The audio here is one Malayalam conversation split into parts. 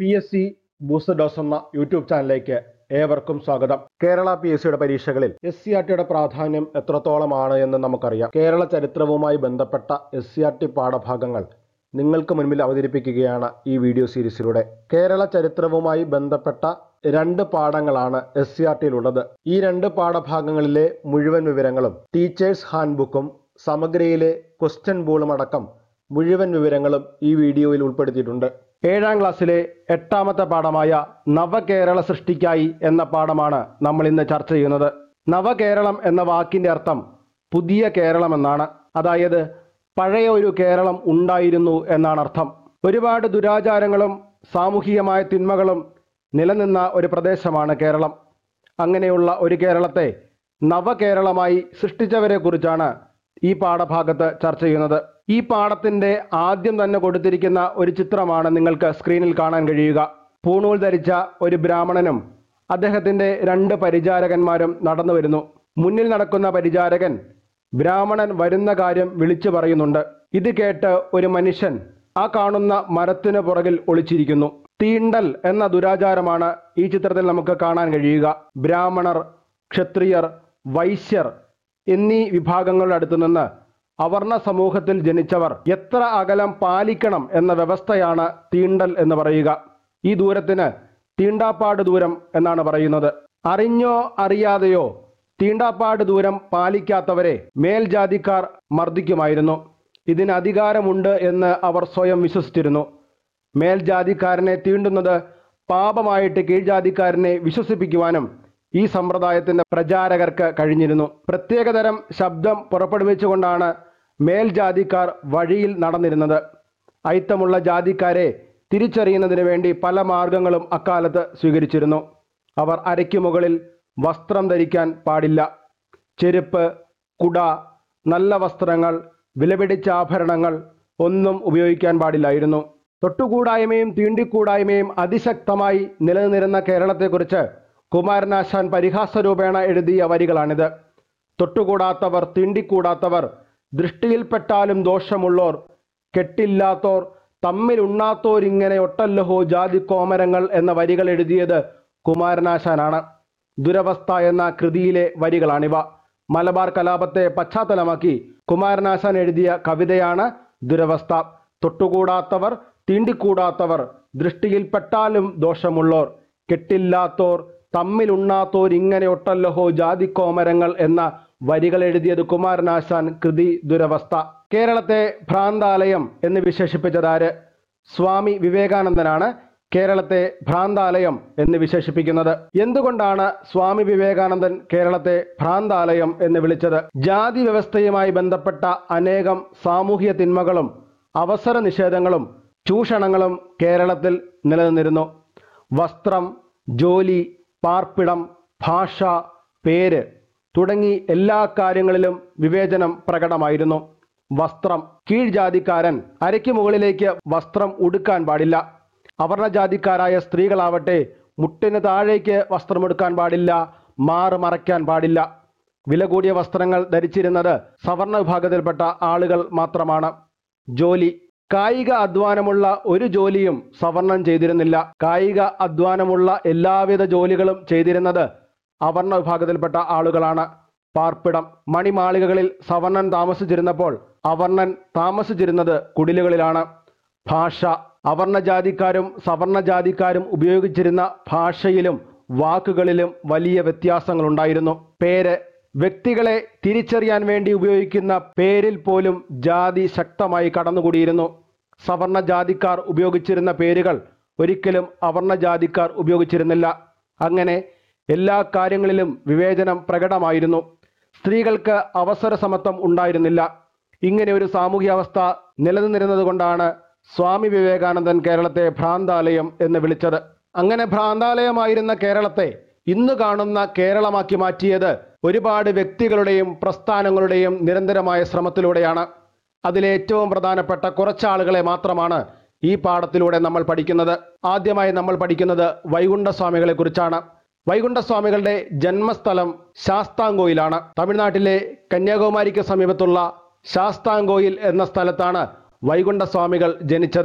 P S C booster dose എന്ന യൂട്യൂബ് ചാനലിലേക്ക് ഏവർക്കും സ്വാഗതം കേരള പി എസ് സിയുടെ പരീക്ഷകളിൽ എസ് സി ആർ ടിയുടെ പ്രാധാന്യം എത്രത്തോളമാണ് എന്ന് നമുക്കറിയാം കേരള ചരിത്രവുമായി ബന്ധപ്പെട്ട എസ് സി ആർ ടി പാഠഭാഗങ്ങൾ നിങ്ങൾക്ക് മുൻപിൽ അവതരിപ്പിക്കുകയാണ് ഈ വീഡിയോ സീരീസിലൂടെ കേരള ചരിത്രവുമായി ബന്ധപ്പെട്ട രണ്ട് പാഠങ്ങളാണ് എസ് സി ആർ ടിയിലുള്ളത് ഈ രണ്ട് പാഠഭാഗങ്ങളിലെ മുഴുവൻ വിവരങ്ങളും ടീച്ചേഴ്സ് ഹാൻഡ് ബുക്കും സമഗ്രയിലെ ക്വസ്റ്റ്യൻ ബോളും അടക്കം മുഴുവൻ വിവരങ്ങളും ഈ വീഡിയോയിൽ ഉൾപ്പെടുത്തിയിട്ടുണ്ട് ഏഴാം ക്ലാസ്സിലെ എട്ടാമത്തെ പാഠമായ നവകേരള സൃഷ്ടിക്കായി എന്ന പാഠമാണ് നമ്മൾ ഇന്ന് ചർച്ച ചെയ്യുന്നത് നവകേരളം എന്ന വാക്കിന്റെ അർത്ഥം പുതിയ കേരളം എന്നാണ് അതായത് പഴയ ഒരു കേരളം ഉണ്ടായിരുന്നു എന്നാണ് അർത്ഥം ഒരുപാട് ദുരാചാരങ്ങളും സാമൂഹികമായ തിന്മകളും നിലനിന്ന ഒരു പ്രദേശമാണ് കേരളം അങ്ങനെയുള്ള ഒരു കേരളത്തെ നവകേരളമായി സൃഷ്ടിച്ചവരെ കുറിച്ചാണ് ഈ പാഠഭാഗത്ത് ചർച്ച ചെയ്യുന്നത് ഈ പാഠത്തിന്റെ ആദ്യം തന്നെ കൊടുത്തിരിക്കുന്ന ഒരു ചിത്രമാണ് നിങ്ങൾക്ക് സ്ക്രീനിൽ കാണാൻ കഴിയുക പൂണൂൽ ധരിച്ച ഒരു ബ്രാഹ്മണനും അദ്ദേഹത്തിന്റെ രണ്ട് പരിചാരകന്മാരും നടന്നു വരുന്നു മുന്നിൽ നടക്കുന്ന പരിചാരകൻ ബ്രാഹ്മണൻ വരുന്ന കാര്യം വിളിച്ചു പറയുന്നുണ്ട് ഇത് കേട്ട് ഒരു മനുഷ്യൻ ആ കാണുന്ന മരത്തിന് പുറകിൽ ഒളിച്ചിരിക്കുന്നു തീണ്ടൽ എന്ന ദുരാചാരമാണ് ഈ ചിത്രത്തിൽ നമുക്ക് കാണാൻ കഴിയുക ബ്രാഹ്മണർ ക്ഷത്രിയർ വൈശ്യർ എന്നീ വിഭാഗങ്ങളുടെ അടുത്തു നിന്ന് അവർണ സമൂഹത്തിൽ ജനിച്ചവർ എത്ര അകലം പാലിക്കണം എന്ന വ്യവസ്ഥയാണ് തീണ്ടൽ എന്ന് പറയുക ഈ ദൂരത്തിന് തീണ്ടാപ്പാട് ദൂരം എന്നാണ് പറയുന്നത് അറിഞ്ഞോ അറിയാതെയോ തീണ്ടാപ്പാട് ദൂരം പാലിക്കാത്തവരെ മേൽജാതിക്കാർ മർദ്ദിക്കുമായിരുന്നു ഇതിന് അധികാരമുണ്ട് എന്ന് അവർ സ്വയം വിശ്വസിച്ചിരുന്നു മേൽജാതിക്കാരനെ തീണ്ടുന്നത് പാപമായിട്ട് കീഴ്ജാതിക്കാരനെ വിശ്വസിപ്പിക്കുവാനും ഈ സമ്പ്രദായത്തിന്റെ പ്രചാരകർക്ക് കഴിഞ്ഞിരുന്നു പ്രത്യേകതരം ശബ്ദം പുറപ്പെടുവിച്ചുകൊണ്ടാണ് മേൽജാതിക്കാർ വഴിയിൽ നടന്നിരുന്നത് അയിത്തമുള്ള ജാതിക്കാരെ തിരിച്ചറിയുന്നതിന് വേണ്ടി പല മാർഗങ്ങളും അക്കാലത്ത് സ്വീകരിച്ചിരുന്നു അവർ അരയ്ക്കു മുകളിൽ വസ്ത്രം ധരിക്കാൻ പാടില്ല ചെരുപ്പ് കുട നല്ല വസ്ത്രങ്ങൾ വിലപിടിച്ച ആഭരണങ്ങൾ ഒന്നും ഉപയോഗിക്കാൻ പാടില്ലായിരുന്നു തൊട്ടുകൂടായ്മയും തീണ്ടിക്കൂടായ്മയും അതിശക്തമായി നിലനിന്നിരുന്ന കേരളത്തെക്കുറിച്ച് കുമാരനാശാൻ പരിഹാസരൂപേണ എഴുതിയ വരികളാണിത് തൊട്ടുകൂടാത്തവർ തീണ്ടിക്കൂടാത്തവർ ദൃഷ്ടിയിൽപ്പെട്ടാലും ദോഷമുള്ളോർ കെട്ടില്ലാത്തോർ തമ്മിലുണ്ണാത്തോരിങ്ങനെ ഒട്ടല്ലഹോ ജാതി കോമരങ്ങൾ എന്ന വരികൾ എഴുതിയത് കുമാരനാശാനാണ് ദുരവസ്ഥ എന്ന കൃതിയിലെ വരികളാണിവ മലബാർ കലാപത്തെ പശ്ചാത്തലമാക്കി കുമാരനാശാൻ എഴുതിയ കവിതയാണ് ദുരവസ്ഥ തൊട്ടുകൂടാത്തവർ തീണ്ടിക്കൂടാത്തവർ ദൃഷ്ടിയിൽപ്പെട്ടാലും ദോഷമുള്ളോർ കെട്ടില്ലാത്തോർ തമ്മിലുണ്ണാത്തോർ ഇങ്ങനെ ഒട്ടല്ലഹോ ജാതിക്കോമരങ്ങൾ എന്ന വരികൾ എഴുതിയത് കുമാരനാശാൻ കൃതി ദുരവസ്ഥ കേരളത്തെ ഭ്രാന്താലയം എന്ന് വിശേഷിപ്പിച്ചതാര് സ്വാമി വിവേകാനന്ദനാണ് കേരളത്തെ ഭ്രാന്താലയം എന്ന് വിശേഷിപ്പിക്കുന്നത് എന്തുകൊണ്ടാണ് സ്വാമി വിവേകാനന്ദൻ കേരളത്തെ ഭ്രാന്താലയം എന്ന് വിളിച്ചത് ജാതി വ്യവസ്ഥയുമായി ബന്ധപ്പെട്ട അനേകം സാമൂഹ്യ തിന്മകളും അവസര നിഷേധങ്ങളും ചൂഷണങ്ങളും കേരളത്തിൽ നിലനിന്നിരുന്നു വസ്ത്രം ജോലി പാർപ്പിടം ഭാഷ പേര് തുടങ്ങി എല്ലാ കാര്യങ്ങളിലും വിവേചനം പ്രകടമായിരുന്നു വസ്ത്രം കീഴ്ജാതിക്കാരൻ അരയ്ക്ക് മുകളിലേക്ക് വസ്ത്രം ഉടുക്കാൻ പാടില്ല അവർണജാതിക്കാരായ സ്ത്രീകളാവട്ടെ മുട്ടിന് താഴേക്ക് വസ്ത്രമെടുക്കാൻ പാടില്ല മാറ് മറയ്ക്കാൻ പാടില്ല വില കൂടിയ വസ്ത്രങ്ങൾ ധരിച്ചിരുന്നത് സവർണ വിഭാഗത്തിൽപ്പെട്ട ആളുകൾ മാത്രമാണ് ജോലി കായിക അധ്വാനമുള്ള ഒരു ജോലിയും സവർണം ചെയ്തിരുന്നില്ല കായിക അധ്വാനമുള്ള എല്ലാവിധ ജോലികളും ചെയ്തിരുന്നത് അവർണ വിഭാഗത്തിൽപ്പെട്ട ആളുകളാണ് പാർപ്പിടം മണിമാളികകളിൽ സവർണൻ താമസിച്ചിരുന്നപ്പോൾ അവർണൻ താമസിച്ചിരുന്നത് കുടിലുകളിലാണ് ഭാഷ അവർണജാതിക്കാരും സവർണജാതിക്കാരും ഉപയോഗിച്ചിരുന്ന ഭാഷയിലും വാക്കുകളിലും വലിയ വ്യത്യാസങ്ങളുണ്ടായിരുന്നു പേര് വ്യക്തികളെ തിരിച്ചറിയാൻ വേണ്ടി ഉപയോഗിക്കുന്ന പേരിൽ പോലും ജാതി ശക്തമായി കടന്നുകൂടിയിരുന്നു സവർണ ജാതിക്കാർ ഉപയോഗിച്ചിരുന്ന പേരുകൾ ഒരിക്കലും അവർണ ജാതിക്കാർ ഉപയോഗിച്ചിരുന്നില്ല അങ്ങനെ എല്ലാ കാര്യങ്ങളിലും വിവേചനം പ്രകടമായിരുന്നു സ്ത്രീകൾക്ക് അവസര സമത്വം ഉണ്ടായിരുന്നില്ല ഇങ്ങനെ ഒരു സാമൂഹ്യാവസ്ഥ നിലനിന്നിരുന്നത് കൊണ്ടാണ് സ്വാമി വിവേകാനന്ദൻ കേരളത്തെ ഭ്രാന്താലയം എന്ന് വിളിച്ചത് അങ്ങനെ ഭ്രാന്താലയമായിരുന്ന കേരളത്തെ ഇന്ന് കാണുന്ന കേരളമാക്കി മാറ്റിയത് ഒരുപാട് വ്യക്തികളുടെയും പ്രസ്ഥാനങ്ങളുടെയും നിരന്തരമായ ശ്രമത്തിലൂടെയാണ് അതിലെ ഏറ്റവും പ്രധാനപ്പെട്ട കുറച്ചാളുകളെ മാത്രമാണ് ഈ പാഠത്തിലൂടെ നമ്മൾ പഠിക്കുന്നത് ആദ്യമായി നമ്മൾ പഠിക്കുന്നത് വൈകുണ്ഠസ്വാമികളെ കുറിച്ചാണ് വൈകുണ്ഠസ്വാമികളുടെ ജന്മസ്ഥലം ശാസ്താംകോയിലാണ് തമിഴ്നാട്ടിലെ കന്യാകുമാരിക്ക് സമീപത്തുള്ള ശാസ്താംകോയിൽ എന്ന സ്ഥലത്താണ് വൈകുണ്ഠസ്വാമികൾ ജനിച്ചത്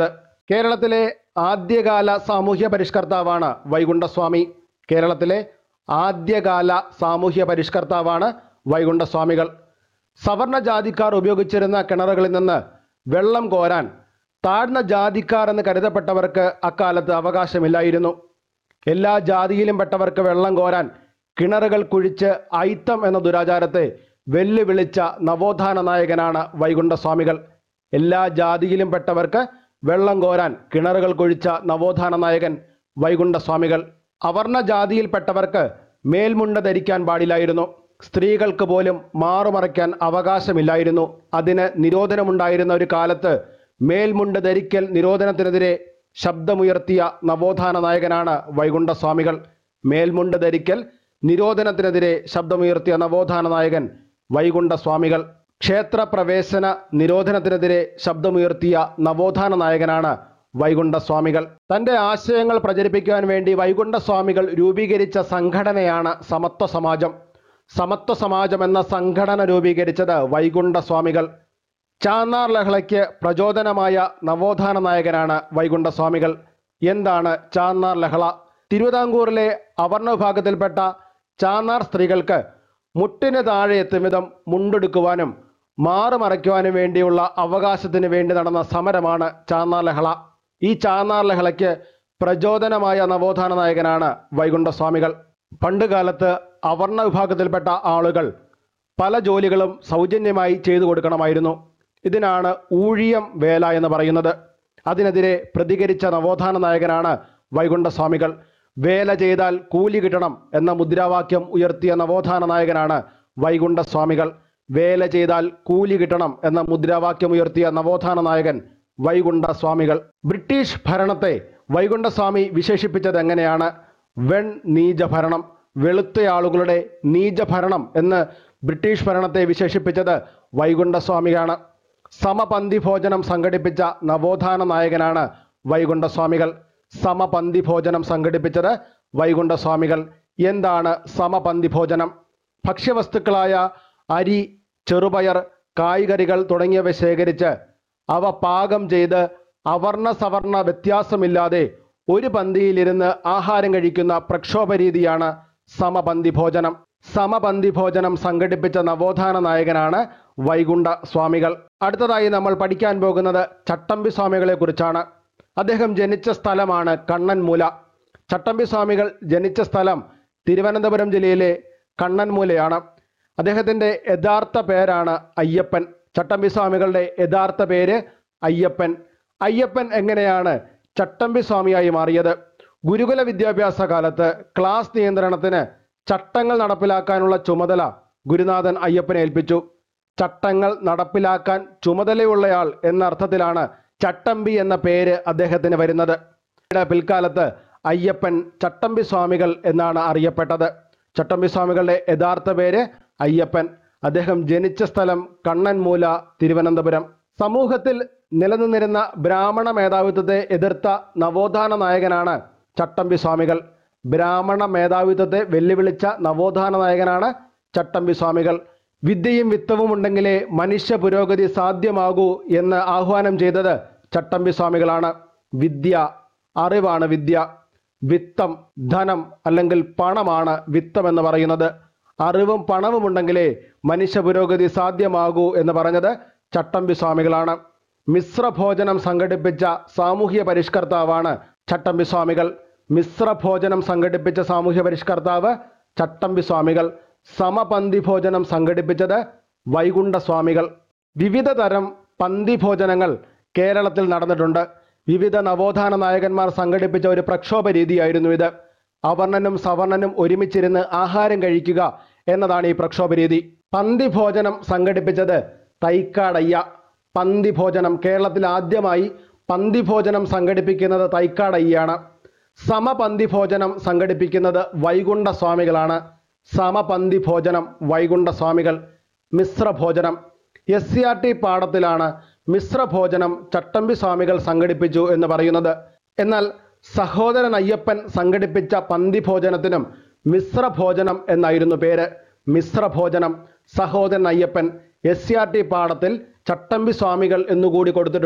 കേരളത്തിലെ ആദ്യകാല സാമൂഹ്യ പരിഷ്കർത്താവാണ് വൈകുണ്ഠസ്വാമി കേരളത്തിലെ ആദ്യകാല സാമൂഹ്യ പരിഷ്കർത്താവാണ് വൈകുണ്ഠസ്വാമികൾ സവർണ ജാതിക്കാർ ഉപയോഗിച്ചിരുന്ന കിണറുകളിൽ നിന്ന് വെള്ളം കോരാൻ താഴ്ന്ന ജാതിക്കാർ എന്ന് കരുതപ്പെട്ടവർക്ക് അക്കാലത്ത് അവകാശമില്ലായിരുന്നു എല്ലാ ജാതിയിലും പെട്ടവർക്ക് വെള്ളം കോരാൻ കിണറുകൾ കുഴിച്ച് ഐത്തം എന്ന ദുരാചാരത്തെ വെല്ലുവിളിച്ച നവോത്ഥാന നായകനാണ് വൈകുണ്ഠസ്വാമികൾ എല്ലാ ജാതിയിലും പെട്ടവർക്ക് വെള്ളം കോരാൻ കിണറുകൾ കുഴിച്ച നവോത്ഥാന നായകൻ വൈകുണ്ഠസ്വാമികൾ അവർണ ജാതിയിൽപ്പെട്ടവർക്ക് മേൽമുണ്ട ധരിക്കാൻ പാടില്ലായിരുന്നു സ്ത്രീകൾക്ക് പോലും മാറുമറയ്ക്കാൻ അവകാശമില്ലായിരുന്നു അതിന് നിരോധനമുണ്ടായിരുന്ന ഒരു കാലത്ത് മേൽമുണ്ട് ധരിക്കൽ നിരോധനത്തിനെതിരെ ശബ്ദമുയർത്തിയ നവോത്ഥാന നായകനാണ് വൈകുണ്ഠസ്വാമികൾ മേൽമുണ്ട് ധരിക്കൽ നിരോധനത്തിനെതിരെ ശബ്ദമുയർത്തിയ നവോത്ഥാന നായകൻ വൈകുണ്ഠസ്വാമികൾ ക്ഷേത്രപ്രവേശന നിരോധനത്തിനെതിരെ ശബ്ദമുയർത്തിയ നവോത്ഥാന നായകനാണ് വൈകുണ്ഠസ്വാമികൾ തന്റെ ആശയങ്ങൾ പ്രചരിപ്പിക്കുവാൻ വേണ്ടി വൈകുണ്ഠസ്വാമികൾ രൂപീകരിച്ച സംഘടനയാണ് സമത്വ സമാജം സമത്വ സമാജം എന്ന സംഘടന രൂപീകരിച്ചത് വൈകുണ്ഠസ്വാമികൾ ചാന്നാർ ലഹളയ്ക്ക് പ്രചോദനമായ നവോത്ഥാന നായകനാണ് വൈകുണ്ഠസ്വാമികൾ എന്താണ് ചാന്നാർ ലഹള തിരുവിതാംകൂറിലെ അവർണ വിഭാഗത്തിൽപ്പെട്ട ചാന്നാർ സ്ത്രീകൾക്ക് മുട്ടിന് താഴെ എത്തും വിധം മുണ്ടെടുക്കുവാനും മാറുമറയ്ക്കുവാനും വേണ്ടിയുള്ള അവകാശത്തിന് വേണ്ടി നടന്ന സമരമാണ് ചാന്നാർ ലഹള ഈ ചാന്നാർ ലഹളയ്ക്ക് പ്രചോദനമായ നവോത്ഥാന നായകനാണ് വൈകുണ്ഠസ്വാമികൾ പണ്ടുകാലത്ത് അവർണ വിഭാഗത്തിൽപ്പെട്ട ആളുകൾ പല ജോലികളും സൗജന്യമായി ചെയ്തു കൊടുക്കണമായിരുന്നു ഇതിനാണ് ഊഴിയം വേല എന്ന് പറയുന്നത് അതിനെതിരെ പ്രതികരിച്ച നവോത്ഥാന നായകനാണ് വൈകുണ്ഠസ്വാമികൾ വേല ചെയ്താൽ കൂലി കിട്ടണം എന്ന മുദ്രാവാക്യം ഉയർത്തിയ നവോത്ഥാന നായകനാണ് വൈകുണ്ഠസ്വാമികൾ വേല ചെയ്താൽ കൂലി കിട്ടണം എന്ന മുദ്രാവാക്യം ഉയർത്തിയ നവോത്ഥാന നായകൻ വൈകുണ്ഠസ്വാമികൾ ബ്രിട്ടീഷ് ഭരണത്തെ വൈകുണ്ഠസ്വാമി വിശേഷിപ്പിച്ചത് എങ്ങനെയാണ് വെൺ നീചഭരണം വെളുത്ത ആളുകളുടെ നീചഭരണം എന്ന് ബ്രിട്ടീഷ് ഭരണത്തെ വിശേഷിപ്പിച്ചത് വൈകുണ്ഠസ്വാമിയാണ് സമപന്തി ഭോജനം സംഘടിപ്പിച്ച നവോത്ഥാന നായകനാണ് വൈകുണ്ഠസ്വാമികൾ സമപന്തി ഭോജനം സംഘടിപ്പിച്ചത് വൈകുണ്ഠസ്വാമികൾ എന്താണ് സമപന്തി ഭോജനം ഭക്ഷ്യവസ്തുക്കളായ അരി ചെറുപയർ കായ്കറികൾ തുടങ്ങിയവ ശേഖരിച്ച് അവ പാകം ചെയ്ത് അവർണ സവർണ വ്യത്യാസമില്ലാതെ ഒരു പന്തിയിലിരുന്ന് ആഹാരം കഴിക്കുന്ന പ്രക്ഷോഭ രീതിയാണ് സമപന്തി ഭോജനം സമപന്തി ഭോജനം സംഘടിപ്പിച്ച നവോത്ഥാന നായകനാണ് വൈകുണ്ഠ സ്വാമികൾ അടുത്തതായി നമ്മൾ പഠിക്കാൻ പോകുന്നത് ചട്ടമ്പി സ്വാമികളെ കുറിച്ചാണ് അദ്ദേഹം ജനിച്ച സ്ഥലമാണ് കണ്ണൻമൂല ചട്ടമ്പി സ്വാമികൾ ജനിച്ച സ്ഥലം തിരുവനന്തപുരം ജില്ലയിലെ കണ്ണൻമൂലയാണ് അദ്ദേഹത്തിൻ്റെ യഥാർത്ഥ പേരാണ് അയ്യപ്പൻ ചട്ടമ്പി സ്വാമികളുടെ യഥാർത്ഥ പേര് അയ്യപ്പൻ അയ്യപ്പൻ എങ്ങനെയാണ് ചട്ടമ്പി സ്വാമിയായി മാറിയത് ഗുരുകുല വിദ്യാഭ്യാസ കാലത്ത് ക്ലാസ് നിയന്ത്രണത്തിന് ചട്ടങ്ങൾ നടപ്പിലാക്കാനുള്ള ചുമതല ഗുരുനാഥൻ അയ്യപ്പനെ ഏൽപ്പിച്ചു ചട്ടങ്ങൾ നടപ്പിലാക്കാൻ ചുമതലയുള്ളയാൾ എന്ന അർത്ഥത്തിലാണ് ചട്ടമ്പി എന്ന പേര് അദ്ദേഹത്തിന് വരുന്നത് പിന്നീട് പിൽക്കാലത്ത് അയ്യപ്പൻ ചട്ടമ്പി സ്വാമികൾ എന്നാണ് അറിയപ്പെട്ടത് ചട്ടമ്പി സ്വാമികളുടെ യഥാർത്ഥ പേര് അയ്യപ്പൻ അദ്ദേഹം ജനിച്ച സ്ഥലം കണ്ണൻമൂല തിരുവനന്തപുരം സമൂഹത്തിൽ നിലനിന്നിരുന്ന ബ്രാഹ്മണ മേധാവിത്വത്തെ എതിർത്ത നവോത്ഥാന നായകനാണ് ചട്ടമ്പി സ്വാമികൾ ബ്രാഹ്മണ മേധാവിത്വത്തെ വെല്ലുവിളിച്ച നവോത്ഥാന നായകനാണ് ചട്ടമ്പി സ്വാമികൾ വിദ്യയും വിത്തവും ഉണ്ടെങ്കിലേ മനുഷ്യ പുരോഗതി സാധ്യമാകൂ എന്ന് ആഹ്വാനം ചെയ്തത് ചട്ടമ്പി സ്വാമികളാണ് വിദ്യ അറിവാണ് വിദ്യ വിത്തം ധനം അല്ലെങ്കിൽ പണമാണ് വിത്തം എന്ന് പറയുന്നത് അറിവും പണവും ഉണ്ടെങ്കിലേ മനുഷ്യ പുരോഗതി സാധ്യമാകൂ എന്ന് പറഞ്ഞത് ചട്ടമ്പി സ്വാമികളാണ് മിശ്രഭോജനം സംഘടിപ്പിച്ച സാമൂഹ്യ പരിഷ്കർത്താവാണ് ചട്ടമ്പി സ്വാമികൾ മിശ്രഭോജനം സംഘടിപ്പിച്ച സാമൂഹ്യ പരിഷ്കർത്താവ് ചട്ടമ്പി സ്വാമികൾ സമപന്തി ഭോജനം സംഘടിപ്പിച്ചത് വൈകുണ്ഠ സ്വാമികൾ വിവിധ തരം പന്തി ഭോജനങ്ങൾ കേരളത്തിൽ നടന്നിട്ടുണ്ട് വിവിധ നവോത്ഥാന നായകന്മാർ സംഘടിപ്പിച്ച ഒരു പ്രക്ഷോഭ രീതിയായിരുന്നു ഇത് അവർണനും സവർണനും ഒരുമിച്ചിരുന്ന് ആഹാരം കഴിക്കുക എന്നതാണ് ഈ പ്രക്ഷോഭ രീതി പന്തി ഭോജനം സംഘടിപ്പിച്ചത് തൈക്കാടയ്യ പന്തി ഭോജനം കേരളത്തിൽ ആദ്യമായി പന്തി ഭോജനം സംഘടിപ്പിക്കുന്നത് തൈക്കാടയ്യാണ് സമപന്തി ഭോജനം സംഘടിപ്പിക്കുന്നത് വൈകുണ്ഠ സ്വാമികളാണ് സമപന്തി ഭോജനം വൈകുണ്ഠ സ്വാമികൾ മിശ്രഭോജനം എസ് സി ആർ ടി പാഠത്തിലാണ് മിശ്രഭോജനം ചട്ടമ്പി സ്വാമികൾ സംഘടിപ്പിച്ചു എന്ന് പറയുന്നത് എന്നാൽ സഹോദരൻ അയ്യപ്പൻ സംഘടിപ്പിച്ച പന്തി ഭോജനത്തിനും മിശ്രഭോജനം എന്നായിരുന്നു പേര് മിശ്രഭോജനം Sahodaran Ayyappan S C R T പാഠത്തിൽ ചട്ടമ്പി സ്വാമികൾ എന്നുകൂടി കൊടുത്തിട്ടുണ്ട്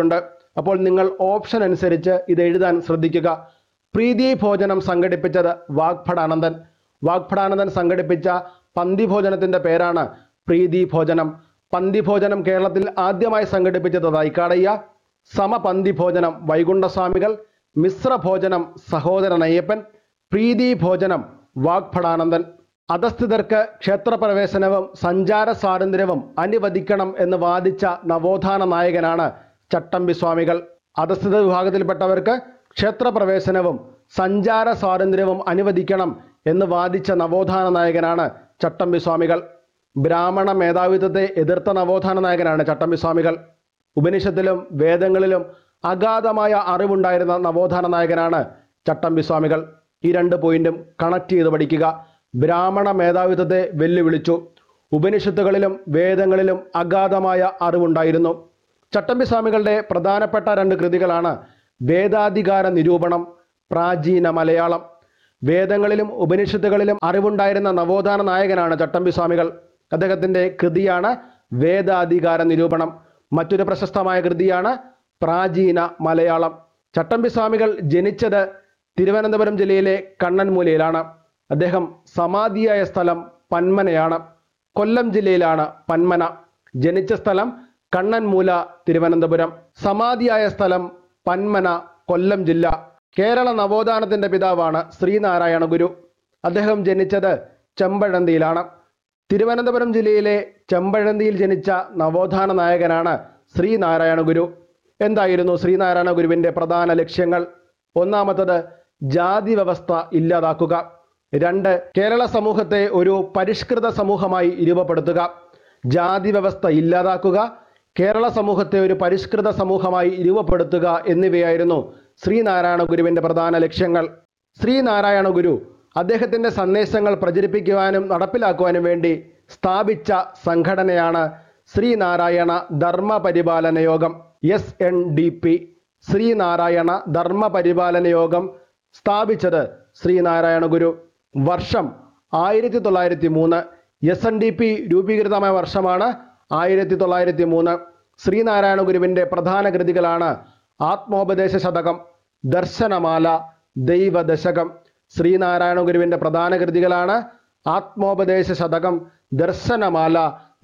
അപ്പോൾ നിങ്ങൾ ഓപ്ഷൻ അനുസരിച്ച് ഇത് എഴുതാൻ ശ്രദ്ധിക്കുക പ്രീതി ഭോജനം സംഘടിപ്പിച്ചത് വാഗ്ഭടാനന്ദൻ വാഗ്ഭടാനന്ദൻ സംഘടിപ്പിച്ച പന്തി ഭോജനത്തിൻ്റെ പേരാണ് പ്രീതി ഭോജനം പന്തി ഭോജനം കേരളത്തിൽ ആദ്യമായി സംഘടിപ്പിച്ചത് തൈക്കാടയ്യ സമപന്തി ഭോജനം വൈകുണ്ഠസ്വാമികൾ മിശ്ര ഭോജനം സഹോദരൻ അയ്യപ്പൻ പ്രീതി ഭോജനം വാഗ്ഭടാനന്ദൻ അധസ്ഥിതർക്ക് ക്ഷേത്രപ്രവേശനവും സഞ്ചാര സ്വാതന്ത്ര്യവും അനുവദിക്കണം എന്ന് വാദിച്ച നവോത്ഥാന നായകനാണ് ചട്ടമ്പി സ്വാമികൾ അധസ്ഥിത വിഭാഗത്തിൽപ്പെട്ടവർക്ക് ക്ഷേത്രപ്രവേശനവും സഞ്ചാര സ്വാതന്ത്ര്യവും അനുവദിക്കണം എന്ന് വാദിച്ച നവോത്ഥാന നായകനാണ് ചട്ടമ്പി സ്വാമികൾ ബ്രാഹ്മണ മേധാവിത്വത്തെ എതിർത്ത നവോത്ഥാന നായകനാണ് ചട്ടമ്പി സ്വാമികൾ ഉപനിഷത്തിലും വേദങ്ങളിലും അഗാധമായ അറിവുണ്ടായിരുന്ന നവോത്ഥാന നായകനാണ് ചട്ടമ്പി സ്വാമികൾ ഈ രണ്ട് പോയിന്റും കണക്ട് ചെയ്ത് പഠിക്കുക ബ്രാഹ്മണ മേധാവിത്വത്തെ വെല്ലുവിളിച്ചു ഉപനിഷത്തുകളിലും വേദങ്ങളിലും അഗാധമായ അറിവുണ്ടായിരുന്നു ചട്ടമ്പി സ്വാമികളുടെ പ്രധാനപ്പെട്ട രണ്ട് കൃതികളാണ് വേദാധികാര നിരൂപണം പ്രാചീന മലയാളം വേദങ്ങളിലും ഉപനിഷത്തുകളിലും അറിവുണ്ടായിരുന്ന നവോത്ഥാന നായകനാണ് ചട്ടമ്പി സ്വാമികൾ അദ്ദേഹത്തിൻ്റെ കൃതിയാണ് വേദാധികാര നിരൂപണം മറ്റൊരു പ്രശസ്തമായ കൃതിയാണ് പ്രാചീന മലയാളം ചട്ടമ്പി സ്വാമികൾ ജനിച്ചത് തിരുവനന്തപുരം ജില്ലയിലെ കണ്ണൻമൂലയിലാണ് അദ്ദേഹം സമാധിയായ സ്ഥലം പന്മനയാണ് കൊല്ലം ജില്ലയിലാണ് പന്മന ജനിച്ച സ്ഥലം കണ്ണൻമൂല തിരുവനന്തപുരം സമാധിയായ സ്ഥലം പന്മന കൊല്ലം ജില്ല കേരള നവോത്ഥാനത്തിന്റെ പിതാവാണ് ശ്രീനാരായണ ഗുരു അദ്ദേഹം ജനിച്ചത് ചെമ്പഴന്തിയിലാണ് തിരുവനന്തപുരം ജില്ലയിലെ ചെമ്പഴന്തിയിൽ ജനിച്ച നവോത്ഥാന നായകനാണ് ശ്രീനാരായണ ഗുരു എന്തായിരുന്നു ശ്രീനാരായണ ഗുരുവിൻ്റെ പ്രധാന ലക്ഷ്യങ്ങൾ ഒന്നാമത്തത് ജാതി വ്യവസ്ഥ ഇല്ലാതാക്കുക രണ്ട് കേരള സമൂഹത്തെ ഒരു പരിഷ്കൃത സമൂഹമായി രൂപപ്പെടുത്തുക ജാതി വ്യവസ്ഥ ഇല്ലാതാക്കുക കേരള സമൂഹത്തെ ഒരു പരിഷ്കൃത സമൂഹമായി രൂപപ്പെടുത്തുക എന്നിവയായിരുന്നു ശ്രീനാരായണ ഗുരുവിൻ്റെ പ്രധാന ലക്ഷ്യങ്ങൾ ശ്രീനാരായണ ഗുരു അദ്ദേഹത്തിൻ്റെ സന്ദേശങ്ങൾ പ്രചരിപ്പിക്കുവാനും നടപ്പിലാക്കുവാനും വേണ്ടി സ്ഥാപിച്ച സംഘടനയാണ് Sreenarayana Dharma Paripalana Yogam S N D P Sree Narayana Dharma Paripalana Yogam സ്ഥാപിച്ചത് ശ്രീനാരായണ ഗുരു വർഷം ആയിരത്തി തൊള്ളായിരത്തി മൂന്ന് എസ് എൻ ഡി പി രൂപീകൃതമായ വർഷമാണ് ആയിരത്തി തൊള്ളായിരത്തി മൂന്ന് ശ്രീനാരായണ ഗുരുവിൻ്റെ പ്രധാന കൃതികളാണ് ആത്മോപദേശ ശതകം ദർശനമാല ദൈവദശകം ശ്രീനാരായണ ഗുരുവിൻ്റെ പ്രധാന കൃതികളാണ് ആത്മോപദേശ ശതകം ദർശനമാല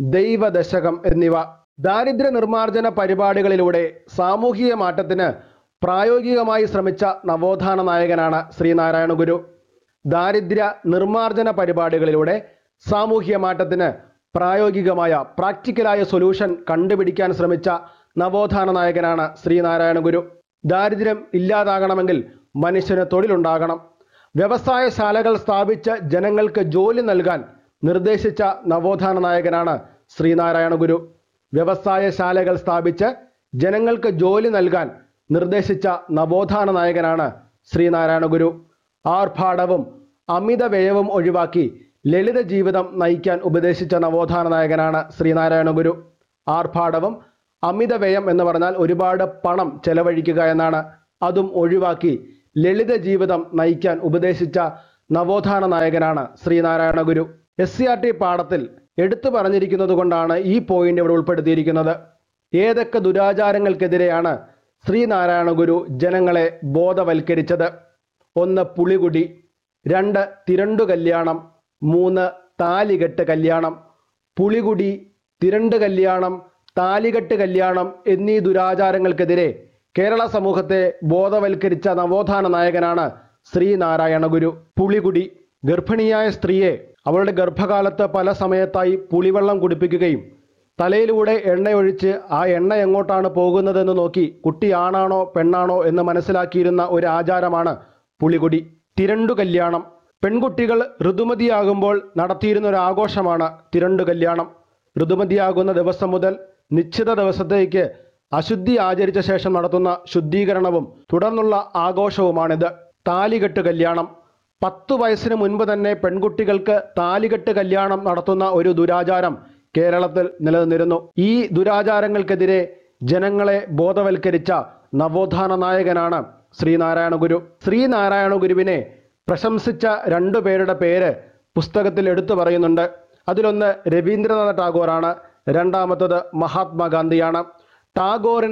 ദൈവദശകം എന്നിവ ദാരിദ്ര്യ നിർമ്മാർജ്ജന പരിപാടികളിലൂടെ സാമൂഹിക മാറ്റത്തിന് പ്രായോഗികമായി ശ്രമിച്ച നവോത്ഥാന നായകനാണ് ശ്രീനാരായണ ഗുരു ദാരിദ്ര്യ നിർമ്മാർജ്ജന പരിപാടികളിലൂടെ സാമൂഹ്യ മാറ്റത്തിന് പ്രായോഗികമായ പ്രാക്ടിക്കലായ സൊല്യൂഷൻ കണ്ടുപിടിക്കാൻ ശ്രമിച്ച നവോത്ഥാന നായകനാണ് ശ്രീനാരായണ ഗുരു ദാരിദ്ര്യം ഇല്ലാതാകണമെങ്കിൽ മനുഷ്യന് തൊഴിലുണ്ടാകണം വ്യവസായശാലകൾ സ്ഥാപിച്ച് ജനങ്ങൾക്ക് ജോലി നൽകാൻ നിർദ്ദേശിച്ച നവോത്ഥാന നായകനാണ് ശ്രീനാരായണ ഗുരു വ്യവസായശാലകൾ സ്ഥാപിച്ച് ജനങ്ങൾക്ക് ജോലി നൽകാൻ നിർദ്ദേശിച്ച നവോത്ഥാന നായകനാണ് ശ്രീനാരായണ ഗുരു ആർഭാടവും അമിത വ്യയവും ഒഴിവാക്കി ലളിത ജീവിതം നയിക്കാൻ ഉപദേശിച്ച നവോത്ഥാന നായകനാണ് ശ്രീനാരായണ ഗുരു ആർഭാടവും അമിത വ്യയം എന്ന് പറഞ്ഞാൽ ഒരുപാട് പണം ചെലവഴിക്കുക എന്നാണ് അതും ഒഴിവാക്കി ലളിത ജീവിതം നയിക്കാൻ ഉപദേശിച്ച നവോത്ഥാന നായകനാണ് Sree Narayana Guru S C R T പാഠത്തിൽ എടുത്തു പറഞ്ഞിരിക്കുന്നത് കൊണ്ടാണ് ഈ പോയിന്റ് ഇവിടെ ഉൾപ്പെടുത്തിയിരിക്കുന്നത് ഏതൊക്കെ ദുരാചാരങ്ങൾക്കെതിരെയാണ് ശ്രീനാരായണ ഗുരു ജനങ്ങളെ ബോധവൽക്കരിച്ചത് ഒന്ന് പുളികുടി രണ്ട് തിരണ്ടു കല്യാണം മൂന്ന് താലികെട്ട് കല്യാണം പുളികുടി തിരണ്ട് കല്യാണം താലികെട്ട് കല്യാണം എന്നീ ദുരാചാരങ്ങൾക്കെതിരെ കേരള സമൂഹത്തെ ബോധവൽക്കരിച്ച നവോത്ഥാന നായകനാണ് ശ്രീനാരായണ ഗുരു പുളികുടി ഗർഭിണിയായ സ്ത്രീയെ അവളുടെ ഗർഭകാലത്ത് പല സമയത്തായി പുളിവെള്ളം കുടിപ്പിക്കുകയും തലയിലൂടെ എണ്ണയൊഴിച്ച് ആ എണ്ണ എങ്ങോട്ടാണ് പോകുന്നതെന്ന് നോക്കി കുട്ടി ആണാണോ പെണ്ണാണോ എന്ന് മനസ്സിലാക്കിയിരുന്ന ഒരു ആചാരമാണ് പുളികുടി തിരണ്ടു കല്യാണം പെൺകുട്ടികൾ ഋതുമതിയാകുമ്പോൾ നടത്തിയിരുന്ന ഒരു ആഘോഷമാണ് തിരണ്ടു കല്യാണം ഋതുമതിയാകുന്ന ദിവസം മുതൽ നിശ്ചിത ദിവസത്തേക്ക് അശുദ്ധി ആചരിച്ച ശേഷം നടത്തുന്ന ശുദ്ധീകരണവും തുടർന്നുള്ള ആഘോഷവുമാണിത് താലികെട്ട് കല്യാണം പത്തു വയസ്സിന് മുൻപ് തന്നെ പെൺകുട്ടികൾക്ക് താലികെട്ട് കല്യാണം നടത്തുന്ന ഒരു ദുരാചാരം കേരളത്തിൽ നിലനിന്നിരുന്നു ഈ ദുരാചാരങ്ങൾക്കെതിരെ ജനങ്ങളെ ബോധവൽക്കരിച്ച നവോത്ഥാന നായകനാണ് ശ്രീനാരായണ ഗുരു ശ്രീനാരായണ ഗുരുവിനെ പ്രശംസിച്ച രണ്ടു പേരുടെ പേര് പുസ്തകത്തിൽ എടുത്തു പറയുന്നുണ്ട് അതിലൊന്ന് രവീന്ദ്രനാഥ ടാഗോറാണ് രണ്ടാമത്തത് മഹാത്മാഗാന്ധിയാണ് ടാഗോറിനെ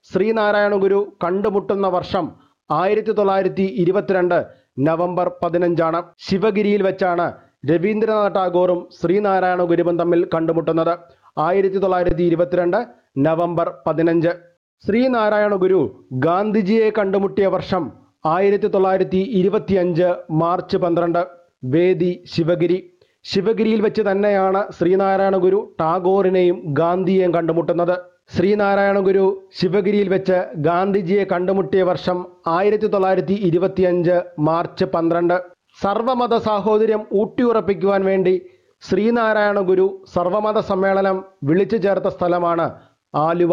ശ്രീനാരായണ ഗുരു കണ്ടുമുട്ടുന്ന വർഷം ആയിരത്തി തൊള്ളായിരത്തി ഇരുപത്തിരണ്ട് നവംബർ പതിനഞ്ചാണ് ശിവഗിരിയിൽ വെച്ചാണ് രവീന്ദ്രനാഥ ടാഗോറും ശ്രീനാരായണ ഗുരുവും തമ്മിൽ കണ്ടുമുട്ടുന്നത് ആയിരത്തി തൊള്ളായിരത്തി ഇരുപത്തിരണ്ട് നവംബർ പതിനഞ്ച് ശ്രീനാരായണ ഗുരു ഗാന്ധിജിയെ കണ്ടുമുട്ടിയ വർഷം ആയിരത്തി തൊള്ളായിരത്തി ഇരുപത്തിയഞ്ച് മാർച്ച് പന്ത്രണ്ട് വേദി ശിവഗിരി ശിവഗിരിയിൽ വെച്ച് തന്നെയാണ് ശ്രീനാരായണ ഗുരു ടാഗോറിനെയും ഗാന്ധിയെയും കണ്ടുമുട്ടുന്നത് ശ്രീനാരായണ ഗുരു ശിവഗിരിയിൽ വെച്ച് ഗാന്ധിജിയെ കണ്ടുമുട്ടിയ വർഷം ആയിരത്തി തൊള്ളായിരത്തി ഇരുപത്തിയഞ്ച് മാർച്ച് പന്ത്രണ്ട് സർവമത സാഹോദര്യം ഊട്ടിയുറപ്പിക്കുവാൻ വേണ്ടി ശ്രീനാരായണ ഗുരു സർവമത സമ്മേളനം വിളിച്ചു ചേർത്ത സ്ഥലമാണ് ആലുവ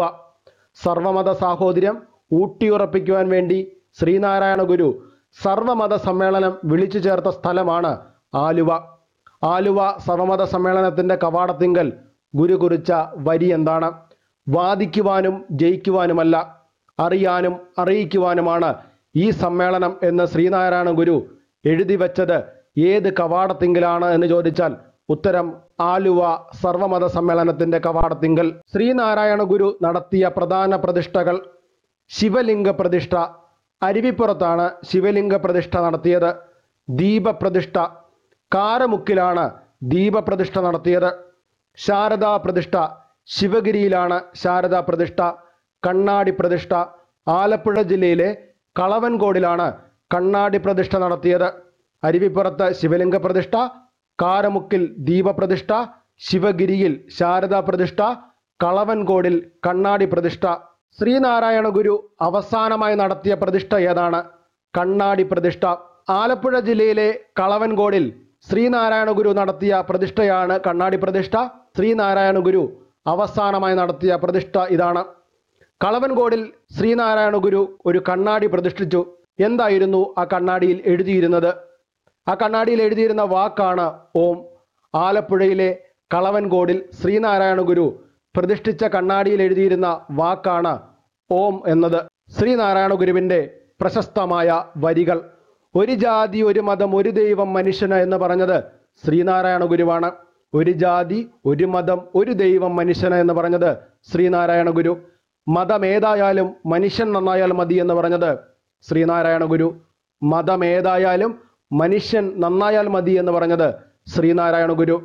സർവമത സാഹോദര്യം ഊട്ടിയുറപ്പിക്കുവാൻ വേണ്ടി ശ്രീനാരായണ ഗുരു സർവമത സമ്മേളനം വിളിച്ചു ചേർത്ത സ്ഥലമാണ് ആലുവ ആലുവ സർവമത സമ്മേളനത്തിൻ്റെ കവാടത്തിങ്കൽ ഗുരു കുറിച്ച വരി എന്താണ് വാദിക്കുവാനും ജയിക്കുവാനുമല്ല അറിയാനും അറിയിക്കുവാനുമാണ് ഈ സമ്മേളനം എന്ന് ശ്രീനാരായണ ഗുരു എഴുതി വച്ചത് ഏത് കവാടത്തിങ്കലാണ് എന്ന് ചോദിച്ചാൽ ഉത്തരം ആലുവ സർവമത സമ്മേളനത്തിന്റെ കവാടത്തിങ്കൽ ശ്രീനാരായണ ഗുരു നടത്തിയ പ്രധാന പ്രതിഷ്ഠകൾ ശിവലിംഗ പ്രതിഷ്ഠ അരുവിപ്പുറത്താണ് ശിവലിംഗ പ്രതിഷ്ഠ നടത്തിയത് ദീപപ്രതിഷ്ഠ കാരമുക്കിലാണ് ദീപപ്രതിഷ്ഠ നടത്തിയത് ശാരദാ പ്രതിഷ്ഠ ശിവഗിരിയിലാണ് ശാരദാ പ്രതിഷ്ഠ കണ്ണാടി പ്രതിഷ്ഠ ആലപ്പുഴ ജില്ലയിലെ കളവൻകോടിലാണ് കണ്ണാടി പ്രതിഷ്ഠ നടത്തിയത് അരുവിപ്പുറത്ത് ശിവലിംഗ പ്രതിഷ്ഠ കാരമുക്കിൽ ദീപപ്രതിഷ്ഠ ശിവഗിരിയിൽ ശാരദാ പ്രതിഷ്ഠ കളവൻകോടിൽ കണ്ണാടി പ്രതിഷ്ഠ ശ്രീനാരായണ ഗുരു അവസാനമായി നടത്തിയ പ്രതിഷ്ഠ ഏതാണ് കണ്ണാടി പ്രതിഷ്ഠ ആലപ്പുഴ ജില്ലയിലെ കളവൻകോടിൽ ശ്രീനാരായണ ഗുരു നടത്തിയ പ്രതിഷ്ഠയാണ് കണ്ണാടി പ്രതിഷ്ഠ ശ്രീനാരായണ ഗുരു അവസാനമായി നടത്തിയ പ്രതിഷ്ഠ ഇതാണ് കളവൻകോടിൽ ശ്രീനാരായണ ഗുരു ഒരു കണ്ണാടി പ്രതിഷ്ഠിച്ചു എന്തായിരുന്നു ആ കണ്ണാടിയിൽ എഴുതിയിരുന്നത് ആ കണ്ണാടിയിൽ എഴുതിയിരുന്ന വാക്കാണ് ഓം ആലപ്പുഴയിലെ കളവൻകോടിൽ ശ്രീനാരായണ ഗുരു പ്രതിഷ്ഠിച്ച കണ്ണാടിയിൽ എഴുതിയിരുന്ന വാക്കാണ് ഓം എന്നത് ശ്രീനാരായണ ഗുരുവിൻ്റെ പ്രശസ്തമായ വരികൾ ഒരു ജാതി ഒരു മതം ഒരു ദൈവം മനുഷ്യന് എന്ന് പറഞ്ഞത് ശ്രീനാരായണ ഗുരുവാണ് ഒരു ജാതി ഒരു മതം ഒരു ദൈവം മനുഷ്യന് എന്ന് പറഞ്ഞത് ശ്രീനാരായണ ഗുരു മതമേതായാലും മനുഷ്യൻ നന്നായാൽ മതി എന്ന് പറഞ്ഞത് ശ്രീനാരായണ ഗുരു മതമേതായാലും മനുഷ്യൻ നന്നായാൽ മതി എന്ന് പറഞ്ഞത് ശ്രീനാരായണ ഗുരു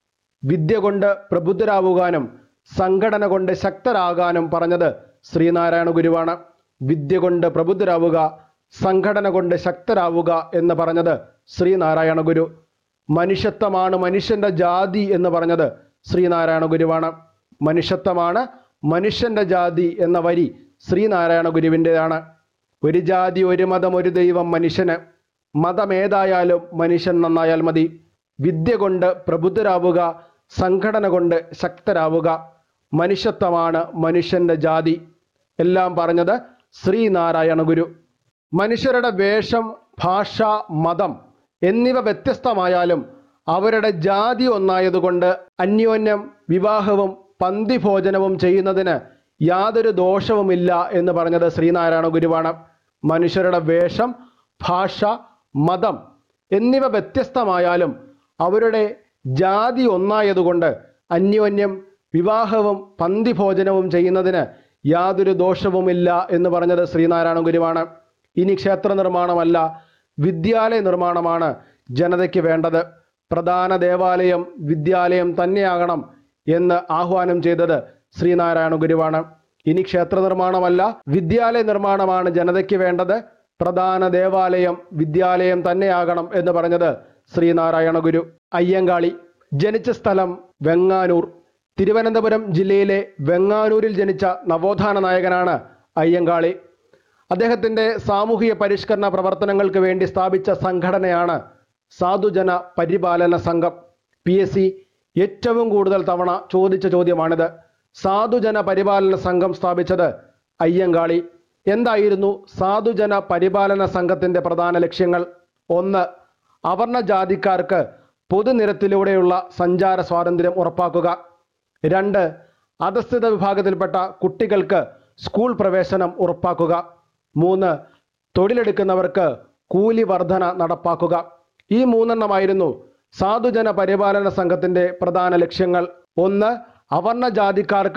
വിദ്യ കൊണ്ട് പ്രബുദ്ധരാവുവാനും സംഘടന കൊണ്ട് ശക്തരാകാനും പറഞ്ഞത് ശ്രീനാരായണ ഗുരുവാണ് വിദ്യ കൊണ്ട് പ്രബുദ്ധരാവുക സംഘടന കൊണ്ട് ശക്തരാവുക എന്ന് പറഞ്ഞത് ശ്രീനാരായണ ഗുരു മനുഷ്യത്വമാണ് മനുഷ്യന്റെ ജാതി എന്ന് പറഞ്ഞത് ശ്രീനാരായണ ഗുരുവാണ് മനുഷ്യത്വമാണ് മനുഷ്യന്റെ ജാതി എന്ന വരി ശ്രീനാരായണ ഗുരുവിൻ്റെതാണ് ഒരു ജാതി ഒരു മതം ഒരു ദൈവം മനുഷ്യന് മതമേതായാലും മനുഷ്യൻ നന്നായാൽ മതി വിദ്യ കൊണ്ട് പ്രബുദ്ധരാവുക സംഘടന കൊണ്ട് ശക്തരാവുക മനുഷ്യത്വമാണ് മനുഷ്യന്റെ ജാതി എല്ലാം പറഞ്ഞത് ശ്രീനാരായണ ഗുരു മനുഷ്യരുടെ വേഷം ഭാഷ മതം എന്നിവ വ്യത്യസ്തമായാലും അവരുടെ ജാതി ഒന്നായതുകൊണ്ട് അന്യോന്യം വിവാഹവും പന്തിഭോജനവും ചെയ്യുന്നതിന് യാതൊരു ദോഷവുമില്ല എന്ന് പറഞ്ഞത് ശ്രീനാരായണ ഗുരുവാണ് മനുഷ്യരുടെ വേഷം ഭാഷ മതം എന്നിവ വ്യത്യസ്തമായാലും അവരുടെ ജാതി ഒന്നായതുകൊണ്ട് അന്യോന്യം വിവാഹവും പന്തിഭോജനവും ചെയ്യുന്നതിന് യാതൊരു ദോഷവുമില്ല എന്ന് പറഞ്ഞത് ശ്രീനാരായണ ഗുരുവാണ് ഇനി ക്ഷേത്ര നിർമ്മാണമല്ല വിദ്യാലയ നിർമ്മാണമാണ് ജനതയ്ക്ക് വേണ്ടത് പ്രധാന ദേവാലയം വിദ്യാലയം തന്നെയാകണം എന്ന് ആഹ്വാനം ചെയ്തത് ശ്രീനാരായണ ഗുരുവാണ് ഇനി ക്ഷേത്ര നിർമ്മാണമല്ല വിദ്യാലയ നിർമ്മാണമാണ് ജനതയ്ക്ക് വേണ്ടത് പ്രധാന ദേവാലയം വിദ്യാലയം തന്നെയാകണം എന്ന് പറഞ്ഞത് ശ്രീനാരായണ ഗുരു അയ്യങ്കാളി ജനിച്ച സ്ഥലം വെങ്ങാനൂർ തിരുവനന്തപുരം ജില്ലയിലെ വെങ്ങാനൂരിൽ ജനിച്ച നവോത്ഥാന നായകനാണ് അയ്യങ്കാളി അദ്ദേഹത്തിൻ്റെ സാമൂഹിക പരിഷ്കരണ പ്രവർത്തനങ്ങൾക്ക് വേണ്ടി സ്ഥാപിച്ച സംഘടനയാണ് സാധുജന പരിപാലന സംഘം പി എസ് സി ഏറ്റവും കൂടുതൽ തവണ ചോദിച്ച ചോദ്യമാണിത് സാധുജന പരിപാലന സംഘം സ്ഥാപിച്ചത് അയ്യങ്കാളി എന്തായിരുന്നു സാധുജന പരിപാലന സംഘത്തിൻ്റെ പ്രധാന ലക്ഷ്യങ്ങൾ ഒന്ന് അവർണ ജാതിക്കാർക്ക് പൊതുനിരത്തിലൂടെയുള്ള സഞ്ചാര സ്വാതന്ത്ര്യം ഉറപ്പാക്കുക രണ്ട് അധസ്ഥിത വിഭാഗത്തിൽപ്പെട്ട കുട്ടികൾക്ക് സ്കൂൾ പ്രവേശനം ഉറപ്പാക്കുക മൂന്ന് തൊഴിലെടുക്കുന്നവർക്ക് കൂലി വർധന നടപ്പാക്കുക ഈ മൂന്നെണ്ണമായിരുന്നു സാധുജന പരിപാലന സംഘത്തിന്റെ പ്രധാന ലക്ഷ്യങ്ങൾ ഒന്ന് അവർണ ജാതിക്കാർക്ക്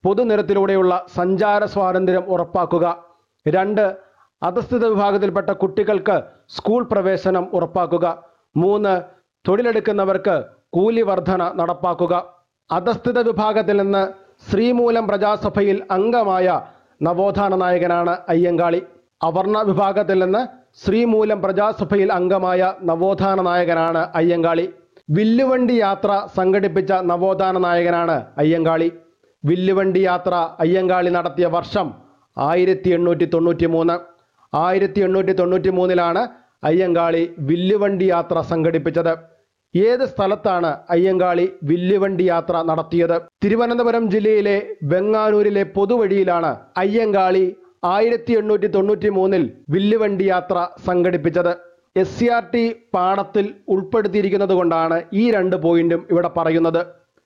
പൊതുനിരത്തിലൂടെയുള്ള സഞ്ചാര സ്വാതന്ത്ര്യം ഉറപ്പാക്കുക രണ്ട് അധസ്ഥിത വിഭാഗത്തിൽപ്പെട്ട കുട്ടികൾക്ക് സ്കൂൾ പ്രവേശനം ഉറപ്പാക്കുക മൂന്ന് തൊഴിലെടുക്കുന്നവർക്ക് കൂലി വർധന നടപ്പാക്കുക അധസ്ഥിത വിഭാഗത്തിൽ നിന്ന് ശ്രീമൂലം പ്രജാസഭയിൽ അംഗമായ നവോത്ഥാന നായകനാണ് അയ്യങ്കാളി അവർണ വിഭാഗത്തിൽ നിന്ന് ശ്രീമൂലം പ്രജാസഭയിൽ അംഗമായ നവോത്ഥാന നായകനാണ് അയ്യങ്കാളി വില്ലുവണ്ടി യാത്ര സംഘടിപ്പിച്ച നവോത്ഥാന നായകനാണ് അയ്യങ്കാളി വില്ലുവണ്ടി യാത്ര അയ്യങ്കാളി നടത്തിയ വർഷം ആയിരത്തി എണ്ണൂറ്റി തൊണ്ണൂറ്റി മൂന്ന് ആയിരത്തി എണ്ണൂറ്റി തൊണ്ണൂറ്റി മൂന്നിലാണ് അയ്യങ്കാളി വില്ലുവണ്ടി യാത്ര സംഘടിപ്പിച്ചത് ഏത് സ്ഥലത്താണ് അയ്യങ്കാളി വില്ലുവണ്ടി യാത്ര നടത്തിയത് തിരുവനന്തപുരം ജില്ലയിലെ വെങ്ങാനൂരിലെ പൊതുവഴിയിലാണ് അയ്യങ്കാളി ആയിരത്തി എണ്ണൂറ്റി തൊണ്ണൂറ്റി മൂന്നിൽ വില്ലുവണ്ടി യാത്ര സംഘടിപ്പിച്ചത് എസ് സി ആർ ടി പാഠത്തിൽ ഉൾപ്പെടുത്തിയിരിക്കുന്നത് കൊണ്ടാണ് ഈ രണ്ട് പോയിന്റും ഇവിടെ പറയുന്നത്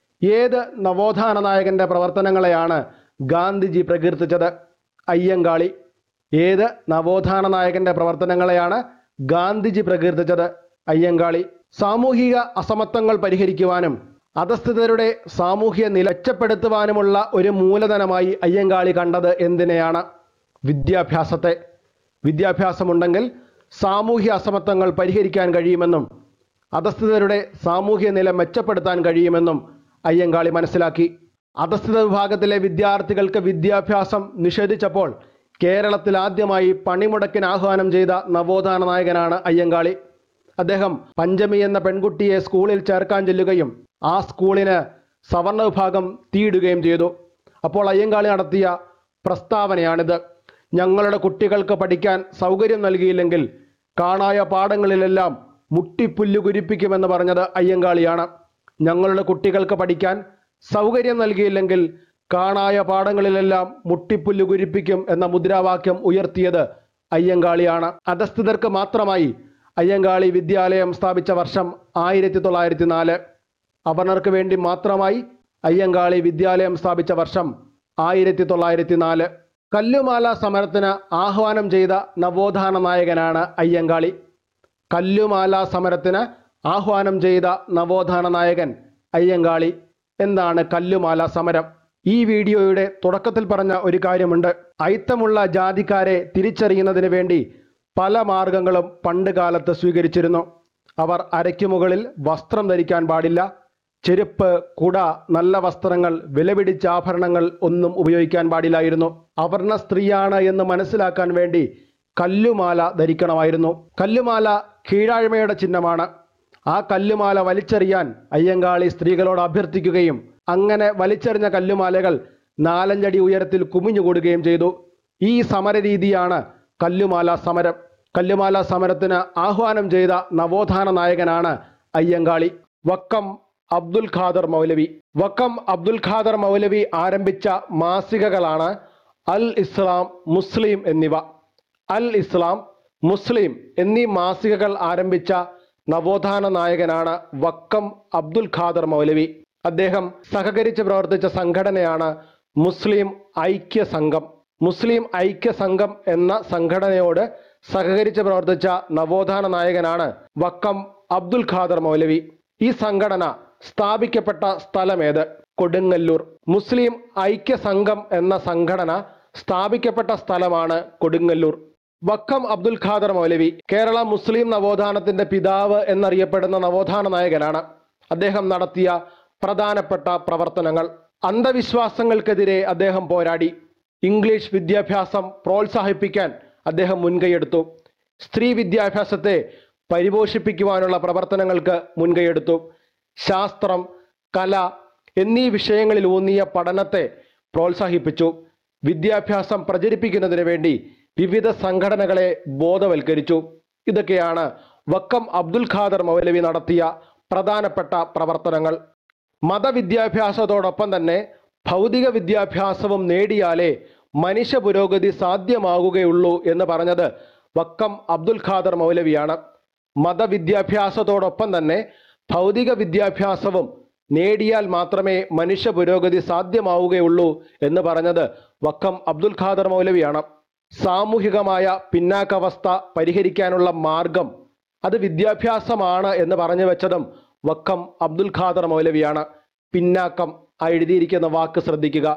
ഏത് നവോത്ഥാന നായകന്റെ പ്രവർത്തനങ്ങളെയാണ് ഗാന്ധിജി പ്രകീർത്തിച്ചത് അയ്യങ്കാളി ഏത് നവോത്ഥാന നായകന്റെ പ്രവർത്തനങ്ങളെയാണ് ഗാന്ധിജി പ്രകീർത്തിച്ചത് അയ്യങ്കാളി സാമൂഹിക അസമത്വങ്ങൾ പരിഹരിക്കുവാനും അധസ്ഥിതരുടെ സാമൂഹ്യ നില മെച്ചപ്പെടുത്തുവാനുമുള്ള ഒരു മൂലധനമായി അയ്യങ്കാളി കണ്ടത് എന്തിനെയാണ് വിദ്യാഭ്യാസത്തെ വിദ്യാഭ്യാസമുണ്ടെങ്കിൽ സാമൂഹ്യ അസമത്വങ്ങൾ പരിഹരിക്കാൻ കഴിയുമെന്നും അധസ്ഥിതരുടെ സാമൂഹ്യ നില മെച്ചപ്പെടുത്താൻ കഴിയുമെന്നും അയ്യങ്കാളി മനസ്സിലാക്കി അധസ്ഥിത വിഭാഗത്തിലെ വിദ്യാർത്ഥികൾക്ക് വിദ്യാഭ്യാസം നിഷേധിച്ചപ്പോൾ കേരളത്തിൽ ആദ്യമായി പണിമുടക്കിന് ആഹ്വാനം ചെയ്ത നവോത്ഥാന നായകനാണ് അയ്യങ്കാളി അദ്ദേഹം പഞ്ചമി എന്ന പെൺകുട്ടിയെ സ്കൂളിൽ ചേർക്കാൻ ചെല്ലുകയും ആ സ്കൂളിന് സവർണ വിഭാഗം തീയിടുകയും ചെയ്തു അപ്പോൾ അയ്യങ്കാളി നടത്തിയ പ്രസ്താവനയാണിത് ഞങ്ങളുടെ കുട്ടികൾക്ക് പഠിക്കാൻ സൗകര്യം നൽകിയില്ലെങ്കിൽ കാണായ പാഠങ്ങളിലെല്ലാം മുട്ടിപ്പുല്ല് കുരിപ്പിക്കുമെന്ന് പറഞ്ഞത് അയ്യങ്കാളിയാണ് ഞങ്ങളുടെ കുട്ടികൾക്ക് പഠിക്കാൻ സൗകര്യം നൽകിയില്ലെങ്കിൽ കാണായ പാഠങ്ങളിലെല്ലാം മുട്ടിപ്പുല്ല് കുരിപ്പിക്കും എന്ന മുദ്രാവാക്യം ഉയർത്തിയത് അയ്യങ്കാളിയാണ് അധസ്ഥിതർക്ക് മാത്രമായി അയ്യങ്കാളി വിദ്യാലയം സ്ഥാപിച്ച വർഷം ആയിരത്തി തൊള്ളായിരത്തി നാല് അവർണർക്ക് വേണ്ടി മാത്രമായി അയ്യങ്കാളി വിദ്യാലയം സ്ഥാപിച്ച വർഷം ആയിരത്തി തൊള്ളായിരത്തി നാല് കല്ലുമാല സമരത്തിന് ആഹ്വാനം ചെയ്ത നവോത്ഥാന നായകനാണ് അയ്യങ്കാളി കല്ലുമാല സമരത്തിന് ആഹ്വാനം ചെയ്ത നവോത്ഥാന നായകൻ അയ്യങ്കാളി എന്താണ് കല്ലുമാല സമരം ഈ വീഡിയോയുടെ തുടക്കത്തിൽ പറഞ്ഞ ഒരു കാര്യമുണ്ട് അയിത്തമുള്ള ജാതിക്കാരെ തിരിച്ചറിയുന്നതിന് വേണ്ടി പല മാർഗങ്ങളും പണ്ട് കാലത്ത് സ്വീകരിച്ചിരുന്നു അവർ അരയ്ക്കു മുകളിൽ വസ്ത്രം ധരിക്കാൻ പാടില്ല ചെരുപ്പ് കുട നല്ല വസ്ത്രങ്ങൾ വിലപിടിച്ച ആഭരണങ്ങൾ ഒന്നും ഉപയോഗിക്കാൻ പാടില്ലായിരുന്നു അവർണ സ്ത്രീയാണ് എന്ന് മനസ്സിലാക്കാൻ വേണ്ടി കല്ലുമാല ധരിക്കണമായിരുന്നു കല്ലുമാല കീഴാഴ്മയുടെ ചിഹ്നമാണ് ആ കല്ലുമാല വലിച്ചെറിയാൻ അയ്യങ്കാളി സ്ത്രീകളോട് അഭ്യർത്ഥിക്കുകയും അങ്ങനെ വലിച്ചെറിഞ്ഞ കല്ലുമാലകൾ നാലഞ്ചടി ഉയരത്തിൽ കുമിഞ്ഞുകൂടുകയും ചെയ്തു ഈ സമരരീതിയാണ് കല്ലുമാല സമരം കല്ലുമാല സമരത്തിന് ആഹ്വാനം ചെയ്ത നവോത്ഥാന നായകനാണ് അയ്യങ്കാളി വക്കം അബ്ദുൽ ഖാദർ മൗലവി വക്കം അബ്ദുൽ ഖാദർ മൗലവി ആരംഭിച്ച മാസികകളാണ് അൽ ഇസ്ലാം മുസ്ലിം എന്നിവ അൽ ഇസ്ലാം മുസ്ലിം എന്നീ മാസികകൾ ആരംഭിച്ച നവോത്ഥാന നായകനാണ് വക്കം അബ്ദുൽ ഖാദർ മൗലവി അദ്ദേഹം സഹകരിച്ച് പ്രവർത്തിച്ച സംഘടനയാണ് മുസ്ലിം ഐക്യ സംഘം മുസ്ലിം ഐക്യ സംഘം എന്ന സംഘടനയോട് സഹകരിച്ച് പ്രവർത്തിച്ച നവോത്ഥാന നായകനാണ് വക്കം അബ്ദുൽ ഖാദർ മൗലവി ഈ സംഘടന സ്ഥാപിക്കപ്പെട്ട സ്ഥലമേത് കൊടുങ്ങല്ലൂർ മുസ്ലിം ഐക്യ സംഘം എന്ന സംഘടന സ്ഥാപിക്കപ്പെട്ട സ്ഥലമാണ് കൊടുങ്ങല്ലൂർ വക്കം അബ്ദുൽ ഖാദർ മൗലവി കേരള മുസ്ലിം നവോത്ഥാനത്തിന്റെ പിതാവ് എന്നറിയപ്പെടുന്ന നവോത്ഥാന നായകനാണ് അദ്ദേഹം നടത്തിയ പ്രധാനപ്പെട്ട പ്രവർത്തനങ്ങൾ അന്ധവിശ്വാസങ്ങൾക്കെതിരെ അദ്ദേഹം പോരാടി ഇംഗ്ലീഷ് വിദ്യാഭ്യാസം പ്രോത്സാഹിപ്പിക്കാൻ അദ്ദേഹം മുൻകൈയെടുത്തു സ്ത്രീ വിദ്യാഭ്യാസത്തെ പരിപോഷിപ്പിക്കുവാനുള്ള പ്രവർത്തനങ്ങൾക്ക് മുൻകൈയെടുത്തു ശാസ്ത്രം കല എന്നീ വിഷയങ്ങളിൽ ഊന്നിയ പഠനത്തെ പ്രോത്സാഹിപ്പിച്ചു വിദ്യാഭ്യാസം പ്രചരിപ്പിക്കുന്നതിന് വേണ്ടി വിവിധ സംഘടനകളെ ബോധവൽക്കരിച്ചു ഇതൊക്കെയാണ് വക്കം അബ്ദുൽ ഖാദർ മൗലവി നടത്തിയ പ്രധാനപ്പെട്ട പ്രവർത്തനങ്ങൾ മതവിദ്യാഭ്യാസത്തോടൊപ്പം തന്നെ ഭൗതിക വിദ്യാഭ്യാസവും നേടിയാലേ മനുഷ്യ പുരോഗതി സാധ്യമാകുകയുള്ളൂ എന്ന് പറഞ്ഞത് വക്കം അബ്ദുൽ ഖാദർ മൗലവിയാണ് മതവിദ്യാഭ്യാസത്തോടൊപ്പം തന്നെ ഭൗതിക വിദ്യാഭ്യാസവും നേടിയാൽ മാത്രമേ മനുഷ്യ പുരോഗതി സാധ്യമാവുകയുള്ളൂ എന്ന് പറഞ്ഞത് വക്കം അബ്ദുൽ ഖാദർ മൗലവിയാണ് സാമൂഹികമായ പിന്നാക്കാവസ്ഥ പരിഹരിക്കാനുള്ള മാർഗം അത് വിദ്യാഭ്യാസമാണ് എന്ന് പറഞ്ഞു വെച്ചതും വക്കം അബ്ദുൽ ഖാദർ മൗലവിയാണ് പിന്നാക്കം ആ എഴുതിയിരിക്കുന്ന വാക്ക് ശ്രദ്ധിക്കുക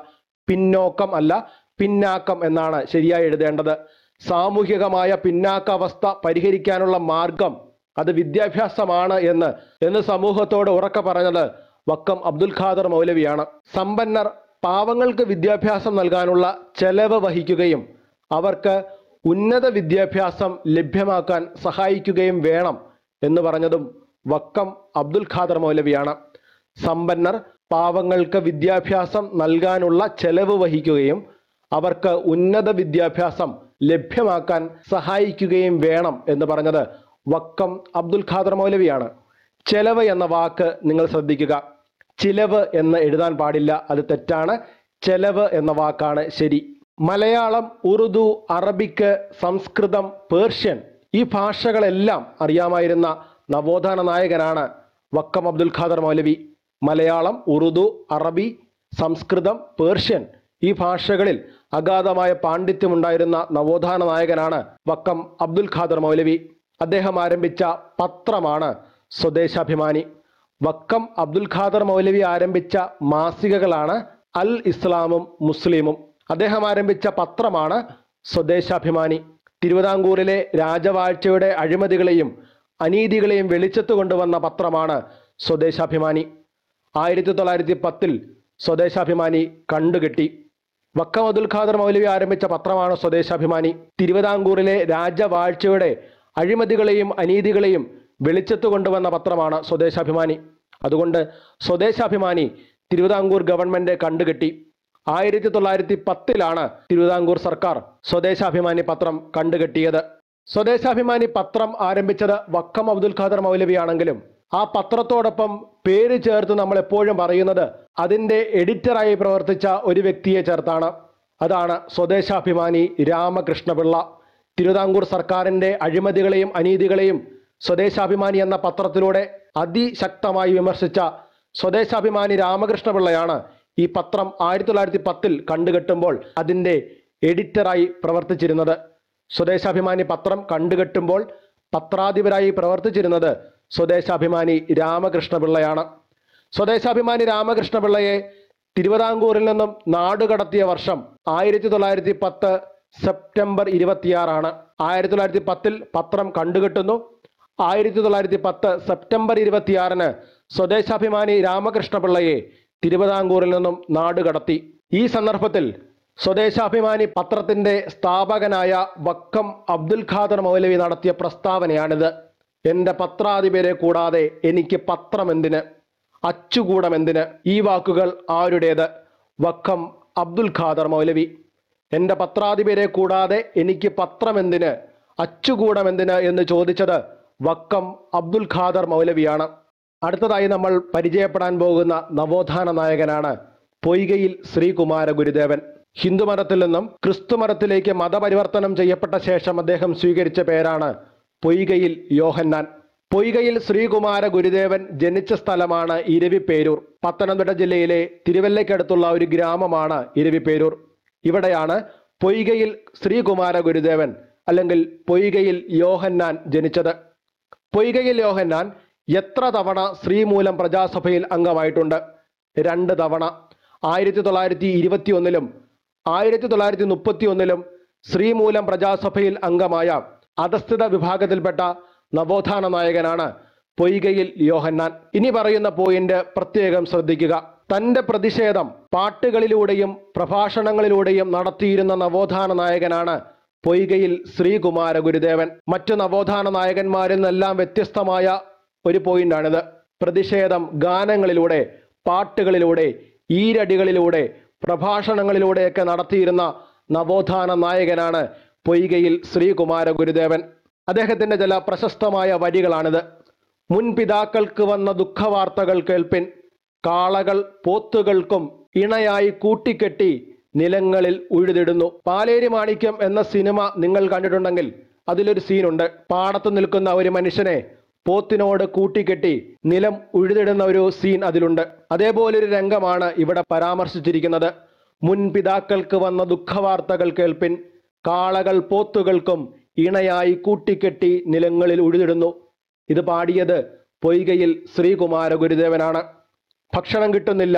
പിന്നോക്കം അല്ല പിന്നാക്കം എന്നാണ് ശരിയായി എഴുതേണ്ടത് സാമൂഹികമായ പിന്നാക്കാവസ്ഥ പരിഹരിക്കാനുള്ള മാർഗം അത് വിദ്യാഭ്യാസമാണ് എന്ന് എന്ന് സമൂഹത്തോട് ഉറക്കെ പറഞ്ഞത് വക്കം അബ്ദുൽ ഖാദർ മൗലവിയാണ് സമ്പന്നർ പാവങ്ങൾക്ക് വിദ്യാഭ്യാസം നൽകാനുള്ള ചെലവ് വഹിക്കുകയും അവർക്ക് ഉന്നത വിദ്യാഭ്യാസം ലഭ്യമാക്കാൻ സഹായിക്കുകയും വേണം എന്ന് പറഞ്ഞതും വക്കം അബ്ദുൽ ഖാദർ മൗലവിയാണ് സമ്പന്നർ പാവങ്ങൾക്ക് വിദ്യാഭ്യാസം നൽകാനുള്ള ചെലവ് വഹിക്കുകയും അവർക്ക് ഉന്നത വിദ്യാഭ്യാസം ലഭ്യമാക്കാൻ സഹായിക്കുകയും വേണം എന്ന് പറഞ്ഞത് വക്കം അബ്ദുൽ ഖാദർ മൗലവിയാണ് ചെലവ് എന്ന വാക്ക് നിങ്ങൾ ശ്രദ്ധിക്കുക ചിലവ് എന്ന് എഴുതാൻ പാടില്ല അത് തെറ്റാണ് ചെലവ് എന്ന വാക്കാണ് ശരി മലയാളം ഉറുദു അറബിക്ക് സംസ്കൃതം പേർഷ്യൻ ഈ ഭാഷകളെല്ലാം അറിയാമായിരുന്ന നവോത്ഥാന നായകനാണ് വക്കം അബ്ദുൽ ഖാദർ മൗലവി മലയാളം ഉറുദു അറബി സംസ്കൃതം പേർഷ്യൻ ഈ ഭാഷകളിൽ അഗാധമായ പാണ്ഡിത്യമുണ്ടായിരുന്ന നവോത്ഥാന നായകനാണ് വക്കം അബ്ദുൽ ഖാദർ മൗലവി അദ്ദേഹം ആരംഭിച്ച പത്രമാണ് സ്വദേശാഭിമാനി വക്കം അബ്ദുൽ ഖാദർ മൗലവി ആരംഭിച്ച മാസികകളാണ് അൽ ഇസ്ലാമും മുസ്ലിമും അദ്ദേഹം ആരംഭിച്ച പത്രമാണ് സ്വദേശാഭിമാനി തിരുവിതാംകൂറിലെ രാജവാഴ്ചയുടെ അഴിമതികളെയും അനീതികളെയും വെളിച്ചത്ത് കൊണ്ടുവന്ന പത്രമാണ് സ്വദേശാഭിമാനി ആയിരത്തി തൊള്ളായിരത്തി പത്തിൽ സ്വദേശാഭിമാനി കണ്ടുകെട്ടി വക്കം അബ്ദുൽ ഖാദർ മൗലവി ആരംഭിച്ച പത്രമാണ് സ്വദേശാഭിമാനി തിരുവിതാംകൂറിലെ രാജവാഴ്ചയുടെ അഴിമതികളെയും അനീതികളെയും വെളിച്ചത്ത് കൊണ്ടുവന്ന പത്രമാണ് സ്വദേശാഭിമാനി അതുകൊണ്ട് സ്വദേശാഭിമാനി തിരുവിതാംകൂർ ഗവൺമെന്റ് കണ്ടുകെട്ടി ആയിരത്തി തൊള്ളായിരത്തി പത്തിലാണ് തിരുവിതാംകൂർ സർക്കാർ സ്വദേശാഭിമാനി പത്രം കണ്ടുകെട്ടിയത് സ്വദേശാഭിമാനി പത്രം ആരംഭിച്ചത് വക്കം അബ്ദുൽ ഖാദർ മൗലവിയാണെങ്കിലും ആ പത്രത്തോടൊപ്പം പേര് ചേർത്ത് നമ്മൾ എപ്പോഴും പറയുന്നത് അതിൻ്റെ എഡിറ്ററായി പ്രവർത്തിച്ച ഒരു വ്യക്തിയെ ചേർത്താണ് അതാണ് സ്വദേശാഭിമാനി രാമകൃഷ്ണപിള്ള തിരുവിതാംകൂർ സർക്കാരിൻ്റെ അഴിമതികളെയും അനീതികളെയും സ്വദേശാഭിമാനി എന്ന പത്രത്തിലൂടെ അതിശക്തമായി വിമർശിച്ച സ്വദേശാഭിമാനി രാമകൃഷ്ണപിള്ളയാണ് ഈ പത്രം ആയിരത്തി തൊള്ളായിരത്തി പത്തിൽ കണ്ടുകെട്ടുമ്പോൾ അതിൻ്റെ എഡിറ്ററായി പ്രവർത്തിച്ചിരുന്നത് സ്വദേശാഭിമാനി പത്രം കണ്ടുകെട്ടുമ്പോൾ പത്രാധിപരായി പ്രവർത്തിച്ചിരുന്നത് സ്വദേശാഭിമാനി രാമകൃഷ്ണപിള്ളയാണ് സ്വദേശാഭിമാനി രാമകൃഷ്ണപിള്ളയെ തിരുവിതാംകൂറിൽ നിന്നും നാടുകടത്തിയ വർഷം ആയിരത്തി തൊള്ളായിരത്തി പത്ത് സെപ്റ്റംബർ ഇരുപത്തിയാറാണ് ആയിരത്തി തൊള്ളായിരത്തി പത്തിൽ പത്രം കണ്ടുകെട്ടുന്നു ആയിരത്തി തൊള്ളായിരത്തി പത്ത് സെപ്റ്റംബർ ഇരുപത്തിയാറിന് സ്വദേശാഭിമാനി രാമകൃഷ്ണപിള്ളയെ തിരുവിതാംകൂറിൽ നിന്നും നാടുകടത്തി ഈ സന്ദർഭത്തിൽ സ്വദേശാഭിമാനി പത്രത്തിന്റെ സ്ഥാപകനായ വക്കം അബ്ദുൽ ഖാദർ മൗലവി നടത്തിയ പ്രസ്താവനയാണിത് എൻ്റെ പത്രാധിപരെ കൂടാതെ എനിക്ക് പത്രം എന്തിന് അച്ചുകൂടം എന്തിന് ഈ വാക്കുകൾ ആരുടേത് വക്കം അബ്ദുൽ ഖാദർ മൗലവി എൻ്റെ പത്രാധിപരെ കൂടാതെ എനിക്ക് പത്രം എന്തിന് അച്ചുകൂടം എന്തിന് എന്ന് ചോദിച്ചത് വക്കം അബ്ദുൽ ഖാദർ മൗലവിയാണ് അടുത്തതായി നമ്മൾ പരിചയപ്പെടാൻ പോകുന്ന നവോത്ഥാന നായകനാണ് പൊയ്കയിൽ ശ്രീകുമാര ഗുരുദേവൻ ഹിന്ദുമതത്തിൽ നിന്നും ക്രിസ്തുമതത്തിലേക്ക് മതപരിവർത്തനം ചെയ്യപ്പെട്ട ശേഷം അദ്ദേഹം സ്വീകരിച്ച പേരാണ് പൊയ്കയിൽ യോഹന്നാൻ പൊയ്കയിൽ ശ്രീകുമാര ഗുരുദേവൻ ജനിച്ച സ്ഥലമാണ് ഇരവിപ്പേരൂർ പത്തനംതിട്ട ജില്ലയിലെ തിരുവല്ലയ്ക്കടുത്തുള്ള ഒരു ഗ്രാമമാണ് ഇരവിപ്പേരൂർ ഇവിടെയാണ് പൊയ്കയിൽ ശ്രീകുമാര ഗുരുദേവൻ അല്ലെങ്കിൽ പൊയ്കയിൽ യോഹന്നാൻ ജനിച്ചത് പൊയ്കയിൽ യോഹന്നാൻ എത്ര തവണ ശ്രീമൂലം പ്രജാസഭയിൽ അംഗമായിട്ടുണ്ട് രണ്ട് തവണ ആയിരത്തി തൊള്ളായിരത്തി ഇരുപത്തി ഒന്നിലും ആയിരത്തി തൊള്ളായിരത്തി മുപ്പത്തി ഒന്നിലും ശ്രീമൂലം പ്രജാസഭയിൽ അംഗമായ അധസ്ഥിത വിഭാഗത്തിൽപ്പെട്ട നവോത്ഥാന നായകനാണ് പൊയ്കയിൽ യോഹന്നാൻ ഇനി പറയുന്ന പോയിന്റ് പ്രത്യേകം ശ്രദ്ധിക്കുക തന്റെ പ്രതിഷേധം പാട്ടുകളിലൂടെയും പ്രഭാഷണങ്ങളിലൂടെയും നടത്തിയിരുന്ന നവോത്ഥാന നായകനാണ് പൊയ്കയിൽ ശ്രീകുമാര ഗുരുദേവൻ മറ്റു നവോത്ഥാന നായകന്മാരിൽ നിന്നെല്ലാം വ്യത്യസ്തമായ ഒരു പോയിന്റാണിത് പ്രതിഷേധം ഗാനങ്ങളിലൂടെ പാട്ടുകളിലൂടെ ഈരടികളിലൂടെ പ്രഭാഷണങ്ങളിലൂടെയൊക്കെ നടത്തിയിരുന്ന നവോത്ഥാന നായകനാണ് പൊയ്കയിൽ ശ്രീകുമാര ഗുരുദേവൻ അദ്ദേഹത്തിന്റെ ചില പ്രശസ്തമായ വരികളാണിത് മുൻ പിതാക്കൾക്ക് വന്ന ദുഃഖവാർത്തകൾ കേൾപ്പിൻ കാളകൾ പോത്തുകൾക്കും ഇണയായി കൂട്ടിക്കെട്ടി നിലങ്ങളിൽ ഉഴുതിടുന്നു പാലേരി മാണിക്യം എന്ന സിനിമ നിങ്ങൾ കണ്ടിട്ടുണ്ടെങ്കിൽ അതിലൊരു സീനുണ്ട് പാടത്ത് നിൽക്കുന്ന ഒരു മനുഷ്യനെ പോത്തിനോട് കൂട്ടിക്കെട്ടി നിലം ഉഴുതിടുന്ന ഒരു സീൻ അതിലുണ്ട് അതേപോലൊരു രംഗമാണ് ഇവിടെ പരാമർശിച്ചിരിക്കുന്നത് മുൻ പിതാക്കൾക്ക് വന്ന ദുഃഖവാർത്തകൾ കേൾപ്പിൻ കാളകൾ പോത്തുകൾക്കും ഇണയായി കൂട്ടിക്കെട്ടി നിലങ്ങളിൽ ഉഴുതിടുന്നു ഇത് പാടിയത് പൊയ്കയിൽ ശ്രീകുമാര ഗുരുദേവനാണ് ഭക്ഷണം കിട്ടുന്നില്ല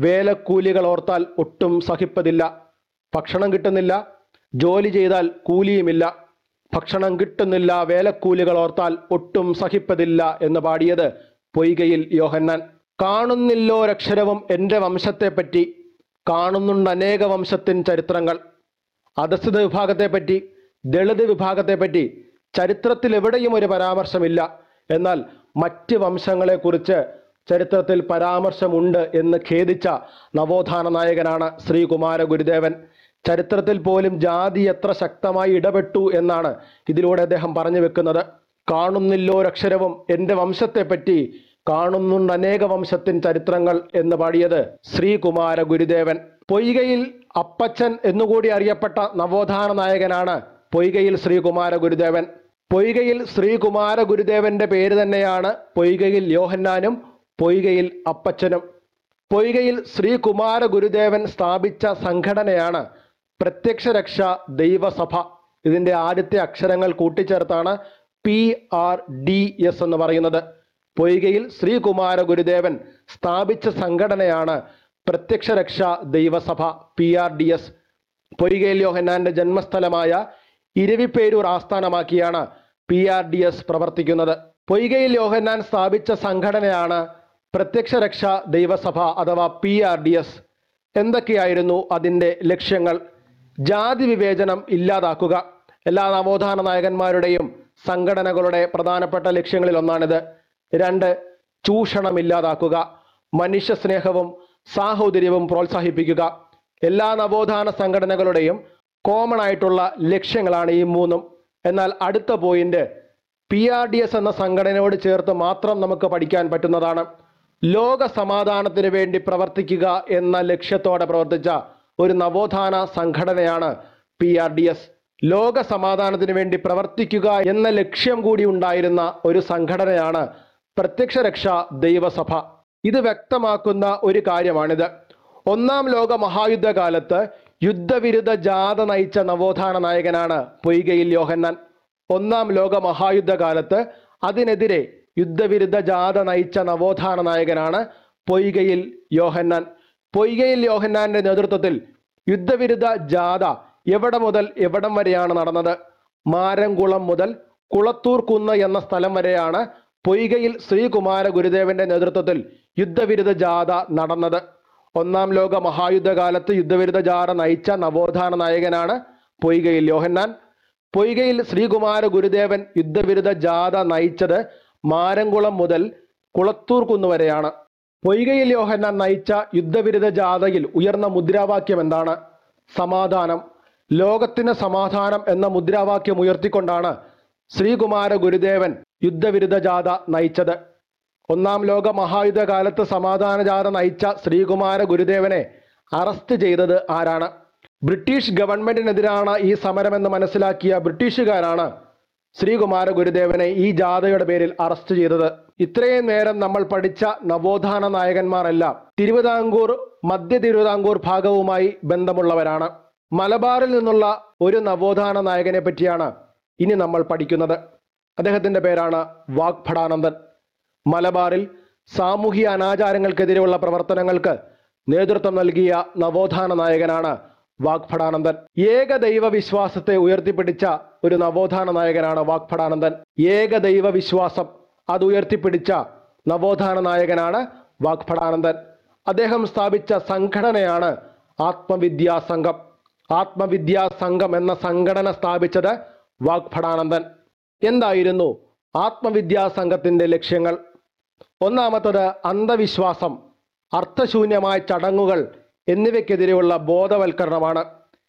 വേലക്കൂലികൾ ഓർത്താൽ ഒട്ടും സഹിപ്പതില്ല ഭക്ഷണം കിട്ടുന്നില്ല ജോലി ചെയ്താൽ കൂലിയുമില്ല ഭക്ഷണം കിട്ടുന്നില്ല വേലക്കൂലികൾ ഓർത്താൽ ഒട്ടും സഹിപ്പതില്ല എന്ന് പാടിയത് പൊയ്കയിൽ യോഹന്നാൻ കാണുന്നില്ലോരക്ഷരവും എൻ്റെ വംശത്തെപ്പറ്റി കാണുന്നുണ്ട് അനേക വംശത്തിൻ ചരിത്രങ്ങൾ അധസ്ഥിത വിഭാഗത്തെപ്പറ്റി ദളിത് വിഭാഗത്തെപ്പറ്റി ചരിത്രത്തിൽ എവിടെയും ഒരു പരാമർശമില്ല എന്നാൽ മറ്റ് വംശങ്ങളെക്കുറിച്ച് ചരിത്രത്തിൽ പരാമർശമുണ്ട് എന്ന് ഖേദിച്ച നവോത്ഥാന നായകനാണ് ശ്രീകുമാര ഗുരുദേവൻ ചരിത്രത്തിൽ പോലും ജാതി എത്ര ശക്തമായി ഇടപെട്ടു എന്നാണ് ഇതിലൂടെ അദ്ദേഹം പറഞ്ഞു വെക്കുന്നത് കാണുന്നില്ലോരക്ഷരവും എൻ്റെ വംശത്തെപ്പറ്റി കാണുന്നുണ്ട് അനേക വംശത്തിൻ ചരിത്രങ്ങൾ എന്ന് പാടിയത് ശ്രീകുമാര ഗുരുദേവൻ പൊയ്കയിൽ അപ്പച്ചൻ എന്നുകൂടി അറിയപ്പെട്ട നവോത്ഥാന നായകനാണ് പൊയ്കയിൽ ശ്രീകുമാര ഗുരുദേവൻ പൊയ്കയിൽ ശ്രീകുമാര ഗുരുദേവന്റെ പേര് തന്നെയാണ് പൊയ്കയിൽ യോഹന്നാനും പൊയ്കയിൽ അപ്പച്ചനും പൊയ്കയിൽ ശ്രീകുമാര ഗുരുദേവൻ സ്ഥാപിച്ച സംഘടനയാണ് പ്രത്യക്ഷ രക്ഷ ദൈവസഭ ഇതിന്റെ ആദ്യത്തെ അക്ഷരങ്ങൾ കൂട്ടിച്ചേർത്താണ് പി ആർ ഡി എസ് എന്ന് പറയുന്നത് പൊയ്കയിൽ ശ്രീകുമാര ഗുരുദേവൻ സ്ഥാപിച്ച സംഘടനയാണ് Prathyaksha Raksha Daiva Sabha R D D പൊയ്കയിൽ യോഹന്നാന്റെ ജന്മസ്ഥലമായ ഇരവിപ്പേരൂർ ആസ്ഥാനമാക്കിയാണ് പി ആർ ഡി എസ് പ്രവർത്തിക്കുന്നത് പൊയ്കയിൽ യോഹന്നാൻ സ്ഥാപിച്ച സംഘടനയാണ് പ്രത്യക്ഷ രക്ഷ ദൈവസഭ അഥവാ പി ആർ ഡി എസ് എന്തൊക്കെയായിരുന്നു അതിൻ്റെ ലക്ഷ്യങ്ങൾ ജാതി വിവേചനം ഇല്ലാതാക്കുക എല്ലാ നവോത്ഥാന നായകന്മാരുടെയും സംഘടനകളുടെ പ്രധാനപ്പെട്ട ലക്ഷ്യങ്ങളിൽ ഒന്നാണിത് രണ്ട് ചൂഷണം ഇല്ലാതാക്കുക മനുഷ്യ സ്നേഹവും സാഹോദര്യവും പ്രോത്സാഹിപ്പിക്കുക എല്ലാ നവോത്ഥാന സംഘടനകളുടെയും കോമൺ ആയിട്ടുള്ള ലക്ഷ്യങ്ങളാണ് ഈ മൂന്നും എന്നാൽ അടുത്ത point P R D S എന്ന സംഘടനയോട് ചേർത്ത് മാത്രം നമുക്ക് പഠിക്കാൻ പറ്റുന്നതാണ് ലോക സമാധാനത്തിന് വേണ്ടി പ്രവർത്തിക്കുക എന്ന ലക്ഷ്യത്തോടെ പ്രവർത്തിച്ച ഒരു നവോത്ഥാന സംഘടനയാണ് പി ആർ ഡി എസ് ലോക സമാധാനത്തിന് വേണ്ടി പ്രവർത്തിക്കുക എന്ന ലക്ഷ്യം കൂടി ഉണ്ടായിരുന്ന ഒരു സംഘടനയാണ് പ്രത്യക്ഷ രക്ഷ ദൈവസഭ ഇത് വ്യക്തമാക്കുന്ന ഒരു കാര്യമാണിത് ഒന്നാം ലോക മഹായുദ്ധകാലത്ത് യുദ്ധവിരുദ്ധ ജാഥ നയിച്ച നവോത്ഥാന നായകനാണ് പൊയ്കയിൽ യോഹന്നാൻ ഒന്നാം ലോക മഹായുദ്ധകാലത്ത് അതിനെതിരെ യുദ്ധവിരുദ്ധ ജാഥ നയിച്ച നവോത്ഥാന നായകനാണ് പൊയ്കയിൽ യോഹന്നാൻ പൊയ്കയിൽ യോഹന്നാന്റെ നേതൃത്വത്തിൽ യുദ്ധവിരുദ്ധ ജാഥ എവിടെ മുതൽ എവിടം വരെയാണ് നടന്നത് മാരംകുളം മുതൽ കുളത്തൂർ കുന്ന് എന്ന സ്ഥലം വരെയാണ് പൊയ്കയിൽ ശ്രീകുമാര ഗുരുദേവന്റെ നേതൃത്വത്തിൽ യുദ്ധവിരുദ്ധ ജാഥ നടന്നത് ഒന്നാം ലോക മഹായുദ്ധകാലത്ത് യുദ്ധവിരുദ്ധ ജാഥ നയിച്ച നവോത്ഥാന നായകനാണ് പൊയ്കയിൽ യോഹന്നാൻ പൊയ്കയിൽ ശ്രീകുമാര ഗുരുദേവൻ യുദ്ധവിരുദ്ധ ജാഥ നയിച്ചത് മാരംകുളം മുതൽ കുളത്തൂർ കുന്ന് വരെയാണ് പൊയ്കയിൽ യോഹന്നാൻ നയിച്ച യുദ്ധവിരുദ്ധ ജാഥയിൽ ഉയർന്ന മുദ്രാവാക്യം എന്താണ് സമാധാനം ലോകത്തിന് സമാധാനം എന്ന മുദ്രാവാക്യം ഉയർത്തിക്കൊണ്ടാണ് ശ്രീകുമാര ഗുരുദേവൻ യുദ്ധവിരുദ്ധ ജാഥ നയിച്ചത് ഒന്നാം ലോക മഹായുദ്ധ കാലത്ത് സമാധാന ജാഥ നയിച്ച ശ്രീകുമാര ഗുരുദേവനെ അറസ്റ്റ് ചെയ്തത് ആരാണ് ബ്രിട്ടീഷ് ഗവൺമെന്റിനെതിരാണ് ഈ സമരമെന്ന് മനസ്സിലാക്കിയ ബ്രിട്ടീഷുകാരാണ് ശ്രീകുമാര ഗുരുദേവനെ ഈ ജാഥയുടെ പേരിൽ അറസ്റ്റ് ചെയ്തത് ഇത്രയും നേരം നമ്മൾ പഠിച്ച നവോത്ഥാന നായകന്മാരെല്ലാം തിരുവിതാംകൂർ മധ്യ തിരുവിതാംകൂർ ഭാഗവുമായി ബന്ധമുള്ളവരാണ് മലബാറിൽ നിന്നുള്ള ഒരു നവോത്ഥാന നായകനെ പറ്റിയാണ് ഇനി നമ്മൾ പഠിക്കുന്നത് അദ്ദേഹത്തിന്റെ പേരാണ് വാഗ്ഭടാനന്ദൻ മലബാറിൽ സാമൂഹിക അനാചാരങ്ങൾക്കെതിരെയുള്ള പ്രവർത്തനങ്ങൾക്ക് നേതൃത്വം നൽകിയ നവോത്ഥാന നായകനാണ് വാഗ്ഭടാനന്ദൻ ഏകദൈവ വിശ്വാസത്തെ ഉയർത്തിപ്പിടിച്ച ഒരു നവോത്ഥാന നായകനാണ് വാഗ്ഭടാനന്ദൻ ഏകദൈവ വിശ്വാസം അത് ഉയർത്തിപ്പിടിച്ച നവോത്ഥാന നായകനാണ് വാഗ്ഭടാനന്ദൻ അദ്ദേഹം സ്ഥാപിച്ച സംഘടനയാണ് ആത്മവിദ്യാ സംഘം ആത്മവിദ്യാ സംഘം എന്ന സംഘടന സ്ഥാപിച്ചത് വാഗ്ഭടാനന്ദൻ എന്തായിരുന്നു ആത്മവിദ്യാ സംഘത്തിന്റെ ലക്ഷ്യങ്ങൾ ഒന്നാമത്തത് അന്ധവിശ്വാസം അർത്ഥശൂന്യമായ ചടങ്ങുകൾ എന്നിവയ്ക്കെതിരെയുള്ള ബോധവൽക്കരണമാണ്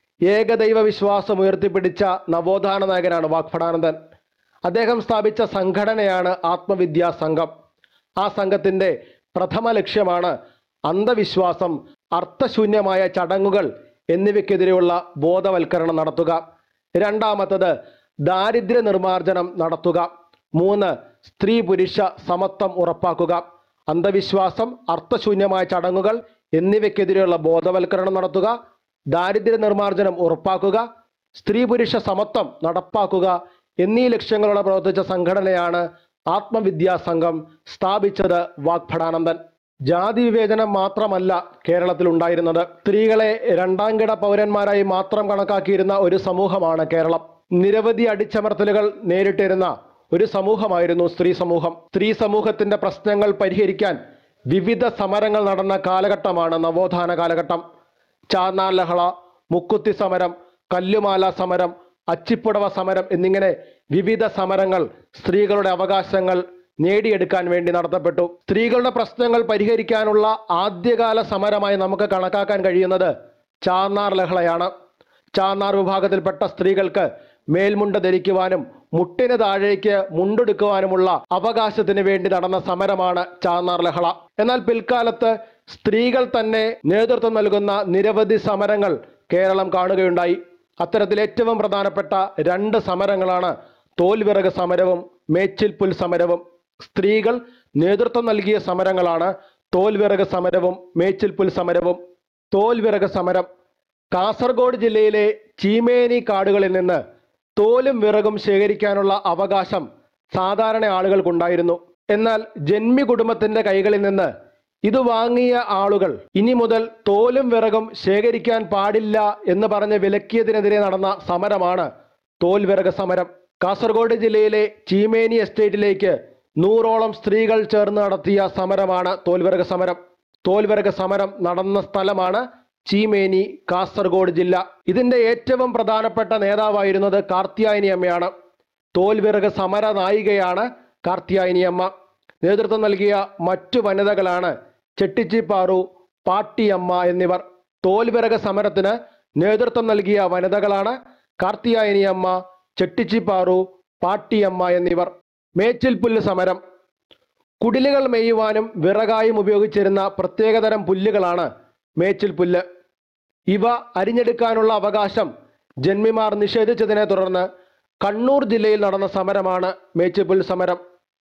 ഏകദൈവ വിശ്വാസം ഉയർത്തിപ്പിടിച്ച നവോത്ഥാന നായകനാണ് വാഗ്ഭടാനന്ദൻ അദ്ദേഹം സ്ഥാപിച്ച സംഘടനയാണ് ആത്മവിദ്യാ സംഘം ആ സംഘത്തിന്റെ പ്രഥമ ലക്ഷ്യമാണ് അന്ധവിശ്വാസം അർത്ഥശൂന്യമായ ചടങ്ങുകൾ എന്നിവയ്ക്കെതിരെയുള്ള ബോധവൽക്കരണം നടത്തുക രണ്ടാമത്തത് ദാരിദ്ര്യ നിർമ്മാർജ്ജനം നടത്തുക മൂന്ന് സ്ത്രീ പുരുഷ സമത്വം ഉറപ്പാക്കുക അന്ധവിശ്വാസം അർത്ഥശൂന്യമായ ചടങ്ങുകൾ എന്നിവയ്ക്കെതിരെയുള്ള ബോധവൽക്കരണം നടത്തുക ദാരിദ്ര്യ നിർമ്മാർജ്ജനം ഉറപ്പാക്കുക സ്ത്രീ പുരുഷ സമത്വം നടപ്പാക്കുക എന്നീ ലക്ഷ്യങ്ങളോടെ പ്രവർത്തിച്ച സംഘടനയാണ് ആത്മവിദ്യാ സംഘം സ്ഥാപിച്ചത് വാഗ്ഭടാനന്ദൻ ജാതി വിവേചനം മാത്രമല്ല കേരളത്തിൽ ഉണ്ടായിരുന്നത് സ്ത്രീകളെ രണ്ടാം കിട പൗരന്മാരായി മാത്രം കണക്കാക്കിയിരുന്ന ഒരു സമൂഹമാണ് കേരളം നിരവധി അടിച്ചമർത്തലുകൾ നേരിട്ടിരുന്ന ഒരു സമൂഹമായിരുന്നു സ്ത്രീ സമൂഹം സ്ത്രീ സമൂഹത്തിന്റെ പ്രശ്നങ്ങൾ പരിഹരിക്കാൻ വിവിധ സമരങ്ങൾ നടന്ന കാലഘട്ടമാണ് നവോത്ഥാന കാലഘട്ടം ചാന്നാർ ലഹള മുക്കുത്തി സമരം കല്ലുമാല സമരം അച്ചിപ്പുടവ സമരം എന്നിങ്ങനെ വിവിധ സമരങ്ങൾ സ്ത്രീകളുടെ അവകാശങ്ങൾ നേടിയെടുക്കാൻ വേണ്ടി നടത്തപ്പെട്ടു സ്ത്രീകളുടെ പ്രശ്നങ്ങൾ പരിഹരിക്കാനുള്ള ആദ്യകാല സമരമായി നമുക്ക് കണക്കാക്കാൻ കഴിയുന്നത് ചാന്നാർ ലഹളയാണ് ചാന്നാർ വിഭാഗത്തിൽപ്പെട്ട സ്ത്രീകൾക്ക് മേൽമുണ്ട് ധരിക്കുവാനും മുട്ടിന് താഴേക്ക് മുണ്ടെടുക്കുവാനുമുള്ള അവകാശത്തിന് വേണ്ടി നടന്ന സമരമാണ് ചാന്നാർ ലഹള എന്നാൽ പിൽക്കാലത്ത് സ്ത്രീകൾ തന്നെ നേതൃത്വം നൽകുന്ന നിരവധി സമരങ്ങൾ കേരളം കാണുകയുണ്ടായി അത്തരത്തിൽ ഏറ്റവും പ്രധാനപ്പെട്ട രണ്ട് സമരങ്ങളാണ് തോൽവിറക് സമരവും മേച്ചിൽപുൽ സമരവും സ്ത്രീകൾ നേതൃത്വം നൽകിയ സമരങ്ങളാണ് തോൽവിറക് സമരവും മേച്ചിൽപുൽ സമരവും തോൽവിറക് സമരം കാസർഗോഡ് ജില്ലയിലെ ചീമേനി കാടുകളിൽ നിന്ന് തോലും വിറകും ശേഖരിക്കാനുള്ള അവകാശം സാധാരണ ആളുകൾക്കുണ്ടായിരുന്നു എന്നാൽ ജന്മി കുടുംബത്തിന്റെ കൈകളിൽ നിന്ന് ഇത് വാങ്ങിയ ആളുകൾ ഇനി മുതൽ തോലും വിറകും ശേഖരിക്കാൻ പാടില്ല എന്ന് പറഞ്ഞ് വിലക്കിയതിനെതിരെ നടന്ന സമരമാണ് തോൽ വിറക് സമരം കാസർഗോഡ് ജില്ലയിലെ ചീമേനി എസ്റ്റേറ്റിലേക്ക് നൂറോളം സ്ത്രീകൾ ചേർന്ന് നടത്തിയ സമരമാണ് തോൽവിറക് സമരം തോൽവിറക് സമരം നടന്ന സ്ഥലമാണ് ചീമേനി കാസർഗോഡ് ജില്ല ഇതിന്റെ ഏറ്റവും പ്രധാനപ്പെട്ട നേതാവായിരുന്നത് കാർത്തിയായനി അമ്മയാണ് തോൽവിറക് സമര നായികയാണ് കാർത്തിയായനി അമ്മ നേതൃത്വം നൽകിയ മറ്റു വനിതകളാണ് ചെട്ടിച്ചിപ്പാറു പാട്ടിയമ്മ എന്നിവർ തോൽവിറക് സമരത്തിന് നേതൃത്വം നൽകിയ വനിതകളാണ് കാർത്തിയായനി അമ്മ ചെട്ടിച്ചിപ്പാറു പാട്ടിയമ്മ എന്നിവർ മേച്ചിൽപുല്ല് സമരം കുടിലുകൾ മേയുവാനും വിറകായും ഉപയോഗിച്ചിരുന്ന പ്രത്യേകതരം പുല്ലുകളാണ് മേച്ചിൽ പുല്ല് ഇവ അരിഞ്ഞെടുക്കാനുള്ള അവകാശം ജന്മിമാർ നിഷേധിച്ചതിനെ തുടർന്ന് കണ്ണൂർ ജില്ലയിൽ നടന്ന സമരമാണ് മേച്ചിൽപുൽ സമരം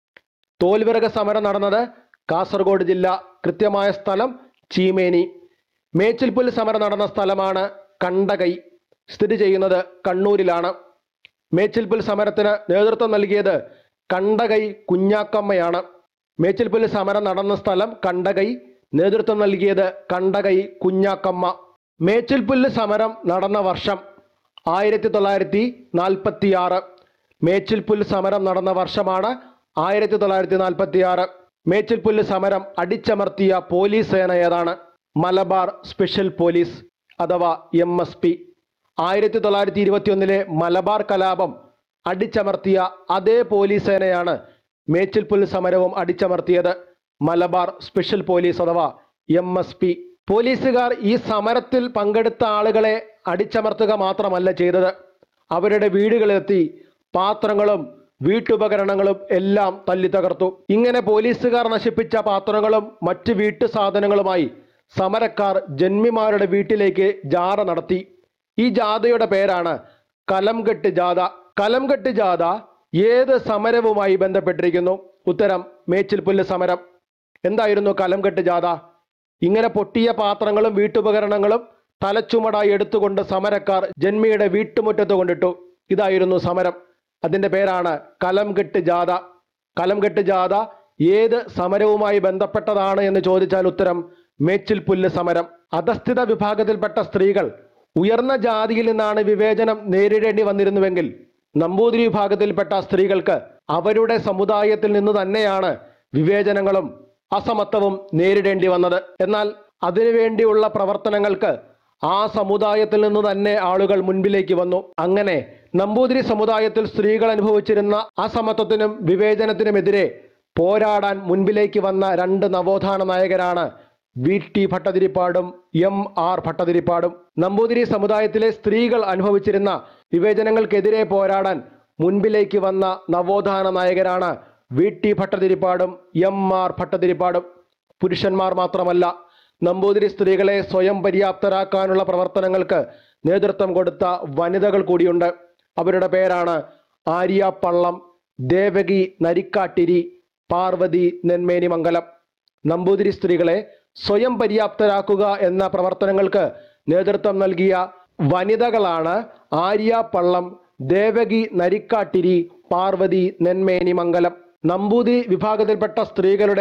തോൽവിറക് സമരം നടന്നത് കാസർഗോഡ് ജില്ല കൃത്യമായ സ്ഥലം ചീമേനി മേച്ചിൽപുൽ സമരം നടന്ന സ്ഥലമാണ് കണ്ടകൈ സ്ഥിതി ചെയ്യുന്നത് കണ്ണൂരിലാണ് മേച്ചിൽപുൽ സമരത്തിന് നേതൃത്വം നൽകിയത് കണ്ടകൈ കുഞ്ഞാക്കമ്മയാണ് മേച്ചിൽപുൽ സമരം നടന്ന സ്ഥലം കണ്ടകൈ നേതൃത്വം നൽകിയത് കണ്ടകൈ കുഞ്ഞാക്കമ്മ മേച്ചിൽപുല്ല് സമരം നടന്ന വർഷം ആയിരത്തി തൊള്ളായിരത്തി നാൽപ്പത്തി ആറ് മേച്ചിൽപുല്ല് സമരം നടന്ന വർഷമാണ് ആയിരത്തി തൊള്ളായിരത്തി നാൽപ്പത്തി ആറ് മേച്ചിൽപുല്ല് സമരം അടിച്ചമർത്തിയ പോലീസ് സേന ഏതാണ് മലബാർ സ്പെഷ്യൽ പോലീസ് അഥവാ എം എസ് പി ആയിരത്തി തൊള്ളായിരത്തി ഇരുപത്തിയൊന്നിലെ മലബാർ കലാപം അടിച്ചമർത്തിയ അതേ പോലീസ് സേനയാണ് മേച്ചിൽപുൽ സമരവും അടിച്ചമർത്തിയത് മലബാർ സ്പെഷ്യൽ പോലീസ് അഥവാ എം എസ് പി പോലീസുകാർ ഈ സമരത്തിൽ പങ്കെടുത്ത ആളുകളെ അടിച്ചമർത്തുക മാത്രമല്ല ചെയ്തത് അവരുടെ വീടുകളിലെത്തി പാത്രങ്ങളും വീട്ടുപകരണങ്ങളും എല്ലാം തല്ലി തകർത്തു ഇങ്ങനെ പോലീസുകാർ നശിപ്പിച്ച പാത്രങ്ങളും മറ്റ് വീട്ടു സാധനങ്ങളുമായി സമരക്കാർ ജന്മിമാരുടെ വീട്ടിലേക്ക് ജാഥ നടത്തി ഈ ജാഥയുടെ പേരാണ് കലംകെട്ട് ജാഥ കലംകെട്ട് ജാഥ ഏത് സമരവുമായി ബന്ധപ്പെട്ടിരിക്കുന്നു ഉത്തരം മേച്ചിൽപുല്ല് സമരം എന്തായിരുന്നു കലംകെട്ട് ജാഥ ഇങ്ങനെ പൊട്ടിയ പാത്രങ്ങളും വീട്ടുപകരണങ്ങളും തലച്ചുമടായി എടുത്തുകൊണ്ട് സമരക്കാർ ജന്മിയുടെ വീട്ടുമുറ്റത്ത് കൊണ്ടിട്ടു ഇതായിരുന്നു സമരം അതിന്റെ പേരാണ് കലംകെട്ട് ജാഥ കലംകെട്ട് ജാഥ ഏത് സമരവുമായി ബന്ധപ്പെട്ടതാണ് എന്ന് ചോദിച്ചാൽ ഉത്തരം മേച്ചിൽപുല്ല് സമരം അധസ്ഥിത വിഭാഗത്തിൽപ്പെട്ട സ്ത്രീകൾ ഉയർന്ന ജാതിയിൽ നിന്നാണ് വിവേചനം നേരിടേണ്ടി വന്നിരുന്നുവെങ്കിൽ നമ്പൂതിരി വിഭാഗത്തിൽപ്പെട്ട സ്ത്രീകൾക്ക് അവരുടെ സമുദായത്തിൽ നിന്ന് തന്നെയാണ് വിവേചനങ്ങളും അസമത്വവും നേരിടേണ്ടി വന്നത് എന്നാൽ അതിനുവേണ്ടിയുള്ള പ്രവർത്തനങ്ങൾക്ക് ആ സമുദായത്തിൽ നിന്ന് തന്നെ ആളുകൾ മുൻപിലേക്ക് വന്നു അങ്ങനെ നമ്പൂതിരി സമുദായത്തിൽ സ്ത്രീകൾ അനുഭവിച്ചിരുന്ന അസമത്വത്തിനും വിവേചനത്തിനുമെതിരെ പോരാടാൻ മുൻപിലേക്ക് വന്ന രണ്ട് നവോത്ഥാന നായകരാണ് വി ടി ഭട്ടതിരിപ്പാടും എം ആർ ഭട്ടതിരിപ്പാടും നമ്പൂതിരി സമുദായത്തിലെ സ്ത്രീകൾ അനുഭവിച്ചിരുന്ന വിവേചനങ്ങൾക്കെതിരെ പോരാടാൻ മുൻപിലേക്ക് വന്ന നവോത്ഥാന നായകരാണ് വി ടി ഭട്ടതിരിപ്പാടും എം ആർ ഭട്ടതിരിപ്പാടും പുരുഷന്മാർ മാത്രമല്ല നമ്പൂതിരി സ്ത്രീകളെ സ്വയം പര്യാപ്തരാക്കാനുള്ള പ്രവർത്തനങ്ങൾക്ക് നേതൃത്വം കൊടുത്ത വനിതകൾ കൂടിയുണ്ട് അവരുടെ പേരാണ് ആര്യ പള്ളം ദേവകി നരിക്കാട്ടിരി പാർവതി നെന്മേനി മംഗലം നമ്പൂതിരി സ്ത്രീകളെ സ്വയം പര്യാപ്തരാക്കുക എന്ന പ്രവർത്തനങ്ങൾക്ക് നേതൃത്വം നൽകിയ വനിതകളാണ് ആര്യ പള്ളം ദേവകി നരിക്കാട്ടിരി പാർവതി നെന്മേനി മംഗലം നമ്പൂതിരി വിഭാഗത്തിൽപ്പെട്ട സ്ത്രീകളുടെ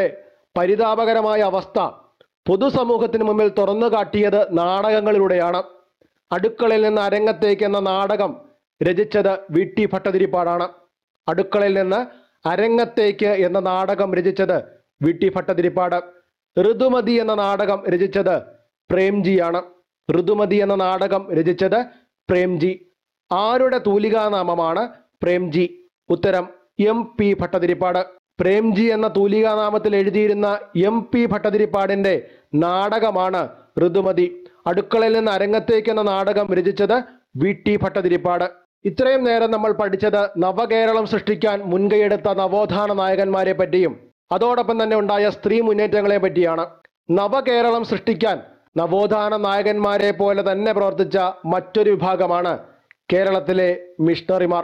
പരിതാപകരമായ അവസ്ഥ പൊതുസമൂഹത്തിന് മുമ്പിൽ തുറന്നു കാട്ടിയത് നാടകങ്ങളിലൂടെയാണ് അടുക്കളയിൽ നിന്ന് അരങ്ങത്തേക്ക് എന്ന നാടകം രചിച്ചത് വി ടി ഭട്ടതിരിപ്പാടാണ് അടുക്കളയിൽ നിന്ന് അരങ്ങത്തേക്ക് എന്ന നാടകം രചിച്ചത് വി ടി ഭട്ടതിരിപ്പാട് ഋതുമതി എന്ന നാടകം രചിച്ചത് പ്രേംജിയാണ് ഋതുമതി എന്ന നാടകം രചിച്ചത് പ്രേംജി ആരുടെ തൂലികാനാമമാണ് പ്രേംജി ഉത്തരം എം പി ഭട്ടതിരിപ്പാട് പ്രേംജി എന്ന തൂലികാനാമത്തിൽ എഴുതിയിരുന്ന എം പി ഭട്ടതിരിപ്പാടിന്റെ നാടകമാണ് ഋതുമതി അടുക്കളയിൽ നിന്ന് അരങ്ങത്തേക്ക് എന്ന നാടകം രചിച്ചത് വി ടി ഭട്ടതിരിപ്പാട് ഇത്രയും നേരം നമ്മൾ പഠിച്ചത് നവകേരളം സൃഷ്ടിക്കാൻ മുൻകൈയെടുത്ത നവോത്ഥാന നായകന്മാരെ പറ്റിയും അതോടൊപ്പം തന്നെ ഉണ്ടായ സ്ത്രീ മുന്നേറ്റങ്ങളെ പറ്റിയാണ് നവകേരളം സൃഷ്ടിക്കാൻ നവോത്ഥാന നായകന്മാരെ പോലെ തന്നെ പ്രവർത്തിച്ച മറ്റൊരു വിഭാഗമാണ് കേരളത്തിലെ മിഷണറിമാർ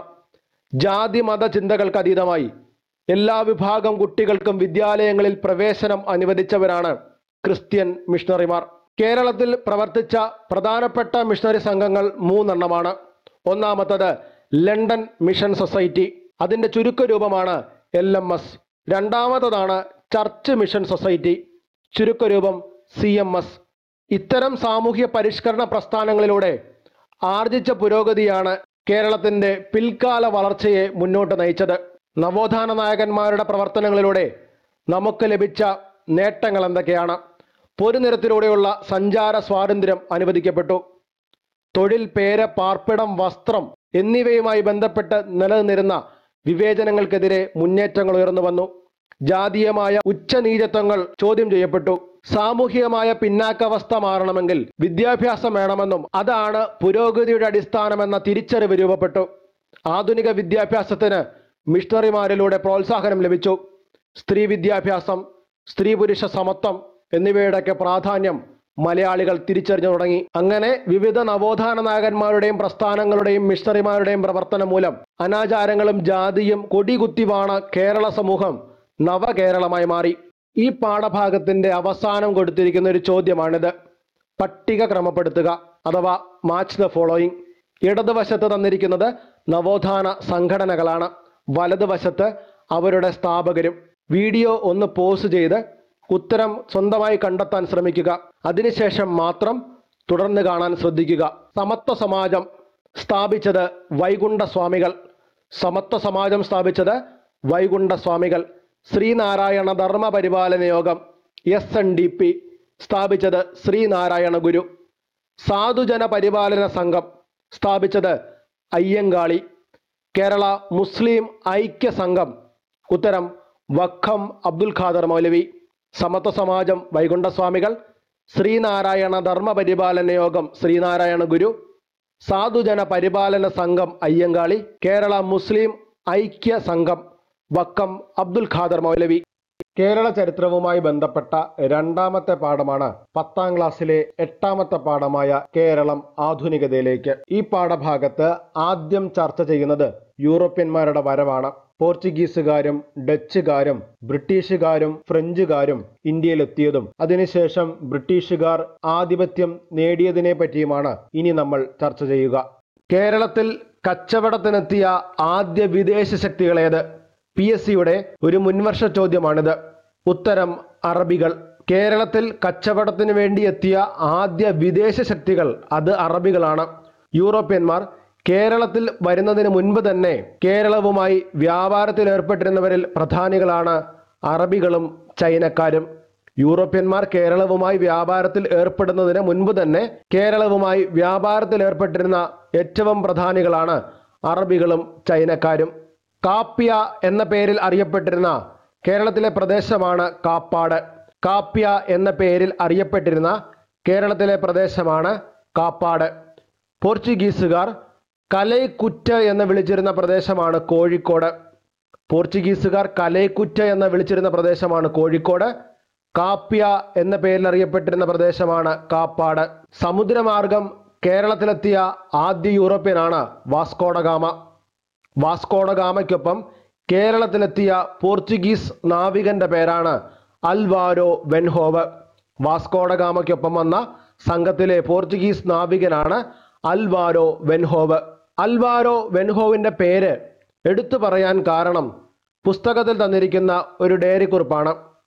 ജാതി മത ചിന്തകൾക്ക് അതീതമായി എല്ലാ വിഭാഗം കുട്ടികൾക്കും വിദ്യാലയങ്ങളിൽ പ്രവേശനം അനുവദിച്ചവരാണ് ക്രിസ്ത്യൻ മിഷണറിമാർ കേരളത്തിൽ പ്രവർത്തിച്ച പ്രധാനപ്പെട്ട മിഷണറി സംഘങ്ങൾ മൂന്നെണ്ണമാണ് ഒന്നാമത്തത് ലണ്ടൻ മിഷൻ സൊസൈറ്റി അതിന്റെ ചുരുക്കരൂപമാണ് എൽ എം എസ് രണ്ടാമത്തതാണ് ചർച്ച് മിഷൻ സൊസൈറ്റി ചുരുക്കരൂപം സി എം എസ് ഇത്തരം സാമൂഹ്യ പരിഷ്കരണ പ്രസ്ഥാനങ്ങളിലൂടെ ആർജിച്ച പുരോഗതിയാണ് കേരളത്തിന്റെ പിൽക്കാല വളർച്ചയെ മുന്നോട്ട് നയിച്ചത് നവോത്ഥാന നായകന്മാരുടെ പ്രവർത്തനങ്ങളിലൂടെ നമുക്ക് ലഭിച്ച നേട്ടങ്ങൾ എന്തൊക്കെയാണ് പൊരുനിരത്തിലൂടെയുള്ള സഞ്ചാര സ്വാതന്ത്ര്യം അനുവദിക്കപ്പെട്ടു തൊഴിൽ പേര് പാർപ്പിടം വസ്ത്രം എന്നിവയുമായി ബന്ധപ്പെട്ട് നിലനിന്നിരുന്ന വിവേചനങ്ങൾക്കെതിരെ മുന്നേറ്റങ്ങൾ ഉയർന്നു വന്നു ജാതീയമായ ഉച്ചനീചത്വങ്ങൾ ചോദ്യം ചെയ്യപ്പെട്ടു സാമൂഹികമായ പിന്നാക്കാവസ്ഥ മാറണമെങ്കിൽ വിദ്യാഭ്യാസം വേണമെന്നും അതാണ് പുരോഗതിയുടെ അടിസ്ഥാനമെന്ന തിരിച്ചറിവ് രൂപപ്പെട്ടു ആധുനിക വിദ്യാഭ്യാസത്തിന് മിഷണറിമാരിലൂടെ പ്രോത്സാഹനം ലഭിച്ചു സ്ത്രീ വിദ്യാഭ്യാസം സ്ത്രീ പുരുഷ സമത്വം എന്നിവയുടെയൊക്കെ പ്രാധാന്യം മലയാളികൾ തിരിച്ചറിഞ്ഞു തുടങ്ങി അങ്ങനെ വിവിധ നവോത്ഥാന നായകന്മാരുടെയും പ്രസ്ഥാനങ്ങളുടെയും മിഷണറിമാരുടെയും പ്രവർത്തനം മൂലം അനാചാരങ്ങളും ജാതിയും കൊടികുത്തിവാണ കേരള സമൂഹം നവകേരളമായി മാറി ഈ പാഠഭാഗത്തിന്റെ അവസാനം കൊടുത്തിരിക്കുന്ന ഒരു ചോദ്യമാണിത് പട്ടിക ക്രമപ്പെടുത്തുക അഥവാ മാച്ച് ദ ഫോളോയിങ് ഇടതുവശത്ത് തന്നിരിക്കുന്നത് നവോത്ഥാന സംഘടനകളാണ് വലതുവശത്ത് അവരുടെ സ്ഥാപകരും വീഡിയോ ഒന്ന് പോസ് ചെയ്ത് ഉത്തരം സ്വന്തമായി കണ്ടെത്താൻ ശ്രമിക്കുക അതിനുശേഷം മാത്രം തുടർന്ന് കാണാൻ ശ്രദ്ധിക്കുക സമത്വ സമാജം സ്ഥാപിച്ചത് വൈകുണ്ഠ സ്വാമികൾ സമത്വ സമാജം സ്ഥാപിച്ചത് വൈകുണ്ഠ സ്വാമികൾ Sreenarayana Dharma Paripalana Yogam S N D P സ്ഥാപിച്ചത് ശ്രീനാരായണ ഗുരു സാധുജന പരിപാലന സംഘം സ്ഥാപിച്ചത് അയ്യങ്കാളി കേരള മുസ്ലിം ഐക്യ സംഘം ഉത്തരം വഖം അബ്ദുൽ ഖാദർ മൗലവി സമത്വ സമാജം വൈകുണ്ഠസ്വാമികൾ ശ്രീനാരായണ ധർമ്മ പരിപാലന യോഗം ശ്രീനാരായണ ഗുരു സാധുജന പരിപാലന സംഘം അയ്യങ്കാളി കേരള മുസ്ലിം ഐക്യ സംഘം വക്കം അബ്ദുൽ ഖാദർ മൗലവി കേരള ചരിത്രവുമായി ബന്ധപ്പെട്ട രണ്ടാമത്തെ പാഠമാണ് പത്താം ക്ലാസ്സിലെ എട്ടാമത്തെ പാഠമായ കേരളം ആധുനികതയിലേക്ക് ഈ പാഠഭാഗത്ത് ആദ്യം ചർച്ച ചെയ്യുന്നത് യൂറോപ്യന്മാരുടെ വരവാണ് പോർച്ചുഗീസുകാരും ഡച്ചുകാരും ബ്രിട്ടീഷുകാരും ഫ്രഞ്ചുകാരും ഇന്ത്യയിലെത്തിയതും അതിനുശേഷം ബ്രിട്ടീഷുകാർ ആധിപത്യം നേടിയതിനെ പറ്റിയുമാണ് ഇനി നമ്മൾ ചർച്ച ചെയ്യുക കേരളത്തിൽ കച്ചവടത്തിനെത്തിയ ആദ്യ വിദേശ ശക്തികളേത് പി എസ് സിയുടെ ഒരു മുൻവർഷ ചോദ്യമാണിത് ഉത്തരം അറബികൾ കേരളത്തിൽ കച്ചവടത്തിന് വേണ്ടി എത്തിയ ആദ്യ വിദേശ ശക്തികൾ അത് അറബികളാണ് യൂറോപ്യന്മാർ കേരളത്തിൽ വരുന്നതിന് മുൻപ് തന്നെ കേരളവുമായി വ്യാപാരത്തിൽ ഏർപ്പെട്ടിരുന്നവരിൽ പ്രധാനികളാണ് അറബികളും ചൈനക്കാരും യൂറോപ്യന്മാർ കേരളവുമായി വ്യാപാരത്തിൽ ഏർപ്പെടുന്നതിന് മുൻപ് തന്നെ കേരളവുമായി വ്യാപാരത്തിൽ ഏർപ്പെട്ടിരുന്ന ഏറ്റവും പ്രധാനികളാണ് അറബികളും ചൈനക്കാരും കാപ്യ എന്ന പേരിൽ അറിയപ്പെട്ടിരുന്ന കേരളത്തിലെ പ്രദേശമാണ് കാപ്പാട് കാപ്യ എന്ന പേരിൽ അറിയപ്പെട്ടിരുന്ന കേരളത്തിലെ പ്രദേശമാണ് കാപ്പാട് പോർച്ചുഗീസുകാർ കലൈക്കുറ്റ് എന്ന് വിളിച്ചിരുന്ന പ്രദേശമാണ് കോഴിക്കോട് പോർച്ചുഗീസുകാർ കലൈക്കുറ്റ എന്ന് വിളിച്ചിരുന്ന പ്രദേശമാണ് കോഴിക്കോട് കാപ്യ എന്ന പേരിൽ അറിയപ്പെട്ടിരുന്ന പ്രദേശമാണ് കാപ്പാട് സമുദ്രമാർഗം കേരളത്തിലെത്തിയ ആദ്യ യൂറോപ്യനാണ് വാസ്കോഡഗാമ വാസ്കോഡഗാമയ്ക്കൊപ്പം കേരളത്തിലെത്തിയ പോർച്ചുഗീസ് നാവികന്റെ പേരാണ് അൽവാരോ വെൻഹോവ് വാസ്കോഡഗാമയ്ക്കൊപ്പം വന്ന സംഘത്തിലെ പോർച്ചുഗീസ് നാവികനാണ് അൽവാരോ വെൻഹോവ് അൽവാരോ വെൻഹോവിന്റെ പേര് എടുത്തു പറയാൻ കാരണം പുസ്തകത്തിൽ തന്നിരിക്കുന്ന ഒരു ഡയറി കുറിപ്പാണ്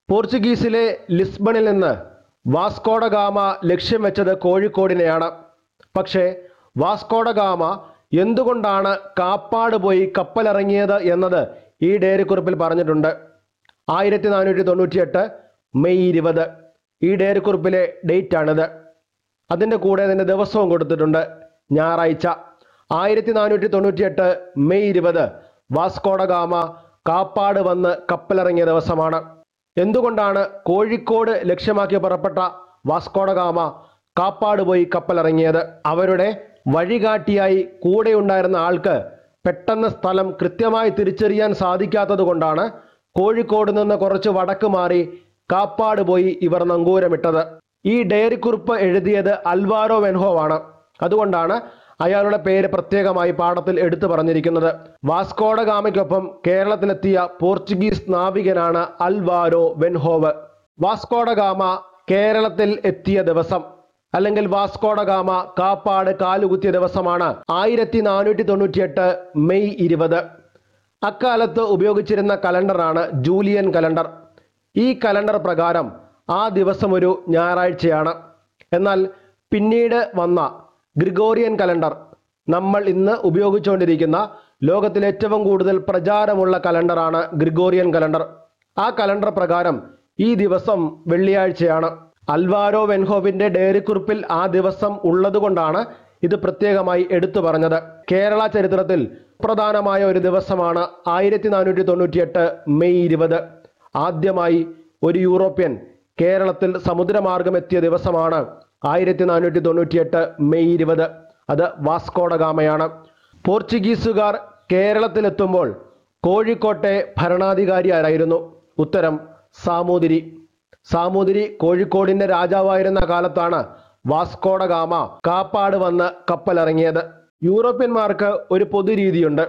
പോർച്ചുഗീസിലെ ലിസ്ബണിൽ നിന്ന് വാസ്കോഡ ഗാമ ലക്ഷ്യം വെച്ചത് കോഴിക്കോടിനെയാണ് പക്ഷേ വാസ്കോഡ ഗാമ എന്തുകൊണ്ടാണ് കാപ്പാട് പോയി കപ്പലിറങ്ങിയത് എന്നത് ഈ ഡയറിക്കുറിപ്പിൽ പറഞ്ഞിട്ടുണ്ട് ആയിരത്തി നാനൂറ്റി തൊണ്ണൂറ്റിയെട്ട് മെയ് ഇരുപത് ഈ ഡയറിക്കുറിപ്പിലെ ഡേറ്റ് ആണിത് അതിൻ്റെ കൂടെ അതിൻ്റെ ദിവസവും കൊടുത്തിട്ടുണ്ട് ഞായറാഴ്ച ആയിരത്തി നാനൂറ്റി തൊണ്ണൂറ്റിയെട്ട് മെയ് ഇരുപത് വാസ്കോഡ ഗാമ കാപ്പാട് വന്ന് കപ്പലിറങ്ങിയ ദിവസമാണ് എന്തുകൊണ്ടാണ് കോഴിക്കോട് ലക്ഷ്യമാക്കി പുറപ്പെട്ട വാസ്കോഡ ഗാമ കാപ്പാട് പോയി കപ്പലിറങ്ങിയത് അവരുടെ വഴികാട്ടിയായി കൂടെയുണ്ടായിരുന്ന ആൾക്ക് പെട്ടെന്ന് സ്ഥലം കൃത്യമായി തിരിച്ചറിയാൻ സാധിക്കാത്തത് കൊണ്ടാണ് കോഴിക്കോട് നിന്ന് കുറച്ച് വടക്ക് മാറി കാപ്പാട് പോയി ഇവർ നങ്കൂരമിട്ടത് ഈ ഡയറിക്കുറിപ്പ് എഴുതിയത് അൽവാരോ വെൻഹോ ആണ് അതുകൊണ്ടാണ് അയാളുടെ പേര് പ്രത്യേകമായി പാഠത്തിൽ എടുത്തു പറഞ്ഞിരിക്കുന്നത് വാസ്കോഡ ഗാമയ്ക്കൊപ്പം കേരളത്തിലെത്തിയ പോർച്ചുഗീസ് നാവികനാണ് അൽവാരോ വെൻഹോവ് വാസ്കോഡ ഗാമ കേരളത്തിൽ എത്തിയ ദിവസം അല്ലെങ്കിൽ വാസ്കോഡ ഗാമ കാപ്പാട് കാലുകുത്തിയ ദിവസമാണ് ആയിരത്തി നാനൂറ്റി തൊണ്ണൂറ്റിയെട്ട് മെയ് ഇരുപത് അക്കാലത്ത് ഉപയോഗിച്ചിരുന്ന കലണ്ടറാണ് ജൂലിയൻ കലണ്ടർ ഈ കലണ്ടർ പ്രകാരം ആ ദിവസം ഒരു ഞായറാഴ്ചയാണ് എന്നാൽ പിന്നീട് വന്ന ഗ്രിഗോറിയൻ കലണ്ടർ നമ്മൾ ഇന്ന് ഉപയോഗിച്ചുകൊണ്ടിരിക്കുന്ന ലോകത്തിൽ ഏറ്റവും കൂടുതൽ പ്രചാരമുള്ള കലണ്ടറാണ് ഗ്രിഗോറിയൻ കലണ്ടർ ആ കലണ്ടർ പ്രകാരം ഈ ദിവസം വെള്ളിയാഴ്ചയാണ് അൽവാരോ വെൻഹോവിന്റെ ഡയറിക്കുറിപ്പിൽ ആ ദിവസം ഉള്ളതുകൊണ്ടാണ് ഇത് പ്രത്യേകമായി എടുത്തു പറഞ്ഞത് കേരള ചരിത്രത്തിൽ പ്രധാനമായ ഒരു ദിവസമാണ് ആയിരത്തി നാനൂറ്റി തൊണ്ണൂറ്റിയെട്ട് മെയ് ഇരുപത് ആദ്യമായി ഒരു യൂറോപ്യൻ കേരളത്തിൽ സമുദ്രമാർഗം എത്തിയ ദിവസമാണ് ആയിരത്തി നാനൂറ്റി തൊണ്ണൂറ്റിയെട്ട് മെയ് ഇരുപത് അത് വാസ്കോഡ ഗാമയാണ് പോർച്ചുഗീസുകാർ കേരളത്തിലെത്തുമ്പോൾ കോഴിക്കോട്ടെ ഭരണാധികാരി ആരായിരുന്നു ഉത്തരം സാമൂതിരി സാമൂതിരി കോഴിക്കോടിന്റെ രാജാവായിരുന്ന കാലത്താണ് വാസ്കോഡ ഗാമ കാപ്പാട് വന്ന് കപ്പലിറങ്ങിയത് യൂറോപ്യന്മാർക്ക് ഒരു പൊതുരീതിയുണ്ട്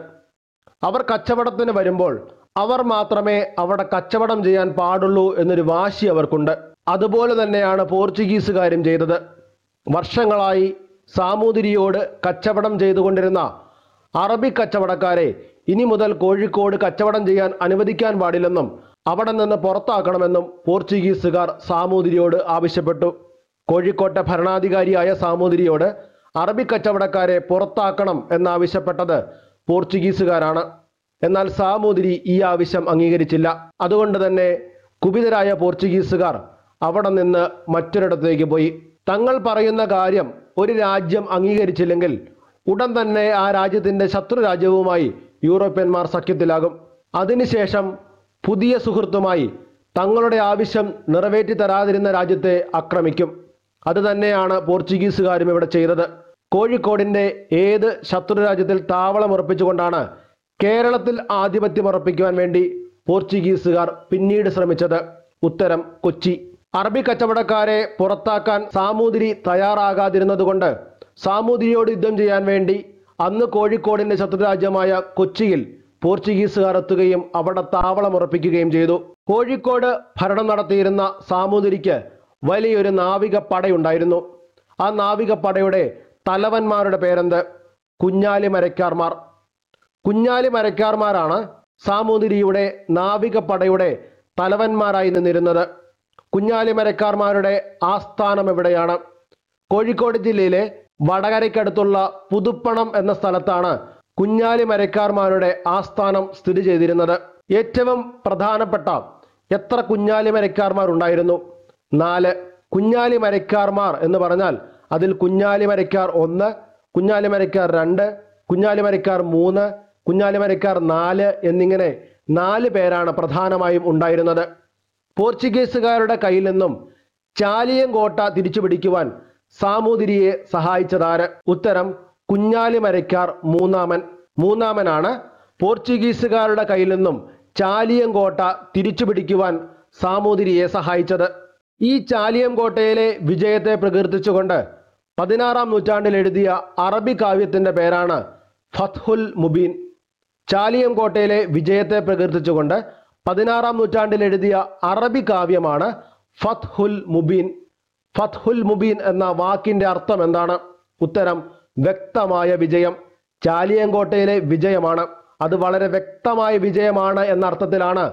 അവർ കച്ചവടത്തിന് വരുമ്പോൾ അവർ മാത്രമേ അവിടെ കച്ചവടം ചെയ്യാൻ പാടുള്ളൂ എന്നൊരു വാശി അവർക്കുണ്ട് അതുപോലെ തന്നെയാണ് പോർച്ചുഗീസുകാരും ചെയ്തത് വർഷങ്ങളായി സാമൂതിരിയോട് കച്ചവടം ചെയ്തുകൊണ്ടിരുന്ന അറബി കച്ചവടക്കാരെ ഇനി മുതൽ കോഴിക്കോട് കച്ചവടം ചെയ്യാൻ അനുവദിക്കാൻ പാടില്ലെന്നും അവിടെ നിന്ന് പുറത്താക്കണമെന്നും പോർച്ചുഗീസുകാർ സാമൂതിരിയോട് ആവശ്യപ്പെട്ടു കോഴിക്കോട്ടെ ഭരണാധികാരിയായ സാമൂതിരിയോട് അറബി കച്ചവടക്കാരെ പുറത്താക്കണം എന്നാവശ്യപ്പെട്ടത് പോർച്ചുഗീസുകാരാണ് എന്നാൽ സാമൂതിരി ഈ ആവശ്യം അംഗീകരിച്ചില്ല അതുകൊണ്ട് തന്നെ കുപിതരായ പോർച്ചുഗീസുകാർ അവിടെ നിന്ന് മറ്റൊരിടത്തേക്ക് പോയി തങ്ങൾ പറയുന്ന കാര്യം ഒരു രാജ്യം അംഗീകരിച്ചില്ലെങ്കിൽ ഉടൻ തന്നെ ആ രാജ്യത്തിന്റെ ശത്രു രാജ്യവുമായി യൂറോപ്യന്മാർ സഖ്യത്തിലാകും അതിനുശേഷം പുതിയ സുഹൃത്തുമായി തങ്ങളുടെ ആവശ്യം നിറവേറ്റി തരാതിരുന്ന രാജ്യത്തെ ആക്രമിക്കും അത് തന്നെയാണ് പോർച്ചുഗീസുകാരും ഇവിടെ ചെയ്തത് കോഴിക്കോടിന്റെ ഏത് ശത്രു രാജ്യത്തിൽ താവളമുറപ്പിച്ചുകൊണ്ടാണ് കേരളത്തിൽ ആധിപത്യം ഉറപ്പിക്കുവാൻ വേണ്ടി പോർച്ചുഗീസുകാർ പിന്നീട് ശ്രമിച്ചത് ഉത്തരം കൊച്ചി അറബി കച്ചവടക്കാരെ പുറത്താക്കാൻ സാമൂതിരി തയ്യാറാകാതിരുന്നതുകൊണ്ട് സാമൂതിരിയോട് യുദ്ധം ചെയ്യാൻ വേണ്ടി അന്ന് കോഴിക്കോടിന്റെ ശത്രുരാജ്യമായ കൊച്ചിയിൽ പോർച്ചുഗീസുകാർ എത്തുകയും അവിടെ താവളമുറപ്പിക്കുകയും ചെയ്തു കോഴിക്കോട് ഭരണം നടത്തിയിരുന്ന സാമൂതിരിക്ക് വലിയൊരു നാവിക പടയുണ്ടായിരുന്നു ആ നാവിക പടയുടെ തലവന്മാരുടെ പേരെന്ത് കുഞ്ഞാലി മരക്കാർമാർ കുഞ്ഞാലി മരക്കാർമാരാണ് സാമൂതിരിയുടെ നാവികപ്പടയുടെ തലവന്മാരായി നിന്നിരുന്നത് കുഞ്ഞാലി മരക്കാർമാരുടെ ആസ്ഥാനം എവിടെയാണ് കോഴിക്കോട് ജില്ലയിലെ വടകരയ്ക്കടുത്തുള്ള പുതുപ്പണം എന്ന സ്ഥലത്താണ് കുഞ്ഞാലി മരക്കാർമാരുടെ ആസ്ഥാനം സ്ഥിതി ചെയ്തിരുന്നത് ഏറ്റവും പ്രധാനപ്പെട്ട എത്ര കുഞ്ഞാലി മരക്കാർമാർ ഉണ്ടായിരുന്നു നാല് കുഞ്ഞാലി മരക്കാർമാർ എന്ന് പറഞ്ഞാൽ അതിൽ കുഞ്ഞാലി മരക്കാർ ഒന്ന് കുഞ്ഞാലി മരക്കാർ രണ്ട് കുഞ്ഞാലി മരക്കാർ മൂന്ന് കുഞ്ഞാലി മരക്കാർ നാല് എന്നിങ്ങനെ നാല് പേരാണ് പ്രധാനമായും ഉണ്ടായിരുന്നത് പോർച്ചുഗീസുകാരുടെ കയ്യിൽ നിന്നും ചാലിയങ്കോട്ട തിരിച്ചു പിടിക്കുവാൻ സാമൂതിരിയെ സഹായിച്ചതാര് ഉത്തരം കുഞ്ഞാലി മരക്കാർ മൂന്നാമൻ മൂന്നാമനാണ് പോർച്ചുഗീസുകാരുടെ കയ്യിൽ നിന്നും ചാലിയങ്കോട്ട തിരിച്ചു പിടിക്കുവാൻ സാമൂതിരിയെ സഹായിച്ചത് ഈ ചാലിയംകോട്ടയിലെ വിജയത്തെ പ്രകീർത്തിച്ചുകൊണ്ട് പതിനാറാം നൂറ്റാണ്ടിൽ എഴുതിയ അറബി കാവ്യത്തിന്റെ പേരാണ് ഫത്ഹുൽ മുബീൻ ചാലിയം കോട്ടയിലെ വിജയത്തെ പ്രകീർത്തിച്ചുകൊണ്ട് പതിനാറാം നൂറ്റാണ്ടിൽ എഴുതിയ അറബി കാവ്യമാണ് ഫത്ഹുൽ മുബീൻ ഫത്ഹുൽ മുബീൻ എന്ന വാക്കിന്റെ അർത്ഥം എന്താണ് ഉത്തരം വ്യക്തമായ വിജയം ചാലിയങ്കോട്ടയിലെ വിജയമാണ് അത് വളരെ വ്യക്തമായ വിജയമാണ് എന്ന അർത്ഥത്തിലാണ്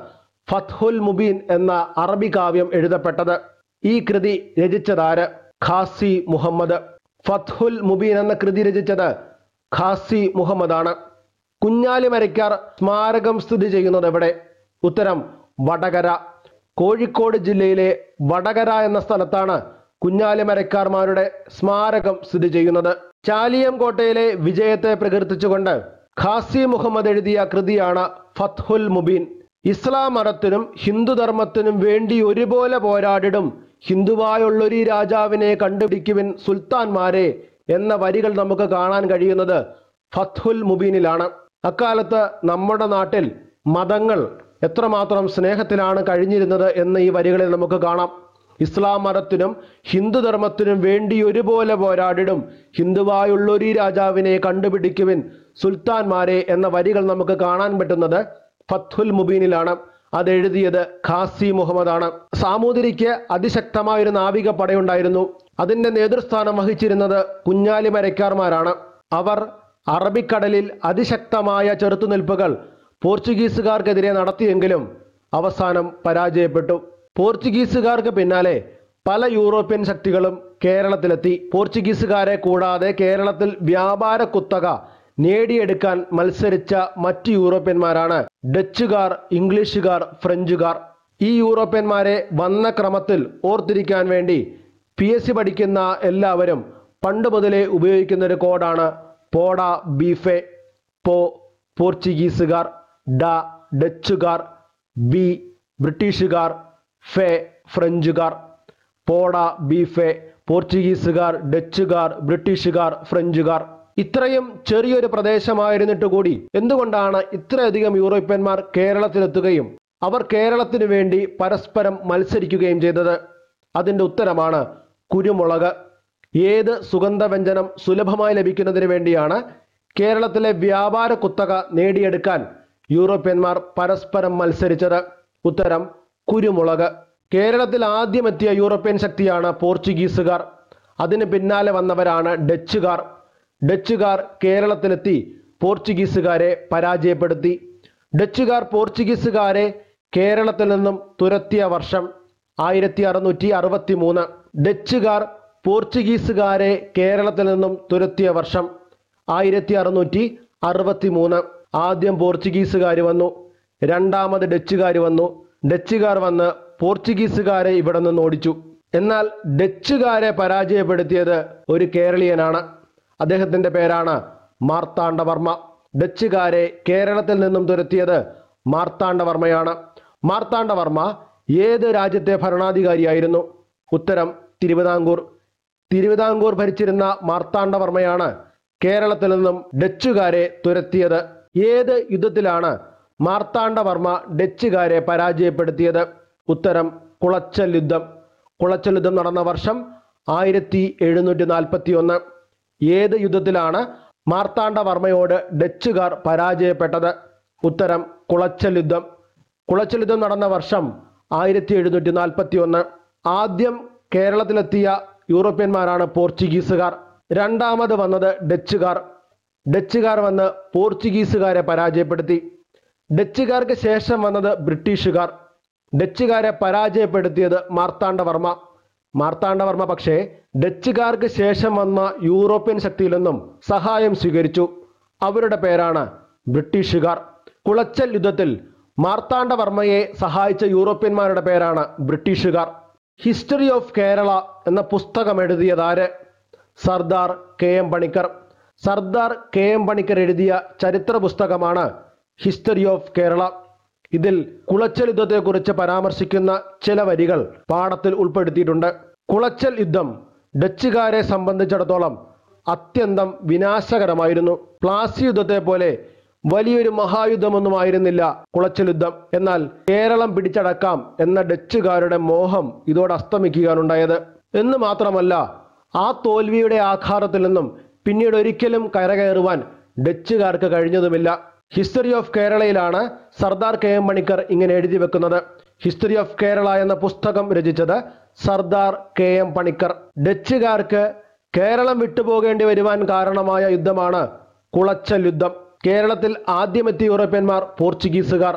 ഫത്ഹുൽ മുബീൻ എന്ന അറബി കാവ്യം എഴുതപ്പെട്ടത് ഈ കൃതി രചിച്ചതാര് ഖാസി മുഹമ്മദ് ഫത്ഹുൽ മുബീൻ എന്ന കൃതി രചിച്ചത് ഖാസി മുഹമ്മദാണ് കുഞ്ഞാലിമരയ്ക്കാർ സ്മാരകം സ്ഥിതി ചെയ്യുന്നത് എവിടെ ഉത്തരം വടകര കോഴിക്കോട് ജില്ലയിലെ വടകര എന്ന സ്ഥലത്താണ് കുഞ്ഞാലിമരക്കാർമാരുടെ സ്മാരകം സ്ഥിതി ചെയ്യുന്നത് ചാലിയം കോട്ടയിലെ വിജയത്തെ പ്രകീർത്തിച്ചുകൊണ്ട് ഖാസി മുഹമ്മദ് എഴുതിയ കൃതിയാണ് ഫത്ഹുൽ മുബീൻ ഇസ്ലാം മതത്തിനും ഹിന്ദുധർമ്മത്തിനും വേണ്ടി ഒരുപോലെ പോരാടിടും ഹിന്ദുവായുള്ളൊരു രാജാവിനെ കണ്ടുപിടിക്കുവിൻ സുൽത്താൻമാരെ എന്ന വരികൾ നമുക്ക് കാണാൻ കഴിയുന്നത് ഫത്ഹുൽ മുബീനിലാണ് അക്കാലത്ത് നമ്മുടെ നാട്ടിൽ മതങ്ങൾ എത്രമാത്രം സ്നേഹത്തിലാണ് കഴിഞ്ഞിരുന്നത് എന്ന് ഈ വരികളിൽ നമുക്ക് കാണാം ഇസ്ലാം മതത്തിനും ഹിന്ദുധർമ്മത്തിനും വേണ്ടി ഒരുപോലെ പോരാടിടും ഹിന്ദുവായുള്ളൊരു രാജാവിനെ കണ്ടുപിടിക്കുവിൻ സുൽത്താൻമാരെ എന്ന വരികൾ നമുക്ക് കാണാൻ പറ്റുന്നത് ഫത്ഹുൽ മുബീനിലാണ് അത് എഴുതിയത് ഖാസി മുഹമ്മദാണ് സാമൂതിരിക്ക് അതിശക്തമായ ഒരു നാവിക പടയുണ്ടായിരുന്നു അതിന്റെ നേതൃസ്ഥാനം വഹിച്ചിരുന്നത് കുഞ്ഞാലി മരക്കാർമാരാണ് അവർ അറബിക്കടലിൽ അതിശക്തമായ ചെറുത്തുനിൽപ്പുകൾ പോർച്ചുഗീസുകാർക്കെതിരെ നടത്തിയെങ്കിലും അവസാനം പരാജയപ്പെട്ടു പോർച്ചുഗീസുകാർക്ക് പിന്നാലെ പല യൂറോപ്യൻ ശക്തികളും കേരളത്തിലെത്തി പോർച്ചുഗീസുകാരെ കൂടാതെ കേരളത്തിൽ വ്യാപാര കുത്തക നേടിയെടുക്കാൻ മത്സരിച്ച മറ്റ് യൂറോപ്യന്മാരാണ് ഡച്ചുകാർ ഇംഗ്ലീഷുകാർ ഫ്രഞ്ചുകാർ ഈ യൂറോപ്യന്മാരെ വന്ന ക്രമത്തിൽ ഓർത്തിരിക്കാൻ വേണ്ടി പി എസ് സി പഠിക്കുന്ന എല്ലാവരും പണ്ട് മുതലേ ഉപയോഗിക്കുന്ന ഒരു കോഡാണ് പോഡ ബീഫെ പോ പോർച്ചുഗീസുകാർ ഡ ഡച്ചുകാർ ബി ബ്രിട്ടീഷുകാർ ഫെ ഫ്രഞ്ചുകാർ പോഡ ബീഫെ പോർച്ചുഗീസുകാർ ഡച്ചുകാർ ബ്രിട്ടീഷുകാർ ഫ്രഞ്ചുകാർ ഇത്രയും ചെറിയൊരു പ്രദേശമായിരുന്നിട്ട് കൂടി എന്തുകൊണ്ടാണ് ഇത്രയധികം യൂറോപ്യന്മാർ കേരളത്തിലെത്തുകയും അവർ കേരളത്തിനു വേണ്ടി പരസ്പരം മത്സരിക്കുകയും ചെയ്തത് അതിൻ്റെ ഉത്തരമാണ് കുരുമുളക് ഏത് സുഗന്ധവ്യഞ്ജനം സുലഭമായി ലഭിക്കുന്നതിന് വേണ്ടിയാണ് കേരളത്തിലെ വ്യാപാര കുത്തക നേടിയെടുക്കാൻ യൂറോപ്യന്മാർ പരസ്പരം മത്സരിച്ചത് ഉത്തരം കുരുമുളക് കേരളത്തിൽ ആദ്യമെത്തിയ യൂറോപ്യൻ ശക്തിയാണ് പോർച്ചുഗീസുകാർ അതിന് പിന്നാലെ വന്നവരാണ് ഡച്ചുകാർ ഡച്ചുകാർ കേരളത്തിലെത്തി പോർച്ചുഗീസുകാരെ പരാജയപ്പെടുത്തി ഡച്ചുകാർ പോർച്ചുഗീസുകാരെ കേരളത്തിൽ നിന്നും തുരത്തിയ വർഷം ആയിരത്തി അറുന്നൂറ്റി അറുപത്തി മൂന്ന് ഡച്ചുകാർ പോർച്ചുഗീസുകാരെ കേരളത്തിൽ നിന്നും തുരത്തിയ വർഷം ആയിരത്തി അറുന്നൂറ്റി അറുപത്തി മൂന്ന് ആദ്യം പോർച്ചുഗീസുകാർ വന്നു രണ്ടാമത് ഡച്ചുകാർ വന്നു ഡച്ചുകാർ വന്ന് പോർച്ചുഗീസുകാരെ ഇവിടെ നിന്ന് ഓടിച്ചു എന്നാൽ ഡച്ചുകാരെ പരാജയപ്പെടുത്തിയത് ഒരു കേരളീയനാണ് അദ്ദേഹത്തിന്റെ പേരാണ് മാർത്താണ്ഡവർമ്മ ഡച്ചുകാരെ കേരളത്തിൽ നിന്നും തുരത്തിയത് മാർത്താണ്ഡവർമ്മയാണ് മാർത്താണ്ഡവർമ്മ ഏത് രാജ്യത്തെ ഭരണാധികാരിയായിരുന്നു ഉത്തരം തിരുവിതാംകൂർ തിരുവിതാംകൂർ ഭരിച്ചിരുന്ന മാർത്താണ്ഡവർമ്മയാണ് കേരളത്തിൽ നിന്നും ഡച്ചുകാരെ തുരത്തിയത് ഏത് യുദ്ധത്തിലാണ് മാർത്താണ്ഡവർമ്മ ഡച്ചുകാരെ പരാജയപ്പെടുത്തിയത് ഉത്തരം കുളച്ചൽ യുദ്ധം കുളച്ചൽ യുദ്ധം നടന്ന വർഷം ആയിരത്തി എഴുന്നൂറ്റി നാൽപ്പത്തി ഒന്ന് ഏത് യുദ്ധത്തിലാണ് മാർത്താണ്ഡവർമ്മയോട് ഡച്ചുകാർ പരാജയപ്പെട്ടത് ഉത്തരം കുളച്ചൽ യുദ്ധം കുളച്ചൽ യുദ്ധം നടന്ന വർഷം ആയിരത്തി എഴുന്നൂറ്റി നാൽപ്പത്തി ഒന്ന് ആദ്യം കേരളത്തിലെത്തിയ യൂറോപ്യന്മാരാണ് പോർച്ചുഗീസുകാർ രണ്ടാമത് വന്നത് ഡച്ചുകാർ ഡച്ചുകാർ വന്ന് പോർച്ചുഗീസുകാരെ പരാജയപ്പെടുത്തി ഡച്ചുകാർക്ക് ശേഷം വന്നത് ബ്രിട്ടീഷുകാർ ഡച്ചുകാരെ പരാജയപ്പെടുത്തിയത് മാർത്താണ്ഡവർമ്മ മാർത്താണ്ഡവർമ്മ പക്ഷേ ഡച്ചുകാർക്ക് ശേഷം വന്ന യൂറോപ്യൻ ശക്തിയിൽ നിന്നും സഹായം സ്വീകരിച്ചു അവരുടെ പേരാണ് ബ്രിട്ടീഷുകാർ കുളച്ചൽ യുദ്ധത്തിൽ മാർത്താണ്ഡവർമ്മയെ സഹായിച്ച യൂറോപ്യന്മാരുടെ പേരാണ് ബ്രിട്ടീഷുകാർ ഹിസ്റ്ററി ഓഫ് കേരള എന്ന പുസ്തകം എഴുതിയതാര് Sardar K M Panikkar Sardar K M Panikkar എഴുതിയ ചരിത്ര പുസ്തകമാണ് ഹിസ്റ്ററി ഓഫ് കേരള ഇതിൽ കുളച്ചൽ യുദ്ധത്തെക്കുറിച്ച് പരാമർശിക്കുന്ന ചില വരികൾ പാഠത്തിൽ ഉൾപ്പെടുത്തിയിട്ടുണ്ട് കുളച്ചൽ യുദ്ധം ഡച്ചുകാരെ സംബന്ധിച്ചിടത്തോളം അത്യന്തം വിനാശകരമായിരുന്നു പ്ലാസി യുദ്ധത്തെ പോലെ വലിയൊരു മഹായുദ്ധമൊന്നും ആയിരുന്നില്ല കുളച്ചൽ യുദ്ധം എന്നാൽ കേരളം പിടിച്ചടക്കാം എന്ന ഡച്ചുകാരുടെ മോഹം ഇതോടെ അസ്തമിക്കുകയാണുണ്ടായത് എന്ന് മാത്രമല്ല ആ തോൽവിയുടെ ആഘാതത്തിൽ നിന്നും പിന്നീട് ഒരിക്കലും കരകയറുവാൻ ഡച്ചുകാർക്ക് കഴിഞ്ഞതുമില്ല ഹിസ്റ്ററി ഓഫ് കേരളയിലാണ് സർദാർ കെ എം മണിക്കർ ഇങ്ങനെ എഴുതി വെക്കുന്നത് ഹിസ്റ്ററി ഓഫ് കേരള എന്ന പുസ്തകം രചിച്ചത് സർദാർ കെ എം പണിക്കർ ഡച്ചുകാർക്ക് കേരളം വിട്ടുപോകേണ്ടി വരുവാൻ കാരണമായ യുദ്ധമാണ് കുളച്ചൽ യുദ്ധം കേരളത്തിൽ ആദ്യമെത്തിയ യൂറോപ്യന്മാർ പോർച്ചുഗീസുകാർ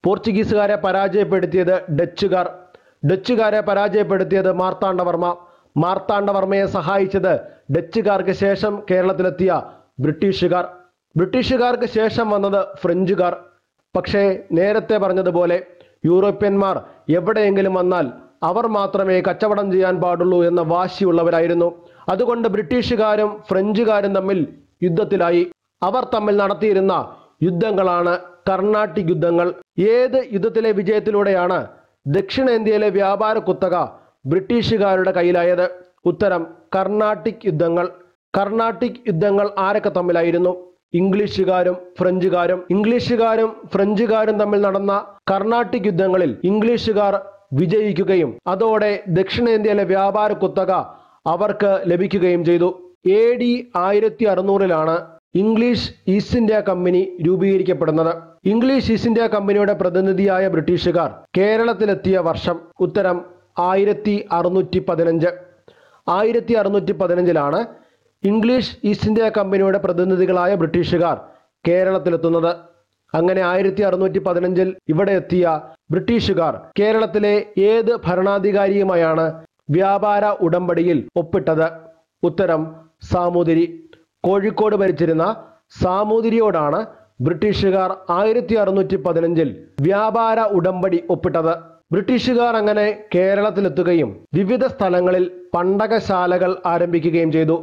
പോർച്ചുഗീസുകാരെ പരാജയപ്പെടുത്തിയത് ഡച്ചുകാർ ഡച്ചുകാരെ പരാജയപ്പെടുത്തിയത് മാർത്താണ്ഡവർമ്മ മാർത്താണ്ഡവർമ്മയെ സഹായിച്ചത് ഡച്ചുകാർക്ക് ശേഷം കേരളത്തിലെത്തിയ ബ്രിട്ടീഷുകാർ ബ്രിട്ടീഷുകാർക്ക് ശേഷം വന്നത് ഫ്രഞ്ചുകാർ പക്ഷേ നേരത്തെ പറഞ്ഞതുപോലെ യൂറോപ്യന്മാർ എവിടെയെങ്കിലും വന്നാൽ അവർ മാത്രമേ കച്ചവടം ചെയ്യാൻ പാടുള്ളൂ എന്ന വാശിയുള്ളവരായിരുന്നു അതുകൊണ്ട് ബ്രിട്ടീഷുകാരും ഫ്രഞ്ചുകാരും തമ്മിൽ യുദ്ധത്തിലായി അവർ തമ്മിൽ നടത്തിയിരുന്ന യുദ്ധങ്ങളാണ് കർണാട്ടിക് യുദ്ധങ്ങൾ ഏത് യുദ്ധത്തിലെ വിജയത്തിലൂടെയാണ് ദക്ഷിണേന്ത്യയിലെ വ്യാപാര കുത്തക ബ്രിട്ടീഷുകാരുടെ കയ്യിലായത് ഉത്തരം കർണാട്ടിക് യുദ്ധങ്ങൾ കർണാട്ടിക് യുദ്ധങ്ങൾ ആരൊക്കെ തമ്മിലായിരുന്നു ഇംഗ്ലീഷുകാരും ഫ്രഞ്ചുകാരും ഇംഗ്ലീഷുകാരും ഫ്രഞ്ചുകാരും തമ്മിൽ നടന്ന കർണാട്ടിക് യുദ്ധങ്ങളിൽ ഇംഗ്ലീഷുകാർ വിജയിക്കുകയും അതോടെ ദക്ഷിണേന്ത്യയിലെ വ്യാപാര കുത്തക അവർക്ക് ലഭിക്കുകയും ചെയ്തു എ ഡി ആയിരത്തി അറുന്നൂറിലാണ് ഇംഗ്ലീഷ് ഈസ്റ്റ് ഇന്ത്യ കമ്പനി രൂപീകരിക്കപ്പെടുന്നത് ഇംഗ്ലീഷ് ഈസ്റ്റ് ഇന്ത്യ കമ്പനിയുടെ പ്രതിനിധിയായ ബ്രിട്ടീഷുകാർ കേരളത്തിലെത്തിയ വർഷം ഉത്തരം ആയിരത്തി അറുന്നൂറ്റി പതിനഞ്ച് ആയിരത്തി അറുന്നൂറ്റി പതിനഞ്ചിലാണ് ഇംഗ്ലീഷ് ഈസ്റ്റ് ഇന്ത്യ കമ്പനിയുടെ പ്രതിനിധികളായ ബ്രിട്ടീഷുകാർ കേരളത്തിലെത്തുന്നത് അങ്ങനെ ആയിരത്തി അറുന്നൂറ്റി പതിനഞ്ചിൽ ഇവിടെ എത്തിയ ബ്രിട്ടീഷുകാർ കേരളത്തിലെ ഏത് ഭരണാധികാരിയുമായാണ് വ്യാപാര ഉടമ്പടിയിൽ ഒപ്പിട്ടത് ഉത്തരം സാമൂതിരി കോഴിക്കോട് ഭരിച്ചിരുന്ന സാമൂതിരിയോടാണ് ബ്രിട്ടീഷുകാർ ആയിരത്തി അറുന്നൂറ്റി പതിനഞ്ചിൽ വ്യാപാര ഉടമ്പടി ഒപ്പിട്ടത് ബ്രിട്ടീഷുകാർ അങ്ങനെ കേരളത്തിലെത്തുകയും വിവിധ സ്ഥലങ്ങളിൽ പണ്ടകശാലകൾ ആരംഭിക്കുകയും ചെയ്തു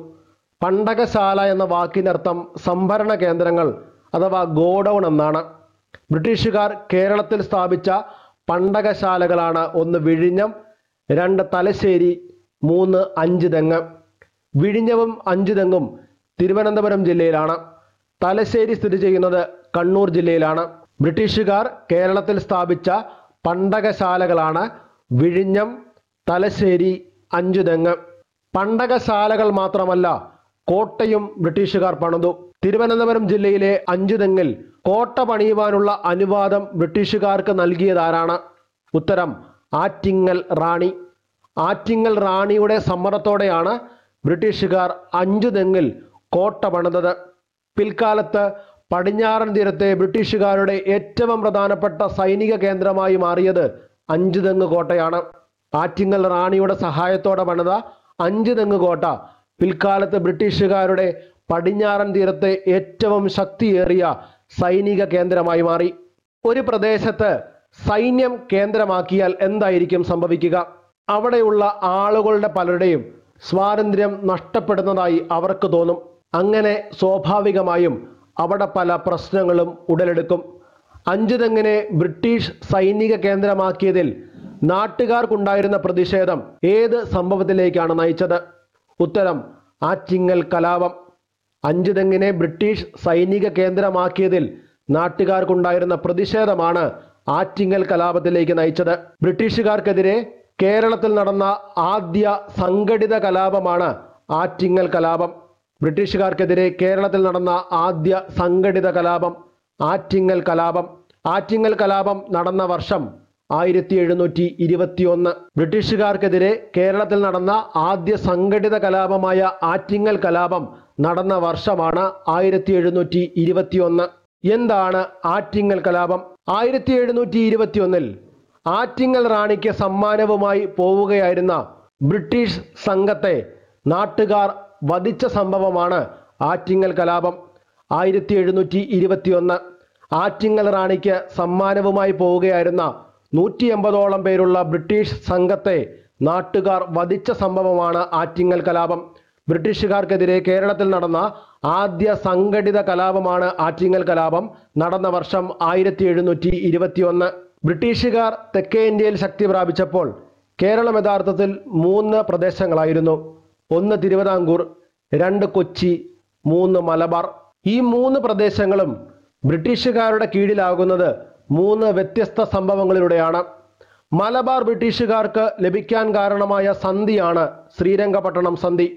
പണ്ടകശാല എന്ന വാക്കിനർത്ഥം സംഭരണ കേന്ദ്രങ്ങൾ അഥവാ ഗോഡൗൺ എന്നാണ് ബ്രിട്ടീഷുകാർ കേരളത്തിൽ സ്ഥാപിച്ച പണ്ടകശാലകളാണ് ഒന്ന് വിഴിഞ്ഞം രണ്ട് തലശ്ശേരി മൂന്ന് അഞ്ച് തെങ്ങ് വിഴിഞ്ഞവും അഞ്ച് തെങ്ങും തിരുവനന്തപുരം ജില്ലയിലാണ് തലശ്ശേരി സ്ഥിതി ചെയ്യുന്നത് കണ്ണൂർ ജില്ലയിലാണ് ബ്രിട്ടീഷുകാർ കേരളത്തിൽ സ്ഥാപിച്ച പണ്ടകശാലകളാണ് വിഴിഞ്ഞം തലശ്ശേരി അഞ്ചു തെങ്ങ് പണ്ടകശാലകൾ മാത്രമല്ല കോട്ടയും ബ്രിട്ടീഷുകാർ പണിതു തിരുവനന്തപുരം ജില്ലയിലെ അഞ്ചു തെങ്ങിൽ കോട്ട പണിയുവാനുള്ള അനുവാദം ബ്രിട്ടീഷുകാർക്ക് നൽകിയതാരാണ് ഉത്തരം ആറ്റിങ്ങൽ റാണി ആറ്റിങ്ങൽ റാണിയുടെ സമ്മതത്തോടെയാണ് ബ്രിട്ടീഷുകാർ അഞ്ചു തെങ്ങിൽ കോട്ട പണിതത് പിൽക്കാലത്ത് പടിഞ്ഞാറൻ തീരത്തെ ബ്രിട്ടീഷുകാരുടെ ഏറ്റവും പ്രധാനപ്പെട്ട സൈനിക കേന്ദ്രമായി മാറിയത് അഞ്ചു തെങ്ങ് കോട്ടയാണ് ആറ്റിങ്ങൽ റാണിയുടെ സഹായത്തോടെ പണിത അഞ്ചു തെങ്ങ് കോട്ട പിൽക്കാലത്ത് ബ്രിട്ടീഷുകാരുടെ പടിഞ്ഞാറൻ തീരത്തെ ഏറ്റവും ശക്തിയേറിയ സൈനിക കേന്ദ്രമായി മാറി ഒരു പ്രദേശത്ത് സൈന്യം കേന്ദ്രമാക്കിയാൽ എന്തായിരിക്കും സംഭവിക്കുക അവിടെയുള്ള ആളുകളുടെ പലരുടെയും സ്വാതന്ത്ര്യം നഷ്ടപ്പെടുന്നതായി അവർക്ക് തോന്നും അങ്ങനെ സ്വാഭാവികമായും അവിടെ പല പ്രശ്നങ്ങളും ഉടലെടുക്കും അഞ്ചുതെങ്ങിനെ ബ്രിട്ടീഷ് സൈനിക കേന്ദ്രമാക്കിയതിൽ നാട്ടുകാർക്കുണ്ടായിരുന്ന പ്രതിഷേധം ഏത് സംഭവത്തിലേക്കാണ് നയിച്ചത് ഉത്തരം ആറ്റിങ്ങൽ കലാപം അഞ്ചുതെങ്ങിനെ ബ്രിട്ടീഷ് സൈനിക കേന്ദ്രമാക്കിയതിൽ നാട്ടുകാർക്കുണ്ടായിരുന്ന പ്രതിഷേധമാണ് ആറ്റിങ്ങൽ കലാപത്തിലേക്ക് നയിച്ചത് ബ്രിട്ടീഷുകാർക്കെതിരെ കേരളത്തിൽ നടന്ന ആദ്യ സംഘടിത കലാപമാണ് ആറ്റിങ്ങൽ കലാപം ബ്രിട്ടീഷുകാർക്കെതിരെ കേരളത്തിൽ നടന്ന ആദ്യ സംഘടിത കലാപം ആറ്റിങ്ങൽ കലാപം ആറ്റിങ്ങൽ കലാപം നടന്ന വർഷം ആയിരത്തി എഴുന്നൂറ്റി ഇരുപത്തിയൊന്ന് ബ്രിട്ടീഷുകാർക്കെതിരെ കേരളത്തിൽ നടന്ന ആദ്യ സംഘടിത കലാപമായ ആറ്റിങ്ങൽ കലാപം നടന്ന വർഷമാണ് ആയിരത്തി എഴുന്നൂറ്റി ഇരുപത്തിയൊന്ന് എന്താണ് ആറ്റിങ്ങൽ കലാപം ആയിരത്തി എഴുന്നൂറ്റി ഇരുപത്തിയൊന്നിൽ ആറ്റിങ്ങൽ റാണിക്ക് സമ്മാനവുമായി പോവുകയായിരുന്ന ബ്രിട്ടീഷ് സംഘത്തെ നാട്ടുകാർ വധിച്ച സംഭവമാണ് ആറ്റിങ്ങൽ കലാപം ആയിരത്തി എഴുന്നൂറ്റി ഇരുപത്തിയൊന്ന് ആറ്റിങ്ങൽ റാണിക്ക് സമ്മാനവുമായി പോവുകയായിരുന്ന നൂറ്റി എൺപതോളം പേരുള്ള ബ്രിട്ടീഷ് സംഘത്തെ നാട്ടുകാർ വധിച്ച സംഭവമാണ് ആറ്റിങ്ങൽ കലാപം ബ്രിട്ടീഷുകാർക്കെതിരെ കേരളത്തിൽ നടന്ന ആദ്യ സംഘടിത കലാപമാണ് ആറ്റിങ്ങൽ കലാപം നടന്ന വർഷം ആയിരത്തി എഴുന്നൂറ്റി ഇരുപത്തിയൊന്ന് ബ്രിട്ടീഷുകാർ തെക്കേ ഇന്ത്യയിൽ ശക്തി പ്രാപിച്ചപ്പോൾ കേരളം യഥാർത്ഥത്തിൽ മൂന്ന് പ്രദേശങ്ങളായിരുന്നു ഒന്ന് തിരുവിതാംകൂർ രണ്ട് കൊച്ചി മൂന്ന് മലബാർ ഈ മൂന്ന് പ്രദേശങ്ങളും ബ്രിട്ടീഷുകാരുടെ കീഴിലാകുന്നത് മൂന്ന് വ്യത്യസ്ത സംഭവങ്ങളിലൂടെയാണ് മലബാർ ബ്രിട്ടീഷുകാർക്ക് ലഭിക്കാൻ കാരണമായ സന്ധിയാണ് ശ്രീരംഗപട്ടണം സന്ധി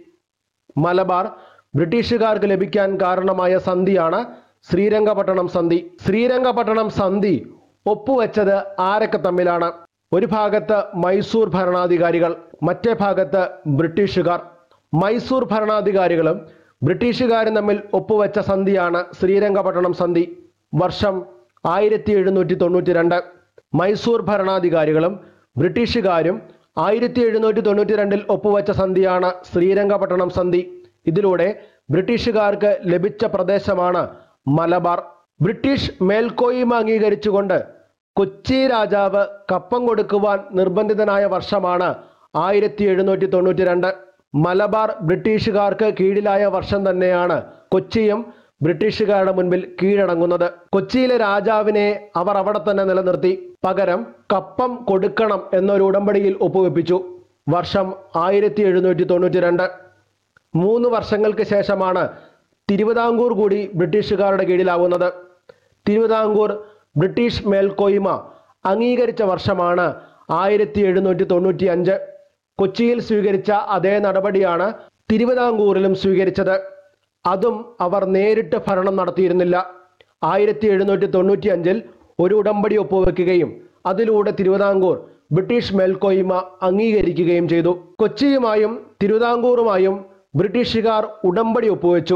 മലബാർ ബ്രിട്ടീഷുകാർക്ക് ലഭിക്കാൻ കാരണമായ സന്ധിയാണ് ശ്രീരംഗപട്ടണം സന്ധി ശ്രീരംഗപട്ടണം സന്ധി ഒപ്പുവെച്ചത് ആരൊക്കെ തമ്മിലാണ് ഒരു ഭാഗത്ത് മൈസൂർ ഭരണാധികാരികൾ മറ്റേ ഭാഗത്ത് ബ്രിട്ടീഷുകാർ മൈസൂർ ഭരണാധികാരികളും ബ്രിട്ടീഷുകാരും തമ്മിൽ ഒപ്പുവെച്ച സന്ധിയാണ് ശ്രീരംഗപട്ടണം സന്ധി വർഷം ആയിരത്തി എഴുന്നൂറ്റി തൊണ്ണൂറ്റി രണ്ട് മൈസൂർ ഭരണാധികാരികളും ബ്രിട്ടീഷുകാരും ആയിരത്തി എഴുന്നൂറ്റി തൊണ്ണൂറ്റി രണ്ടിൽ ഒപ്പുവെച്ച സന്ധിയാണ് ശ്രീരംഗപട്ടണം സന്ധി ഇതിലൂടെ ബ്രിട്ടീഷുകാർക്ക് ലഭിച്ച പ്രദേശമാണ് മലബാർ ബ്രിട്ടീഷ് മേൽക്കോയ്മ അംഗീകരിച്ചുകൊണ്ട് കൊച്ചി രാജാവ് കപ്പം കൊടുക്കുവാൻ നിർബന്ധിതനായ വർഷമാണ് ആയിരത്തി എഴുന്നൂറ്റി തൊണ്ണൂറ്റി രണ്ട് മലബാർ ബ്രിട്ടീഷുകാർക്ക് കീഴിലായ വർഷം തന്നെയാണ് കൊച്ചിയും ബ്രിട്ടീഷുകാരുടെ മുൻപിൽ കീഴടങ്ങുന്നത് കൊച്ചിയിലെ രാജാവിനെ അവർ അവിടെ തന്നെ നിലനിർത്തി പകരം കപ്പം കൊടുക്കണം എന്നൊരു ഉടമ്പടിയിൽ ഒപ്പുവെപ്പിച്ചു വർഷം ആയിരത്തി എഴുന്നൂറ്റി തൊണ്ണൂറ്റി രണ്ട് മൂന്ന് വർഷങ്ങൾക്ക് ശേഷമാണ് തിരുവിതാംകൂർ കൂടി ബ്രിട്ടീഷുകാരുടെ കീഴിലാവുന്നത് തിരുവിതാംകൂർ ബ്രിട്ടീഷ് മേൽക്കോയ്മ അംഗീകരിച്ച വർഷമാണ് ആയിരത്തി എഴുന്നൂറ്റി തൊണ്ണൂറ്റി അഞ്ച് കൊച്ചിയിൽ സ്വീകരിച്ച അതേ നടപടിയാണ് തിരുവിതാംകൂറിലും സ്വീകരിച്ചത് അതും അവർ നേരിട്ട് ഭരണം നടത്തിയിരുന്നില്ല ആയിരത്തി എഴുന്നൂറ്റി തൊണ്ണൂറ്റി അഞ്ചിൽ ഒരു ഉടമ്പടി ഒപ്പുവെക്കുകയും അതിലൂടെ തിരുവിതാംകൂർ ബ്രിട്ടീഷ് മേൽക്കോയ്മ അംഗീകരിക്കുകയും ചെയ്തു കൊച്ചിയുമായും തിരുവിതാംകൂറുമായും ബ്രിട്ടീഷുകാർ ഉടമ്പടി ഒപ്പുവെച്ചു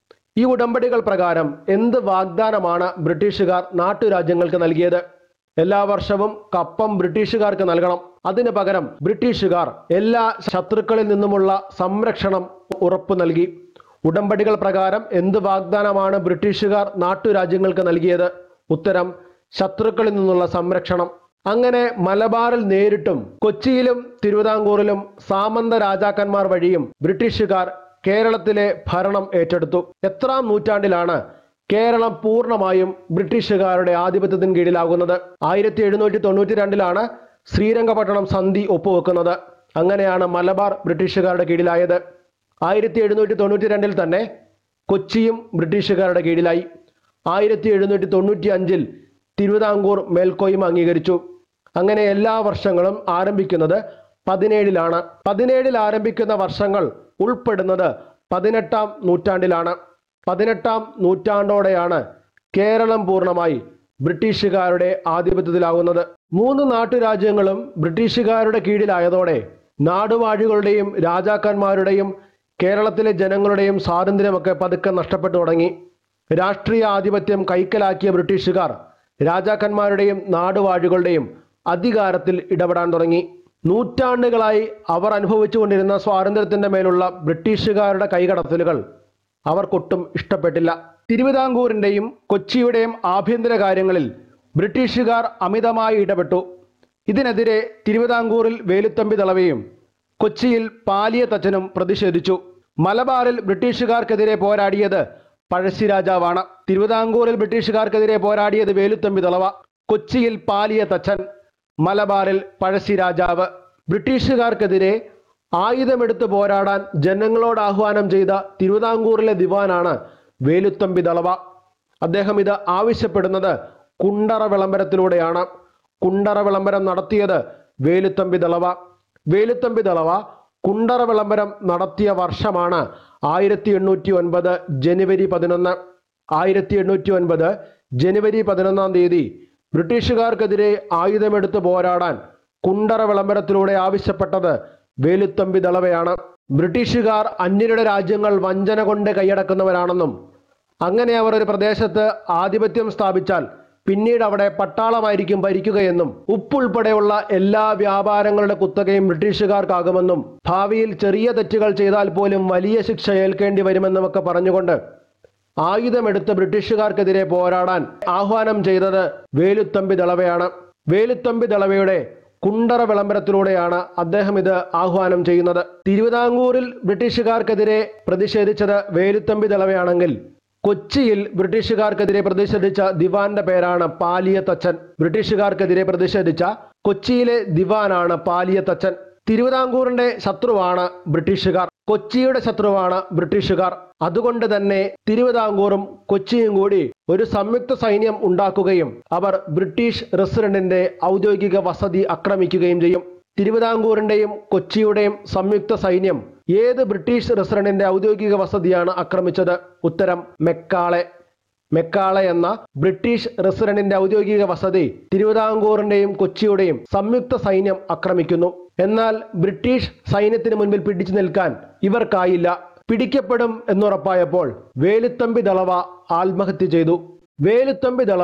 ഈ ഉടമ്പടികൾ പ്രകാരം എന്ത് വാഗ്ദാനമാണ് ബ്രിട്ടീഷുകാർ നാട്ടുരാജ്യങ്ങൾക്ക് നൽകിയത് എല്ലാ വർഷവും കപ്പം ബ്രിട്ടീഷുകാർക്ക് നൽകണം അതിന് പകരം ബ്രിട്ടീഷുകാർ എല്ലാ ശത്രുക്കളിൽ നിന്നുമുള്ള സംരക്ഷണം ഉറപ്പു നൽകി ഉടമ്പടികൾ പ്രകാരം എന്ത് വാഗ്ദാനമാണ് ബ്രിട്ടീഷുകാർ നാട്ടുരാജ്യങ്ങൾക്ക് നൽകിയത് ഉത്തരം ശത്രുക്കളിൽ നിന്നുള്ള സംരക്ഷണം അങ്ങനെ മലബാറിൽ നേരിട്ടും കൊച്ചിയിലും തിരുവിതാംകൂറിലും സാമന്ത രാജാക്കന്മാർ വഴിയും ബ്രിട്ടീഷുകാർ കേരളത്തിലെ ഭരണം ഏറ്റെടുത്തു എത്രാം നൂറ്റാണ്ടിലാണ് കേരളം പൂർണ്ണമായും ബ്രിട്ടീഷുകാരുടെ ആധിപത്യത്തിന് കീഴിലാകുന്നത് ആയിരത്തി എഴുന്നൂറ്റി തൊണ്ണൂറ്റി രണ്ടിലാണ് ശ്രീരംഗപട്ടണം സന്ധി ഒപ്പുവെക്കുന്നത് അങ്ങനെയാണ് മലബാർ ബ്രിട്ടീഷുകാരുടെ കീഴിലായത് ആയിരത്തി എഴുന്നൂറ്റി തൊണ്ണൂറ്റി രണ്ടിൽ തന്നെ കൊച്ചിയും ബ്രിട്ടീഷുകാരുടെ കീഴിലായി ആയിരത്തി എഴുന്നൂറ്റി തൊണ്ണൂറ്റി അഞ്ചിൽ തിരുവിതാംകൂർ മേൽക്കോയ്മ അംഗീകരിച്ചു അങ്ങനെ എല്ലാ വർഷങ്ങളും ആരംഭിക്കുന്നത് പതിനേഴിലാണ് പതിനേഴിൽ ആരംഭിക്കുന്ന വർഷങ്ങൾ ഉൾപ്പെടുന്നത് പതിനെട്ടാം നൂറ്റാണ്ടിലാണ് പതിനെട്ടാം നൂറ്റാണ്ടോടെയാണ് കേരളം പൂർണ്ണമായി ബ്രിട്ടീഷുകാരുടെ ആധിപത്യത്തിലാകുന്നത് മൂന്ന് നാട്ടുരാജ്യങ്ങളും ബ്രിട്ടീഷുകാരുടെ കീഴിലായതോടെ നാടുവാഴികളുടെയും രാജാക്കന്മാരുടെയും കേരളത്തിലെ ജനങ്ങളുടെയും സ്വാതന്ത്ര്യമൊക്കെ പതുക്കെ നഷ്ടപ്പെട്ടു തുടങ്ങി രാഷ്ട്രീയ ആധിപത്യം കൈക്കലാക്കിയ ബ്രിട്ടീഷുകാർ രാജാക്കന്മാരുടെയും നാടുവാഴികളുടെയും അധികാരത്തിൽ ഇടപെടാൻ തുടങ്ങി നൂറ്റാണ്ടുകളായി അവർ അനുഭവിച്ചുകൊണ്ടിരുന്ന സ്വാതന്ത്ര്യത്തിന്റെ മേലുള്ള ബ്രിട്ടീഷുകാരുടെ കൈകടത്തലുകൾ അവർക്കൊട്ടും ഇഷ്ടപ്പെട്ടില്ല തിരുവിതാംകൂറിന്റെയും കൊച്ചിയുടെയും ആഭ്യന്തര കാര്യങ്ങളിൽ ബ്രിട്ടീഷുകാർ അമിതമായി ഇടപെട്ടു ഇതിനെതിരെ തിരുവിതാംകൂറിൽ വേലുത്തമ്പി ദളവയും കൊച്ചിയിൽ പാലിയ തച്ചനും പ്രതിഷേധിച്ചു മലബാറിൽ ബ്രിട്ടീഷുകാർക്കെതിരെ പോരാടിയത് പഴശ്ശിരാജാവാണ് തിരുവിതാംകൂറിൽ ബ്രിട്ടീഷുകാർക്കെതിരെ പോരാടിയത് വേലുത്തമ്പി ദളവ കൊച്ചിയിൽ പാലിയ തച്ചൻ മലബാറിൽ പഴശ്ശിരാജാവ് ബ്രിട്ടീഷുകാർക്കെതിരെ ആയുധമെടുത്ത് പോരാടാൻ ജനങ്ങളോട് ആഹ്വാനം ചെയ്ത തിരുവിതാംകൂറിലെ ദിവാനാണ് വേലുത്തമ്പി ദളവ അദ്ദേഹം ഇത് ആവശ്യപ്പെടുന്നത് കുണ്ടറ വിളംബരത്തിലൂടെയാണ് കുണ്ടറ വിളംബരം നടത്തിയത് വേലുത്തമ്പി ദളവ വേലുത്തമ്പി ദളവ കുണ്ടറ വിളംബരം നടത്തിയ വർഷമാണ് ആയിരത്തി എണ്ണൂറ്റി ഒൻപത് ജനുവരി പതിനൊന്ന് ആയിരത്തി എണ്ണൂറ്റി ഒൻപത് ജനുവരി പതിനൊന്നാം തീയതി ബ്രിട്ടീഷുകാർക്കെതിരെ ആയുധമെടുത്ത് പോരാടാൻ കുണ്ടറ വിളംബരത്തിലൂടെ ആവശ്യപ്പെട്ടത് വേലുത്തമ്പി ദളവയാണ് ബ്രിട്ടീഷുകാർ അന്യരുടെ രാജ്യങ്ങൾ വഞ്ചന കൊണ്ട് കൈയടക്കുന്നവരാണെന്നും അങ്ങനെ അവർ ഒരു പ്രദേശത്ത് ആധിപത്യം സ്ഥാപിച്ചാൽ പിന്നീട് അവിടെ പട്ടാളമായിരിക്കും ഭരിക്കുകയെന്നും ഉപ്പുൾപ്പെടെയുള്ള എല്ലാ വ്യാപാരങ്ങളുടെ കുത്തകയും ബ്രിട്ടീഷുകാർക്കാകുമെന്നും ഭാവിയിൽ ചെറിയ തെറ്റുകൾ ചെയ്താൽ പോലും വലിയ ശിക്ഷ ഏൽക്കേണ്ടി വരുമെന്നുമൊക്കെ പറഞ്ഞുകൊണ്ട് ആയുധമെടുത്ത് ബ്രിട്ടീഷുകാർക്കെതിരെ പോരാടാൻ ആഹ്വാനം ചെയ്തത് വേലുത്തമ്പി ദളവയാണ് വേലുത്തമ്പി ദളവയുടെ കുണ്ടറ വിളംബരത്തിലൂടെയാണ് അദ്ദേഹം ഇത് ആഹ്വാനം ചെയ്യുന്നത് തിരുവിതാംകൂറിൽ ബ്രിട്ടീഷുകാർക്കെതിരെ പ്രതിഷേധിച്ചത് വേലുത്തമ്പി ദളവയാണെങ്കിൽ കൊച്ചിയിൽ ബ്രിട്ടീഷുകാർക്കെതിരെ പ്രതിഷേധിച്ച ദിവാന്റെ പേരാണ് പാലിയ തച്ചൻ ബ്രിട്ടീഷുകാർക്കെതിരെ പ്രതിഷേധിച്ച കൊച്ചിയിലെ ദിവാനാണ് പാലിയ തച്ചൻ തിരുവിതാംകൂറിന്റെ ശത്രുവാണ് ബ്രിട്ടീഷുകാർ കൊച്ചിയുടെ ശത്രുവാണ് ബ്രിട്ടീഷുകാർ അതുകൊണ്ട് തന്നെ തിരുവിതാംകൂറും കൊച്ചിയും കൂടി ഒരു സംയുക്ത സൈന്യം ഉണ്ടാക്കുകയും അവർ ബ്രിട്ടീഷ് റെസിഡന്റിന്റെ ഔദ്യോഗിക വസതി ആക്രമിക്കുകയും ചെയ്യും തിരുവിതാംകൂറിന്റെയും കൊച്ചിയുടെയും സംയുക്ത സൈന്യം ഏത് ബ്രിട്ടീഷ് റെസിഡന്റിന്റെ ഔദ്യോഗിക വസതിയാണ് ആക്രമിച്ചത് ഉത്തരം മെക്കാളെ മെക്കാളെ എന്ന ബ്രിട്ടീഷ് റെസിഡന്റിന്റെ ഔദ്യോഗിക വസതി തിരുവിതാംകൂറിന്റെയും കൊച്ചിയുടെയും സംയുക്ത സൈന്യം ആക്രമിക്കുന്നു എന്നാൽ ബ്രിട്ടീഷ് സൈന്യത്തിന് മുൻപിൽ പിടിച്ചു നിൽക്കാൻ ഇവർക്കായില്ല പിടിക്കപ്പെടും എന്നുറപ്പായപ്പോൾ വേലുത്തമ്പി ദളവ ആത്മഹത്യ ചെയ്തു വേലുത്തമ്പി ദളവ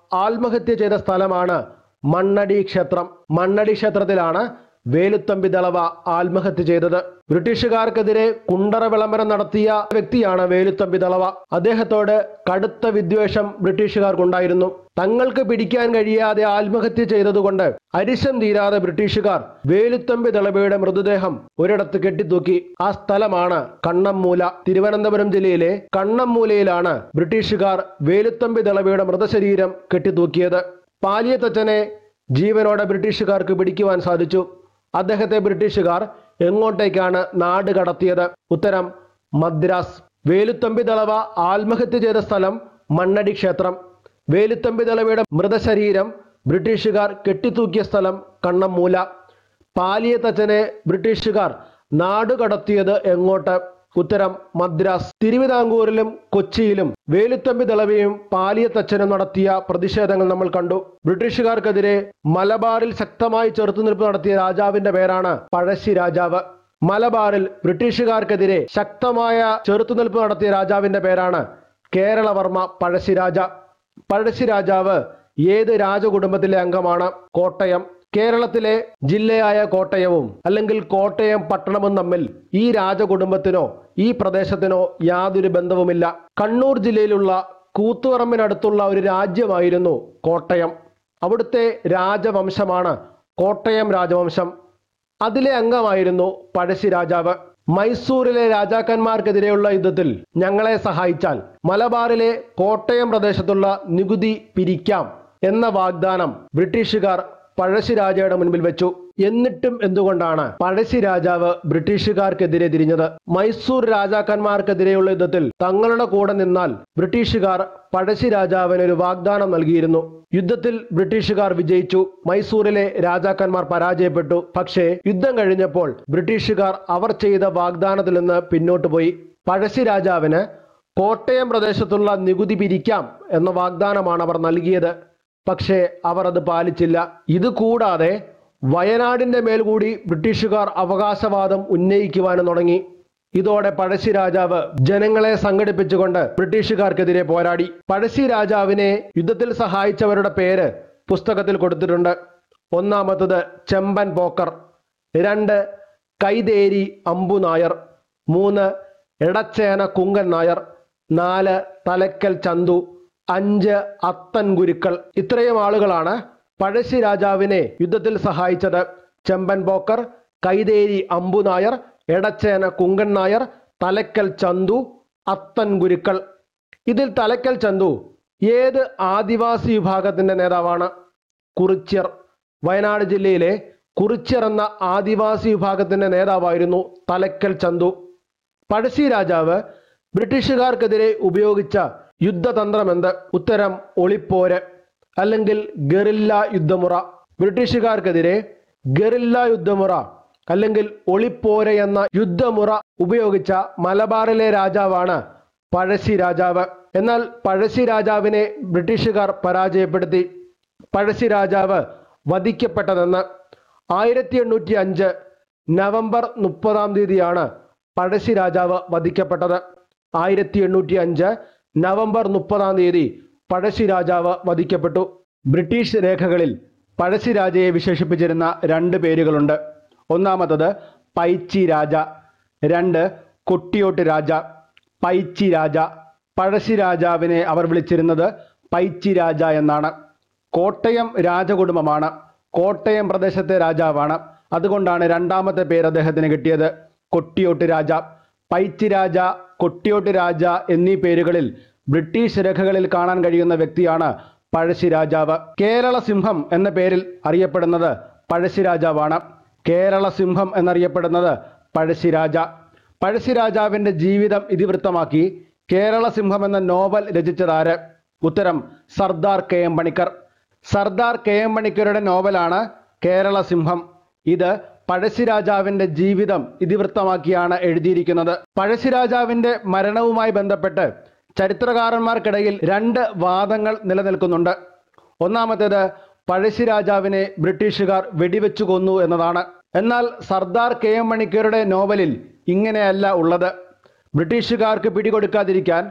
ആത്മഹത്യ ചെയ്ത സ്ഥലമാണ് മണ്ണടി ക്ഷേത്രം മണ്ണടി ക്ഷേത്രത്തിലാണ് വേലുത്തമ്പി ദളവ ആത്മഹത്യ ചെയ്തത് ബ്രിട്ടീഷുകാർക്കെതിരെ കുണ്ടറ വിളംബരം നടത്തിയ വ്യക്തിയാണ് വേലുത്തമ്പി ദളവ അദ്ദേഹത്തോട് കടുത്ത വിദ്വേഷം ബ്രിട്ടീഷുകാർക്കുണ്ടായിരുന്നു തങ്ങൾക്ക് പിടിക്കാൻ കഴിയാതെ ആത്മഹത്യ ചെയ്തതുകൊണ്ട് അരിശം തീരാതെ ബ്രിട്ടീഷുകാർ വേലുത്തമ്പി ദളവയുടെ മൃതദേഹം ഒരിടത്ത് കെട്ടിത്തൂക്കി ആ സ്ഥലമാണ് കണ്ണമ്മൂല തിരുവനന്തപുരം ജില്ലയിലെ കണ്ണമ്മൂലയിലാണ് ബ്രിട്ടീഷുകാർ വേലുത്തമ്പി ദളവയുടെ മൃതശരീരം കെട്ടിത്തൂക്കിയത് പാലിയത്തച്ഛനെ ജീവനോടെ ബ്രിട്ടീഷുകാർക്ക് പിടിക്കുവാൻ സാധിച്ചു അദ്ദേഹത്തെ ബ്രിട്ടീഷുകാർ എങ്ങോട്ടേക്കാണ് നാട് കടത്തിയത് ഉത്തരം മദ്രാസ് വേലുത്തമ്പി ദളവ ആത്മഹത്യ ചെയ്ത സ്ഥലം മണ്ണടി ക്ഷേത്രം വേലുത്തമ്പി ദളവയുടെ മൃതശരീരം ബ്രിട്ടീഷുകാർ കെട്ടിത്തൂക്കിയ സ്ഥലം കണ്ണമ്മൂല പാലിയത്തച്ഛനെ ബ്രിട്ടീഷുകാർ നാട് കടത്തിയത് എങ്ങോട്ട് ഉത്തരം മദ്രാസ് തിരുവിതാംകൂറിലും കൊച്ചിയിലും വേലുത്തമ്പി ദളവയും പാലിയത്തച്ഛനും നടത്തിയ പ്രതിഷേധങ്ങൾ നമ്മൾ കണ്ടു ബ്രിട്ടീഷുകാർക്കെതിരെ മലബാറിൽ ശക്തമായി ചെറുത്തുനിൽപ്പ് നടത്തിയ രാജാവിന്റെ പേരാണ് പഴശ്ശി രാജാവ് മലബാറിൽ ബ്രിട്ടീഷുകാർക്കെതിരെ ശക്തമായ ചെറുത്തുനിൽപ്പ് നടത്തിയ രാജാവിന്റെ പേരാണ് കേരളവർമ്മ പഴശ്ശിരാജ പഴശ്ശി രാജാവ് ഏത് രാജകുടുംബത്തിലെ അംഗമാണ് കോട്ടയം കേരളത്തിലെ ജില്ലയായ കോട്ടയവും അല്ലെങ്കിൽ കോട്ടയം പട്ടണവും തമ്മിൽ ഈ രാജകുടുംബത്തിനോ ഈ പ്രദേശത്തിനോ യാതൊരു ബന്ധവുമില്ല കണ്ണൂർ ജില്ലയിലുള്ള കൂത്തുപറമ്പിനടുത്തുള്ള ഒരു രാജ്യമായിരുന്നു കോട്ടയം അവിടുത്തെ രാജവംശമാണ് കോട്ടയം രാജവംശം അതിലെ അംഗമായിരുന്നു പഴശ്ശി രാജാവ് മൈസൂരിലെ രാജാക്കന്മാർക്കെതിരെയുള്ള യുദ്ധത്തിൽ ഞങ്ങളെ സഹായിച്ചാൽ മലബാറിലെ കോട്ടയം പ്രദേശത്തുള്ള നികുതി പിരിക്കാം എന്ന വാഗ്ദാനം ബ്രിട്ടീഷുകാർ പഴശ്ശിരാജയുടെ മുൻപിൽ വെച്ചു എന്നിട്ടും എന്തുകൊണ്ടാണ് പഴശ്ശി രാജാവ് ബ്രിട്ടീഷുകാർക്കെതിരെ തിരിഞ്ഞത് മൈസൂർ രാജാക്കന്മാർക്കെതിരെയുള്ള യുദ്ധത്തിൽ തങ്ങളുടെ കൂടെ നിന്നാൽ ബ്രിട്ടീഷുകാർ പഴശ്ശി രാജാവിന് ഒരു വാഗ്ദാനം നൽകിയിരുന്നു യുദ്ധത്തിൽ ബ്രിട്ടീഷുകാർ വിജയിച്ചു മൈസൂരിലെ രാജാക്കന്മാർ പരാജയപ്പെട്ടു പക്ഷേ യുദ്ധം കഴിഞ്ഞപ്പോൾ ബ്രിട്ടീഷുകാർ അവർ ചെയ്ത വാഗ്ദാനത്തിൽ നിന്ന് പിന്നോട്ട് പോയി പഴശ്ശി രാജാവിന് കോട്ടയം പ്രദേശത്തുള്ള നികുതി പിരിക്കാം എന്ന വാഗ്ദാനമാണ് അവർ നൽകിയത് പക്ഷേ അവർ അത് പാലിച്ചില്ല ഇത് കൂടാതെ വയനാടിന്റെ മേൽ കൂടി ബ്രിട്ടീഷുകാർ അവകാശവാദം ഉന്നയിക്കുവാനും തുടങ്ങി ഇതോടെ പഴശ്ശി രാജാവ് ജനങ്ങളെ സംഘടിപ്പിച്ചുകൊണ്ട് ബ്രിട്ടീഷുകാർക്കെതിരെ പോരാടി പഴശ്ശി രാജാവിനെ യുദ്ധത്തിൽ സഹായിച്ചവരുടെ പേര് പുസ്തകത്തിൽ കൊടുത്തിട്ടുണ്ട് ഒന്നാമത്തത് ചെമ്പൻ പോക്കർ രണ്ട് കൈതേരി അമ്പു നായർ മൂന്ന് എടച്ചേന കുങ്കൻ നായർ നാല് തലക്കൽ ചന്തു അഞ്ച് അത്തൻ ഗുരുക്കൾ ഇത്രയും ആളുകളാണ് പഴശ്ശി രാജാവിനെ യുദ്ധത്തിൽ സഹായിച്ചത് ചെമ്പൻ പോക്കർ കൈതേരി അമ്പു നായർ എടച്ചേന കുങ്കൻ നായർ തലക്കൽ ചന്തു അത്തൻ ഗുരുക്കൾ ഇതിൽ തലക്കൽ ചന്തു ഏത് ആദിവാസി വിഭാഗത്തിന്റെ നേതാവാണ് കുറിച്യർ വയനാട് ജില്ലയിലെ കുറിച്യർ എന്ന ആദിവാസി വിഭാഗത്തിന്റെ നേതാവായിരുന്നു തലക്കൽ ചന്തു പഴശ്ശി രാജാവ് ബ്രിട്ടീഷുകാർക്കെതിരെ ഉപയോഗിച്ച യുദ്ധതന്ത്രം എന്ത് ഉത്തരം ഒളിപ്പോര് അല്ലെങ്കിൽ ഗറില്ല യുദ്ധമുറ ബ്രിട്ടീഷുകാർക്കെതിരെ ഗറില്ല യുദ്ധമുറ അല്ലെങ്കിൽ ഒളിപ്പോര് എന്ന യുദ്ധമുറ ഉപയോഗിച്ച മലബാറിലെ രാജാവാണ് പഴശ്ശി രാജാവ് എന്നാൽ പഴശ്ശി രാജാവിനെ ബ്രിട്ടീഷുകാർ പരാജയപ്പെടുത്തി പഴശ്ശി രാജാവ് വധിക്കപ്പെട്ടതെന്ന് ആയിരത്തി എണ്ണൂറ്റി അഞ്ച് നവംബർ മുപ്പതാം തീയതിയാണ് പഴശ്ശി രാജാവ് വധിക്കപ്പെട്ടത് ആയിരത്തി എണ്ണൂറ്റി അഞ്ച് നവംബർ മുപ്പതാം തീയതി പഴശ്ശി രാജാവ് വധിക്കപ്പെട്ടു ബ്രിട്ടീഷ് രേഖകളിൽ പഴശ്ശി രാജയെ വിശേഷിപ്പിച്ചിരുന്ന രണ്ട് പേരുകളുണ്ട് ഒന്നാമത്തത് പൈച്ചി രാജ രണ്ട് കൊട്ടിയോട്ട് രാജ പൈച്ചി രാജ പഴശ്ശി രാജാവിനെ അവർ വിളിച്ചിരുന്നത് പൈച്ചി രാജ എന്നാണ് കോട്ടയം രാജകുടുംബമാണ് കോട്ടയം പ്രദേശത്തെ രാജാവാണ് അതുകൊണ്ടാണ് രണ്ടാമത്തെ പേര് അദ്ദേഹത്തിന് കിട്ടിയത് കൊട്ടിയോട്ട് രാജ പൈച്ചി രാജ കൊട്ടിയോട്ട് രാജ എന്നീ പേരുകളിൽ ബ്രിട്ടീഷ് രേഖകളിൽ കാണാൻ കഴിയുന്ന വ്യക്തിയാണ് പഴശ്ശി രാജാവ് കേരള സിംഹം എന്ന പേരിൽ അറിയപ്പെടുന്നത് പഴശ്ശി രാജാവാണ് കേരള സിംഹം എന്നറിയപ്പെടുന്നത് പഴശ്ശി രാജ പഴശ്ശി രാജാവിന്റെ ജീവിതം ഇതിവൃത്തമാക്കി കേരള സിംഹം എന്ന നോവൽ രചിച്ചതാര് ഉത്തരം Sardar K M Panikkar Sardar K M പണിക്കരുടെ നോവലാണ് കേരള സിംഹം ഇത് പഴശ്ശി രാജാവിന്റെ ജീവിതം ഇതിവൃത്തമാക്കിയാണ് എഴുതിയിരിക്കുന്നത് പഴശ്ശി രാജാവിന്റെ മരണവുമായി ബന്ധപ്പെട്ട് ചരിത്രകാരന്മാർക്കിടയിൽ രണ്ട് വാദങ്ങൾ നിലനിൽക്കുന്നുണ്ട് ഒന്നാമത്തേത് പഴശ്ശി രാജാവിനെ ബ്രിട്ടീഷുകാർ വെടിവെച്ചു കൊന്നു എന്നതാണ് എന്നാൽ സർദാർ കെ എം മണിക്കരുടെ നോവലിൽ ഇങ്ങനെയല്ല ഉള്ളത് ബ്രിട്ടീഷുകാർക്ക് പിടികൊടുക്കാതിരിക്കാൻ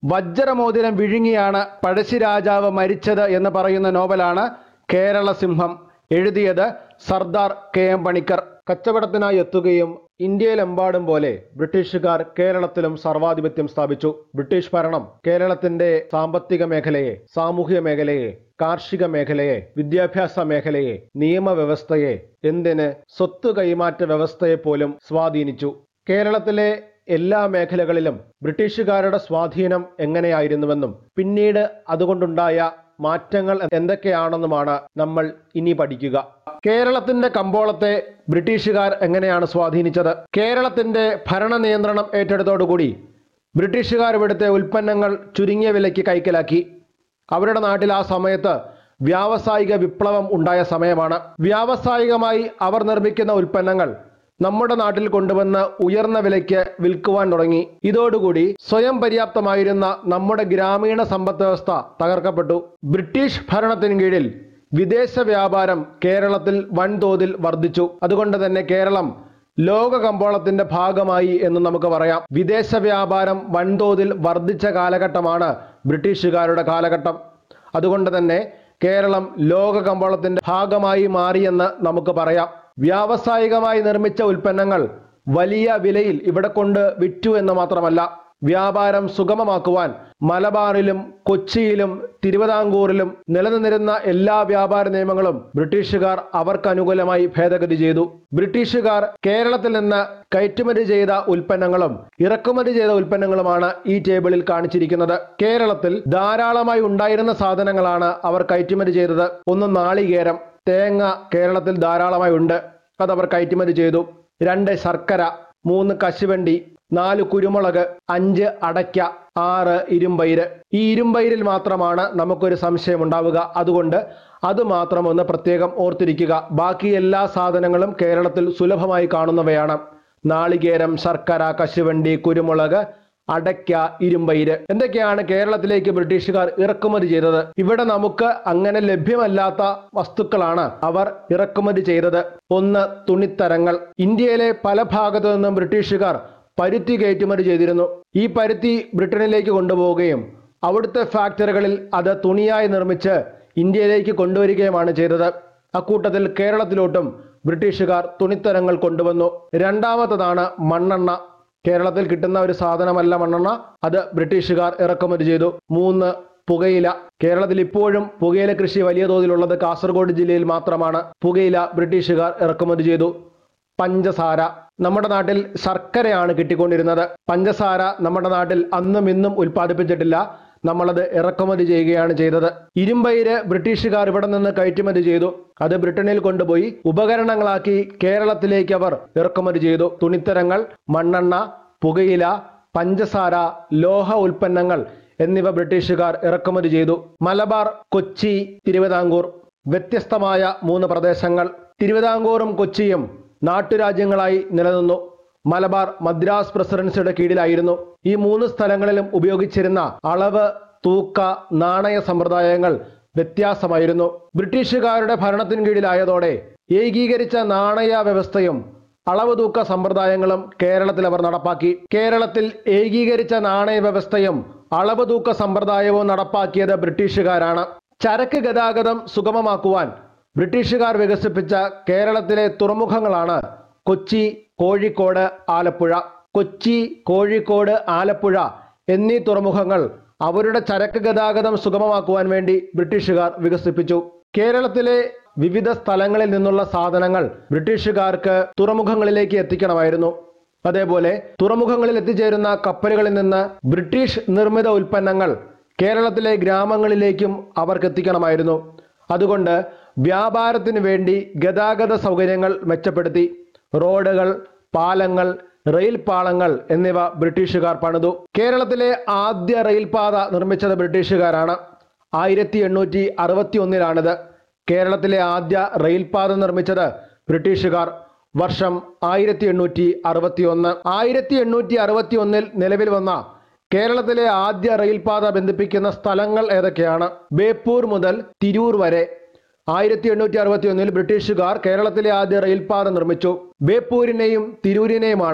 വജ്രമോതിരം വിഴുങ്ങിയാണ് പഴശ്ശി രാജാവ് മരിച്ചത് എന്ന് പറയുന്ന നോവലാണ് കേരള സിംഹം എഴുതിയത് സർദാർ കെ എം പണിക്കർ കച്ചവടത്തിനായി എത്തുകയും ഇന്ത്യയിലെമ്പാടും പോലെ ബ്രിട്ടീഷുകാർ കേരളത്തിലും സർവാധിപത്യം സ്ഥാപിച്ചു ബ്രിട്ടീഷ് ഭരണം കേരളത്തിന്റെ സാമ്പത്തിക മേഖലയെ സാമൂഹിക മേഖലയെ കാർഷിക മേഖലയെ വിദ്യാഭ്യാസ മേഖലയെ നിയമവ്യവസ്ഥയെ എന്തിന് സ്വത്ത് കൈമാറ്റ വ്യവസ്ഥയെ പോലും സ്വാധീനിച്ചു കേരളത്തിലെ എല്ലാ മേഖലകളിലും ബ്രിട്ടീഷുകാരുടെ സ്വാധീനം എങ്ങനെയായിരുന്നുവെന്നും പിന്നീട് അതുകൊണ്ടുണ്ടായ മാറ്റങ്ങൾ എന്തൊക്കെയാണെന്നുമാണ് നമ്മൾ ഇനി പഠിക്കുക കേരളത്തിന്റെ കമ്പോളത്തെ ബ്രിട്ടീഷുകാർ എങ്ങനെയാണ് സ്വാധീനിച്ചത് കേരളത്തിന്റെ ഭരണ നിയന്ത്രണം ഏറ്റെടുത്തോടുകൂടി ബ്രിട്ടീഷുകാർ ഇവിടുത്തെ ഉൽപ്പന്നങ്ങൾ ചുരുങ്ങിയ വിലയ്ക്ക് കൈക്കലാക്കി അവരുടെ നാട്ടിൽ ആ സമയത്ത് വ്യാവസായിക വിപ്ലവം ഉണ്ടായ സമയമാണ് വ്യാവസായികമായി അവർ നിർമ്മിക്കുന്ന ഉൽപ്പന്നങ്ങൾ നമ്മുടെ നാട്ടിൽ കൊണ്ടുവന്ന് ഉയർന്ന വിലയ്ക്ക് വിൽക്കുവാൻ തുടങ്ങി ഇതോടുകൂടി സ്വയം പര്യാപ്തമായിരുന്ന നമ്മുടെ ഗ്രാമീണ സമ്പദ് വ്യവസ്ഥ തകർക്കപ്പെട്ടു ബ്രിട്ടീഷ് ഭരണത്തിന് കീഴിൽ വിദേശ വ്യാപാരം കേരളത്തിൽ വൻതോതിൽ വർദ്ധിച്ചു അതുകൊണ്ട് തന്നെ കേരളം ലോക കമ്പോളത്തിന്റെ ഭാഗമായി എന്ന് നമുക്ക് പറയാം വിദേശ വ്യാപാരം വൻതോതിൽ വർദ്ധിച്ച കാലഘട്ടമാണ് ബ്രിട്ടീഷുകാരുടെ കാലഘട്ടം അതുകൊണ്ട് തന്നെ കേരളം ലോക കമ്പോളത്തിന്റെ ഭാഗമായി മാറിയെന്ന് നമുക്ക് പറയാം വ്യാവസായികമായി നിർമ്മിച്ച ഉൽപ്പന്നങ്ങൾ വലിയ വിലയിൽ ഇവിടെ കൊണ്ട് വിറ്റു എന്ന് മാത്രമല്ല വ്യാപാരം സുഗമമാക്കുവാൻ മലബാറിലും കൊച്ചിയിലും തിരുവിതാംകൂറിലും നിലനിന്നിരുന്ന എല്ലാ വ്യാപാര നിയമങ്ങളും ബ്രിട്ടീഷുകാർ അവർക്ക് അനുകൂലമായി ഭേദഗതി ചെയ്തു ബ്രിട്ടീഷുകാർ കേരളത്തിൽ നിന്ന് കയറ്റുമതി ചെയ്ത ഉൽപ്പന്നങ്ങളും ഇറക്കുമതി ചെയ്ത ഉൽപ്പന്നങ്ങളുമാണ് ഈ ടേബിളിൽ കാണിച്ചിരിക്കുന്നത് കേരളത്തിൽ ധാരാളമായി ഉണ്ടായിരുന്ന സാധനങ്ങളാണ് അവർ കയറ്റുമതി ചെയ്തത് ഒന്ന് നാളികേരം തേങ്ങ കേരളത്തിൽ ധാരാളമായി ഉണ്ട് അതവർ കയറ്റുമതി ചെയ്തു രണ്ട് ശർക്കര മൂന്ന് കശുവണ്ടി നാല് കുരുമുളക് അഞ്ച് അടയ്ക്ക ആറ് ഇരുമ്പയിര് ഈ ഇരുമ്പയിരിൽ മാത്രമാണ് നമുക്കൊരു സംശയം ഉണ്ടാവുക അതുകൊണ്ട് അത് മാത്രം ഒന്ന് പ്രത്യേകം ഓർത്തിരിക്കുക ബാക്കി എല്ലാ സാധനങ്ങളും കേരളത്തിൽ സുലഭമായി കാണുന്നവയാണ് നാളികേരം ശർക്കര കശുവണ്ടി കുരുമുളക് അടയ്ക്ക ഇരുമ്പയിര് എന്തൊക്കെയാണ് കേരളത്തിലേക്ക് ബ്രിട്ടീഷുകാർ ഇറക്കുമതി ചെയ്തത് ഇവിടെ നമുക്ക് അങ്ങനെ ലഭ്യമല്ലാത്ത വസ്തുക്കളാണ് അവർ ഇറക്കുമതി ചെയ്തത് ഒന്ന് തുണിത്തരങ്ങൾ ഇന്ത്യയിലെ പല ഭാഗത്തു നിന്നും ബ്രിട്ടീഷുകാർ പരുത്തി കയറ്റുമതി ചെയ്തിരുന്നു ഈ പരുത്തി ബ്രിട്ടനിലേക്ക് കൊണ്ടുപോവുകയും അവിടുത്തെ ഫാക്ടറികളിൽ അത് തുണിയായി നിർമ്മിച്ച് ഇന്ത്യയിലേക്ക് കൊണ്ടുവരികയുമാണ് ചെയ്തത് അക്കൂട്ടത്തിൽ കേരളത്തിലോട്ടും ബ്രിട്ടീഷുകാർ തുണിത്തരങ്ങൾ കൊണ്ടുവന്നു രണ്ടാമത്തതാണ് മണ്ണെണ്ണ കേരളത്തിൽ കിട്ടുന്ന ഒരു സാധനമല്ല മണ്ണെണ്ണ അത് ബ്രിട്ടീഷുകാർ ഇറക്കുമതി ചെയ്തു മൂന്ന് പുകയില കേരളത്തിൽ ഇപ്പോഴും പുകയില കൃഷി വലിയ തോതിലുള്ളത് കാസർഗോഡ് ജില്ലയിൽ മാത്രമാണ് പുകയില ബ്രിട്ടീഷുകാർ ഇറക്കുമതി ചെയ്തു പഞ്ചസാര നമ്മുടെ നാട്ടിൽ ശർക്കരയാണ് കിട്ടിക്കൊണ്ടിരുന്നത് പഞ്ചസാര നമ്മുടെ നാട്ടിൽ അന്നും ഇന്നും ഉൽപ്പാദിപ്പിച്ചിട്ടില്ല നമ്മളത് ഇറക്കുമതി ചെയ്യുകയാണ് ചെയ്തത് ഇരുമ്പയിര് ബ്രിട്ടീഷുകാർ ഇവിടെ നിന്ന് കയറ്റുമതി ചെയ്തു അത് ബ്രിട്ടനിൽ കൊണ്ടുപോയി ഉപകരണങ്ങളാക്കി കേരളത്തിലേക്ക് അവർ ഇറക്കുമതി ചെയ്തു തുണിത്തരങ്ങൾ മണ്ണെണ്ണ പുകയില പഞ്ചസാര ലോഹ ഉൽപ്പന്നങ്ങൾ എന്നിവ ബ്രിട്ടീഷുകാർ ഇറക്കുമതി ചെയ്തു മലബാർ കൊച്ചി തിരുവിതാംകൂർ വ്യത്യസ്തമായ മൂന്ന് പ്രദേശങ്ങൾ തിരുവിതാംകൂറും കൊച്ചിയും നാട്ടുരാജ്യങ്ങളായി നിലനിന്നു മലബാർ മദ്രാസ് പ്രസിഡൻസിയുടെ കീഴിലായിരുന്നു ഈ മൂന്ന് സ്ഥലങ്ങളിലും ഉപയോഗിച്ചിരുന്ന അളവ് തൂക്ക നാണയ സമ്പ്രദായങ്ങൾ വ്യത്യാസമായിരുന്നു ബ്രിട്ടീഷുകാരുടെ ഭരണത്തിന് കീഴിലായതോടെ ഏകീകരിച്ച നാണയ വ്യവസ്ഥയും അളവ് തൂക്ക സമ്പ്രദായങ്ങളും കേരളത്തിൽ അവർ നടപ്പാക്കി കേരളത്തിൽ ഏകീകരിച്ച നാണയ വ്യവസ്ഥയും അളവ് തൂക്ക സമ്പ്രദായവും നടപ്പാക്കിയത് ബ്രിട്ടീഷുകാരാണ് ചരക്ക് ഗതാഗതം സുഗമമാക്കുവാൻ ബ്രിട്ടീഷുകാർ വികസിപ്പിച്ച കേരളത്തിലെ തുറമുഖങ്ങളാണ് കൊച്ചി കോഴിക്കോട് ആലപ്പുഴ കൊച്ചി കോഴിക്കോട് ആലപ്പുഴ എന്നീ തുറമുഖങ്ങൾ അവരുടെ ചരക്ക് ഗതാഗതം സുഗമമാക്കുവാൻ വേണ്ടി ബ്രിട്ടീഷുകാർ വികസിപ്പിച്ചു കേരളത്തിലെ വിവിധ സ്ഥലങ്ങളിൽ നിന്നുള്ള സാധനങ്ങൾ ബ്രിട്ടീഷുകാർക്ക് തുറമുഖങ്ങളിലേക്ക് എത്തിക്കണമായിരുന്നു അതേപോലെ തുറമുഖങ്ങളിൽ എത്തിച്ചേരുന്ന കപ്പലുകളിൽ നിന്ന് ബ്രിട്ടീഷ് നിർമ്മിത ഉൽപ്പന്നങ്ങൾ കേരളത്തിലെ ഗ്രാമങ്ങളിലേക്കും അവർക്ക് എത്തിക്കണമായിരുന്നു അതുകൊണ്ട് വ്യാപാരത്തിന് വേണ്ടി ഗതാഗത സൗകര്യങ്ങൾ മെച്ചപ്പെടുത്തി റോഡുകൾ പാലങ്ങൾ റെയിൽ പാളങ്ങൾ എന്നിവ ബ്രിട്ടീഷുകാർ പണിതു കേരളത്തിലെ ആദ്യ റെയിൽപാത നിർമ്മിച്ചത് ബ്രിട്ടീഷുകാരാണ് ആയിരത്തി എണ്ണൂറ്റി അറുപത്തി ഒന്നിലാണിത് കേരളത്തിലെ ആദ്യ റെയിൽപാത നിർമ്മിച്ചത് ബ്രിട്ടീഷുകാർ വർഷം ആയിരത്തി എണ്ണൂറ്റി അറുപത്തി ഒന്ന് ആയിരത്തി എണ്ണൂറ്റി അറുപത്തി ഒന്നിൽ നിലവിൽ വന്ന കേരളത്തിലെ ആദ്യ റെയിൽപാത ബന്ധിപ്പിക്കുന്ന സ്ഥലങ്ങൾ ഏതൊക്കെയാണ് ബേപ്പൂർ മുതൽ തിരൂർ വരെ ആയിരത്തി എണ്ണൂറ്റി അറുപത്തി ഒന്നിൽ ബ്രിട്ടീഷുകാർ കേരളത്തിലെ ആദ്യ റെയിൽപാത നിർമ്മിച്ചു ബേപ്പൂരിനെയും തിരൂരിനെയുമാണ്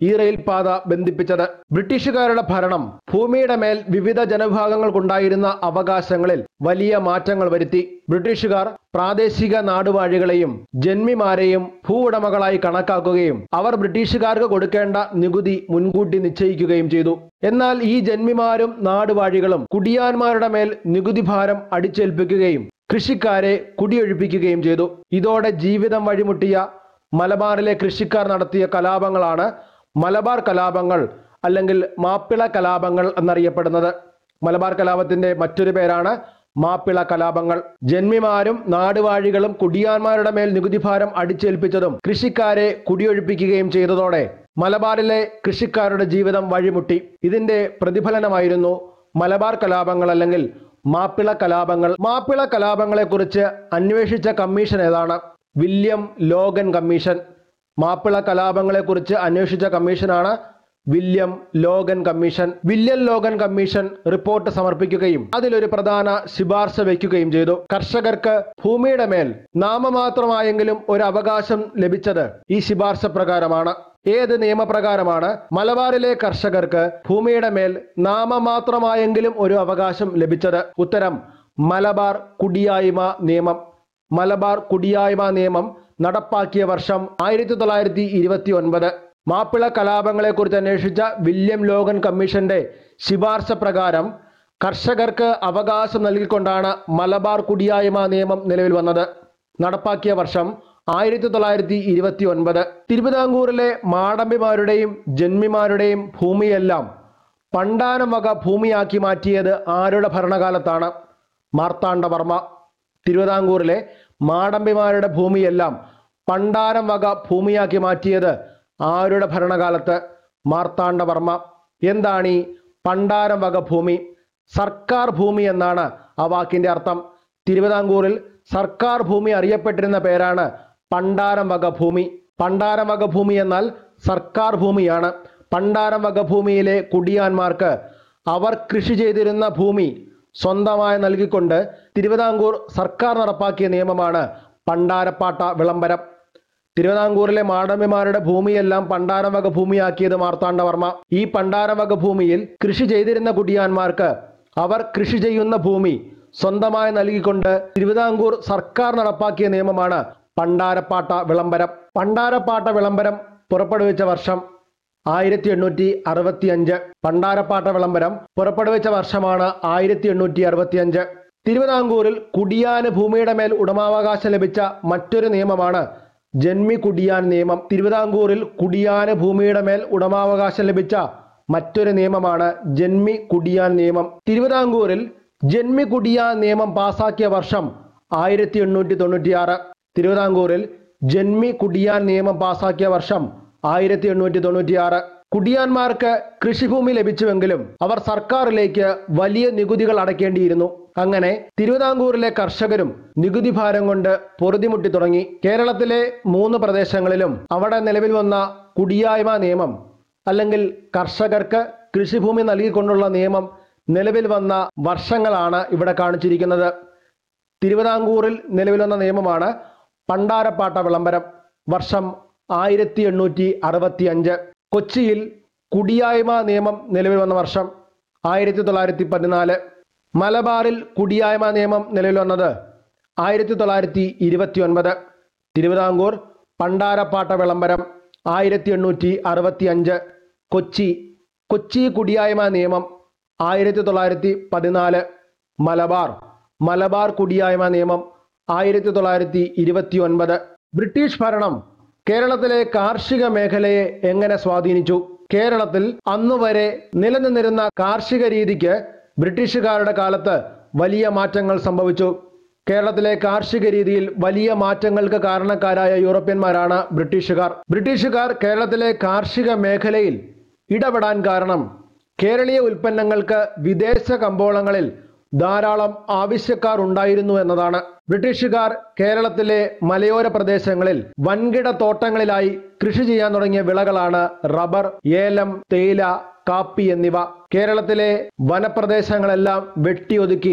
ഈ റെയിൽപാത ബന്ധിപ്പിച്ചത് ബ്രിട്ടീഷുകാരുടെ ഭരണം ഭൂമിയുടെ മേൽ വിവിധ ജനവിഭാഗങ്ങൾക്കുണ്ടായിരുന്ന അവകാശങ്ങളിൽ വലിയ മാറ്റങ്ങൾ വരുത്തി ബ്രിട്ടീഷുകാർ പ്രാദേശിക നാടുവാഴികളെയും ജന്മിമാരെയും ഭൂവുടമകളായി കണക്കാക്കുകയും അവർ ബ്രിട്ടീഷുകാർക്ക് കൊടുക്കേണ്ട നികുതി മുൻകൂട്ടി നിശ്ചയിക്കുകയും ചെയ്തു എന്നാൽ ഈ ജന്മിമാരും നാടുവാഴികളും കുടിയാന്മാരുടെ മേൽ നികുതി ഭാരം അടിച്ചേൽപ്പിക്കുകയും കൃഷിക്കാരെ കുടിയൊഴിപ്പിക്കുകയും ചെയ്തു ഇതോടെ ജീവിതം വഴിമുട്ടിയ മലബാറിലെ കൃഷിക്കാർ നടത്തിയ കലാപങ്ങളാണ് മലബാർ കലാപങ്ങൾ അല്ലെങ്കിൽ മാപ്പിള കലാപങ്ങൾ എന്നറിയപ്പെടുന്നത് മലബാർ കലാപത്തിന്റെ മറ്റൊരു പേരാണ് മാപ്പിള കലാപങ്ങൾ ജന്മിമാരും നാടുവാഴികളും കുടിയാന്മാരുടെ മേൽ നികുതിഭാരം അടിച്ചേൽപ്പിച്ചതും കൃഷിക്കാരെ കുടിയൊഴിപ്പിക്കുകയും ചെയ്തതോടെ മലബാറിലെ കൃഷിക്കാരുടെ ജീവിതം വഴിമുട്ടി ഇതിന്റെ പ്രതിഫലനമായിരുന്നു മലബാർ കലാപങ്ങൾ അല്ലെങ്കിൽ മാപ്പിള കലാപങ്ങൾ മാപ്പിള കലാപങ്ങളെക്കുറിച്ച് അന്വേഷിച്ച കമ്മീഷൻ ഏതാണ് വില്യം ലോഗൻ കമ്മീഷൻ മാപ്പിള കലാപങ്ങളെക്കുറിച്ച് അന്വേഷിച്ച കമ്മീഷനാണ് William Logan commission William Logan commission report സമർപ്പിക്കുകയും അതിലൊരു പ്രധാന ശുപാർശ വയ്ക്കുകയും ചെയ്തു കർഷകർക്ക് ഭൂമിയുടെ മേൽ നാമമാത്രമായെങ്കിലും ഒരു അവകാശം ലഭിച്ചത് ഈ ശുപാർശ പ്രകാരമാണ് ഏത് നിയമപ്രകാരമാണ് മലബാറിലെ കർഷകർക്ക് ഭൂമിയുടെ മേൽ നാമമാത്രമായെങ്കിലും ഒരു അവകാശം ലഭിച്ചത് ഉത്തരം മലബാർ കുടിയായ്മ നിയമം മലബാർ കുടിയായ്മ നിയമം നടപ്പാക്കിയ വർഷം ആയിരത്തി തൊള്ളായിരത്തി ഇരുപത്തി ഒൻപത് മാപ്പിള കലാപങ്ങളെക്കുറിച്ച് അന്വേഷിച്ച വില്യം ലോഗൻ കമ്മീഷന്റെ ശിപാർശ പ്രകാരം കർഷകർക്ക് അവകാശം നൽകിക്കൊണ്ടാണ് മലബാർ കുടിയായ്മ നിയമം നിലവിൽ വന്നത് നടപ്പാക്കിയ വർഷം ആയിരത്തി തൊള്ളായിരത്തി ഇരുപത്തി ഒൻപത് തിരുവിതാംകൂറിലെ മാടമ്പിമാരുടെയും ജന്മിമാരുടെയും ഭൂമിയെല്ലാം പണ്ടാനം വക ഭൂമിയാക്കി മാറ്റിയത് ആരുടെ ഭരണകാലത്താണ് മാർത്താണ്ഡവർമ്മ തിരുവിതാംകൂറിലെ മാടമ്പിമാരുടെ ഭൂമിയെല്ലാം പണ്ടാരം വക ഭൂമിയാക്കി മാറ്റിയത് ആരുടെ ഭരണകാലത്ത് മാർത്താണ്ഡവർമ്മ എന്താണ് ഈ പണ്ടാരം വക ഭൂമി സർക്കാർ ഭൂമി എന്നാണ് ആ വാക്കിന്റെ അർത്ഥം തിരുവിതാംകൂറിൽ സർക്കാർ ഭൂമി അറിയപ്പെട്ടിരുന്ന പേരാണ് പണ്ടാരം വക ഭൂമി പണ്ടാരം വക ഭൂമി എന്നാൽ സർക്കാർ ഭൂമിയാണ് പണ്ടാരം വക ഭൂമിയിലെ കുടിയാന്മാർക്ക് അവർ കൃഷി ചെയ്തിരുന്ന ഭൂമി സ്വന്തമായി നൽകിക്കൊണ്ട് തിരുവിതാംകൂർ സർക്കാർ നടപ്പാക്കിയ നിയമമാണ് പണ്ടാരപ്പാട്ട വിളംബരം തിരുവിതാംകൂറിലെ മാടമ്പിമാരുടെ ഭൂമിയെല്ലാം പണ്ടാരം വക ഭൂമിയാക്കിയത് മാർത്താണ്ഡവർമ്മ ഈ പണ്ടാരം വക ഭൂമിയിൽ കൃഷി ചെയ്തിരുന്ന കുടിയാന്മാർക്ക് അവർ കൃഷി ചെയ്യുന്ന ഭൂമി സ്വന്തമായി നൽകിക്കൊണ്ട് തിരുവിതാംകൂർ സർക്കാർ നടപ്പാക്കിയ നിയമമാണ് പണ്ടാരപ്പാട്ട വിളംബരം പണ്ടാരപ്പാട്ട വിളംബരം പുറപ്പെടുവിച്ച വർഷം ആയിരത്തി എണ്ണൂറ്റി അറുപത്തി അഞ്ച് പണ്ടാരപ്പാട്ട വിളംബരം പുറപ്പെടുവിച്ച വർഷമാണ് ആയിരത്തി എണ്ണൂറ്റി അറുപത്തി അഞ്ച് തിരുവിതാംകൂറിൽ കുടിയാന് ഭൂമിയുടെ മേൽ ഉടമാവകാശം ലഭിച്ച മറ്റൊരു നിയമമാണ് ജന്മി കുടിയാൻ നിയമം തിരുവിതാംകൂറിൽ കുടിയാന് ഭൂമിയുടെ മേൽ ഉടമാവകാശം ലഭിച്ച മറ്റൊരു നിയമമാണ് ജന്മി കുടിയാൻ നിയമം തിരുവിതാംകൂറിൽ ജന്മി കുടിയാൻ നിയമം പാസാക്കിയ വർഷം ആയിരത്തി എണ്ണൂറ്റി തൊണ്ണൂറ്റിയാറ് തിരുവിതാംകൂറിൽ ജന്മി കുടിയാൻ നിയമം പാസാക്കിയ വർഷം ആയിരത്തി എണ്ണൂറ്റി തൊണ്ണൂറ്റിയാറ് കുടിയാന്മാർക്ക് കൃഷിഭൂമി ലഭിച്ചുവെങ്കിലും അവർ സർക്കാരിലേക്ക് വലിയ നികുതികൾ അടയ്ക്കേണ്ടിയിരുന്നു അങ്ങനെ തിരുവിതാംകൂറിലെ കർഷകരും നികുതി ഭാരം കൊണ്ട് പൊറുതിമുട്ടി തുടങ്ങി കേരളത്തിലെ മൂന്ന് പ്രദേശങ്ങളിലും അവിടെ നിലവിൽ വന്ന കുടിയായ്മ നിയമം അല്ലെങ്കിൽ കർഷകർക്ക് കൃഷിഭൂമി നൽകിക്കൊണ്ടുള്ള നിയമം നിലവിൽ വന്ന വർഷങ്ങളാണ് ഇവിടെ കാണിച്ചിരിക്കുന്നത് തിരുവിതാംകൂറിൽ നിലവിൽ വന്ന നിയമമാണ് പണ്ടാരപ്പാട്ട വിളംബരം വർഷം ആയിരത്തി എണ്ണൂറ്റി അറുപത്തി അഞ്ച് കൊച്ചിയിൽ കുടിയായ്മ നിയമം നിലവിൽ വന്ന വർഷം ആയിരത്തി തൊള്ളായിരത്തി പതിനാല് മലബാറിൽ കുടിയായ്മ നിയമം നിലവിൽ വന്നത് ആയിരത്തി തൊള്ളായിരത്തി ഇരുപത്തി ഒൻപത് തിരുവിതാംകൂർ പണ്ടാരപ്പാട്ട വിളംബരം ആയിരത്തി എണ്ണൂറ്റി അറുപത്തി അഞ്ച് കൊച്ചി കൊച്ചി കുടിയായ്മ നിയമം ആയിരത്തി തൊള്ളായിരത്തി പതിനാല് മലബാർ മലബാർ കുടിയായ്മ നിയമം ആയിരത്തി തൊള്ളായിരത്തി ഇരുപത്തി ഒൻപത് ബ്രിട്ടീഷ് ഭരണം കേരളത്തിലെ കാർഷിക മേഖലയെ എങ്ങനെ സ്വാധീനിച്ചു കേരളത്തിൽ അന്നുവരെ നിലനിന്നിരുന്ന കാർഷിക രീതിക്ക് ബ്രിട്ടീഷുകാരുടെ കാലത്ത് വലിയ മാറ്റങ്ങൾ സംഭവിച്ചു കേരളത്തിലെ കാർഷിക രീതിയിൽ വലിയ മാറ്റങ്ങൾക്ക് കാരണക്കാരായ യൂറോപ്യന്മാരാണ് ബ്രിട്ടീഷുകാർ ബ്രിട്ടീഷുകാർ കേരളത്തിലെ കാർഷിക മേഖലയിൽ ഇടപെടാൻ കാരണം കേരളീയ ഉൽപ്പന്നങ്ങൾക്ക് വിദേശ കമ്പോളങ്ങളിൽ ധാരാളം ആവശ്യക്കാർ ഉണ്ടായിരുന്നു എന്നതാണ് ബ്രിട്ടീഷുകാർ കേരളത്തിലെ മലയോര പ്രദേശങ്ങളിൽ വൻകിട തോട്ടങ്ങളിലായി കൃഷി ചെയ്യാൻ തുടങ്ങിയ വിളകളാണ് റബ്ബർ ഏലം തേയില കാപ്പി എന്നിവ കേരളത്തിലെ വനപ്രദേശങ്ങളെല്ലാം വെട്ടിയൊതുക്കി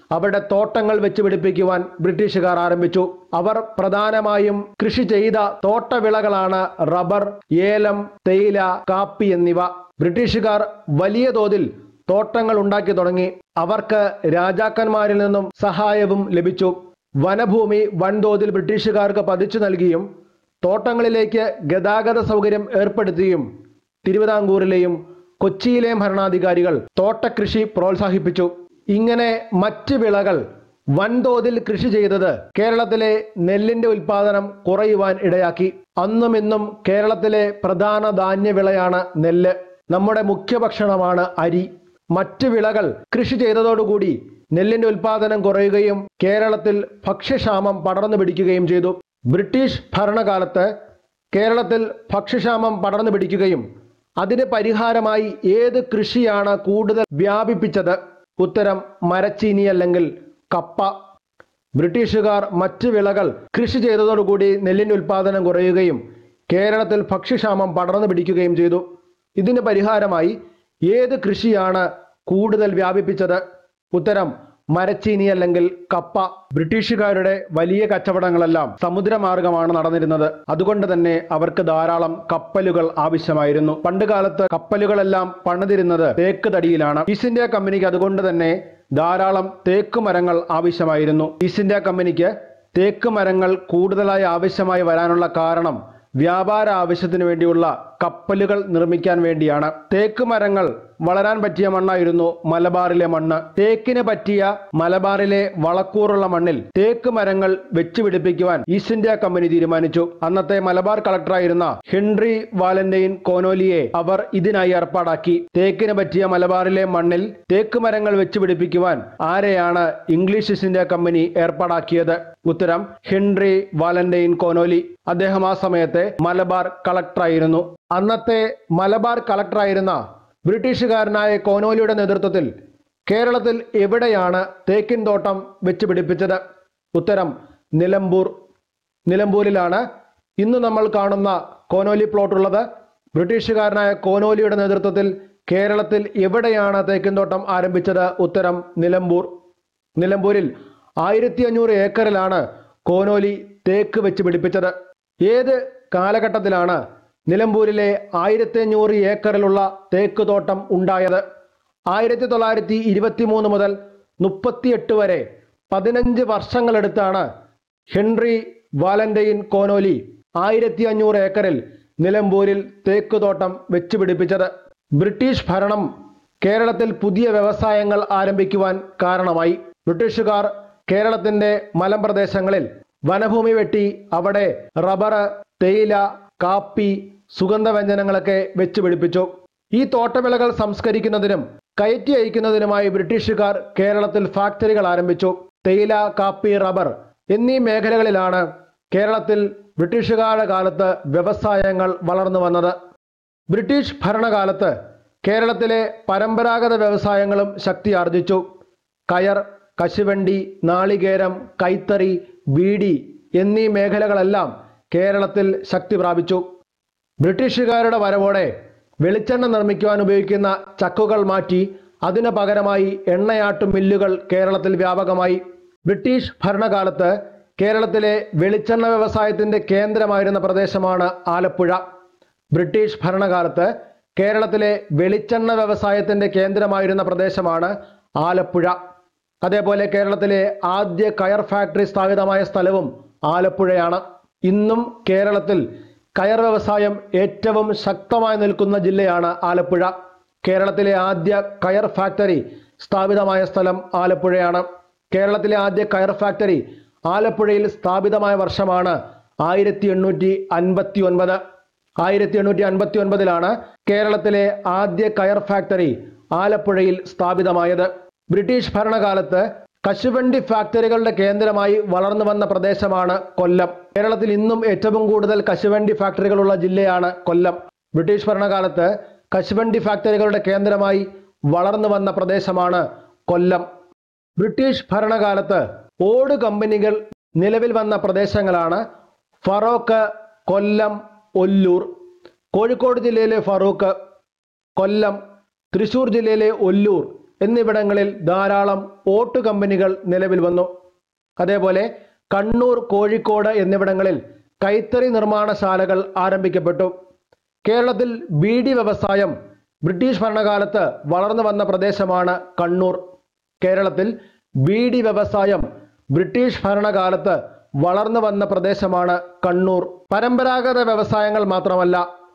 അവിടെ തോട്ടങ്ങൾ വെച്ച് പിടിപ്പിക്കുവാൻ ബ്രിട്ടീഷുകാർ ആരംഭിച്ചു അവർ പ്രധാനമായും കൃഷി ചെയ്ത തോട്ടവിളകളാണ് റബ്ബർ ഏലം തേയില കാപ്പി എന്നിവ ബ്രിട്ടീഷുകാർ വലിയ തോതിൽ തോട്ടങ്ങൾ ഉണ്ടാക്കി തുടങ്ങി അവർക്ക് രാജാക്കന്മാരിൽ നിന്നും സഹായവും ലഭിച്ചു വനഭൂമി വൻതോതിൽ ബ്രിട്ടീഷുകാർക്ക് പതിച്ചു നൽകിയും തോട്ടങ്ങളിലേക്ക് ഗതാഗത സൗകര്യം ഏർപ്പെടുത്തിയും തിരുവിതാംകൂറിലെയും കൊച്ചിയിലെയും ഭരണാധികാരികൾ തോട്ടകൃഷി പ്രോത്സാഹിപ്പിച്ചു ഇങ്ങനെ മറ്റ് വിളകൾ വൻതോതിൽ കൃഷി ചെയ്തത് കേരളത്തിലെ നെല്ലിന്റെ ഉൽപാദനം കുറയുവാൻ ഇടയാക്കി അന്നും ഇന്നും കേരളത്തിലെ പ്രധാന ധാന്യവിളയാണ് നെല്ല് നമ്മുടെ മുഖ്യ ഭക്ഷണമാണ് അരി മറ്റ് വിളകൾ കൃഷി ചെയ്തതോടുകൂടി നെല്ലിന്റെ ഉൽപാദനം കുറയുകയും കേരളത്തിൽ ഭക്ഷ്യക്ഷാമം പടർന്നു പിടിക്കുകയും ചെയ്തു ബ്രിട്ടീഷ് ഭരണകാലത്ത് കേരളത്തിൽ ഭക്ഷ്യക്ഷാമം പടർന്നു പിടിക്കുകയും അതിന് പരിഹാരമായി ഏത് കൃഷിയാണ് കൂടുതൽ വ്യാപിപ്പിച്ചത് ഉത്തരം മരച്ചീനി അല്ലെങ്കിൽ കപ്പ ബ്രിട്ടീഷുകാർ മറ്റ് വിളകൾ കൃഷി ചെയ്തതോടുകൂടി നെല്ലിന്റെ ഉൽപാദനം കുറയുകയും കേരളത്തിൽ ഭക്ഷ്യക്ഷാമം പടർന്നു പിടിക്കുകയും ചെയ്തു ഇതിന് പരിഹാരമായി ഏത് കൃഷിയാണ് കൂടുതൽ വ്യാപിപ്പിച്ചത് ഉത്തരം മരച്ചീനി അല്ലെങ്കിൽ കപ്പ ബ്രിട്ടീഷുകാരുടെ വലിയ കച്ചവടങ്ങളെല്ലാം സമുദ്രമാർഗമാണ് നടന്നിരുന്നത് അതുകൊണ്ട് തന്നെ അവർക്ക് ധാരാളം കപ്പലുകൾ ആവശ്യമായിരുന്നു പണ്ട് കാലത്ത് കപ്പലുകളെല്ലാം പണിതിരുന്നത് തേക്ക് തടിയിലാണ് ഈസ്റ്റ് ഇന്ത്യ കമ്പനിക്ക് അതുകൊണ്ട് തന്നെ ധാരാളം തേക്ക് മരങ്ങൾ ആവശ്യമായിരുന്നു ഈസ്റ്റ് ഇന്ത്യ കമ്പനിക്ക് തേക്ക് മരങ്ങൾ കൂടുതലായി ആവശ്യമായി വരാനുള്ള കാരണം വ്യാപാര ആവശ്യത്തിന് വേണ്ടിയുള്ള കപ്പലുകൾ നിർമ്മിക്കാൻ വേണ്ടിയാണ് തേക്ക് മരങ്ങൾ വളരാൻ പറ്റിയ മണ്ണായിരുന്നു മലബാറിലെ മണ്ണ് തേക്കിന് പറ്റിയ മലബാറിലെ വളക്കൂറുള്ള മണ്ണിൽ തേക്ക് മരങ്ങൾ വെച്ച് പിടിപ്പിക്കുവാൻ ഈസ്റ്റ് ഇന്ത്യ കമ്പനി തീരുമാനിച്ചു അന്നത്തെ മലബാർ കളക്ടറായിരുന്ന ഹെൻറി വാലന്റൈൻ കോനോലിയെ അവർ ഇതിനായി ഏർപ്പാടാക്കി തേക്കിന് പറ്റിയ മലബാറിലെ മണ്ണിൽ തേക്ക് മരങ്ങൾ വെച്ച് പിടിപ്പിക്കുവാൻ ആരെയാണ് ഇംഗ്ലീഷ് ഈസ്റ്റ് ഇന്ത്യ കമ്പനി ഏർപ്പാടാക്കിയത് ഉത്തരം ഹെൻറി വാലന്റൈൻ കോനോലി അദ്ദേഹം ആ സമയത്തെ മലബാർ കളക്ടറായിരുന്നു അന്നത്തെ മലബാർ കളക്ടറായിരുന്ന ബ്രിട്ടീഷുകാരനായ കോനോലിയുടെ നേതൃത്വത്തിൽ കേരളത്തിൽ എവിടെയാണ് തേക്കിൻ തോട്ടം വെച്ച് പിടിപ്പിച്ചത് ഉത്തരം നിലമ്പൂർ നിലമ്പൂരിലാണ് ഇന്ന് നമ്മൾ കാണുന്ന കോനോലി പ്ലോട്ട് ഉള്ളത് ബ്രിട്ടീഷുകാരനായ കോനോലിയുടെ നേതൃത്വത്തിൽ കേരളത്തിൽ എവിടെയാണ് തേക്കിൻ തോട്ടം ആരംഭിച്ചത് ഉത്തരം നിലമ്പൂർ നിലമ്പൂരിൽ ആയിരത്തി അഞ്ഞൂറ് ഏക്കറിലാണ് കോനോലി തേക്ക് വെച്ച് പിടിപ്പിച്ചത് ഏത് കാലഘട്ടത്തിലാണ് നിലമ്പൂരിലെ ആയിരത്തി അഞ്ഞൂറ് ഏക്കറിലുള്ള തേക്ക് തോട്ടം ഉണ്ടായത് ആയിരത്തി തൊള്ളായിരത്തി ഇരുപത്തി മൂന്ന് മുതൽ മുപ്പത്തിയെട്ട് വരെ പതിനഞ്ച് വർഷങ്ങളെടുത്താണ് ഹെൻറി വാലന്റൈൻ കോനോലി ആയിരത്തി അഞ്ഞൂറ് ഏക്കറിൽ നിലമ്പൂരിൽ തേക്ക് തോട്ടം വെച്ച് പിടിപ്പിച്ചത് ബ്രിട്ടീഷ് ഭരണം കേരളത്തിൽ പുതിയ വ്യവസായങ്ങൾ ആരംഭിക്കുവാൻ കാരണമായി ബ്രിട്ടീഷുകാർ കേരളത്തിന്റെ മലമ്പ്രദേശങ്ങളിൽ വനഭൂമി വെട്ടി അവിടെ റബ്ബർ തേയില കാപ്പി സുഗന്ധവ്യഞ്ജനങ്ങളൊക്കെ വെച്ച് പിടിപ്പിച്ചു ഈ തോട്ടവിളകൾ സംസ്കരിക്കുന്നതിനും കയറ്റി അയക്കുന്നതിനുമായി ബ്രിട്ടീഷുകാർ കേരളത്തിൽ ഫാക്ടറികൾ ആരംഭിച്ചു തേയില കാപ്പി റബ്ബർ എന്നീ മേഖലകളിലാണ് കേരളത്തിൽ ബ്രിട്ടീഷുകാരുടെ കാലത്ത് വ്യവസായങ്ങൾ വളർന്നു വന്നത് ബ്രിട്ടീഷ് ഭരണകാലത്ത് കേരളത്തിലെ പരമ്പരാഗത വ്യവസായങ്ങളും ശക്തിയാർജിച്ചു കയർ കശുവണ്ടി നാളികേരം കൈത്തറി ബീഡി എന്നീ മേഖലകളെല്ലാം കേരളത്തിൽ ശക്തി പ്രാപിച്ചു ബ്രിട്ടീഷുകാരുടെ വരവോടെ വെളിച്ചെണ്ണ നിർമ്മിക്കുവാൻ ഉപയോഗിക്കുന്ന ചക്കുകൾ മാറ്റി അതിനു പകരമായി എണ്ണയാട്ടു മില്ലുകൾ കേരളത്തിൽ വ്യാപകമായി ബ്രിട്ടീഷ് ഭരണകാലത്ത് കേരളത്തിലെ വെളിച്ചെണ്ണ വ്യവസായത്തിന്റെ കേന്ദ്രമായിരുന്ന പ്രദേശമാണ് ആലപ്പുഴ ബ്രിട്ടീഷ് ഭരണകാലത്ത് കേരളത്തിലെ വെളിച്ചെണ്ണ വ്യവസായത്തിന്റെ കേന്ദ്രമായിരുന്ന പ്രദേശമാണ് ആലപ്പുഴ അതേപോലെ കേരളത്തിലെ ആദ്യ കയർ ഫാക്ടറി സ്ഥാപിതമായ സ്ഥലവും ആലപ്പുഴയാണ് ഇന്നും കേരളത്തിൽ കയർ വ്യവസായം ഏറ്റവും ശക്തമായി നിൽക്കുന്ന ജില്ലയാണ് ആലപ്പുഴ കേരളത്തിലെ ആദ്യ കയർ ഫാക്ടറി സ്ഥാപിതമായ സ്ഥലം ആലപ്പുഴയാണ് കേരളത്തിലെ ആദ്യ കയർ ഫാക്ടറി ആലപ്പുഴയിൽ സ്ഥാപിതമായ വർഷമാണ് ആയിരത്തി എണ്ണൂറ്റി അൻപത്തി ഒൻപത് ആയിരത്തി എണ്ണൂറ്റി അൻപത്തി ഒൻപതിലാണ് കേരളത്തിലെ ആദ്യ കയർ ഫാക്ടറി ആലപ്പുഴയിൽ സ്ഥാപിതമായത് ബ്രിട്ടീഷ് ഭരണകാലത്ത് കശുവണ്ടി ഫാക്ടറികളുടെ കേന്ദ്രമായി വളർന്നു വന്ന പ്രദേശമാണ് കൊല്ലം കേരളത്തിൽ ഇന്നും ഏറ്റവും കൂടുതൽ കശുവണ്ടി ഫാക്ടറികളുള്ള ജില്ലയാണ് കൊല്ലം ബ്രിട്ടീഷ് ഭരണകാലത്ത് കശുവണ്ടി ഫാക്ടറികളുടെ കേന്ദ്രമായി വളർന്നു വന്ന പ്രദേശമാണ് കൊല്ലം ബ്രിട്ടീഷ് ഭരണകാലത്ത് ഓട് കമ്പനികൾ നിലവിൽ വന്ന പ്രദേശങ്ങളാണ് ഫറോക്ക് കൊല്ലം ഒല്ലൂർ കോഴിക്കോട് ജില്ലയിലെ ഫറൂഖ് കൊല്ലം തൃശൂർ ജില്ലയിലെ ഒല്ലൂർ എന്നിവിടങ്ങളിൽ ധാരാളം ഓട്ട് കമ്പനികൾ നിലവിൽ വന്നു അതേപോലെ കണ്ണൂർ കോഴിക്കോട് എന്നിവിടങ്ങളിൽ കൈത്തറി നിർമ്മാണശാലകൾ ആരംഭിക്കപ്പെട്ടു കേരളത്തിൽ ബീഡി വ്യവസായം ബ്രിട്ടീഷ് ഭരണകാലത്ത് വളർന്നു വന്ന പ്രദേശമാണ് കണ്ണൂർ കേരളത്തിൽ ബീഡി വ്യവസായം ബ്രിട്ടീഷ് ഭരണകാലത്ത് വളർന്നു വന്ന പ്രദേശമാണ് കണ്ണൂർ പരമ്പരാഗത വ്യവസായങ്ങൾ മാത്രമല്ല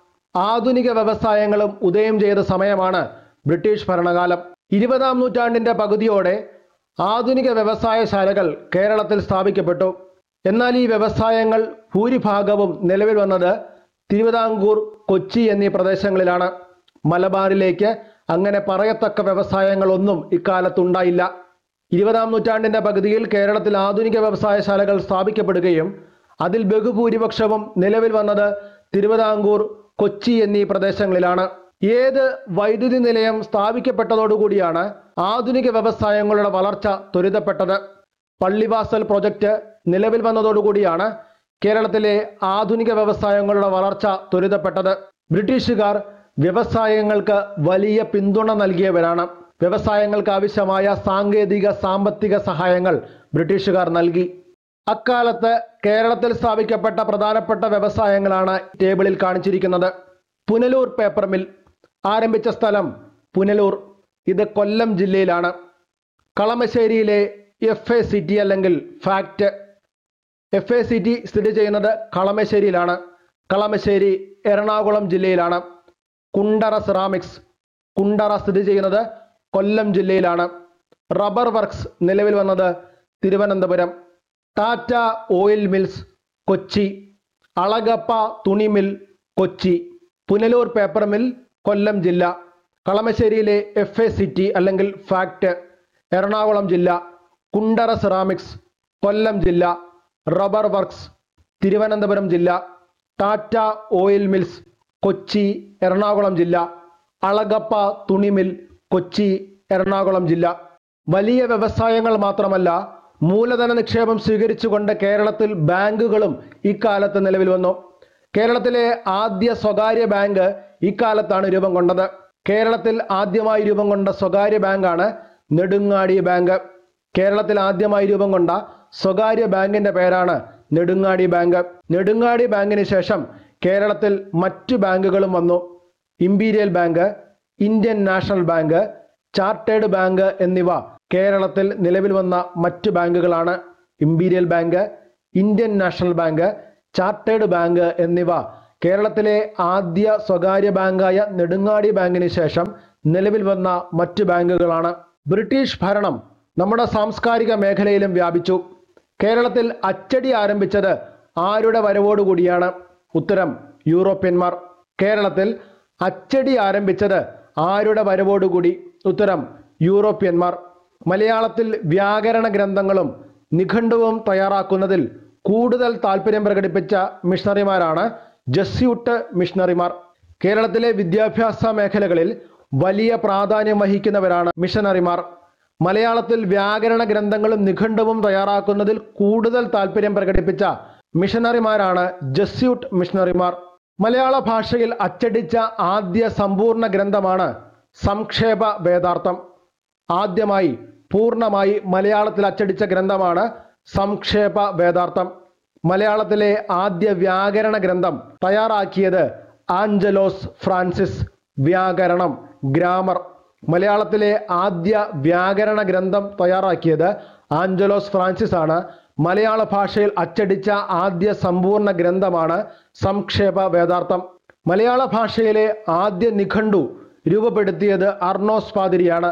ആധുനിക വ്യവസായങ്ങളും ഉദയം ചെയ്ത സമയമാണ് ബ്രിട്ടീഷ് ഭരണകാലം ഇരുപതാം നൂറ്റാണ്ടിന്റെ പകുതിയോടെ ആധുനിക വ്യവസായശാലകൾ കേരളത്തിൽ സ്ഥാപിക്കപ്പെട്ടു എന്നാൽ ഈ വ്യവസായങ്ങൾ ഭൂരിഭാഗവും നിലവിൽ വന്നത് തിരുവിതാംകൂർ കൊച്ചി എന്നീ പ്രദേശങ്ങളിലാണ് മലബാറിലേക്ക് അങ്ങനെ പറയത്തക്ക വ്യവസായങ്ങളൊന്നും ഇക്കാലത്തുണ്ടായില്ല ഇരുപതാം നൂറ്റാണ്ടിന്റെ പകുതിയിൽ കേരളത്തിൽ ആധുനിക വ്യവസായശാലകൾ സ്ഥാപിക്കപ്പെടുകയും അതിൽ ബഹുഭൂരിപക്ഷവും നിലവിൽ വന്നത് തിരുവിതാംകൂർ കൊച്ചി എന്നീ പ്രദേശങ്ങളിലാണ് ഏത് വൈദ്യുതി നിലയം സ്ഥാപിക്കപ്പെട്ടതോടുകൂടിയാണ് ആധുനിക വ്യവസായങ്ങളുടെ വളർച്ച ത്വരിതപ്പെട്ടത് പള്ളിവാസൽ പ്രൊജക്ട് നിലവിൽ വന്നതോടുകൂടിയാണ് കേരളത്തിലെ ആധുനിക വ്യവസായങ്ങളുടെ വളർച്ച ത്വരിതപ്പെട്ടത് ബ്രിട്ടീഷുകാർ വ്യവസായങ്ങൾക്ക് വലിയ പിന്തുണ നൽകിയവരാണ് വ്യവസായങ്ങൾക്ക് ആവശ്യമായ സാങ്കേതിക സാമ്പത്തിക സഹായങ്ങൾ ബ്രിട്ടീഷുകാർ നൽകി അക്കാലത്ത് കേരളത്തിൽ സ്ഥാപിക്കപ്പെട്ട പ്രധാനപ്പെട്ട വ്യവസായങ്ങളാണ് ടേബിളിൽ കാണിച്ചിരിക്കുന്നത് പുനലൂർ പേപ്പർ മിൽ ആരംഭിച്ച സ്ഥലം പുനലൂർ ഇത് കൊല്ലം ജില്ലയിലാണ് കളമശ്ശേരിയിലെ എഫ് എ സിറ്റി അല്ലെങ്കിൽ ഫാക്ട് എഫ് എ സിറ്റി സ്ഥിതി ചെയ്യുന്നത് കളമശ്ശേരിയിലാണ് കളമശ്ശേരി എറണാകുളം ജില്ലയിലാണ് കുണ്ടറ സെറാമിക്സ് കുണ്ടറ സ്ഥിതി ചെയ്യുന്നത് കൊല്ലം ജില്ലയിലാണ് റബ്ബർ വർക്ക്സ് നിലവിൽ വന്നത് തിരുവനന്തപുരം ടാറ്റ ഓയിൽ മിൽസ് കൊച്ചി അളഗപ്പ തുണി mill Kochi Punalur paper mill Kollam ജില്ല കളമശ്ശേരിയിലെ എഫ് എ സിറ്റി അല്ലെങ്കിൽ ഫാക്ട് എറണാകുളം ജില്ല കുണ്ടറ സെറാമിക്സ് കൊല്ലം ജില്ല റബ്ബർ വർക്ക്സ് തിരുവനന്തപുരം ജില്ല ടാറ്റ ഓയിൽ മിൽസ് കൊച്ചി എറണാകുളം ജില്ല അളഗപ്പ തുണി മിൽ കൊച്ചി എറണാകുളം ജില്ല വലിയ വ്യവസായങ്ങൾ മാത്രമല്ല മൂലധന നിക്ഷേപം സ്വീകരിച്ചുകൊണ്ട് കേരളത്തിൽ ബാങ്കുകളും ഇക്കാലത്ത് നിലവിൽ വന്നു കേരളത്തിലെ ആദ്യ സ്വകാര്യ ബാങ്ക് ഇക്കാലത്താണ് രൂപം കൊണ്ടത് കേരളത്തിൽ ആദ്യമായി രൂപം കൊണ്ട സ്വകാര്യ ബാങ്കാണ് നെടുങ്ങാടി ബാങ്ക് കേരളത്തിൽ ആദ്യമായി രൂപം കൊണ്ട സ്വകാര്യ ബാങ്കിന്റെ പേരാണ് നെടുങ്ങാടി ബാങ്ക് നെടുങ്ങാടി ബാങ്കിന് ശേഷം കേരളത്തിൽ മറ്റു ബാങ്കുകളും വന്നു imperial bank Indian national bank chartered bank എന്നിവ കേരളത്തിൽ നിലവിൽ വന്ന മറ്റു ബാങ്കുകളാണ് imperial bank Indian national bank chartered bank എന്നിവ കേരളത്തിലെ ആദ്യ സ്വകാര്യ ബാങ്കായ നെടുങ്ങാടി ബാങ്കിന് ശേഷം നിലവിൽ വന്ന മറ്റു ബാങ്കുകളാണ് ബ്രിട്ടീഷ് ഭരണം നമ്മുടെ സാംസ്കാരിക മേഖലയിലും വ്യാപിച്ചു കേരളത്തിൽ അച്ചടി ആരംഭിച്ചത് ആരുടെ വരവോടുകൂടിയാണ് ഉത്തരം യൂറോപ്യന്മാർ കേരളത്തിൽ അച്ചടി ആരംഭിച്ചത് ആരുടെ വരവോടുകൂടി ഉത്തരം യൂറോപ്യന്മാർ മലയാളത്തിൽ വ്യാകരണ ഗ്രന്ഥങ്ങളും നിഘണ്ടുവും തയ്യാറാക്കുന്നതിൽ കൂടുതൽ താല്പര്യം പ്രകടിപ്പിച്ച മിഷണറിമാരാണ് ജസ്യൂട്ട് മിഷണറിമാർ കേരളത്തിലെ വിദ്യാഭ്യാസ മേഖലകളിൽ വലിയ പ്രാധാന്യം വഹിക്കുന്നവരാണ് മിഷണറിമാർ മലയാളത്തിൽ വ്യാകരണ ഗ്രന്ഥങ്ങളും നിഘണ്ടുവും തയ്യാറാക്കുന്നതിൽ കൂടുതൽ താല്പര്യം പ്രകടിപ്പിച്ച മിഷണറിമാരാണ് ജസ്യൂട്ട് മിഷണറിമാർ മലയാള ഭാഷയിൽ അച്ചടിച്ച ആദ്യ സമ്പൂർണ്ണ ഗ്രന്ഥമാണ് സംക്ഷേപ വേദാർത്ഥം ആദ്യമായി പൂർണ്ണമായി മലയാളത്തിൽ അച്ചടിച്ച ഗ്രന്ഥമാണ് സംക്ഷേപ വേദാർത്ഥം മലയാളത്തിലെ ആദ്യ വ്യാകരണ ഗ്രന്ഥം തയ്യാറാക്കിയത് ആഞ്ചലോസ് ഫ്രാൻസിസ് വ്യാകരണം ഗ്രാമർ മലയാളത്തിലെ ആദ്യ വ്യാകരണ ഗ്രന്ഥം തയ്യാറാക്കിയത് ആഞ്ചലോസ് ഫ്രാൻസിസ് ആണ് മലയാള ഭാഷയിൽ അച്ചടിച്ച ആദ്യ സമ്പൂർണ്ണ ഗ്രന്ഥമാണ് സംക്ഷേപ വേദാർത്ഥം മലയാള ഭാഷയിലെ ആദ്യ നിഘണ്ടു രൂപപ്പെടുത്തിയത് അർണോസ് പാതിരിയാണ്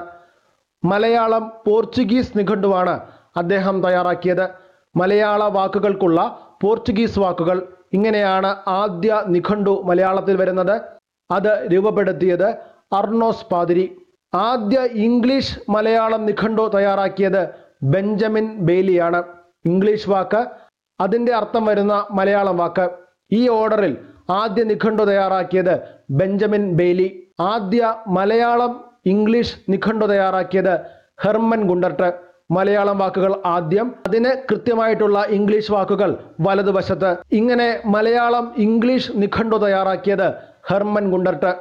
മലയാളം പോർച്ചുഗീസ് നിഘണ്ടുവാണ് അദ്ദേഹം തയ്യാറാക്കിയത് മലയാള വാക്കുകൾക്കുള്ള പോർച്ചുഗീസ് വാക്കുകൾ ഇങ്ങനെയാണ് ആദ്യ നിഘണ്ടു മലയാളത്തിൽ വരുന്നത് അത് രൂപപ്പെടുത്തിയത് അർണോസ് പാതിരി ആദ്യ ഇംഗ്ലീഷ് മലയാളം നിഘണ്ടു തയ്യാറാക്കിയത് ബെഞ്ചമിൻ ബെയ്ലിയാണ് ഇംഗ്ലീഷ് വാക്ക് അതിൻ്റെ അർത്ഥം വരുന്ന മലയാളം വാക്ക് ഈ ഓർഡറിൽ ആദ്യ നിഘണ്ടു തയ്യാറാക്കിയത് ബെഞ്ചമിൻ ബെയ്ലി ആദ്യ മലയാളം ഇംഗ്ലീഷ് നിഘണ്ടു തയ്യാറാക്കിയത് ഹെർമൻ ഗുണ്ടർട്ട് മലയാളം വാക്കുകൾ ആദ്യം അതിന് കൃത്യമായിട്ടുള്ള ഇംഗ്ലീഷ് വാക്കുകൾ വലതുവശത്ത് ഇങ്ങനെ മലയാളം ഇംഗ്ലീഷ് നിഘണ്ടു തയ്യാറാക്കിയത് ഹെർമൻ ഗുണ്ടർട്ട്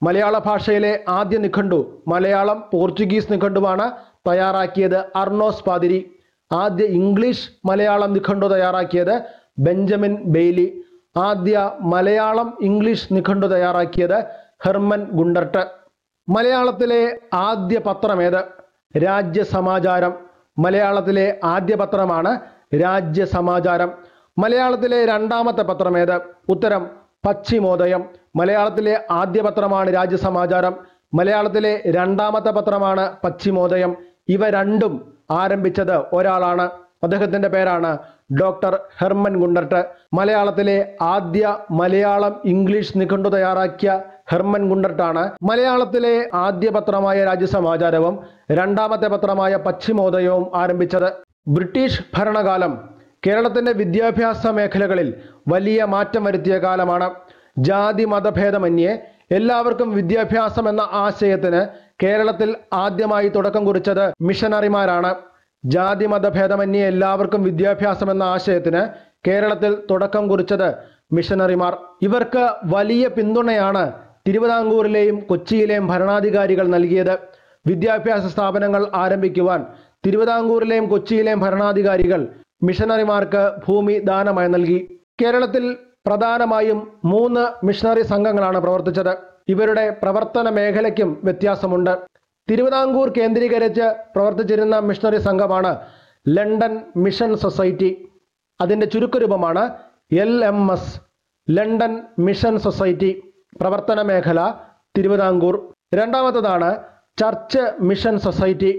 മലയാള ഭാഷയിലെ ആദ്യ നിഘണ്ടു മലയാളം പോർച്ചുഗീസ് നിഘണ്ടുവാണ് തയ്യാറാക്കിയത് അർണോസ് പാതിരി ആദ്യ ഇംഗ്ലീഷ് മലയാളം നിഘണ്ടു തയ്യാറാക്കിയത് ബെഞ്ചമിൻ ബെയ്ലി ആദ്യ മലയാളം ഇംഗ്ലീഷ് നിഘണ്ടു തയ്യാറാക്കിയത് ഹെർമൻ ഗുണ്ടർട്ട് മലയാളത്തിലെ ആദ്യ പത്രമേത് രാജ്യസമാചാരം മലയാളത്തിലെ ആദ്യ പത്രമാണ് രാജ്യസമാചാരം മലയാളത്തിലെ രണ്ടാമത്തെ പത്രമേത് ഉത്തരം പശ്ചിമോദയം മലയാളത്തിലെ ആദ്യ പത്രമാണ് രാജ്യസമാചാരം മലയാളത്തിലെ രണ്ടാമത്തെ പത്രമാണ് പശ്ചിമോദയം ഇവ രണ്ടും ആരംഭിച്ചത് ഒരാളാണ് അദ്ദേഹത്തിന്റെ പേരാണ് ഡോക്ടർ ഹെർമൻ ഗുണ്ടർട്ട് മലയാളത്തിലെ ആദ്യ മലയാളം ഇംഗ്ലീഷ് നിഘണ്ടു തയ്യാറാക്കിയ ഹെർമൻ ഗുണ്ടർട്ടാണ് മലയാളത്തിലെ ആദ്യ പത്രമായ രാജ്യസമാചാരവും രണ്ടാമത്തെ പത്രമായ പശ്ചിമോദയവും ആരംഭിച്ചത് ബ്രിട്ടീഷ് ഭരണകാലം കേരളത്തിന്റെ വിദ്യാഭ്യാസ മേഖലകളിൽ വലിയ മാറ്റം വരുത്തിയ കാലമാണ് ജാതി മതഭേദമന്യേ എല്ലാവർക്കും വിദ്യാഭ്യാസം എന്ന ആശയത്തിന് കേരളത്തിൽ ആദ്യമായി തുടക്കം കുറിച്ചത് മിഷനറിമാരാണ് ജാതി മതഭേദമന്യേ എല്ലാവർക്കും വിദ്യാഭ്യാസം എന്ന ആശയത്തിന് കേരളത്തിൽ തുടക്കം കുറിച്ചത് മിഷനറിമാർ ഇവർക്ക് വലിയ പിന്തുണയാണ് തിരുവിതാംകൂറിലെയും കൊച്ചിയിലെയും ഭരണാധികാരികൾ നൽകിയത് വിദ്യാഭ്യാസ സ്ഥാപനങ്ങൾ ആരംഭിക്കുവാൻ തിരുവിതാംകൂറിലെയും കൊച്ചിയിലെയും ഭരണാധികാരികൾ മിഷനറിമാർക്ക് ഭൂമി ദാനമായി നൽകി കേരളത്തിൽ പ്രധാനമായും മൂന്ന് മിഷണറി സംഘങ്ങളാണ് പ്രവർത്തിച്ചത് ഇവരുടെ പ്രവർത്തന മേഖലയ്ക്കും വ്യത്യാസമുണ്ട് തിരുവിതാംകൂർ കേന്ദ്രീകരിച്ച് പ്രവർത്തിച്ചിരുന്ന മിഷണറി സംഘമാണ് ലണ്ടൻ മിഷൻ സൊസൈറ്റി അതിൻ്റെ ചുരുക്കരൂപമാണ് L M S London mission society പ്രവർത്തന മേഖല തിരുവിതാംകൂർ രണ്ടാമത്തതാണ് church mission society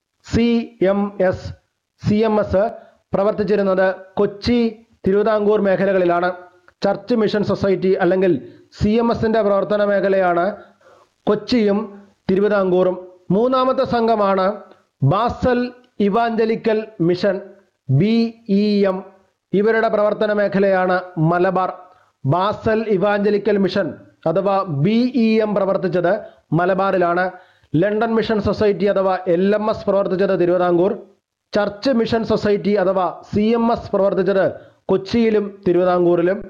C M S C M S പ്രവർത്തിച്ചിരുന്നത് കൊച്ചി തിരുവിതാംകൂർ മേഖലകളിലാണ് ചർച്ച് മിഷൻ സൊസൈറ്റി അല്ലെങ്കിൽ സി എം എസിൻ്റെ പ്രവർത്തന മേഖലയാണ് കൊച്ചിയും തിരുവിതാംകൂറും മൂന്നാമത്തെ സംഘമാണ് Basel evangelical mission B E M ഇവരുടെ പ്രവർത്തന മേഖലയാണ് മലബാർ ബാസൽ ഇവാഞ്ചലിക്കൽ മിഷൻ അഥവാ ബി ഇ എം പ്രവർത്തിച്ചത് മലബാറിലാണ് ലണ്ടൻ മിഷൻ സൊസൈറ്റി അഥവാ എൽ എം എസ് പ്രവർത്തിച്ചത് തിരുവിതാംകൂർ ചർച്ച് മിഷൻ സൊസൈറ്റി അഥവാ സി എം എസ് പ്രവർത്തിച്ചത് കൊച്ചിയിലും തിരുവിതാംകൂറിലും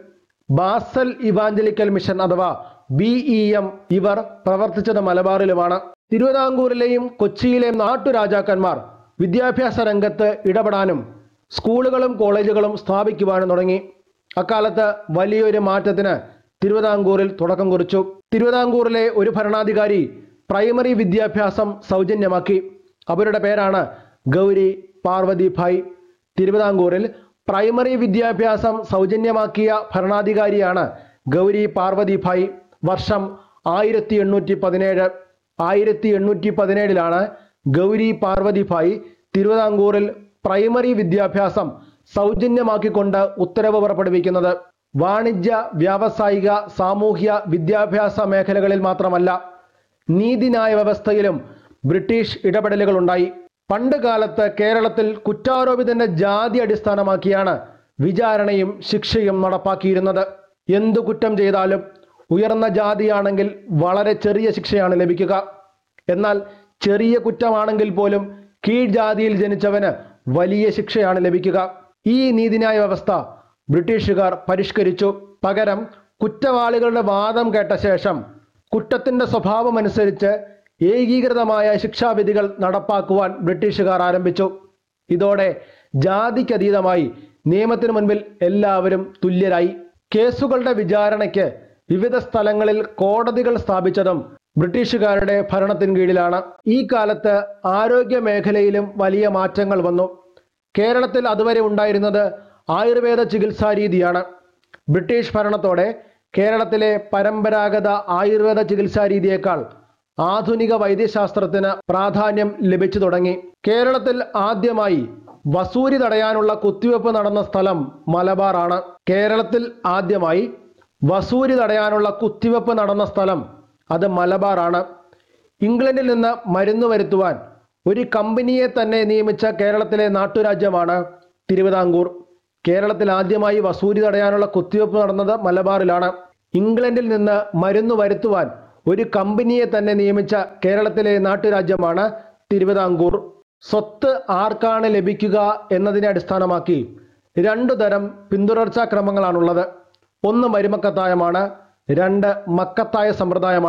ബാസൽ ഇവാഞ്ചലിക്കൽ മിഷൻ അഥവാ ബി ഇ എം ഇവർ പ്രവർത്തിച്ചത് മലബാറിലുമാണ് തിരുവിതാംകൂറിലെയും കൊച്ചിയിലെയും നാട്ടുരാജാക്കന്മാർ വിദ്യാഭ്യാസ രംഗത്ത് ഇടപെടാനും സ്കൂളുകളും കോളേജുകളും സ്ഥാപിക്കുവാനും തുടങ്ങി അക്കാലത്ത് വലിയൊരു മാറ്റത്തിന് തിരുവിതാംകൂറിൽ തുടക്കം കുറിച്ചു തിരുവിതാംകൂറിലെ ഒരു ഭരണാധികാരി പ്രൈമറി വിദ്യാഭ്യാസം സൗജന്യമാക്കി അവരുടെ പേരാണ് ഗൗരി പാർവതി ഭായ് തിരുവിതാംകൂറിൽ പ്രൈമറി വിദ്യാഭ്യാസം സൗജന്യമാക്കിയ ഭരണാധികാരിയാണ് ഗൗരി പാർവതി ഭായ് വർഷം ആയിരത്തി എണ്ണൂറ്റി പതിനേഴ് ആയിരത്തി എണ്ണൂറ്റി പതിനേഴിലാണ് ഗൗരി പാർവതി ഭായ് തിരുവിതാംകൂറിൽ പ്രൈമറി വിദ്യാഭ്യാസം സൗജന്യമാക്കിക്കൊണ്ട് ഉത്തരവ് പുറപ്പെടുവിക്കുന്നത് വാണിജ്യ വ്യാവസായിക സാമൂഹ്യ വിദ്യാഭ്യാസ മേഖലകളിൽ മാത്രമല്ല നീതിന്യായ വ്യവസ്ഥയിലും ബ്രിട്ടീഷ് ഇടപെടലുകൾ ഉണ്ടായി പണ്ട് കാലത്ത് കേരളത്തിൽ കുറ്റാരോപിതന്റെ ജാതി അടിസ്ഥാനമാക്കിയാണ് വിചാരണയും ശിക്ഷയും നടപ്പാക്കിയിരുന്നത് എന്തു കുറ്റം ചെയ്താലും ഉയർന്ന ജാതിയാണെങ്കിൽ വളരെ ചെറിയ ശിക്ഷയാണ് ലഭിക്കുക എന്നാൽ ചെറിയ കുറ്റമാണെങ്കിൽ പോലും കീഴ്ജാതിയിൽ ജനിച്ചവന് വലിയ ശിക്ഷയാണ് ലഭിക്കുക ഈ നീതിന്യായ വ്യവസ്ഥ ബ്രിട്ടീഷുകാർ പരിഷ്കരിച്ചു പകരം കുറ്റവാളികളുടെ വാദം കേട്ട ശേഷം കുറ്റത്തിന്റെ സ്വഭാവമനുസരിച്ച് ഏകീകൃതമായ ശിക്ഷാവിധികൾ നടപ്പാക്കുവാൻ ബ്രിട്ടീഷുകാർ ആരംഭിച്ചു ഇതോടെ ജാതിക്കതീതമായി നിയമത്തിനു മുൻപിൽ എല്ലാവരും തുല്യരായി കേസുകളുടെ വിചാരണയ്ക്ക് വിവിധ സ്ഥലങ്ങളിൽ കോടതികൾ സ്ഥാപിച്ചതും ബ്രിട്ടീഷുകാരുടെ ഭരണത്തിന് കീഴിലാണ് ഈ കാലത്ത് ആരോഗ്യ മേഖലയിലും വലിയ മാറ്റങ്ങൾ വന്നു കേരളത്തിൽ അതുവരെ ഉണ്ടായിരുന്നത് ആയുർവേദ ചികിത്സാ രീതിയാണ് ബ്രിട്ടീഷ് ഭരണത്തോടെ കേരളത്തിലെ പരമ്പരാഗത ആയുർവേദ ചികിത്സാ രീതിയേക്കാൾ ആധുനിക വൈദ്യശാസ്ത്രത്തിന് പ്രാധാന്യം ലഭിച്ചു തുടങ്ങി കേരളത്തിൽ ആദ്യമായി വസൂരി തടയാനുള്ള കുത്തിവെപ്പ് നടന്ന സ്ഥലം മലബാറാണ് കേരളത്തിൽ ആദ്യമായി വസൂരി തടയാനുള്ള കുത്തിവെപ്പ് നടന്ന സ്ഥലം അത് മലബാറാണ് ഇംഗ്ലണ്ടിൽ നിന്ന് മരുന്ന് വരുത്തുവാൻ ഒരു കമ്പനിയെ തന്നെ നിയമിച്ച കേരളത്തിലെ നാട്ടുരാജ്യമാണ് തിരുവിതാംകൂർ കേരളത്തിൽ ആദ്യമായി വസൂരി തടയാനുള്ള കുത്തിവെപ്പ് നടന്നത് മലബാറിലാണ് ഇംഗ്ലണ്ടിൽ നിന്ന് മരുന്ന് വരുത്തുവാൻ ഒരു കമ്പനിയെ തന്നെ നിയമിച്ച കേരളത്തിലെ നാട്ടുരാജ്യമാണ് തിരുവിതാംകൂർ സ്വത്ത് ആർക്കാണ് ലഭിക്കുക എന്നതിനെ അടിസ്ഥാനമാക്കി രണ്ടു തരം പിന്തുടർച്ചാ ക്രമങ്ങളാണുള്ളത് ഒന്ന് മരുമക്കത്തായമാണ് രണ്ട് മക്കത്തായ സമ്പ്രദായമാണ്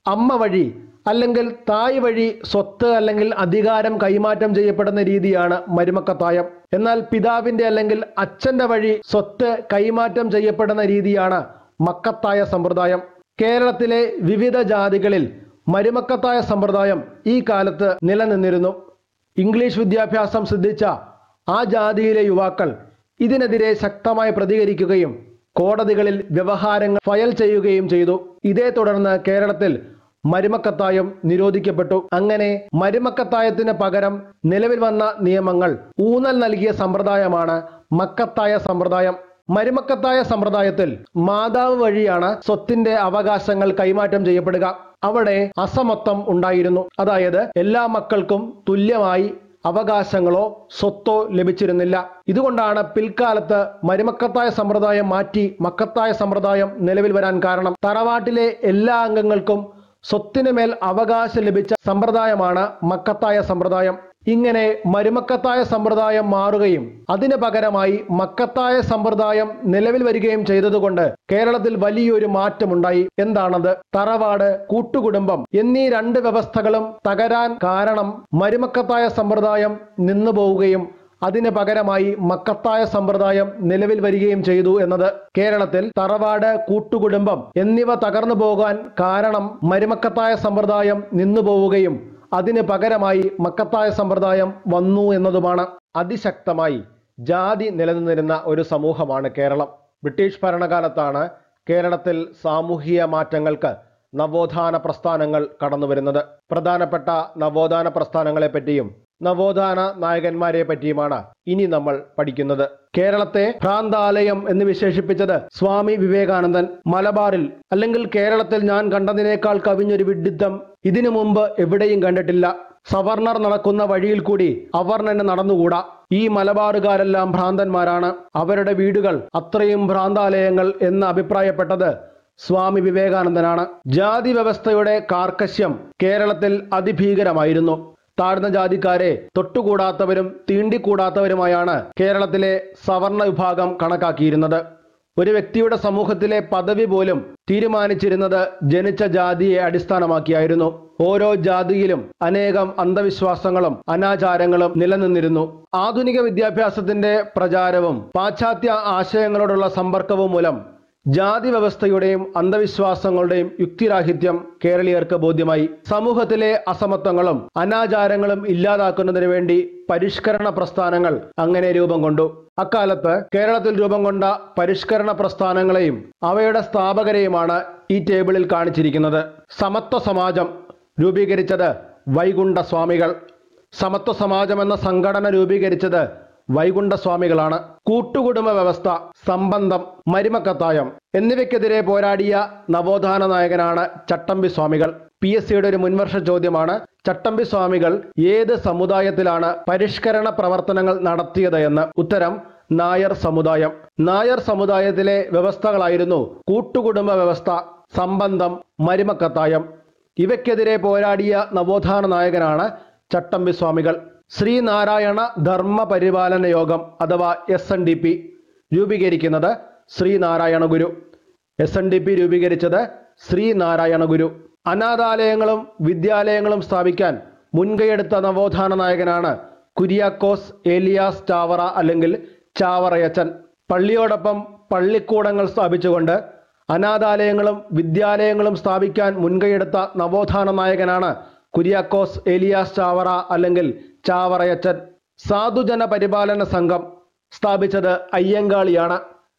അമ്മ വഴി അല്ലെങ്കിൽ തായ് വഴി സ്വത്ത് അല്ലെങ്കിൽ അധികാരം കൈമാറ്റം ചെയ്യപ്പെടുന്ന രീതിയാണ് മരുമക്കത്തായം എന്നാൽ പിതാവിന്റെ അല്ലെങ്കിൽ അച്ഛന്റെ വഴി സ്വത്ത് കൈമാറ്റം ചെയ്യപ്പെടുന്ന രീതിയാണ് മക്കത്തായ സമ്പ്രദായം കേരളത്തിലെ വിവിധ ജാതികളിൽ മരുമക്കത്തായ സമ്പ്രദായം ഈ കാലത്ത് നിലനിന്നിരുന്നു ഇംഗ്ലീഷ് വിദ്യാഭ്യാസം സിദ്ധിച്ച ആ ജാതിയിലെ യുവാക്കൾ ഇതിനെതിരെ ശക്തമായി പ്രതികരിക്കുകയും കോടതികളിൽ വ്യവഹാരങ്ങൾ ഫയൽ ചെയ്യുകയും ചെയ്തു ഇതേ തുടർന്ന് കേരളത്തിൽ മരുമക്കത്തായം നിരോധിക്കപ്പെട്ടു അങ്ങനെ മരുമക്കത്തായത്തിന് പകരം നിലവിൽ വന്ന നിയമങ്ങൾ ഊന്നൽ നൽകിയ സമ്പ്രദായമാണ് മക്കത്തായ സമ്പ്രദായം മരുമക്കത്തായ സമ്പ്രദായത്തിൽ മാതാവ് വഴിയാണ് സ്വത്തിന്റെ അവകാശങ്ങൾ കൈമാറ്റം ചെയ്യപ്പെടുക അവിടെ അസമത്വം ഉണ്ടായിരുന്നു അതായത് എല്ലാ മക്കൾക്കും തുല്യമായി അവകാശങ്ങളോ സ്വത്തോ ലഭിച്ചിരുന്നില്ല ഇതുകൊണ്ടാണ് പിൽക്കാലത്ത് മരുമക്കത്തായ സമ്പ്രദായം മാറ്റി മക്കത്തായ സമ്പ്രദായം നിലവിൽ വരാൻ കാരണം തറവാട്ടിലെ എല്ലാ അംഗങ്ങൾക്കും സ്വത്തിന് മേൽ അവകാശം ലഭിച്ച സമ്പ്രദായമാണ് മക്കത്തായ സമ്പ്രദായം ഇങ്ങനെ മരുമക്കത്തായ സമ്പ്രദായം മാറുകയും അതിന് പകരമായി മക്കത്തായ സമ്പ്രദായം നിലവിൽ വരികയും ചെയ്തതുകൊണ്ട് കേരളത്തിൽ വലിയൊരു മാറ്റമുണ്ടായി എന്താണത് തറവാട് കൂട്ടുകുടുംബം എന്നീ രണ്ട് വ്യവസ്ഥകളും തകരാൻ കാരണം മരുമക്കത്തായ സമ്പ്രദായം നിന്നു പോവുകയും അതിന് പകരമായി മക്കത്തായ സമ്പ്രദായം നിലവിൽ വരികയും ചെയ്തു എന്നത് കേരളത്തിൽ തറവാട് കൂട്ടുകുടുംബം എന്നിവ തകർന്നു പോകാൻ കാരണം മരുമക്കത്തായ സമ്പ്രദായം നിന്നു പോവുകയും അതിന് പകരമായി മക്കത്തായ സമ്പ്രദായം വന്നു എന്നതുമാണ് അതിശക്തമായി ജാതി നിലനിന്നിരുന്ന ഒരു സമൂഹമാണ് കേരളം ബ്രിട്ടീഷ് ഭരണകാലത്താണ് കേരളത്തിൽ സാമൂഹിക മാറ്റങ്ങൾക്ക് നവോത്ഥാന പ്രസ്ഥാനങ്ങൾ കടന്നു വരുന്നത് പ്രധാനപ്പെട്ട നവോത്ഥാന പ്രസ്ഥാനങ്ങളെ പറ്റിയും നവോത്ഥാന നായകന്മാരെ പറ്റിയുമാണ് ഇനി നമ്മൾ പഠിക്കുന്നത് കേരളത്തെ ഭ്രാന്താലയം എന്ന് വിശേഷിപ്പിച്ചത് സ്വാമി വിവേകാനന്ദൻ മലബാറിൽ അല്ലെങ്കിൽ കേരളത്തിൽ ഞാൻ കണ്ടതിനേക്കാൾ കവിഞ്ഞൊരു വിഡിത്തം ഇതിനു മുമ്പ് എവിടെയും കണ്ടിട്ടില്ല സവർണർ നടക്കുന്ന വഴിയിൽ കൂടി അവർണന് നടന്നുകൂടാ ഈ മലബാറുകാരെല്ലാം ഭ്രാന്തന്മാരാണ് അവരുടെ വീടുകൾ അത്രയും ഭ്രാന്താലയങ്ങൾ എന്ന് അഭിപ്രായപ്പെട്ടത് സ്വാമി വിവേകാനന്ദനാണ് ജാതി വ്യവസ്ഥയുടെ കാർക്കശ്യം കേരളത്തിൽ അതിഭീകരമായിരുന്നു താഴ്ന്ന ജാതിക്കാരെ തൊട്ടുകൂടാത്തവരും തീണ്ടിക്കൂടാത്തവരുമായാണ് കേരളത്തിലെ സവർണ വിഭാഗം കണക്കാക്കിയിരുന്നത് ഒരു വ്യക്തിയുടെ സമൂഹത്തിലെ പദവി പോലും തീരുമാനിച്ചിരുന്നത് ജനിച്ച ജാതിയെ അടിസ്ഥാനമാക്കിയായിരുന്നു ഓരോ ജാതിയിലും അനേകം അന്ധവിശ്വാസങ്ങളും അനാചാരങ്ങളും നിലനിന്നിരുന്നു ആധുനിക വിദ്യാഭ്യാസത്തിന്റെ പ്രചാരവും പാശ്ചാത്യ ആശയങ്ങളോടുള്ള സമ്പർക്കവും മൂലം ജാതി വ്യവസ്ഥയുടെയും അന്ധവിശ്വാസങ്ങളുടെയും യുക്തിരാഹിത്യം കേരളീയർക്ക് ബോധ്യമായി സമൂഹത്തിലെ അസമത്വങ്ങളും അനാചാരങ്ങളും ഇല്ലാതാക്കുന്നതിന് വേണ്ടി പരിഷ്കരണ പ്രസ്ഥാനങ്ങൾ അങ്ങനെ രൂപം കൊണ്ടു അക്കാലത്ത് കേരളത്തിൽ രൂപം കൊണ്ട പരിഷ്കരണ പ്രസ്ഥാനങ്ങളെയും അവയുടെ സ്ഥാപകരെയുമാണ് ഈ ടേബിളിൽ കാണിച്ചിരിക്കുന്നത് സമത്വ സമാജം രൂപീകരിച്ചത് വൈകുണ്ഠ സ്വാമികൾ സമത്വ സമാജം എന്ന സംഘടന രൂപീകരിച്ചത് വൈകുണ്ഠ സ്വാമികളാണ് കൂട്ടുകുടുംബ വ്യവസ്ഥ സംബന്ധം മരുമക്കത്തായം എന്നിവയ്ക്കെതിരെ പോരാടിയ നവോത്ഥാന നായകനാണ് ചട്ടമ്പി സ്വാമികൾ പി എസ് സിയുടെ ഒരു മുൻവർഷ ചോദ്യമാണ് ചട്ടമ്പി സ്വാമികൾ ഏത് സമുദായത്തിലാണ് പരിഷ്കരണ പ്രവർത്തനങ്ങൾ നടത്തിയത് എന്ന് ഉത്തരം നായർ സമുദായം നായർ സമുദായത്തിലെ വ്യവസ്ഥകളായിരുന്നു കൂട്ടുകുടുംബ വ്യവസ്ഥ സംബന്ധം മരുമക്കത്തായം ഇവയ്ക്കെതിരെ പോരാടിയ നവോത്ഥാന നായകനാണ് ചട്ടമ്പി സ്വാമികൾ ശ്രീനാരായണ ധർമ്മ പരിപാലന യോഗം അഥവാ എസ് എൻ ഡി പി രൂപീകരിക്കുന്നത് Sreenarayana Guru S N D P രൂപീകരിച്ചത് ശ്രീനാരായണ ഗുരു അനാഥാലയങ്ങളും വിദ്യാലയങ്ങളും സ്ഥാപിക്കാൻ മുൻകൈയെടുത്ത നവോത്ഥാന നായകനാണ് കുര്യാക്കോസ് ഏലിയാസ് ചാവറ അല്ലെങ്കിൽ ചാവറയച്ചൻ പള്ളിയോടൊപ്പം പള്ളിക്കൂടങ്ങൾ സ്ഥാപിച്ചുകൊണ്ട് അനാഥാലയങ്ങളും വിദ്യാലയങ്ങളും സ്ഥാപിക്കാൻ മുൻകൈയെടുത്ത നവോത്ഥാന നായകനാണ് കുര്യാക്കോസ് ഏലിയാസ് ചാവറ അല്ലെങ്കിൽ ചാവറയച്ചൻ സാധുജന പരിപാലന സംഘം സ്ഥാപിച്ചത് അയ്യങ്കാളിയാണ്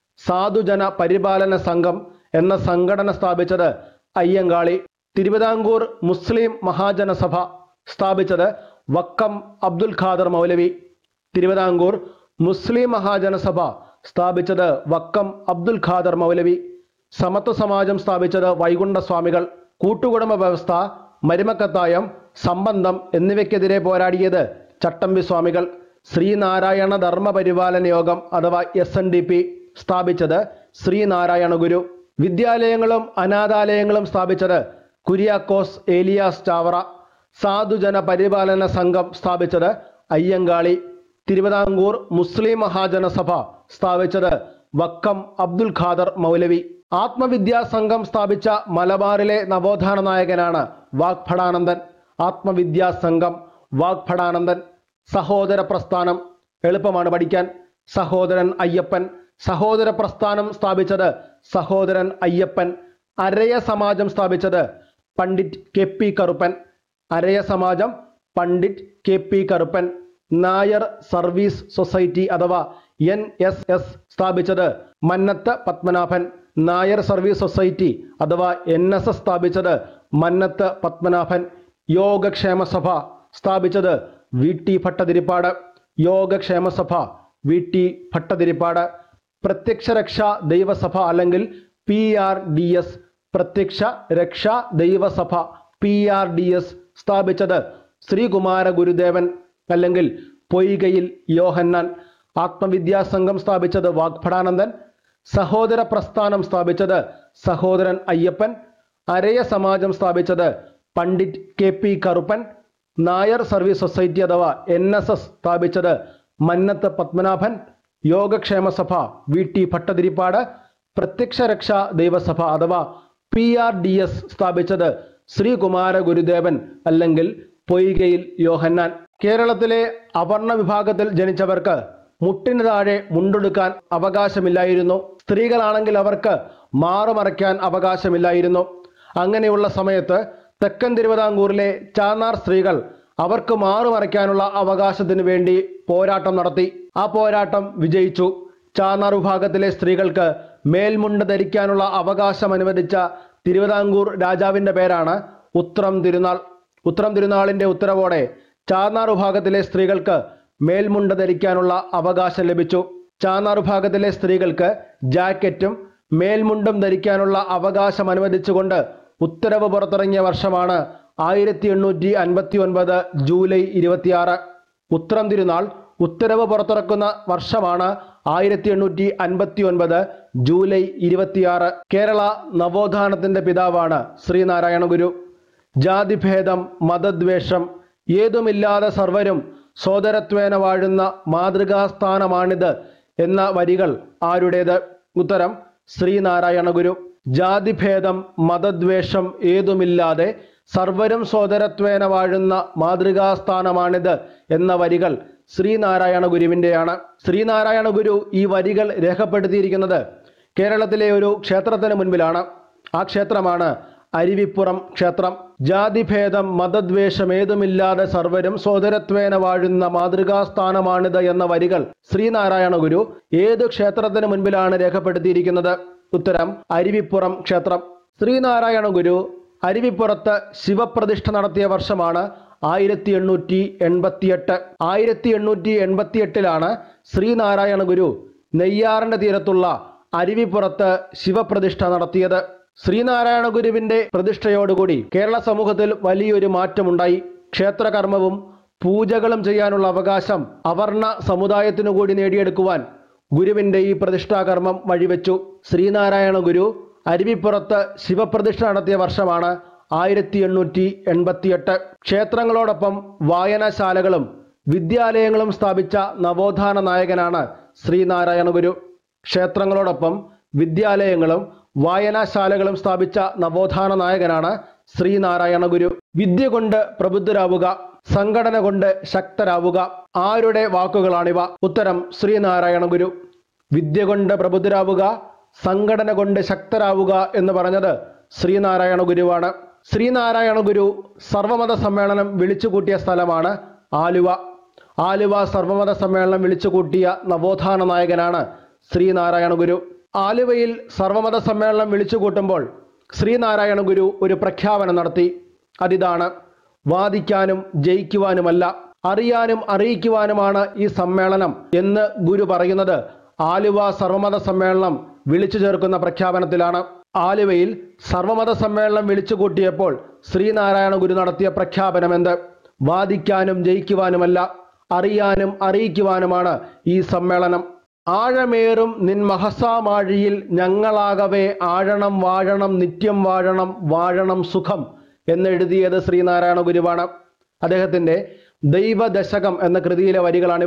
സാധുജന പരിപാലന സംഘം എന്ന സംഘടന സ്ഥാപിച്ചത് അയ്യങ്കാളി തിരുവിതാംകൂർ മുസ്ലിം മഹാജനസഭ സ്ഥാപിച്ചത് വക്കം അബ്ദുൽ ഖാദർ മൗലവി തിരുവിതാംകൂർ മുസ്ലിം മഹാജനസഭ സ്ഥാപിച്ചത് വക്കം അബ്ദുൽ ഖാദർ മൗലവി സമത്വ സമാജം സ്ഥാപിച്ചത് വൈകുണ്ഠ സ്വാമികൾ കൂട്ടുകുടുംബ വ്യവസ്ഥ മരുമക്കത്തായം സംബന്ധം എന്നിവയ്ക്കെതിരെ പോരാടിയത് ചട്ടമ്പി സ്വാമികൾ ശ്രീനാരായണ ധർമ്മ പരിപാലന യോഗം അഥവാ എസ് എൻ ഡി പി സ്ഥാപിച്ചത് ശ്രീനാരായണ ഗുരു വിദ്യാലയങ്ങളും അനാഥാലയങ്ങളും സ്ഥാപിച്ചത് കുര്യാക്കോസ് ഏലിയാസ് ചാവറ സാധുജന പരിപാലന സംഘം സ്ഥാപിച്ചത് അയ്യങ്കാളി തിരുവിതാംകൂർ മുസ്ലിം മഹാജനസഭ സ്ഥാപിച്ചത് വക്കം അബ്ദുൽ ഖാദർ മൗലവി ആത്മവിദ്യാ സംഘം സ്ഥാപിച്ച മലബാറിലെ നവോത്ഥാന നായകനാണ് വാഗ്ഭടാനന്ദൻ ആത്മവിദ്യാ സംഘം വാഗ്ഭടാനന്ദൻ സഹോദര പ്രസ്ഥാനം എളുപ്പമാണ് പഠിക്കാൻ സഹോദരൻ അയ്യപ്പൻ സഹോദര പ്രസ്ഥാനം സ്ഥാപിച്ചത് സഹോദരൻ അയ്യപ്പൻ അരയ സമാജം സ്ഥാപിച്ചത് Pandit K P Karuppan Araya Samajam Pandit K P Karuppan Nair service society അഥവാ എൻ എസ് എസ് സ്ഥാപിച്ചത് മന്നത്ത് പത്മനാഭൻ നായർ സർവീസ് സൊസൈറ്റി അഥവാ എൻ എസ് എസ് സ്ഥാപിച്ചത് മന്നത്ത് പത്മനാഭൻ യോഗക്ഷേമ സഭ സ്ഥാപിച്ചത് വി ടി ഭട്ടതിരിപ്പാട് യോഗക്ഷേമ സഭ വി ടി ഭട്ടതിരിപ്പാട് പ്രത്യക്ഷ രക്ഷാ ദൈവസഭ അല്ലെങ്കിൽ പി ആർ ഡി എസ് പ്രത്യക്ഷ രക്ഷാ ദൈവസഭ പി ആർ ഡി എസ് സ്ഥാപിച്ചത് ശ്രീകുമാര ഗുരുദേവൻ അല്ലെങ്കിൽ പൊയ്കയിൽ യോഹന്നാൻ ആത്മവിദ്യാ സംഘം സ്ഥാപിച്ചത് വാഗ്ഭടാനന്ദൻ സഹോദര പ്രസ്ഥാനം സ്ഥാപിച്ചത് സഹോദരൻ അയ്യപ്പൻ അരയ സമാജം സ്ഥാപിച്ചത് Pandit K P Karuppan Nair service society അഥവാ എൻ എസ് എസ് സ്ഥാപിച്ചത് മന്നത്ത് പത്മനാഭൻ യോഗക്ഷേമ സഭ വി ടി ഭട്ടതിരിപ്പാട് പ്രത്യക്ഷ രക്ഷാ ദൈവസഭ അഥവാ പി ആർ ഡി എസ് സ്ഥാപിച്ചത് ശ്രീകുമാര ഗുരുദേവൻ അല്ലെങ്കിൽ പൊയ്കയിൽ യോഹന്നാൻ കേരളത്തിലെ അവർണ വിഭാഗത്തിൽ ജനിച്ചവർക്ക് മുട്ടിന് താഴെ മുണ്ടെടുക്കാൻ അവകാശമില്ലായിരുന്നു സ്ത്രീകളാണെങ്കിൽ അവർക്ക് മാറുമറയ്ക്കാൻ അവകാശമില്ലായിരുന്നു അങ്ങനെയുള്ള സമയത്ത് തെക്കൻ തിരുവിതാംകൂറിലെ ചാന്നാർ സ്ത്രീകൾ അവർക്ക് മാറുമറയ്ക്കാനുള്ള അവകാശത്തിന് വേണ്ടി പോരാട്ടം നടത്തി ആ പോരാട്ടം വിജയിച്ചു ചാന്നാർ വിഭാഗത്തിലെ സ്ത്രീകൾക്ക് മേൽമുണ്ട് ധരിക്കാനുള്ള അവകാശം അനുവദിച്ച തിരുവിതാംകൂർ രാജാവിന്റെ പേരാണ് ഉത്രം തിരുനാൾ ഉത്രം തിരുനാളിന്റെ ഉത്തരവോടെ ചാന്നാർ വിഭാഗത്തിലെ സ്ത്രീകൾക്ക് മേൽമുണ്ട് ധരിക്കാനുള്ള അവകാശം ലഭിച്ചു ചാന്നാർ വിഭാഗത്തിലെ സ്ത്രീകൾക്ക് ജാക്കറ്റും മേൽമുണ്ടും ധരിക്കാനുള്ള അവകാശം അനുവദിച്ചുകൊണ്ട് ഉത്തരവ് പുറത്തിറങ്ങിയ വർഷമാണ് ആയിരത്തി എണ്ണൂറ്റി അൻപത്തി ഒൻപത് ജൂലൈ ഇരുപത്തിയാറ് ഉത്രം തിരുനാൾ ഉത്തരവ് പുറത്തിറക്കുന്ന വർഷമാണ് ആയിരത്തി എണ്ണൂറ്റി അൻപത്തി ഒൻപത് ജൂലൈ ഇരുപത്തിയാറ് കേരള നവോത്ഥാനത്തിന്റെ പിതാവാണ് ശ്രീനാരായണ ഗുരു ജാതിഭേദം മതദ്വേഷം ഏതുമില്ലാതെ സർവരും സോദരത്വേന വാഴുന്ന മാതൃകാസ്ഥാനമാണിത് എന്ന വരികൾ ആരുടേത് ഉത്തരം ശ്രീനാരായണ ഗുരു ജാതിഭേദം മതദ്വേഷം ഏതുമില്ലാതെ സർവരും സോദരത്വേന വാഴുന്ന മാതൃകാസ്ഥാനമാണിത് എന്ന വരികൾ ശ്രീനാരായണ ഗുരുവിൻ്റെയാണ് ശ്രീനാരായണ ഗുരു ഈ വരികൾ രേഖപ്പെടുത്തിയിരിക്കുന്നത് കേരളത്തിലെ ഒരു ക്ഷേത്രത്തിന് മുൻപിലാണ് ആ ക്ഷേത്രമാണ് അരുവിപ്പുറം ക്ഷേത്രം ജാതിഭേദം മതദ്വേഷം ഏതുമില്ലാതെ സർവരും സോദരത്വേന വാഴുന്ന മാതൃകാസ്ഥാനമാണിത് എന്ന വരികൾ ശ്രീനാരായണ ഗുരു ഏത് ക്ഷേത്രത്തിന് മുൻപിലാണ് രേഖപ്പെടുത്തിയിരിക്കുന്നത് ഉത്തരം അരുവിപ്പുറം ക്ഷേത്രം ശ്രീനാരായണ ഗുരു അരുവിപ്പുറത്ത് ശിവപ്രതിഷ്ഠ നടത്തിയ വർഷമാണ് ആയിരത്തി എണ്ണൂറ്റി എൺപത്തിയെട്ട് ആയിരത്തി എണ്ണൂറ്റി എൺപത്തിയെട്ടിലാണ് ശ്രീനാരായണ ഗുരു നെയ്യാറിന്റെ തീരത്തുള്ള അരുവിപ്പുറത്ത് ശിവപ്രതിഷ്ഠ നടത്തിയത് ശ്രീനാരായണ ഗുരുവിന്റെ പ്രതിഷ്ഠയോടുകൂടി കേരള സമൂഹത്തിൽ വലിയൊരു മാറ്റമുണ്ടായി ക്ഷേത്രകർമ്മവും പൂജകളും ചെയ്യാനുള്ള അവകാശം അവർണ സമുദായത്തിനു കൂടി നേടിയെടുക്കുവാൻ ഗുരുവിന്റെ ഈ പ്രതിഷ്ഠാകർമ്മം വഴിവെച്ചു ശ്രീനാരായണ ഗുരു അരുവിപ്പുറത്ത് ശിവപ്രതിഷ്ഠ നടത്തിയ വർഷമാണ് ആയിരത്തി എണ്ണൂറ്റി എൺപത്തിയെട്ട് ക്ഷേത്രങ്ങളോടൊപ്പം വായനശാലകളും വിദ്യാലയങ്ങളും സ്ഥാപിച്ച നവോത്ഥാന നായകനാണ് ശ്രീനാരായണ ഗുരു ക്ഷേത്രങ്ങളോടൊപ്പം വിദ്യാലയങ്ങളും വായനാശാലകളും സ്ഥാപിച്ച നവോത്ഥാന നായകനാണ് ശ്രീനാരായണ ഗുരു വിദ്യ കൊണ്ട് പ്രബുദ്ധരാവുക സംഘടന കൊണ്ട് ശക്തരാവുക ആരുടെ വാക്കുകളാണിവ ഉത്തരം ശ്രീനാരായണ ഗുരു വിദ്യ കൊണ്ട് പ്രബുദ്ധരാവുക സംഘടന കൊണ്ട് ശക്തരാവുക എന്ന് പറഞ്ഞത് ശ്രീനാരായണ ഗുരുവാണ് ശ്രീനാരായണ ഗുരു സർവമത സമ്മേളനം വിളിച്ചുകൂട്ടിയ സ്ഥലമാണ് ആലുവ ആലുവ സർവമത സമ്മേളനം വിളിച്ചുകൂട്ടിയ നവോത്ഥാന നായകനാണ് ശ്രീനാരായണ ഗുരു ആലുവയിൽ സർവമത സമ്മേളനം വിളിച്ചുകൂട്ടുമ്പോൾ ശ്രീനാരായണ ഗുരു ഒരു പ്രഖ്യാപനം നടത്തി അതിതാണ് വാദിക്കാനും ജയിക്കുവാനുമല്ല അറിയാനും അറിയിക്കുവാനുമാണ് ഈ സമ്മേളനം എന്ന് ഗുരു പറയുന്നത് ആലുവ സർവമത സമ്മേളനം വിളിച്ചു ചേർക്കുന്ന പ്രഖ്യാപനത്തിലാണ് ആലുവയിൽ സർവമത സമ്മേളനം വിളിച്ചു കൂട്ടിയപ്പോൾ ശ്രീനാരായണ ഗുരു നടത്തിയ പ്രഖ്യാപനം എന്ത് വാദിക്കാനും ജയിക്കുവാനുമല്ല അറിയാനും അറിയിക്കുവാനുമാണ് ഈ സമ്മേളനം ആഴമേറും നിൻ മഹസാമാഴിയിൽ ഞങ്ങളാകവേ ആഴണം വാഴണം നിത്യം വാഴണം വാഴണം സുഖം എന്നെഴുതിയത് ശ്രീനാരായണ ഗുരുവാണ് അദ്ദേഹത്തിൻ്റെ ദൈവദശകം എന്ന കൃതിയിലെ വരികളാണിവ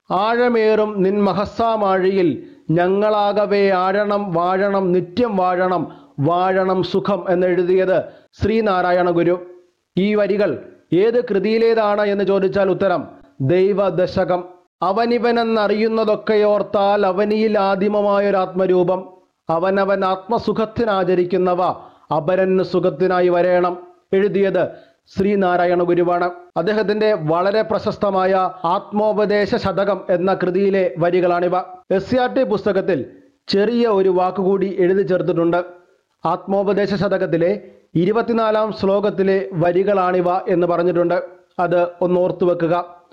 ആഴമേറും നിൻ മഹസ്സാമാഴിയിൽ ഞങ്ങളാകവേ ആഴണം വാഴണം നിത്യം വാഴണം വാഴണം സുഖം എന്നെഴുതിയത് ശ്രീനാരായണ ഗുരു ഈ വരികൾ ഏത് കൃതിയിലേതാണ് എന്ന് ചോദിച്ചാൽ ഉത്തരം ദൈവദശകം അവനിവനെന്നറിയുന്നതൊക്കെയോർത്താൽ അവനിയിൽ ആദിമമായൊരാത്മരൂപം അവനവൻ ആത്മസുഖത്തിനാചരിക്കുന്നവ അപരന് സുഖത്തിനായി വരേണം എഴുതിയത് ശ്രീനാരായണ ഗുരുവാണ് അദ്ദേഹത്തിന്റെ വളരെ പ്രശസ്തമായ ആത്മോപദേശ ശതകം എന്ന കൃതിയിലെ വരികളാണിവ എസ് സി ആർ ടി പുസ്തകത്തിൽ ചെറിയ ഒരു വാക്കുകൂടി എഴുതി ചേർത്തിട്ടുണ്ട് ആത്മോപദേശ ശതകത്തിലെ ഇരുപത്തിനാലാം ശ്ലോകത്തിലെ വരികളാണിവ എന്ന് പറഞ്ഞിട്ടുണ്ട് അത് ഒന്ന് ഓർത്തു വെക്കുക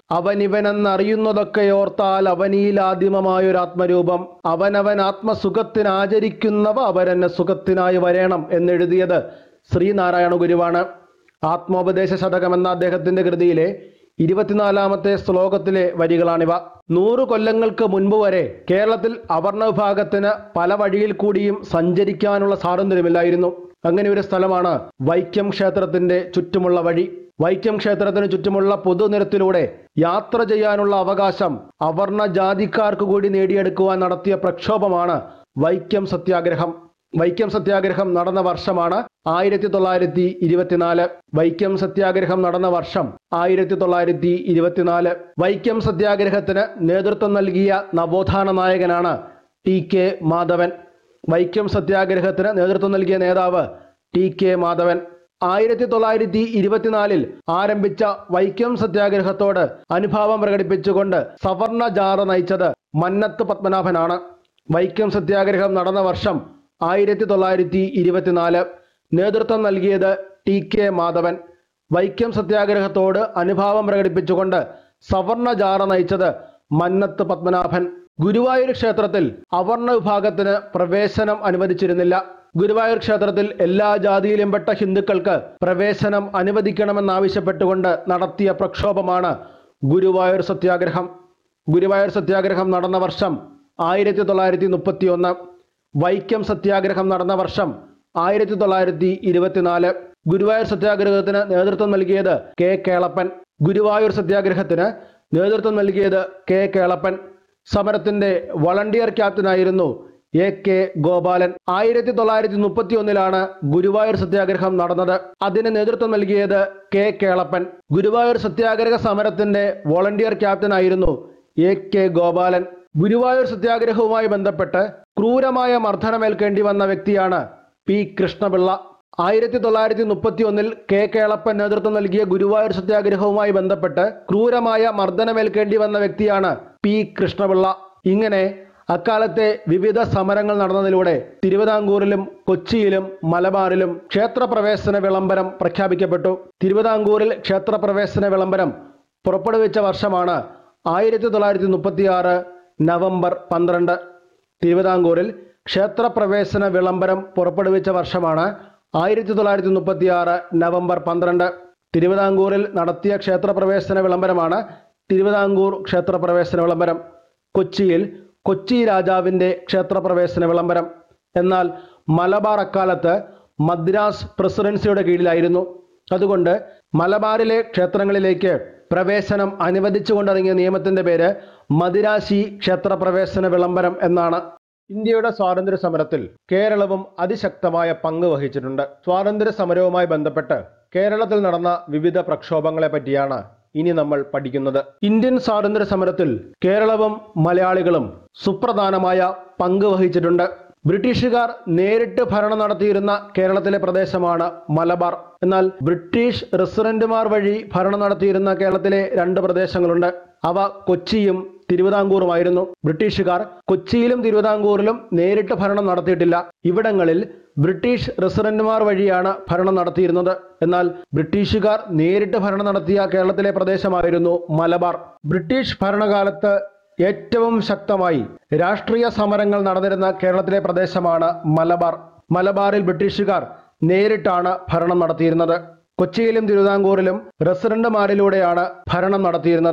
അവനിവനെന്നറിയുന്നതൊക്കെയോർത്താൽ അവനിയിൽ ആദിമമായൊരാത്മരൂപം അവനവൻ ആത്മസുഖത്തിനാചരിക്കുന്നവ അവരെന്നെ സുഖത്തിനായി വരേണം എന്നെഴുതിയത് ശ്രീനാരായണ ഗുരുവാണ് ആത്മോപദേശ ശതകം എന്ന അദ്ദേഹത്തിന്റെ കൃതിയിലെ ഇരുപത്തിനാലാമത്തെ ശ്ലോകത്തിലെ വരികളാണിവ നൂറു കൊല്ലങ്ങൾക്ക് മുൻപ് വരെ കേരളത്തിൽ അവർണ വിഭാഗത്തിന് പല വഴിയിൽ കൂടിയും സഞ്ചരിക്കാനുള്ള സ്വാതന്ത്ര്യമില്ലായിരുന്നു അങ്ങനെ ഒരു സ്ഥലമാണ് വൈക്കം ക്ഷേത്രത്തിന്റെ ചുറ്റുമുള്ള വഴി വൈക്കം ക്ഷേത്രത്തിന് ചുറ്റുമുള്ള പൊതുനിരത്തിലൂടെ യാത്ര ചെയ്യാനുള്ള അവകാശം അവർണ ജാതിക്കാർക്ക് കൂടി നേടിയെടുക്കുവാൻ നടത്തിയ പ്രക്ഷോഭമാണ് വൈക്കം സത്യാഗ്രഹം വൈക്കം സത്യാഗ്രഹം നടന്ന വർഷമാണ് ആയിരത്തി തൊള്ളായിരത്തി ഇരുപത്തിനാല് വൈക്കം സത്യാഗ്രഹം നടന്ന വർഷം ആയിരത്തി തൊള്ളായിരത്തി ഇരുപത്തിനാല് വൈക്കം സത്യാഗ്രഹത്തിന് നേതൃത്വം നൽകിയ നവോത്ഥാന നായകനാണ് ടി കെ മാധവൻ വൈക്കം സത്യാഗ്രഹത്തിന് നേതൃത്വം നൽകിയ നേതാവ് ടി കെ മാധവൻ ആയിരത്തി തൊള്ളായിരത്തി ഇരുപത്തിനാലിൽ ആരംഭിച്ച വൈക്കം സത്യാഗ്രഹത്തോട് അനുഭാവം പ്രകടിപ്പിച്ചുകൊണ്ട് സവർണ ജാഥ നയിച്ചത് മന്നത്ത് പത്മനാഭനാണ് വൈക്കം സത്യാഗ്രഹം നടന്ന വർഷം ആയിരത്തി തൊള്ളായിരത്തി ഇരുപത്തിനാല് നേതൃത്വം നൽകിയത് ടി കെ മാധവൻ വൈക്കം സത്യാഗ്രഹത്തോട് അനുഭാവം പ്രകടിപ്പിച്ചുകൊണ്ട് സവർണ ജാഥ നയിച്ചത് മന്നത്ത് പത്മനാഭൻ ഗുരുവായൂർ ക്ഷേത്രത്തിൽ അവർണ വിഭാഗത്തിന് പ്രവേശനം അനുവദിച്ചിരുന്നില്ല ഗുരുവായൂർ ക്ഷേത്രത്തിൽ എല്ലാ ജാതിയിലും പെട്ട ഹിന്ദുക്കൾക്ക് പ്രവേശനം അനുവദിക്കണമെന്നാവശ്യപ്പെട്ടുകൊണ്ട് നടത്തിയ പ്രക്ഷോഭമാണ് ഗുരുവായൂർ സത്യാഗ്രഹം ഗുരുവായൂർ സത്യാഗ്രഹം നടന്ന വർഷം ആയിരത്തി തൊള്ളായിരത്തി മുപ്പത്തി ഒന്ന് വൈക്കം സത്യാഗ്രഹം നടന്ന വർഷം ആയിരത്തി തൊള്ളായിരത്തി ഇരുപത്തിനാല് ഗുരുവായൂർ സത്യാഗ്രഹത്തിന് നേതൃത്വം നൽകിയത് കെ കേളപ്പൻ ഗുരുവായൂർ സത്യാഗ്രഹത്തിന് നേതൃത്വം നൽകിയത് കെ കേളപ്പൻ സമരത്തിന്റെ വളണ്ടിയർ ക്യാപ്റ്റനായിരുന്നു എ കെ ഗോപാലൻ ആയിരത്തി തൊള്ളായിരത്തി മുപ്പത്തി ഒന്നിലാണ് ഗുരുവായൂർ സത്യാഗ്രഹം നടന്നത് അതിന് നേതൃത്വം നൽകിയത് കെ കേളപ്പൻ ഗുരുവായൂർ സത്യാഗ്രഹ സമരത്തിന്റെ വോളണ്ടിയർ ക്യാപ്റ്റനായിരുന്നു എ കെ ഗോപാലൻ ഗുരുവായൂർ സത്യാഗ്രഹവുമായി ബന്ധപ്പെട്ട് ക്രൂരമായ മർദ്ദനമേൽക്കേണ്ടി വന്ന വ്യക്തിയാണ് പി കൃഷ്ണപിള്ള ആയിരത്തി തൊള്ളായിരത്തി മുപ്പത്തി ഒന്നിൽ കെ കേളപ്പൻ നേതൃത്വം നൽകിയ ഗുരുവായൂർ സത്യാഗ്രഹവുമായി ബന്ധപ്പെട്ട് ക്രൂരമായ മർദ്ദനമേൽക്കേണ്ടി വന്ന വ്യക്തിയാണ് പി കൃഷ്ണപിള്ള ഇങ്ങനെ അക്കാലത്തെ വിവിധ സമരങ്ങൾ നടന്നതിലൂടെ തിരുവിതാംകൂറിലും കൊച്ചിയിലും മലബാറിലും ക്ഷേത്രപ്രവേശന വിളംബരം പ്രഖ്യാപിക്കപ്പെട്ടു തിരുവിതാംകൂറിൽ ക്ഷേത്രപ്രവേശന വിളംബരം പുറപ്പെടുവിച്ച വർഷമാണ് ആയിരത്തി തൊള്ളായിരത്തി മുപ്പത്തി ആറ് നവംബർ പന്ത്രണ്ട് തിരുവിതാംകൂറിൽ ക്ഷേത്രപ്രവേശന വിളംബരം പുറപ്പെടുവിച്ച വർഷമാണ് ആയിരത്തി തൊള്ളായിരത്തി മുപ്പത്തി ആറ് നവംബർ പന്ത്രണ്ട് തിരുവിതാംകൂറിൽ നടത്തിയ ക്ഷേത്രപ്രവേശന വിളംബരമാണ് തിരുവിതാംകൂർ ക്ഷേത്രപ്രവേശന വിളംബരം കൊച്ചിയിൽ കൊച്ചി രാജാവിൻ്റെ ക്ഷേത്രപ്രവേശന വിളംബരം എന്നാൽ മലബാർ അക്കാലത്ത് മദ്രാസ് പ്രസിഡൻസിയുടെ കീഴിലായിരുന്നു അതുകൊണ്ട് മലബാറിലെ ക്ഷേത്രങ്ങളിലേക്ക് പ്രവേശനം അനുവദിച്ചുകൊണ്ടിറങ്ങിയ നിയമത്തിന്റെ പേര് മദിരാശി ക്ഷേത്രപ്രവേശന വിളംബരം എന്നാണ് ഇന്ത്യയുടെ സ്വാതന്ത്ര്യ സമരത്തിൽ കേരളവും അതിശക്തമായ പങ്ക് വഹിച്ചിട്ടുണ്ട് സ്വാതന്ത്ര്യ സമരവുമായി ബന്ധപ്പെട്ട് കേരളത്തിൽ നടന്ന വിവിധ പ്രക്ഷോഭങ്ങളെ പറ്റിയാണ് ഇനി നമ്മൾ പഠിക്കുന്നത് ഇന്ത്യൻ സ്വാതന്ത്ര്യ സമരത്തിൽ കേരളവും മലയാളികളും സുപ്രധാനമായ പങ്ക് വഹിച്ചിട്ടുണ്ട് ബ്രിട്ടീഷുകാർ നേരിട്ട് ഭരണം നടത്തിയിരുന്ന കേരളത്തിലെ പ്രദേശമാണ് മലബാർ എന്നാൽ ബ്രിട്ടീഷ് റെസിഡന്റുമാർ വഴി ഭരണം നടത്തിയിരുന്ന കേരളത്തിലെ രണ്ട് പ്രദേശങ്ങളുണ്ട് അവ കൊച്ചിയും തിരുവിതാംകൂറുമായിരുന്നു ബ്രിട്ടീഷുകാർ കൊച്ചിയിലും തിരുവിതാംകൂറിലും നേരിട്ട് ഭരണം നടത്തിയിട്ടില്ല ഇവിടങ്ങളിൽ ബ്രിട്ടീഷ് റെസിഡന്റുമാർ വഴിയാണ് ഭരണം നടത്തിയിരുന്നത് എന്നാൽ ബ്രിട്ടീഷുകാർ നേരിട്ട് ഭരണം നടത്തിയ കേരളത്തിലെ പ്രദേശമായിരുന്നു മലബാർ ബ്രിട്ടീഷ് ഭരണകാലത്ത് ഏറ്റവും ശക്തമായി രാഷ്ട്രീയ സമരങ്ങൾ നടന്നിരുന്ന കേരളത്തിലെ പ്രദേശമാണ് മലബാർ മലബാറിൽ ബ്രിട്ടീഷുകാർ നേരിട്ടാണ് ഭരണം നടത്തിയിരുന്നത് കൊച്ചിയിലും തിരുവിതാംകൂറിലും റെസിഡന്റുമാരിലൂടെയാണ് ഭരണം നടത്തിയിരുന്നത്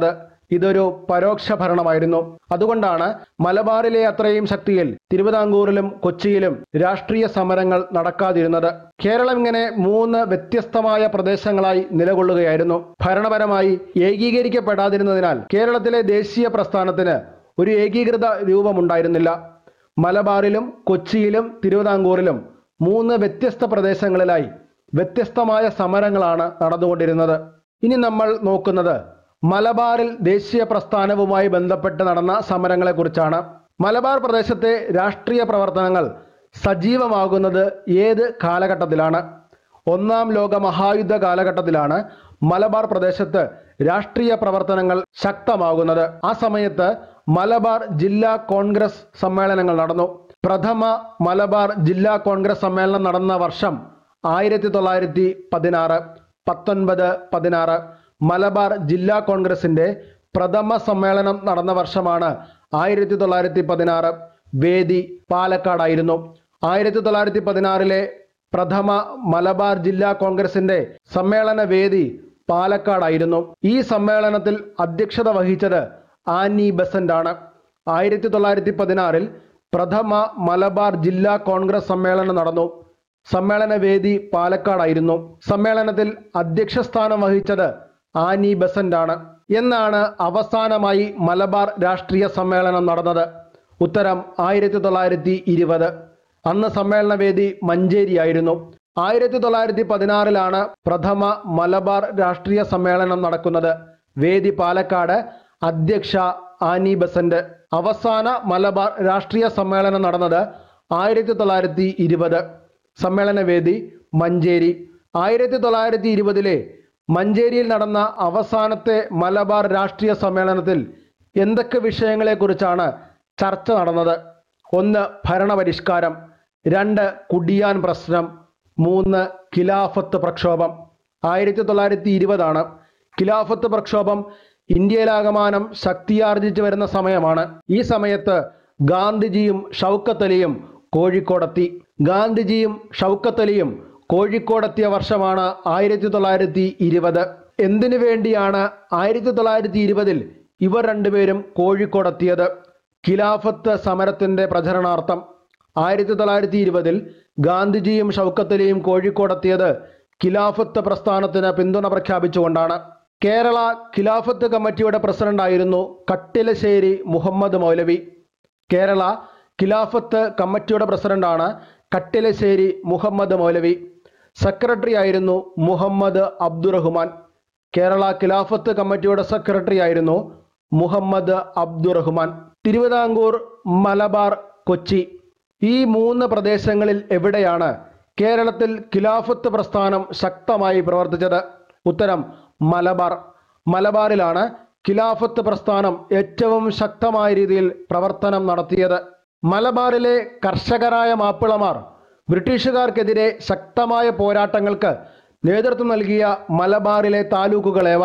ഇതൊരു പരോക്ഷ ഭരണമായിരുന്നു അതുകൊണ്ടാണ് മലബാറിലെ അത്രയും ശക്തിയിൽ തിരുവിതാംകൂറിലും കൊച്ചിയിലും രാഷ്ട്രീയ സമരങ്ങൾ നടക്കാതിരുന്നത് കേരളം ഇങ്ങനെ മൂന്ന് വ്യത്യസ്തമായ പ്രദേശങ്ങളായി നിലകൊള്ളുകയായിരുന്നു ഭരണപരമായി ഏകീകരിക്കപ്പെടാതിരുന്നതിനാൽ കേരളത്തിലെ ദേശീയ പ്രസ്ഥാനത്തിന് ഒരു ഏകീകൃത രൂപമുണ്ടായിരുന്നില്ല മലബാറിലും കൊച്ചിയിലും തിരുവിതാംകൂറിലും മൂന്ന് വ്യത്യസ്ത പ്രദേശങ്ങളിലായി വ്യത്യസ്തമായ സമരങ്ങളാണ് നടന്നുകൊണ്ടിരുന്നത് ഇനി നമ്മൾ നോക്കുന്നത് മലബാറിൽ ദേശീയ പ്രസ്ഥാനവുമായി ബന്ധപ്പെട്ട് നടന്ന സമരങ്ങളെക്കുറിച്ചാണ് മലബാർ പ്രദേശത്തെ രാഷ്ട്രീയ പ്രവർത്തനങ്ങൾ സജീവമാകുന്നത് ഏത് കാലഘട്ടത്തിലാണ് ഒന്നാം ലോക മഹായുദ്ധ കാലഘട്ടത്തിലാണ് മലബാർ പ്രദേശത്ത് രാഷ്ട്രീയ പ്രവർത്തനങ്ങൾ ശക്തമാകുന്നത് ആ സമയത്ത് മലബാർ ജില്ലാ കോൺഗ്രസ് സമ്മേളനങ്ങൾ നടന്നു പ്രഥമ മലബാർ ജില്ലാ കോൺഗ്രസ് സമ്മേളനം നടന്ന വർഷം ആയിരത്തി തൊള്ളായിരത്തി പതിനാറ് പത്തൊൻപത് പതിനാറ് മലബാർ ജില്ലാ കോൺഗ്രസിന്റെ പ്രഥമ സമ്മേളനം നടന്ന വർഷമാണ് ആയിരത്തി തൊള്ളായിരത്തി പതിനാറ് വേദി പാലക്കാടായിരുന്നു ആയിരത്തി തൊള്ളായിരത്തി പതിനാറിലെ പ്രഥമ മലബാർ ജില്ലാ കോൺഗ്രസിന്റെ സമ്മേളന വേദി പാലക്കാടായിരുന്നു ഈ സമ്മേളനത്തിൽ അധ്യക്ഷത വഹിച്ചത് ആനി ബസന്റ് ആണ് ആയിരത്തി തൊള്ളായിരത്തി പതിനാറിൽ പ്രഥമ മലബാർ ജില്ലാ കോൺഗ്രസ് സമ്മേളനം നടന്നു സമ്മേളന വേദി പാലക്കാടായിരുന്നു സമ്മേളനത്തിൽ അധ്യക്ഷ സ്ഥാനം വഹിച്ചത് ആനി ബസന്റ് ആണ് എന്നാണ് അവസാനമായി മലബാർ രാഷ്ട്രീയ സമ്മേളനം നടന്നത് ഉത്തരം ആയിരത്തി തൊള്ളായിരത്തി ഇരുപത് അന്ന് സമ്മേളന വേദി മഞ്ചേരിയായിരുന്നു ആയിരത്തി തൊള്ളായിരത്തി പതിനാറിലാണ് പ്രഥമ മലബാർ രാഷ്ട്രീയ സമ്മേളനം നടക്കുന്നത് വേദി പാലക്കാട് അധ്യക്ഷ ആനി ബസന്റ് അവസാന മലബാർ രാഷ്ട്രീയ സമ്മേളനം നടന്നത് ആയിരത്തി തൊള്ളായിരത്തി ഇരുപത് സമ്മേളന വേദി മഞ്ചേരി ആയിരത്തി തൊള്ളായിരത്തി ഇരുപതിലെ മഞ്ചേരിയിൽ നടന്ന അവസാനത്തെ മലബാർ രാഷ്ട്രീയ സമ്മേളനത്തിൽ എന്തൊക്കെ വിഷയങ്ങളെക്കുറിച്ചാണ് ചർച്ച നടന്നത് ഒന്ന് ഭരണപരിഷ്കാരം രണ്ട് കുടിയാൻ പ്രശ്നം മൂന്ന് ഖിലാഫത്ത് പ്രക്ഷോഭം ആയിരത്തി തൊള്ളായിരത്തി ഇരുപതാണ് ഖിലാഫത്ത് പ്രക്ഷോഭം ഇന്ത്യയിലാകമാനം ശക്തിയാർജിച്ചു വരുന്ന സമയമാണ് ഈ സമയത്ത് ഗാന്ധിജിയും ഷൗക്കത്ത് അലിയും കോഴിക്കോടെത്തി ഗാന്ധിജിയും ഷൗക്കത്ത് അലിയും കോഴിക്കോടെത്തിയ വർഷമാണ് ആയിരത്തി തൊള്ളായിരത്തി ഇരുപത് എന്തിനു വേണ്ടിയാണ് ആയിരത്തി തൊള്ളായിരത്തി ഇരുപതിൽ ഇവർ രണ്ടുപേരും കോഴിക്കോടെത്തിയത് ഖിലാഫത്ത് സമരത്തിന്റെ പ്രചരണാർത്ഥം ആയിരത്തി തൊള്ളായിരത്തി ഇരുപതിൽ ഗാന്ധിജിയും ഷൗക്കത്ത് അലിയും കോഴിക്കോടെത്തിയത് ഖിലാഫത്ത് പ്രസ്ഥാനത്തിന് പിന്തുണ പ്രഖ്യാപിച്ചുകൊണ്ടാണ് കേരള ഖിലാഫത്ത് കമ്മിറ്റിയുടെ പ്രസിഡന്റായിരുന്നു കട്ടിലശ്ശേരി മുഹമ്മദ് മൗലവി കേരള ഖിലാഫത്ത് കമ്മിറ്റിയുടെ പ്രസിഡന്റാണ് കട്ടിലശ്ശേരി മുഹമ്മദ് മൗലവി സെക്രട്ടറി ആയിരുന്നു മുഹമ്മദ് അബ്ദുറഹ്മാൻ കേരള ഖിലാഫത്ത് കമ്മിറ്റിയുടെ സെക്രട്ടറി ആയിരുന്നു മുഹമ്മദ് അബ്ദുറഹ്മാൻ തിരുവിതാംകൂർ മലബാർ കൊച്ചി ഈ മൂന്ന് പ്രദേശങ്ങളിൽ എവിടെയാണ് കേരളത്തിൽ ഖിലാഫത്ത് പ്രസ്ഥാനം ശക്തമായി പ്രവർത്തിച്ചത് ഉത്തരം മലബാർ മലബാറിലാണ് ഖിലാഫത്ത് പ്രസ്ഥാനം ഏറ്റവും ശക്തമായ രീതിയിൽ പ്രവർത്തനം നടത്തിയത് മലബാറിലെ കർഷകരായ മാപ്പിളമാർ ബ്രിട്ടീഷുകാർക്കെതിരെ ശക്തമായ പോരാട്ടങ്ങൾക്ക് നേതൃത്വം നൽകിയ മലബാറിലെ താലൂക്കുകളേവ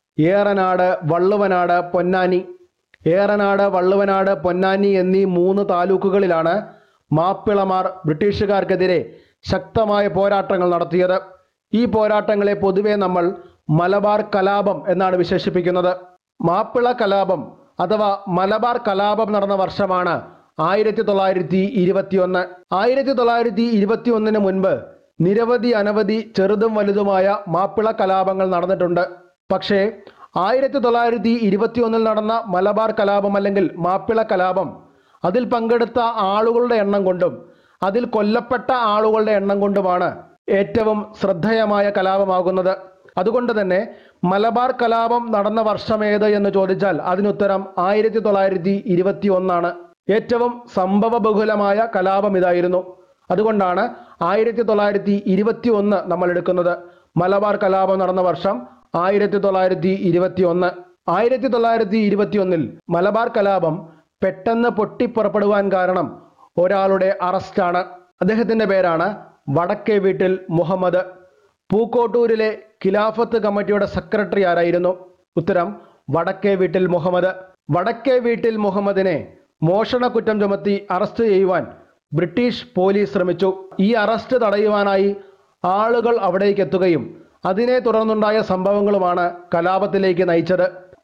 ഏറനാട് വള്ളുവനാട് പൊന്നാനി ഏറനാട് വള്ളുവനാട് പൊന്നാനി എന്നീ മൂന്ന് താലൂക്കുകളിലാണ് മാപ്പിളമാർ ബ്രിട്ടീഷുകാർക്കെതിരെ ശക്തമായ പോരാട്ടങ്ങൾ നടത്തിയത് ഈ പോരാട്ടങ്ങളെ പൊതുവെ നമ്മൾ മലബാർ കലാപം എന്നാണ് വിശേഷിപ്പിക്കുന്നത് മാപ്പിള കലാപം അഥവാ മലബാർ കലാപം നടന്ന വർഷമാണ് ആയിരത്തി തൊള്ളായിരത്തി ഇരുപത്തിയൊന്ന് ആയിരത്തി തൊള്ളായിരത്തി ഇരുപത്തി ഒന്നിന് മുൻപ് നിരവധി അനവധി ചെറുതും വലുതുമായ മാപ്പിള കലാപങ്ങൾ നടന്നിട്ടുണ്ട് പക്ഷേ ആയിരത്തി തൊള്ളായിരത്തി ഇരുപത്തി ഒന്നിൽ നടന്ന മലബാർ കലാപം അല്ലെങ്കിൽ മാപ്പിള കലാപം അതിൽ പങ്കെടുത്ത ആളുകളുടെ എണ്ണം കൊണ്ടും അതിൽ കൊല്ലപ്പെട്ട ആളുകളുടെ എണ്ണം കൊണ്ടുമാണ് ഏറ്റവും ശ്രദ്ധേയമായ കലാപമാകുന്നത് അതുകൊണ്ട് തന്നെ മലബാർ കലാപം നടന്ന വർഷമേത് എന്ന് ചോദിച്ചാൽ അതിനുത്തരം ആയിരത്തി തൊള്ളായിരത്തി ഇരുപത്തി ഒന്നാണ് ഏറ്റവും സംഭവബഹുലമായ കലാപം ഇതായിരുന്നു അതുകൊണ്ടാണ് ആയിരത്തി തൊള്ളായിരത്തി ഇരുപത്തി ഒന്ന് നമ്മൾ എടുക്കുന്നത് മലബാർ കലാപം നടന്ന വർഷം ആയിരത്തി തൊള്ളായിരത്തി ഇരുപത്തി ഒന്ന് ആയിരത്തി തൊള്ളായിരത്തി ഇരുപത്തി ഒന്നിൽ മലബാർ കലാപം പെട്ടെന്ന് പൊട്ടിപ്പുറപ്പെടുവാൻ കാരണം ഒരാളുടെ അറസ്റ്റാണ് അദ്ദേഹത്തിന്റെ പേരാണ് വടക്കേ വീട്ടിൽ മുഹമ്മദ് പൂക്കോട്ടൂരിലെ ഖിലാഫത്ത് കമ്മിറ്റിയുടെ സെക്രട്ടറി ആരായിരുന്നു ഉത്തരം വടക്കേ വീട്ടിൽ മുഹമ്മദ് വടക്കേ വീട്ടിൽ മുഹമ്മദിനെ മോഷണ കുറ്റം ചുമത്തി അറസ്റ്റ് ചെയ്യുവാൻ ബ്രിട്ടീഷ് പോലീസ് ശ്രമിച്ചു ഈ അറസ്റ്റ് തടയുവാനായി ആളുകൾ അവിടേക്ക് എത്തുകയും അതിനെ തുടർന്നുണ്ടായ സംഭവങ്ങളുമാണ് കലാപത്തിലേക്ക് നയിച്ചത്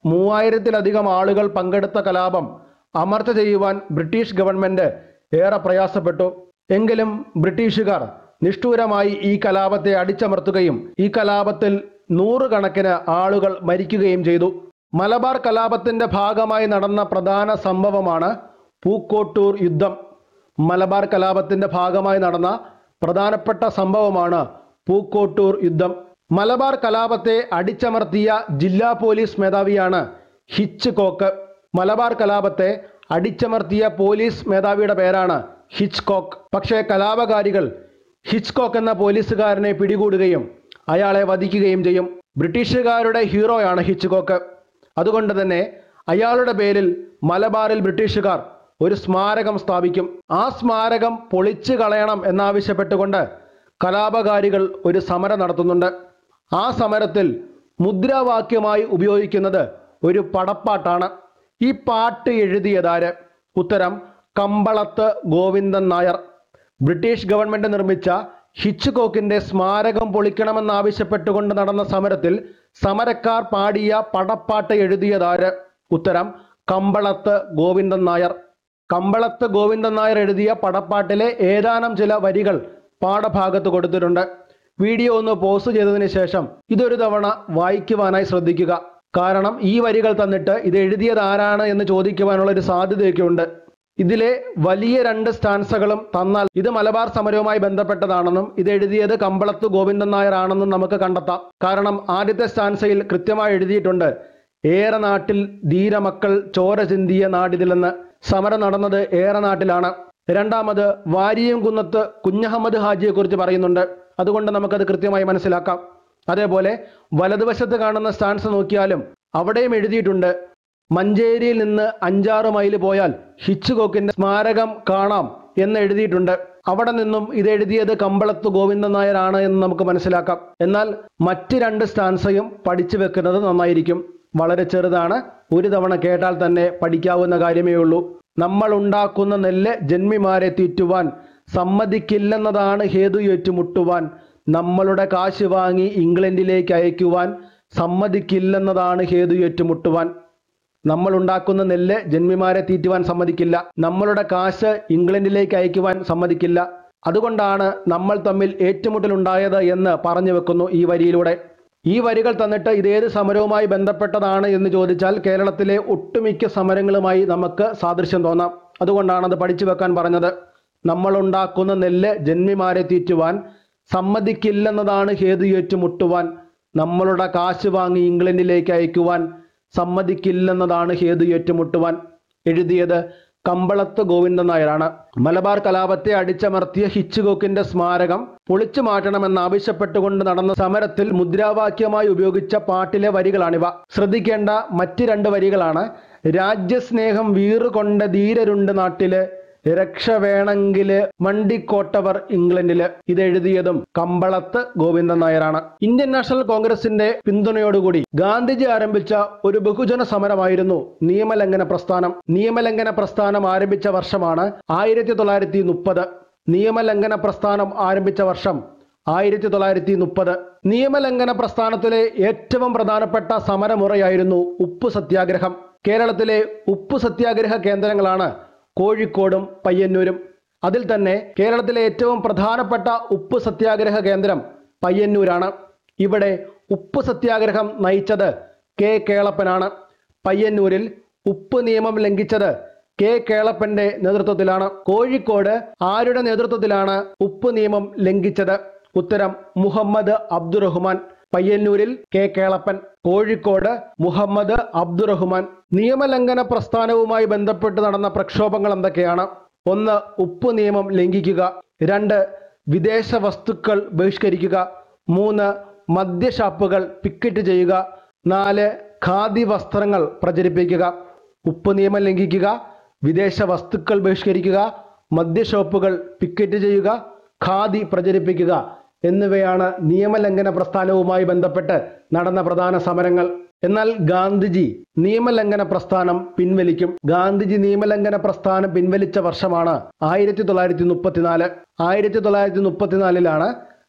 മൂവായിരത്തിലധികം ആളുകൾ പങ്കെടുത്ത കലാപം അമർച്ച ചെയ്യുവാൻ ബ്രിട്ടീഷ് ഗവൺമെന്റ് ഏറെ പ്രയാസപ്പെട്ടു എങ്കിലും ബ്രിട്ടീഷുകാർ നിഷ്ഠൂരമായി ഈ കലാപത്തെ അടിച്ചമർത്തുകയും ഈ കലാപത്തിൽ നൂറുകണക്കിന് ആളുകൾ മരിക്കുകയും ചെയ്തു മലബാർ കലാപത്തിന്റെ ഭാഗമായി നടന്ന പ്രധാന സംഭവമാണ് പൂക്കോട്ടൂർ യുദ്ധം മലബാർ കലാപത്തിന്റെ ഭാഗമായി നടന്ന പ്രധാനപ്പെട്ട സംഭവമാണ് പൂക്കോട്ടൂർ യുദ്ധം മലബാർ കലാപത്തെ അടിച്ചമർത്തിയ ജില്ലാ പോലീസ് മേധാവിയാണ് ഹിച്ച് കോക്ക് മലബാർ കലാപത്തെ അടിച്ചമർത്തിയ പോലീസ് മേധാവിയുടെ പേരാണ് ഹിച്ച് കോക്ക് പക്ഷേ കലാപകാരികൾ ഹിച്ച് കോക്ക് എന്ന പോലീസുകാരനെ പിടികൂടുകയും അയാളെ വധിക്കുകയും ചെയ്യും ബ്രിട്ടീഷുകാരുടെ ഹീറോയാണ് ഹിച്ച് കോക്ക് അതുകൊണ്ട് തന്നെ അയാളുടെ പേരിൽ മലബാറിൽ ബ്രിട്ടീഷുകാർ ഒരു സ്മാരകം സ്ഥാപിക്കും ആ സ്മാരകം പൊളിച്ചു കളയണം എന്നാവശ്യപ്പെട്ടുകൊണ്ട് കലാപകാരികൾ ഒരു സമരം നടത്തുന്നുണ്ട് ആ സമരത്തിൽ മുദ്രാവാക്യമായി ഉപയോഗിക്കുന്നത് ഒരു പടപ്പാട്ടാണ് ഈ പാട്ട് എഴുതിയതാര് ഉത്തരം കമ്പളത്ത് ഗോവിന്ദൻ നായർ ബ്രിട്ടീഷ് ഗവൺമെന്റ് നിർമ്മിച്ച ഹിച്ച്കോക്കിന്റെ സ്മാരകം പൊളിക്കണമെന്നാവശ്യപ്പെട്ടുകൊണ്ട് നടന്ന സമരത്തിൽ സമരക്കാർ പാടിയ പടപ്പാട്ട് എഴുതിയതാര് ഉത്തരം കമ്പളത്ത് ഗോവിന്ദൻ നായർ കമ്പളത്ത് ഗോവിന്ദൻ നായർ എഴുതിയ പടപ്പാട്ടിലെ ഏതാനും ചില വരികൾ പാഠഭാഗത്ത് കൊടുത്തിട്ടുണ്ട് വീഡിയോ ഒന്ന് പോസ്റ്റ് ചെയ്തതിന് ശേഷം ഇതൊരു തവണ വായിക്കുവാനായി ശ്രദ്ധിക്കുക കാരണം ഈ വരികൾ തന്നിട്ട് ഇത് എഴുതിയത് ആരാണ് എന്ന് ചോദിക്കുവാനുള്ള ഒരു സാധ്യതയൊക്കെ ഉണ്ട് ഇതിലെ വലിയ രണ്ട് സ്റ്റാൻസകളും തന്നാൽ ഇത് മലബാർ സമരവുമായി ബന്ധപ്പെട്ടതാണെന്നും ഇത് എഴുതിയത് കമ്പളത്ത് ഗോവിന്ദൻ നായർ ആണെന്നും നമുക്ക് കണ്ടെത്താം കാരണം ആദ്യത്തെ സ്റ്റാൻസയിൽ കൃത്യമായി എഴുതിയിട്ടുണ്ട് ഏറെ നാട്ടിൽ ധീരമക്കൾ ചോര ചിന്തിയ നാടിതിലെന്ന് സമരം നടന്നത് ഏറെ നാട്ടിലാണ് രണ്ടാമത് വാരിയം കുന്നത്ത് കുഞ്ഞഹമ്മദ് ഹാജിയെ കുറിച്ച് പറയുന്നുണ്ട് അതുകൊണ്ട് നമുക്കത് കൃത്യമായി മനസ്സിലാക്കാം അതേപോലെ വലതുവശത്ത് കാണുന്ന സ്റ്റാൻസ് നോക്കിയാലും അവിടെയും എഴുതിയിട്ടുണ്ട് മഞ്ചേരിയിൽ നിന്ന് അഞ്ചാറ് മൈൽ പോയാൽ ഹിച്ചുകോക്കിന്റെ സ്മാരകം കാണാം എന്ന് എഴുതിയിട്ടുണ്ട് അവിടെ നിന്നും ഇത് എഴുതിയത് കമ്പളത്ത് ഗോവിന്ദൻ നായരാണ് എന്ന് നമുക്ക് മനസ്സിലാക്കാം എന്നാൽ മറ്റ് രണ്ട് സ്റ്റാൻസയും പഠിച്ചു വെക്കുന്നത് നന്നായിരിക്കും വളരെ ചെറുതാണ് ഒരു തവണ കേട്ടാൽ തന്നെ പഠിക്കാവുന്ന കാര്യമേ ഉള്ളൂ നമ്മൾ ഉണ്ടാക്കുന്ന നെല്ല് ജന്മിമാരെ തീറ്റുവാൻ സമ്മതിക്കില്ലെന്നതാണ് ഹേതു ഏറ്റുമുട്ടുവാൻ നമ്മളുടെ കാശ് വാങ്ങി ഇംഗ്ലണ്ടിലേക്ക് അയക്കുവാൻ സമ്മതിക്കില്ലെന്നതാണ് ഹേതു ഏറ്റുമുട്ടുവാൻ നമ്മൾ ഉണ്ടാക്കുന്ന നെല്ല് ജന്മിമാരെ തീറ്റുവാൻ സമ്മതിക്കില്ല നമ്മളുടെ കാശ് ഇംഗ്ലണ്ടിലേക്ക് അയക്കുവാൻ സമ്മതിക്കില്ല അതുകൊണ്ടാണ് നമ്മൾ തമ്മിൽ ഏറ്റുമുട്ടലുണ്ടായത് എന്ന് പറഞ്ഞു വെക്കുന്നു ഈ വരിയിലൂടെ ഈ വരികൾ തന്നിട്ട് ഇതേത് സമരവുമായി ബന്ധപ്പെട്ടതാണ് എന്ന് ചോദിച്ചാൽ കേരളത്തിലെ ഒട്ടുമിക്ക സമരങ്ങളുമായി നമുക്ക് സാദൃശ്യം തോന്നാം അതുകൊണ്ടാണ് അത് പഠിച്ചു വെക്കാൻ പറഞ്ഞത് നമ്മൾ ഉണ്ടാക്കുന്ന നെല്ല് ജന്മിമാരെ തീറ്റുവാൻ സമ്മതിക്കില്ലെന്നതാണ് ഹേതു ഏറ്റുമുട്ടുവാൻ നമ്മളുടെ കാശ് വാങ്ങി ഇംഗ്ലണ്ടിലേക്ക് അയക്കുവാൻ സമ്മതിക്കില്ലെന്നതാണ് ഹേതു ഏറ്റുമുട്ടുവാൻ എഴുതിയത് കമ്പളത്ത് ഗോവിന്ദൻ നായരാണ് മലബാർ കലാപത്തെ അടിച്ചമർത്തിയ ഹിച്ചുകോക്കിന്റെ സ്മാരകം പൊളിച്ചു മാറ്റണമെന്നാവശ്യപ്പെട്ടുകൊണ്ട് നടന്ന സമരത്തിൽ മുദ്രാവാക്യമായി ഉപയോഗിച്ച പാട്ടിലെ വരികളാണിവ ശ്രദ്ധിക്കേണ്ട മറ്റ് രണ്ട് വരികളാണ് രാജ്യസ്നേഹം വീറുകൊണ്ട ധീരരുണ്ട് നാട്ടില് രക്ഷ വേണമെങ്കില് മണ്ടിക്കോട്ടവർ ഇംഗ്ലണ്ടില് ഇത് എഴുതിയതും കമ്പളത്ത് ഗോവിന്ദൻ നായരാണ് ഇന്ത്യൻ നാഷണൽ കോൺഗ്രസിന്റെ പിന്തുണയോടുകൂടി ഗാന്ധിജി ആരംഭിച്ച ഒരു ബഹുജന സമരമായിരുന്നു നിയമലംഘന പ്രസ്ഥാനം നിയമലംഘന പ്രസ്ഥാനം ആരംഭിച്ച വർഷമാണ് ആയിരത്തി തൊള്ളായിരത്തി മുപ്പത് നിയമലംഘന പ്രസ്ഥാനം ആരംഭിച്ച വർഷം ആയിരത്തി തൊള്ളായിരത്തി മുപ്പത് നിയമലംഘന പ്രസ്ഥാനത്തിലെ ഏറ്റവും പ്രധാനപ്പെട്ട സമരമുറയായിരുന്നു ഉപ്പു സത്യാഗ്രഹം കേരളത്തിലെ ഉപ്പു സത്യാഗ്രഹ കേന്ദ്രങ്ങളാണ് കോഴിക്കോടും പയ്യന്നൂരും അതിൽ തന്നെ കേരളത്തിലെ ഏറ്റവും പ്രധാനപ്പെട്ട ഉപ്പ് സത്യാഗ്രഹ കേന്ദ്രം പയ്യന്നൂരാണ് ഇവിടെ ഉപ്പ് സത്യാഗ്രഹം നയിച്ചത് കെ കേളപ്പനാണ് പയ്യന്നൂരിൽ ഉപ്പ് നിയമം ലംഘിച്ചത് കെ കേളപ്പന്റെ നേതൃത്വത്തിലാണ് കോഴിക്കോട് ആരുടെ നേതൃത്വത്തിലാണ് ഉപ്പ് നിയമം ലംഘിച്ചത് ഉത്തരം മുഹമ്മദ് അബ്ദുറഹ്മാൻ പയ്യന്നൂരിൽ കെ കേളപ്പൻ കോഴിക്കോട് മുഹമ്മദ് അബ്ദുറഹ്മാൻ നിയമലംഘന പ്രസ്ഥാനവുമായി ബന്ധപ്പെട്ട് നടന്ന പ്രക്ഷോഭങ്ങൾ എന്തൊക്കെയാണ് ഒന്ന് ഉപ്പ് നിയമം ലംഘിക്കുക രണ്ട് വിദേശ വസ്തുക്കൾ ബഹിഷ്കരിക്കുക മൂന്ന് മദ്യഷാപ്പുകൾ പിക്കറ്റ് ചെയ്യുക നാല് ഖാദി വസ്ത്രങ്ങൾ പ്രചരിപ്പിക്കുക ഉപ്പ് നിയമം ലംഘിക്കുക വിദേശ വസ്തുക്കൾ ബഹിഷ്കരിക്കുക മദ്യഷോപ്പുകൾ പിക്കറ്റ് ചെയ്യുക ഖാദി പ്രചരിപ്പിക്കുക എന്നിവയാണ് നിയമലംഘന പ്രസ്ഥാനവുമായി ബന്ധപ്പെട്ട് നടന്ന പ്രധാന സമരങ്ങൾ എന്നാൽ ഗാന്ധിജി നിയമലംഘന പ്രസ്ഥാനം പിൻവലിക്കും ഗാന്ധിജി നിയമലംഘന പ്രസ്ഥാനം പിൻവലിച്ച വർഷമാണ് ആയിരത്തി തൊള്ളായിരത്തി മുപ്പത്തിനാല് ആയിരത്തി തൊള്ളായിരത്തി മുപ്പത്തിനാലിലാണ്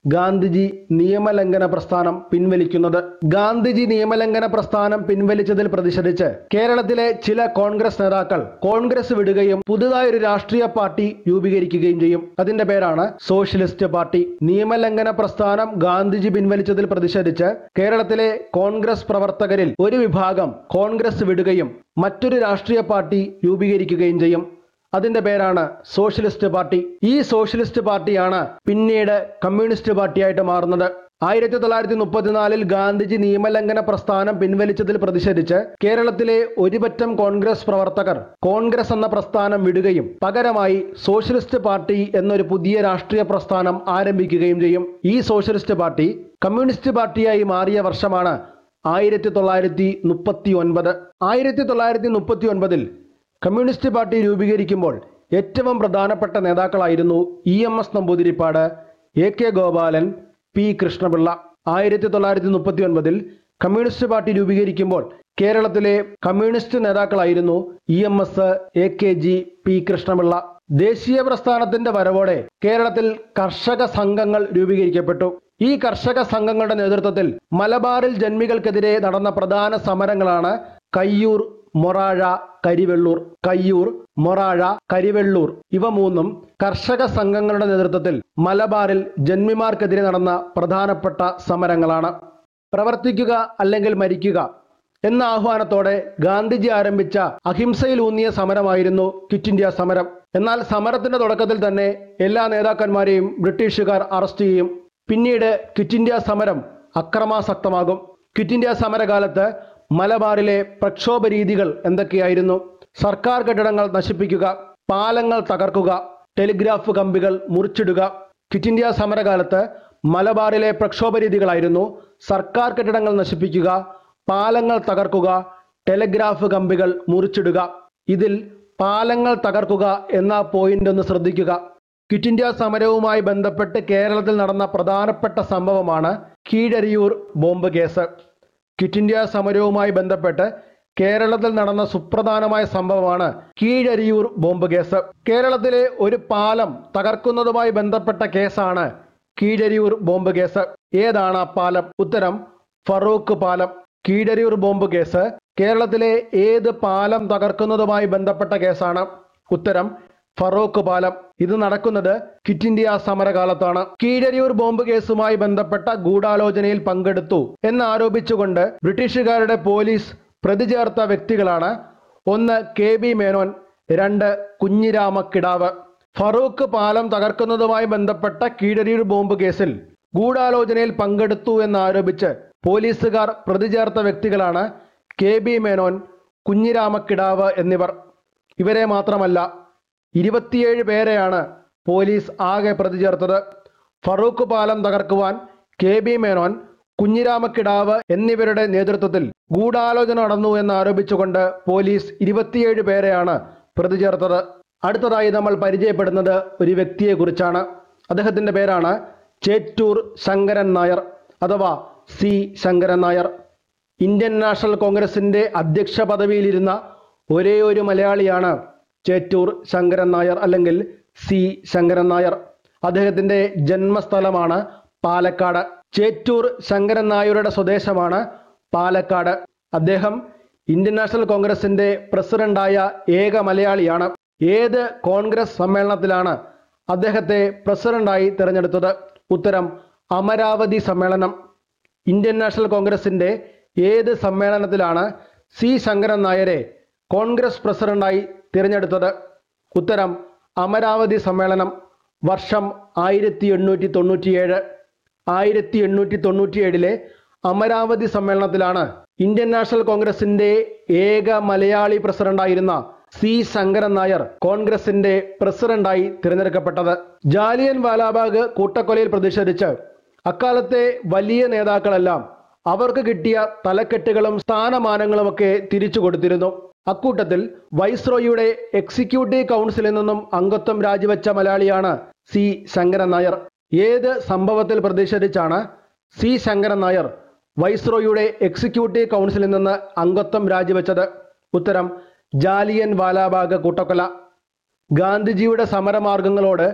ഗാന്ധിജി നിയമലംഘന പ്രസ്ഥാനം പിൻവലിക്കുന്നത് ഗാന്ധിജി നിയമലംഘന പ്രസ്ഥാനം പിൻവലിച്ചതിൽ പ്രതിഷേധിച്ച് കേരളത്തിലെ ചില കോൺഗ്രസ് നേതാക്കൾ കോൺഗ്രസ് വിടുകയും പുതുതായി ഒരു രാഷ്ട്രീയ പാർട്ടി രൂപീകരിക്കുകയും ചെയ്യും അതിന്റെ പേരാണ് സോഷ്യലിസ്റ്റ് പാർട്ടി നിയമലംഘന പ്രസ്ഥാനം ഗാന്ധിജി പിൻവലിച്ചതിൽ പ്രതിഷേധിച്ച് കേരളത്തിലെ കോൺഗ്രസ് പ്രവർത്തകരിൽ ഒരു വിഭാഗം കോൺഗ്രസ് വിടുകയും മറ്റൊരു രാഷ്ട്രീയ പാർട്ടി രൂപീകരിക്കുകയും ചെയ്യും അതിന്റെ പേരാണ് സോഷ്യലിസ്റ്റ് പാർട്ടി ഈ സോഷ്യലിസ്റ്റ് പാർട്ടിയാണ് പിന്നീട് കമ്മ്യൂണിസ്റ്റ് പാർട്ടിയായിട്ട് മാറുന്നത് ആയിരത്തി തൊള്ളായിരത്തി മുപ്പത്തിനാലിൽ ഗാന്ധിജി നിയമലംഘന പ്രസ്ഥാനം പിൻവലിച്ചതിൽ പ്രതിഷേധിച്ച് കേരളത്തിലെ ഒരുപറ്റം കോൺഗ്രസ് പ്രവർത്തകർ കോൺഗ്രസ് എന്ന പ്രസ്ഥാനം വിടുകയും പകരമായി സോഷ്യലിസ്റ്റ് പാർട്ടി എന്നൊരു പുതിയ രാഷ്ട്രീയ പ്രസ്ഥാനം ആരംഭിക്കുകയും ചെയ്യും ഈ സോഷ്യലിസ്റ്റ് പാർട്ടി കമ്മ്യൂണിസ്റ്റ് പാർട്ടിയായി മാറിയ വർഷമാണ് ആയിരത്തി തൊള്ളായിരത്തി മുപ്പത്തി ഒൻപത് ആയിരത്തി തൊള്ളായിരത്തി മുപ്പത്തി ഒൻപതിൽ കമ്മ്യൂണിസ്റ്റ് പാർട്ടി രൂപീകരിക്കുമ്പോൾ ഏറ്റവും പ്രധാനപ്പെട്ട നേതാക്കളായിരുന്നു E M S Namboothiripad A K Gopalan P Krishna Pillai ആയിരത്തി തൊള്ളായിരത്തി മുപ്പത്തി ഒൻപതിൽ കമ്മ്യൂണിസ്റ്റ് പാർട്ടി രൂപീകരിക്കുമ്പോൾ കേരളത്തിലെ കമ്മ്യൂണിസ്റ്റ് നേതാക്കളായിരുന്നു E M S A K G P Krishna Pillai ദേശീയ പ്രസ്ഥാനത്തിന്റെ വരവോടെ കേരളത്തിൽ കർഷക സംഘങ്ങൾ രൂപീകരിക്കപ്പെട്ടു ഈ കർഷക സംഘങ്ങളുടെ നേതൃത്വത്തിൽ മലബാറിൽ ജന്മികൾക്കെതിരെ നടന്ന പ്രധാന സമരങ്ങളാണ് കയ്യൂർ മൊറാഴ കരിവെള്ളൂർ കയ്യൂർ മൊറാഴ കരിവെള്ളൂർ ഇവ മൂന്നും കർഷക സംഘങ്ങളുടെ നേതൃത്വത്തിൽ മലബാറിൽ ജന്മിമാർക്കെതിരെ നടന്ന പ്രധാനപ്പെട്ട സമരങ്ങളാണ് പ്രവർത്തിക്കുക അല്ലെങ്കിൽ മരിക്കുക എന്ന ആഹ്വാനത്തോടെ ഗാന്ധിജി ആരംഭിച്ച അഹിംസയിലൂന്നിയ സമരമായിരുന്നു ക്വിറ്റ് ഇന്ത്യ സമരം എന്നാൽ സമരത്തിന്റെ തുടക്കത്തിൽ തന്നെ എല്ലാ നേതാക്കന്മാരെയും ബ്രിട്ടീഷുകാർ അറസ്റ്റ് ചെയ്യും പിന്നീട് ക്വിറ്റ് ഇന്ത്യ സമരം അക്രമാസക്തമാകും ക്വിറ്റ് ഇന്ത്യ സമരകാലത്ത് മലബാറിലെ പ്രക്ഷോഭ രീതികൾ എന്തൊക്കെയായിരുന്നു സർക്കാർ കെട്ടിടങ്ങൾ നശിപ്പിക്കുക പാലങ്ങൾ തകർക്കുക ടെലിഗ്രാഫ് കമ്പികൾ മുറിച്ചിടുക ക്വിറ്റ് ഇന്ത്യ സമരകാലത്ത് മലബാറിലെ പ്രക്ഷോഭ രീതികളായിരുന്നു സർക്കാർ കെട്ടിടങ്ങൾ നശിപ്പിക്കുക പാലങ്ങൾ തകർക്കുക ടെലിഗ്രാഫ് കമ്പികൾ മുറിച്ചിടുക ഇതിൽ പാലങ്ങൾ തകർക്കുക എന്ന പോയിന്റ് ഒന്ന് ശ്രദ്ധിക്കുക ക്വിറ്റ് ഇന്ത്യ സമരവുമായി ബന്ധപ്പെട്ട് കേരളത്തിൽ നടന്ന പ്രധാനപ്പെട്ട സംഭവമാണ് Keezhariyur bomb case quit India സമരവുമായി ബന്ധപ്പെട്ട് കേരളത്തിൽ നടന്ന സുപ്രധാനമായ സംഭവമാണ് കീഴരിയൂർ ബോംബ് കേസ് കേരളത്തിലെ ഒരു പാലം തകർക്കുന്നതുമായി ബന്ധപ്പെട്ട കേസാണ് കീഴരിയൂർ ബോംബ് കേസ് ഏതാണ് ആ പാലം ഉത്തരം ഫറൂഖ് പാലം കീഴരിയൂർ ബോംബ് കേസ് കേരളത്തിലെ ഏത് പാലം തകർക്കുന്നതുമായി ബന്ധപ്പെട്ട കേസാണ് ഉത്തരം ഫറൂഖ് പാലം ഇത് നടക്കുന്നത് ക്വിറ്റ് ഇന്ത്യ സമരകാലത്താണ് കീഴരിയൂർ ബോംബ് കേസുമായി ബന്ധപ്പെട്ട ഗൂഢാലോചനയിൽ പങ്കെടുത്തു എന്നാരോപിച്ചുകൊണ്ട് ബ്രിട്ടീഷുകാരുടെ പോലീസ് പ്രതി ചേർത്ത വ്യക്തികളാണ് ഒന്ന് കെ ബി മേനോൻ രണ്ട് കുഞ്ഞിരാമക്കിടാവ് ഫറൂഖ് പാലം തകർക്കുന്നതുമായി ബന്ധപ്പെട്ട കീഴരിയൂർ ബോംബ് കേസിൽ ഗൂഢാലോചനയിൽ പങ്കെടുത്തു എന്നാരോപിച്ച് പോലീസുകാർ പ്രതി ചേർത്ത വ്യക്തികളാണ് കെ ബി മേനോൻ കുഞ്ഞിരാമക്കിടാവ് എന്നിവർ ഇവരെ മാത്രമല്ല ഇരുപത്തിയേഴ് പേരെയാണ് പോലീസ് ആകെ പ്രതി ചേർത്തത് ഫറൂഖ് പാലം തകർക്കുവാൻ കെ ബി മേനോൻ കുഞ്ഞിരാമക്കിടാവ് എന്നിവരുടെ നേതൃത്വത്തിൽ ഗൂഢാലോചന നടന്നു എന്നാരോപിച്ചുകൊണ്ട് പോലീസ് ഇരുപത്തിയേഴ് പേരെയാണ് പ്രതി ചേർത്തത് അടുത്തതായി നമ്മൾ പരിചയപ്പെടുന്നത് ഒരു വ്യക്തിയെക്കുറിച്ചാണ് അദ്ദേഹത്തിൻ്റെ പേരാണ് ചേറ്റൂർ ശങ്കരൻ നായർ അഥവാ C Sankaran Nair Indian national കോൺഗ്രസിന്റെ അധ്യക്ഷ പദവിയിലിരുന്ന ഒരേ ഒരു മലയാളിയാണ് ചേറ്റൂർ ശങ്കരൻ നായർ അല്ലെങ്കിൽ സി ശങ്കരൻ നായർ അദ്ദേഹത്തിന്റെ ജന്മസ്ഥലമാണ് പാലക്കാട് ചേറ്റൂർ ശങ്കരൻ നായരുടെ സ്വദേശമാണ് പാലക്കാട് അദ്ദേഹം ഇന്ത്യൻ നാഷണൽ കോൺഗ്രസിന്റെ പ്രസിഡന്റായ ഏക മലയാളിയാണ് ഏത് കോൺഗ്രസ് സമ്മേളനത്തിലാണ് അദ്ദേഹത്തെ പ്രസിഡന്റായി തിരഞ്ഞെടുത്തത് ഉത്തരം അമരാവതി സമ്മേളനം ഇന്ത്യൻ നാഷണൽ കോൺഗ്രസിന്റെ ഏത് സമ്മേളനത്തിലാണ് സി ശങ്കരൻ നായരെ കോൺഗ്രസ് പ്രസിഡന്റായി തിരഞ്ഞെടുത്തത് ഉത്തരം അമരാവതി സമ്മേളനം വർഷം ആയിരത്തി എണ്ണൂറ്റി തൊണ്ണൂറ്റിയേഴ് ആയിരത്തി എണ്ണൂറ്റി തൊണ്ണൂറ്റിയേഴിലെ അമരാവതി സമ്മേളനത്തിലാണ് ഇന്ത്യൻ നാഷണൽ കോൺഗ്രസിന്റെ ഏക മലയാളി പ്രസിഡന്റായിരുന്ന സി ശങ്കരൻ നായർ കോൺഗ്രസിന്റെ പ്രസിഡന്റായി തിരഞ്ഞെടുക്കപ്പെട്ടത് ജാലിയൻ വാലാബാഗ് കൂട്ടക്കൊലയിൽ പ്രതിഷേധിച്ച് അക്കാലത്തെ വലിയ നേതാക്കളെല്ലാം അവർക്ക് കിട്ടിയ തലക്കെട്ടുകളും സ്ഥാനമാനങ്ങളുമൊക്കെ തിരിച്ചു കൊടുത്തിരുന്നു അക്കൂട്ടത്തിൽ വൈസ്രോയിയുടെ എക്സിക്യൂട്ടീവ് കൗൺസിലിൽ നിന്നും അംഗത്വം രാജിവെച്ച മലയാളിയാണ് സി ശങ്കരൻ നായർ ഏത് സംഭവത്തിൽ പ്രതിഷേധിച്ചാണ് സി ശങ്കരൻ നായർ വൈസ്രോയിയുടെ എക്സിക്യൂട്ടീവ് കൗൺസിലിൽ നിന്ന് അംഗത്വം രാജിവെച്ചത് ഉത്തരം ജാലിയൻ വാലാബാഗ് കൂട്ടക്കൊല ഗാന്ധിജിയുടെ സമരമാർഗങ്ങളോട്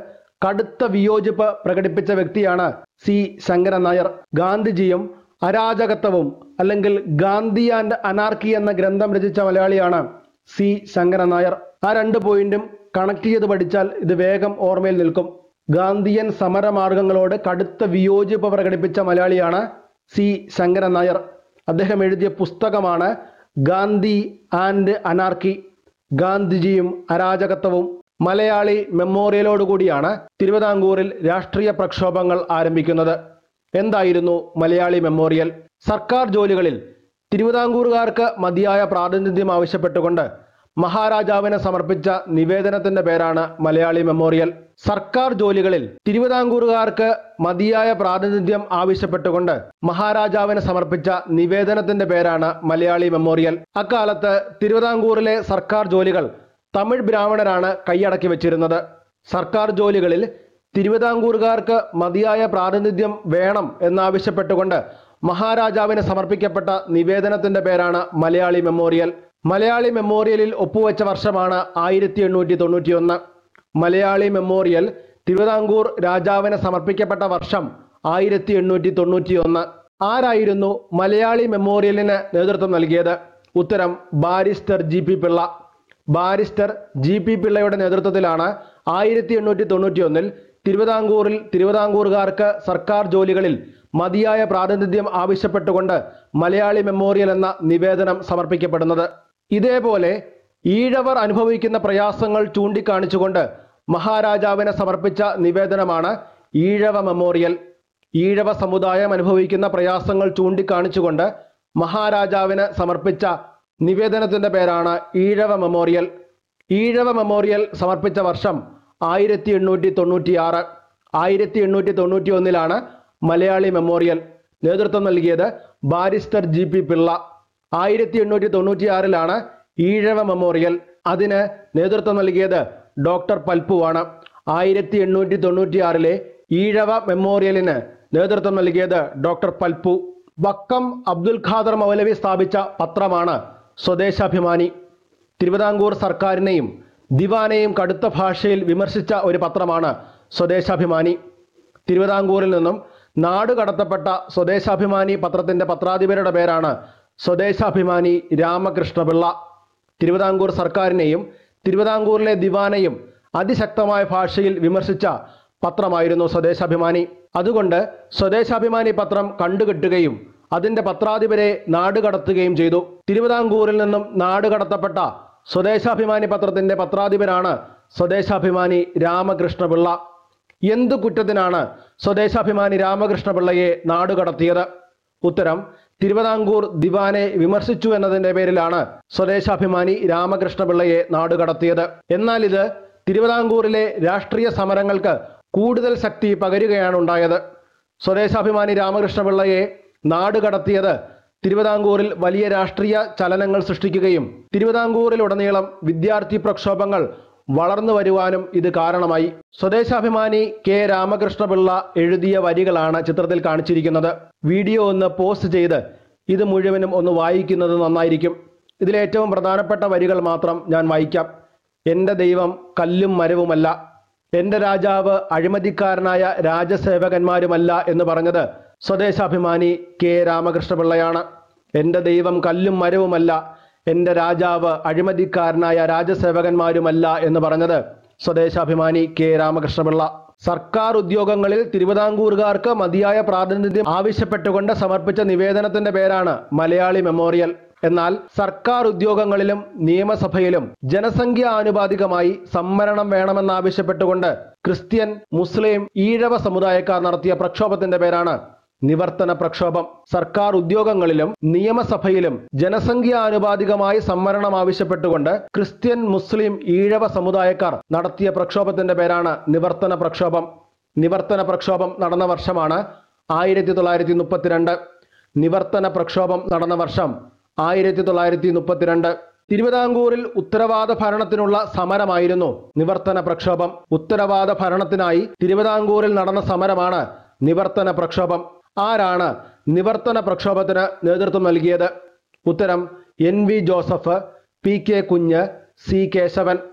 കടുത്ത വിയോജിപ്പ് പ്രകടിപ്പിച്ച വ്യക്തിയാണ് സി ശങ്കരൻ നായർ ഗാന്ധിജിയും അരാജകത്വവും അല്ലെങ്കിൽ ഗാന്ധി ആൻഡ് അനാർക്കി എന്ന ഗ്രന്ഥം രചിച്ച മലയാളിയാണ് സി ശങ്കരൻ നായർ ആ രണ്ട് പോയിന്റും കണക്ട് ചെയ്ത് പഠിച്ചാൽ ഇത് വേഗം ഓർമ്മയിൽ നിൽക്കും ഗാന്ധിയൻ സമരമാർഗങ്ങളോട് കടുത്ത വിയോജിപ്പ് പ്രകടിപ്പിച്ച മലയാളിയാണ് സി ശങ്കരൻ നായർ അദ്ദേഹം എഴുതിയ പുസ്തകമാണ് ഗാന്ധി ആൻഡ് അനാർക്കി ഗാന്ധിജിയും അരാജകത്വവും മലയാളി മെമ്മോറിയലോടുകൂടിയാണ് തിരുവിതാംകൂറിൽ രാഷ്ട്രീയ പ്രക്ഷോഭങ്ങൾ ആരംഭിക്കുന്നത് എന്തായിരുന്നു മലയാളി മെമ്മോറിയൽ സർക്കാർ ജോലികളിൽ തിരുവിതാംകൂറുകാർക്ക് മതിയായ പ്രാതിനിധ്യം ആവശ്യപ്പെട്ടുകൊണ്ട് മഹാരാജാവിന് സമർപ്പിച്ച നിവേദനത്തിന്റെ പേരാണ് മലയാളി മെമ്മോറിയൽ സർക്കാർ ജോലികളിൽ തിരുവിതാംകൂറുകാർക്ക് മതിയായ പ്രാതിനിധ്യം ആവശ്യപ്പെട്ടുകൊണ്ട് മഹാരാജാവിന് സമർപ്പിച്ച നിവേദനത്തിന്റെ പേരാണ് മലയാളി മെമ്മോറിയൽ അക്കാലത്ത് തിരുവിതാംകൂറിലെ സർക്കാർ ജോലികൾ തമിഴ് ബ്രാഹ്മണരാണ് കൈയടക്കി വെച്ചിരുന്നത് സർക്കാർ ജോലികളിൽ തിരുവിതാംകൂറുകാർക്ക് മതിയായ പ്രാതിനിധ്യം വേണം എന്നാവശ്യപ്പെട്ടുകൊണ്ട് മഹാരാജാവിന് സമർപ്പിക്കപ്പെട്ട നിവേദനത്തിന്റെ പേരാണ് മലയാളി മെമ്മോറിയൽ മലയാളി മെമ്മോറിയലിൽ ഒപ്പുവെച്ച വർഷമാണ് ആയിരത്തി എണ്ണൂറ്റി തൊണ്ണൂറ്റിയൊന്ന് മലയാളി മെമ്മോറിയൽ തിരുവിതാംകൂർ രാജാവിന് സമർപ്പിക്കപ്പെട്ട വർഷം ആയിരത്തി എണ്ണൂറ്റി തൊണ്ണൂറ്റിയൊന്ന് ആരായിരുന്നു മലയാളി മെമ്മോറിയലിന് നേതൃത്വം നൽകിയത് ഉത്തരം barrister G P Pillai barrister G P പിള്ളയുടെ നേതൃത്വത്തിലാണ് ആയിരത്തി എണ്ണൂറ്റി തൊണ്ണൂറ്റിയൊന്നിൽ തിരുവിതാംകൂറിൽ തിരുവിതാംകൂറുകാർക്ക് സർക്കാർ ജോലികളിൽ മതിയായ പ്രാതിനിധ്യം ആവശ്യപ്പെട്ടുകൊണ്ട് മലയാളി മെമ്മോറിയൽ എന്ന നിവേദനം സമർപ്പിക്കപ്പെടുന്നത് ഇതേപോലെ ഈഴവർ അനുഭവിക്കുന്ന പ്രയാസങ്ങൾ ചൂണ്ടിക്കാണിച്ചുകൊണ്ട് മഹാരാജാവിന് സമർപ്പിച്ച നിവേദനമാണ് ഈഴവ മെമ്മോറിയൽ ഈഴവ സമുദായം അനുഭവിക്കുന്ന പ്രയാസങ്ങൾ ചൂണ്ടിക്കാണിച്ചുകൊണ്ട് മഹാരാജാവിന് സമർപ്പിച്ച നിവേദനത്തിന്റെ പേരാണ് ഈഴവ മെമ്മോറിയൽ ഈഴവ മെമ്മോറിയൽ സമർപ്പിച്ച വർഷം ആയിരത്തി എണ്ണൂറ്റി തൊണ്ണൂറ്റി ആറ് ആയിരത്തി എണ്ണൂറ്റി തൊണ്ണൂറ്റി ഒന്നിലാണ് മലയാളി മെമ്മോറിയൽ നേതൃത്വം നൽകിയത് ബാരിസ്റ്റർ ജി പി പിള്ള ആയിരത്തി എണ്ണൂറ്റി തൊണ്ണൂറ്റി ആറിലാണ് ഈഴവ മെമ്മോറിയൽ അതിന് നേതൃത്വം നൽകിയത് ഡോക്ടർ പൽപ്പുവാണ് ആയിരത്തി എണ്ണൂറ്റി തൊണ്ണൂറ്റി ആറിലെ ഈഴവ മെമ്മോറിയലിന് നേതൃത്വം നൽകിയത് ഡോക്ടർ പൽപ്പു വക്കം അബ്ദുൽ ഖാദർ മൗലവി സ്ഥാപിച്ച പത്രമാണ് സ്വദേശാഭിമാനി തിരുവിതാംകൂർ സർക്കാരിനെയും ദിവാനെയും കടുത്ത ഭാഷയിൽ വിമർശിച്ച ഒരു പത്രമാണ് സ്വദേശാഭിമാനി തിരുവിതാംകൂറിൽ നിന്നും നാട് കടത്തപ്പെട്ട സ്വദേശാഭിമാനി പത്രത്തിന്റെ പത്രാധിപരുടെ പേരാണ് സ്വദേശാഭിമാനി രാമകൃഷ്ണപിള്ള തിരുവിതാംകൂർ സർക്കാരിനെയും തിരുവിതാംകൂറിലെ ദിവാനെയും അതിശക്തമായ ഭാഷയിൽ വിമർശിച്ച പത്രമായിരുന്നു സ്വദേശാഭിമാനി അതുകൊണ്ട് സ്വദേശാഭിമാനി പത്രം കണ്ടുകെട്ടുകയും അതിന്റെ പത്രാധിപരെ നാടുകടത്തുകയും ചെയ്തു തിരുവിതാംകൂറിൽ നിന്നും നാടുകടത്തപ്പെട്ട സ്വദേശാഭിമാനി പത്രത്തിന്റെ പത്രാധിപരാണ് സ്വദേശാഭിമാനി രാമകൃഷ്ണപിള്ള എന്തു കുറ്റത്തിനാണ് സ്വദേശാഭിമാനി രാമകൃഷ്ണപിള്ളയെ നാടുകടത്തിയത് ഉത്തരം തിരുവിതാംകൂർ ദിവാനെ വിമർശിച്ചു എന്നതിന്റെ പേരിലാണ് സ്വദേശാഭിമാനി രാമകൃഷ്ണപിള്ളയെ നാടുകടത്തിയത് എന്നാൽ ഇത് തിരുവിതാംകൂറിലെ രാഷ്ട്രീയ സമരങ്ങൾക്ക് കൂടുതൽ ശക്തി പകരുകയാണ് ഉണ്ടായത് സ്വദേശാഭിമാനി രാമകൃഷ്ണപിള്ളയെ നാടുകടത്തിയത് തിരുവിതാംകൂറിൽ വലിയ രാഷ്ട്രീയ ചലനങ്ങൾ സൃഷ്ടിക്കുകയും തിരുവിതാംകൂറിലുടനീളം വിദ്യാർത്ഥി പ്രക്ഷോഭങ്ങൾ വളർന്നു വരുവാനും ഇത് കാരണമായി സ്വദേശാഭിമാനി കെ രാമകൃഷ്ണപിള്ള എഴുതിയ വരികളാണ് ചിത്രത്തിൽ കാണിച്ചിരിക്കുന്നത് വീഡിയോ ഒന്ന് പോസ്റ്റ് ചെയ്ത് ഇത് മുഴുവനും ഒന്ന് വായിക്കുന്നത് നന്നായിരിക്കും ഇതിലേറ്റവും പ്രധാനപ്പെട്ട വരികൾ മാത്രം ഞാൻ വായിക്കാം എൻ്റെ ദൈവം കല്ലും മരവുമല്ല എൻ്റെ രാജാവ് അഴിമതിക്കാരനായ രാജസേവകന്മാരുമല്ല എന്ന് പറഞ്ഞത് സ്വദേശാഭിമാനി കെ രാമകൃഷ്ണപിള്ളയാണ് എൻ്റെ ദൈവം കല്ലും മരവുമല്ല എൻ്റെ രാജാവ് അഴിമതിക്കാരനായ രാജസേവകന്മാരുമല്ല എന്ന് പറഞ്ഞത് സ്വദേശാഭിമാനി കെ രാമകൃഷ്ണപിള്ള സർക്കാർ ഉദ്യോഗങ്ങളിൽ തിരുവിതാംകൂറുകാർക്ക് മതിയായ പ്രാതിനിധ്യം ആവശ്യപ്പെട്ടുകൊണ്ട് സമർപ്പിച്ച നിവേദനത്തിന്റെ പേരാണ് മലയാളി മെമ്മോറിയൽ എന്നാൽ സർക്കാർ ഉദ്യോഗങ്ങളിലും നിയമസഭയിലും ജനസംഖ്യ ആനുപാതികമായി സംവരണം വേണമെന്നാവശ്യപ്പെട്ടുകൊണ്ട് ക്രിസ്ത്യൻ മുസ്ലിം ഈഴവ സമുദായക്കാർ നടത്തിയ പ്രക്ഷോഭത്തിന്റെ പേരാണ് നിവർത്തന പ്രക്ഷോഭം സർക്കാർ ഉദ്യോഗങ്ങളിലും നിയമസഭയിലും ജനസംഖ്യ ആനുപാതികമായി സംവരണം ആവശ്യപ്പെട്ടുകൊണ്ട് ക്രിസ്ത്യൻ മുസ്ലിം ഈഴവ സമുദായക്കാർ നടത്തിയ പ്രക്ഷോഭത്തിന്റെ പേരാണ് നിവർത്തന പ്രക്ഷോഭം നിവർത്തന പ്രക്ഷോഭം നടന്ന വർഷമാണ് ആയിരത്തി തൊള്ളായിരത്തി മുപ്പത്തിരണ്ട് നിവർത്തന പ്രക്ഷോഭം നടന്ന വർഷം ആയിരത്തി തൊള്ളായിരത്തി മുപ്പത്തിരണ്ട് തിരുവിതാംകൂറിൽ ഉത്തരവാദ ഭരണത്തിനുള്ള സമരമായിരുന്നു നിവർത്തന പ്രക്ഷോഭം ഉത്തരവാദ ഭരണത്തിനായി തിരുവിതാംകൂറിൽ നടന്ന സമരമാണ് നിവർത്തന പ്രക്ഷോഭം ആരാണ് നിവർത്തന പ്രക്ഷോഭത്തിന് നേതൃത്വം നൽകിയത് ഉത്തരം N V Joseph P K Kunju C Kesavan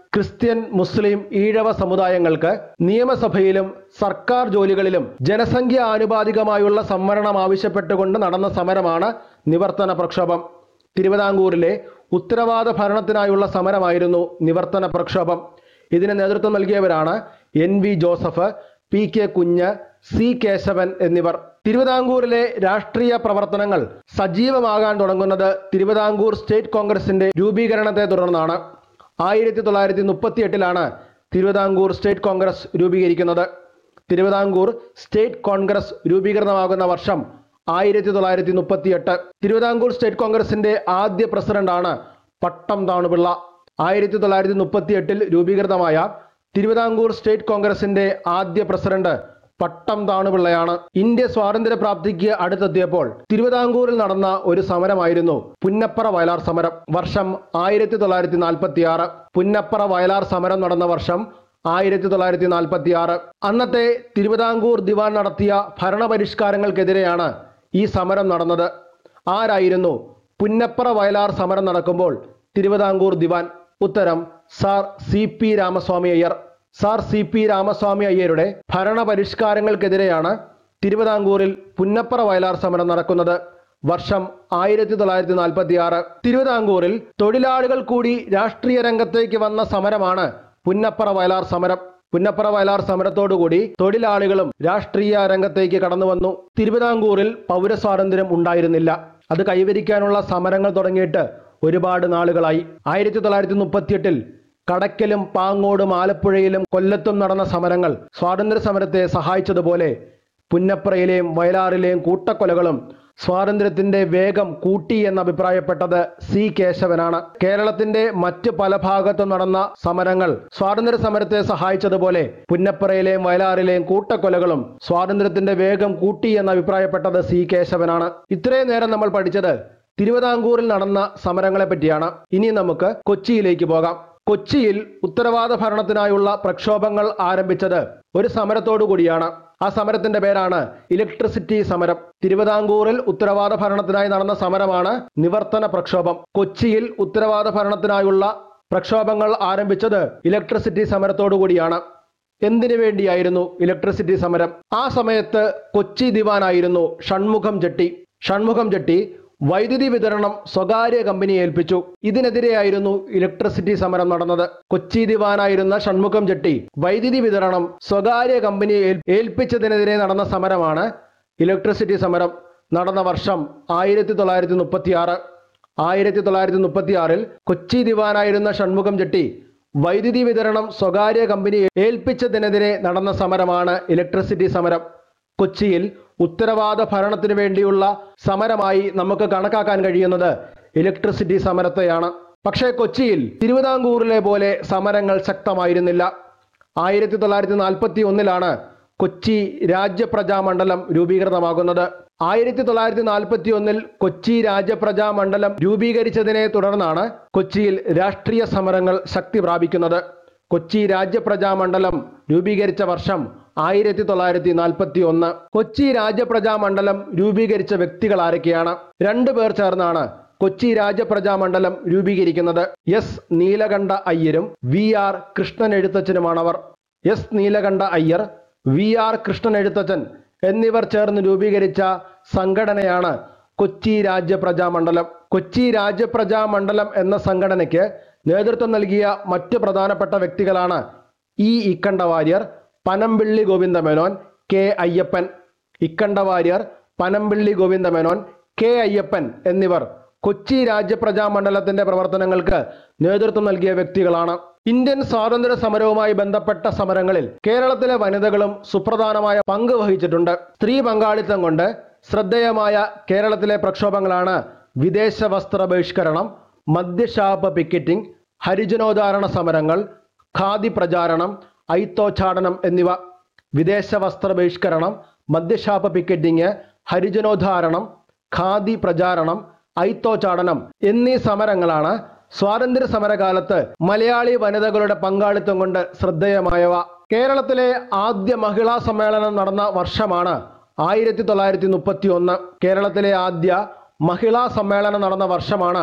Christian Muslim Ezhava സമുദായങ്ങൾക്ക് നിയമസഭയിലും സർക്കാർ ജോലികളിലും ജനസംഖ്യ ആനുപാതികമായുള്ള സംവരണം ആവശ്യപ്പെട്ടുകൊണ്ട് നടന്ന സമരമാണ് നിവർത്തന പ്രക്ഷോഭം തിരുവിതാംകൂറിലെ ഉത്തരവാദ ഭരണത്തിനായുള്ള സമരമായിരുന്നു നിവർത്തന പ്രക്ഷോഭം ഇതിന് നേതൃത്വം നൽകിയവരാണ് N V Joseph P K Kunju C Kesavan എന്നിവർ തിരുവിതാംകൂറിലെ രാഷ്ട്രീയ പ്രവർത്തനങ്ങൾ സജീവമാകാൻ തുടങ്ങുന്നത് തിരുവിതാംകൂർ സ്റ്റേറ്റ് കോൺഗ്രസിന്റെ രൂപീകരണത്തെ തുടർന്നാണ് ആയിരത്തി തൊള്ളായിരത്തി മുപ്പത്തി എട്ടിലാണ് തിരുവിതാംകൂർ സ്റ്റേറ്റ് കോൺഗ്രസ് രൂപീകരിക്കുന്നത് തിരുവിതാംകൂർ സ്റ്റേറ്റ് കോൺഗ്രസ് രൂപീകൃതമാകുന്ന വർഷം ആയിരത്തി തൊള്ളായിരത്തി മുപ്പത്തി എട്ട് തിരുവിതാംകൂർ സ്റ്റേറ്റ് കോൺഗ്രസിന്റെ ആദ്യ പ്രസിഡന്റാണ് പട്ടം താണുപിള്ള ആയിരത്തി തൊള്ളായിരത്തി മുപ്പത്തി എട്ടിൽ രൂപീകൃതമായ തിരുവിതാംകൂർ സ്റ്റേറ്റ് കോൺഗ്രസിന്റെ ആദ്യ പ്രസിഡന്റ് പട്ടം താണുപിള്ളയാണ് ഇന്ത്യ സ്വാതന്ത്ര്യപ്രാപ്തിക്ക് അടുത്തെത്തിയപ്പോൾ തിരുവിതാംകൂറിൽ നടന്ന ഒരു സമരമായിരുന്നു പുന്നപ്പറ വയലാർ സമരം വർഷം ആയിരത്തി തൊള്ളായിരത്തി നാൽപ്പത്തി ആറ് പുന്നപ്പറ വയലാർ സമരം നടന്ന വർഷം ആയിരത്തി തൊള്ളായിരത്തി നാൽപ്പത്തി ആറ് അന്നത്തെ തിരുവിതാംകൂർ ദിവാൻ നടത്തിയ ഭരണപരിഷ്കാരങ്ങൾക്കെതിരെയാണ് ഈ സമരം നടന്നത് ആരായിരുന്നു പുന്നപ്പറ വയലാർ സമരം നടക്കുമ്പോൾ തിരുവിതാംകൂർ ദിവാൻ ഉത്തരം sir C P Ramaswamy Iyer sir C P Ramaswamy അയ്യരുടെ ഭരണപരിഷ്കാരങ്ങൾക്കെതിരെയാണ് തിരുവിതാംകൂറിൽ പുന്നപ്പറ വയലാർ സമരം നടക്കുന്നത് വർഷം ആയിരത്തി തൊള്ളായിരത്തി നാൽപ്പത്തി ആറ് തിരുവിതാംകൂറിൽ തൊഴിലാളികൾ കൂടി രാഷ്ട്രീയ രംഗത്തേക്ക് വന്ന സമരമാണ് പുന്നപ്പറ വയലാർ സമരം പുന്നപ്പറ വയലാർ സമരത്തോടുകൂടി തൊഴിലാളികളും രാഷ്ട്രീയ രംഗത്തേക്ക് കടന്നു വന്നു തിരുവിതാംകൂറിൽ പൗരസ്വാതന്ത്ര്യം ഉണ്ടായിരുന്നില്ല അത് കൈവരിക്കാനുള്ള സമരങ്ങൾ തുടങ്ങിയിട്ട് ഒരുപാട് നാളുകളായി ആയിരത്തി തൊള്ളായിരത്തി മുപ്പത്തിയെട്ടിൽ കടക്കലും പാങ്ങോടും ആലപ്പുഴയിലും കൊല്ലത്തും നടന്ന സമരങ്ങൾ സ്വാതന്ത്ര്യ സമരത്തെ സഹായിച്ചതുപോലെ പുന്നപ്രയിലെയും വയലാറിലെയും കൂട്ടക്കൊലകളും സ്വാതന്ത്ര്യത്തിന്റെ വേഗം കൂട്ടി എന്ന് അഭിപ്രായപ്പെട്ടത് സി കേശവനാണ് കേരളത്തിന്റെ മറ്റ് പല ഭാഗത്തും നടന്ന സമരങ്ങൾ സ്വാതന്ത്ര്യ സമരത്തെ സഹായിച്ചതുപോലെ പുന്നപ്പറയിലെയും വയലാറിലെയും കൂട്ടക്കൊലകളും സ്വാതന്ത്ര്യത്തിന്റെ വേഗം കൂട്ടി എന്ന് അഭിപ്രായപ്പെട്ടത് സി കേശവനാണ് ഇത്രയും നേരം നമ്മൾ പഠിച്ചത് തിരുവിതാംകൂറിൽ നടന്ന സമരങ്ങളെ പറ്റിയാണ് ഇനി നമുക്ക് കൊച്ചിയിലേക്ക് പോകാം കൊച്ചിയിൽ ഉത്തരവാദ ഭരണത്തിനായുള്ള പ്രക്ഷോഭങ്ങൾ ആരംഭിച്ചത് ഒരു സമരത്തോടു കൂടിയാണ് ആ സമരത്തിന്റെ പേരാണ് ഇലക്ട്രിസിറ്റി സമരം തിരുവിതാംകൂറിൽ ഉത്തരവാദ ഭരണത്തിനായി നടന്ന സമരമാണ് നിവർത്തന പ്രക്ഷോഭം കൊച്ചിയിൽ ഉത്തരവാദ ഭരണത്തിനായുള്ള പ്രക്ഷോഭങ്ങൾ ആരംഭിച്ചത് ഇലക്ട്രിസിറ്റി സമരത്തോടു കൂടിയാണ് എന്തിനു വേണ്ടിയായിരുന്നു ഇലക്ട്രിസിറ്റി സമരം ആ സമയത്ത് കൊച്ചി ദിവാനായിരുന്നു ഷൺമുഖം ജെട്ടി ഷൺമുഖം ജെട്ടി വൈദ്യുതി വിതരണം സ്വകാര്യ കമ്പനിയെ ഏൽപ്പിച്ചു ഇതിനെതിരെയായിരുന്നു ഇലക്ട്രിസിറ്റി സമരം നടന്നത് കൊച്ചി ദിവാനായിരുന്ന ഷൺമുഖം ജെട്ടി വൈദ്യുതി വിതരണം സ്വകാര്യ കമ്പനിയെ ഏൽ- ഏൽപ്പിച്ചതിനെതിരെ നടന്ന സമരമാണ് ഇലക്ട്രിസിറ്റി സമരം നടന്ന വർഷം ആയിരത്തി തൊള്ളായിരത്തി മുപ്പത്തി ആറ് ആയിരത്തി തൊള്ളായിരത്തി മുപ്പത്തി ആറിൽ കൊച്ചി ദിവാനായിരുന്ന ഷൺമുഖം ജെട്ടി വൈദ്യുതി വിതരണം സ്വകാര്യ കമ്പനി ഏൽപ്പിച്ചതിനെതിരെ നടന്ന സമരമാണ് ഇലക്ട്രിസിറ്റി സമരം കൊച്ചിയിൽ ഉത്തരവാദ ഭരണത്തിനു വേണ്ടിയുള്ള സമരമായി നമുക്ക് കണക്കാക്കാൻ കഴിയുന്നത് ഇലക്ട്രിസിറ്റി സമരത്തെയാണ് പക്ഷേ കൊച്ചിയിൽ തിരുവിതാംകൂറിലെ പോലെ സമരങ്ങൾ ശക്തമായിരുന്നില്ല ആയിരത്തി തൊള്ളായിരത്തി നാൽപ്പത്തി ഒന്നിലാണ് കൊച്ചി രാജ്യപ്രജാ മണ്ഡലം രൂപീകൃതമാകുന്നത് ആയിരത്തി തൊള്ളായിരത്തി നാൽപ്പത്തി ഒന്നിൽ കൊച്ചി രാജ്യപ്രജാ മണ്ഡലം രൂപീകരിച്ചതിനെ തുടർന്നാണ് കൊച്ചിയിൽ രാഷ്ട്രീയ സമരങ്ങൾ ശക്തി പ്രാപിക്കുന്നത് കൊച്ചി രാജ്യപ്രജാ മണ്ഡലം രൂപീകരിച്ച വർഷം ആയിരത്തി തൊള്ളായിരത്തി നാൽപ്പത്തി ഒന്ന് കൊച്ചി രാജ്യപ്രജാ മണ്ഡലം രൂപീകരിച്ച വ്യക്തികൾ ആരൊക്കെയാണ് രണ്ടു പേർ ചേർന്നാണ് കൊച്ചി രാജ്യപ്രജാ മണ്ഡലം രൂപീകരിക്കുന്നത് എസ് നീലകണ്ഠ അയ്യരും വി ആർ കൃഷ്ണൻ എഴുത്തച്ഛനുമാണവർ S Neelakanta Iyer V R Krishnan Ezhuthachan എന്നിവർ ചേർന്ന് രൂപീകരിച്ച സംഘടനയാണ് കൊച്ചി രാജ്യപ്രജാ മണ്ഡലം കൊച്ചി രാജ്യപ്രജാ മണ്ഡലം എന്ന സംഘടനയ്ക്ക് നേതൃത്വം നൽകിയ മറ്റ് പ്രധാനപ്പെട്ട വ്യക്തികളാണ് E Ikkanda Warrier Panampilli Govinda Menon K Ayyappan Ikkanda Warrier Panampilli Govinda Menon K Ayyappan എന്നിവർ കൊച്ചി രാജ്യപ്രജാ മണ്ഡലത്തിന്റെ പ്രവർത്തനങ്ങൾക്ക് നേതൃത്വം നൽകിയ വ്യക്തികളാണ് ഇന്ത്യൻ സ്വാതന്ത്ര്യ സമരവുമായി ബന്ധപ്പെട്ട സമരങ്ങളിൽ കേരളത്തിലെ വനിതകളും സുപ്രധാനമായ പങ്ക് വഹിച്ചിട്ടുണ്ട് സ്ത്രീ പങ്കാളിത്തം കൊണ്ട് ശ്രദ്ധേയമായ കേരളത്തിലെ പ്രക്ഷോഭങ്ങളാണ് വിദേശ വസ്ത്ര ബഹിഷ്കരണം മദ്യഷാപ്പ് പിക്കറ്റിംഗ് ഹരിജനോദ്ധാരണ സമരങ്ങൾ ഖാദി പ്രചാരണം ഐത്തോച്ചാടനം എന്നിവ വിദേശ വസ്ത്ര ബഹിഷ്കരണം മദ്യഷാപ്പ് പിക്കറ്റിംഗ് ഹരിജനോദ്ധാരണം ഖാദി പ്രചാരണം ഐത്തോച്ചാടനം എന്നീ സമരങ്ങളാണ് സ്വാതന്ത്ര്യ സമരകാലത്ത് മലയാളി വനിതകളുടെ പങ്കാളിത്തം കൊണ്ട് ശ്രദ്ധേയമായവ കേരളത്തിലെ ആദ്യ മഹിളാ സമ്മേളനം നടന്ന വർഷമാണ് ആയിരത്തി തൊള്ളായിരത്തി മുപ്പത്തി ഒന്ന് കേരളത്തിലെ ആദ്യ മഹിളാ സമ്മേളനം നടന്ന വർഷമാണ്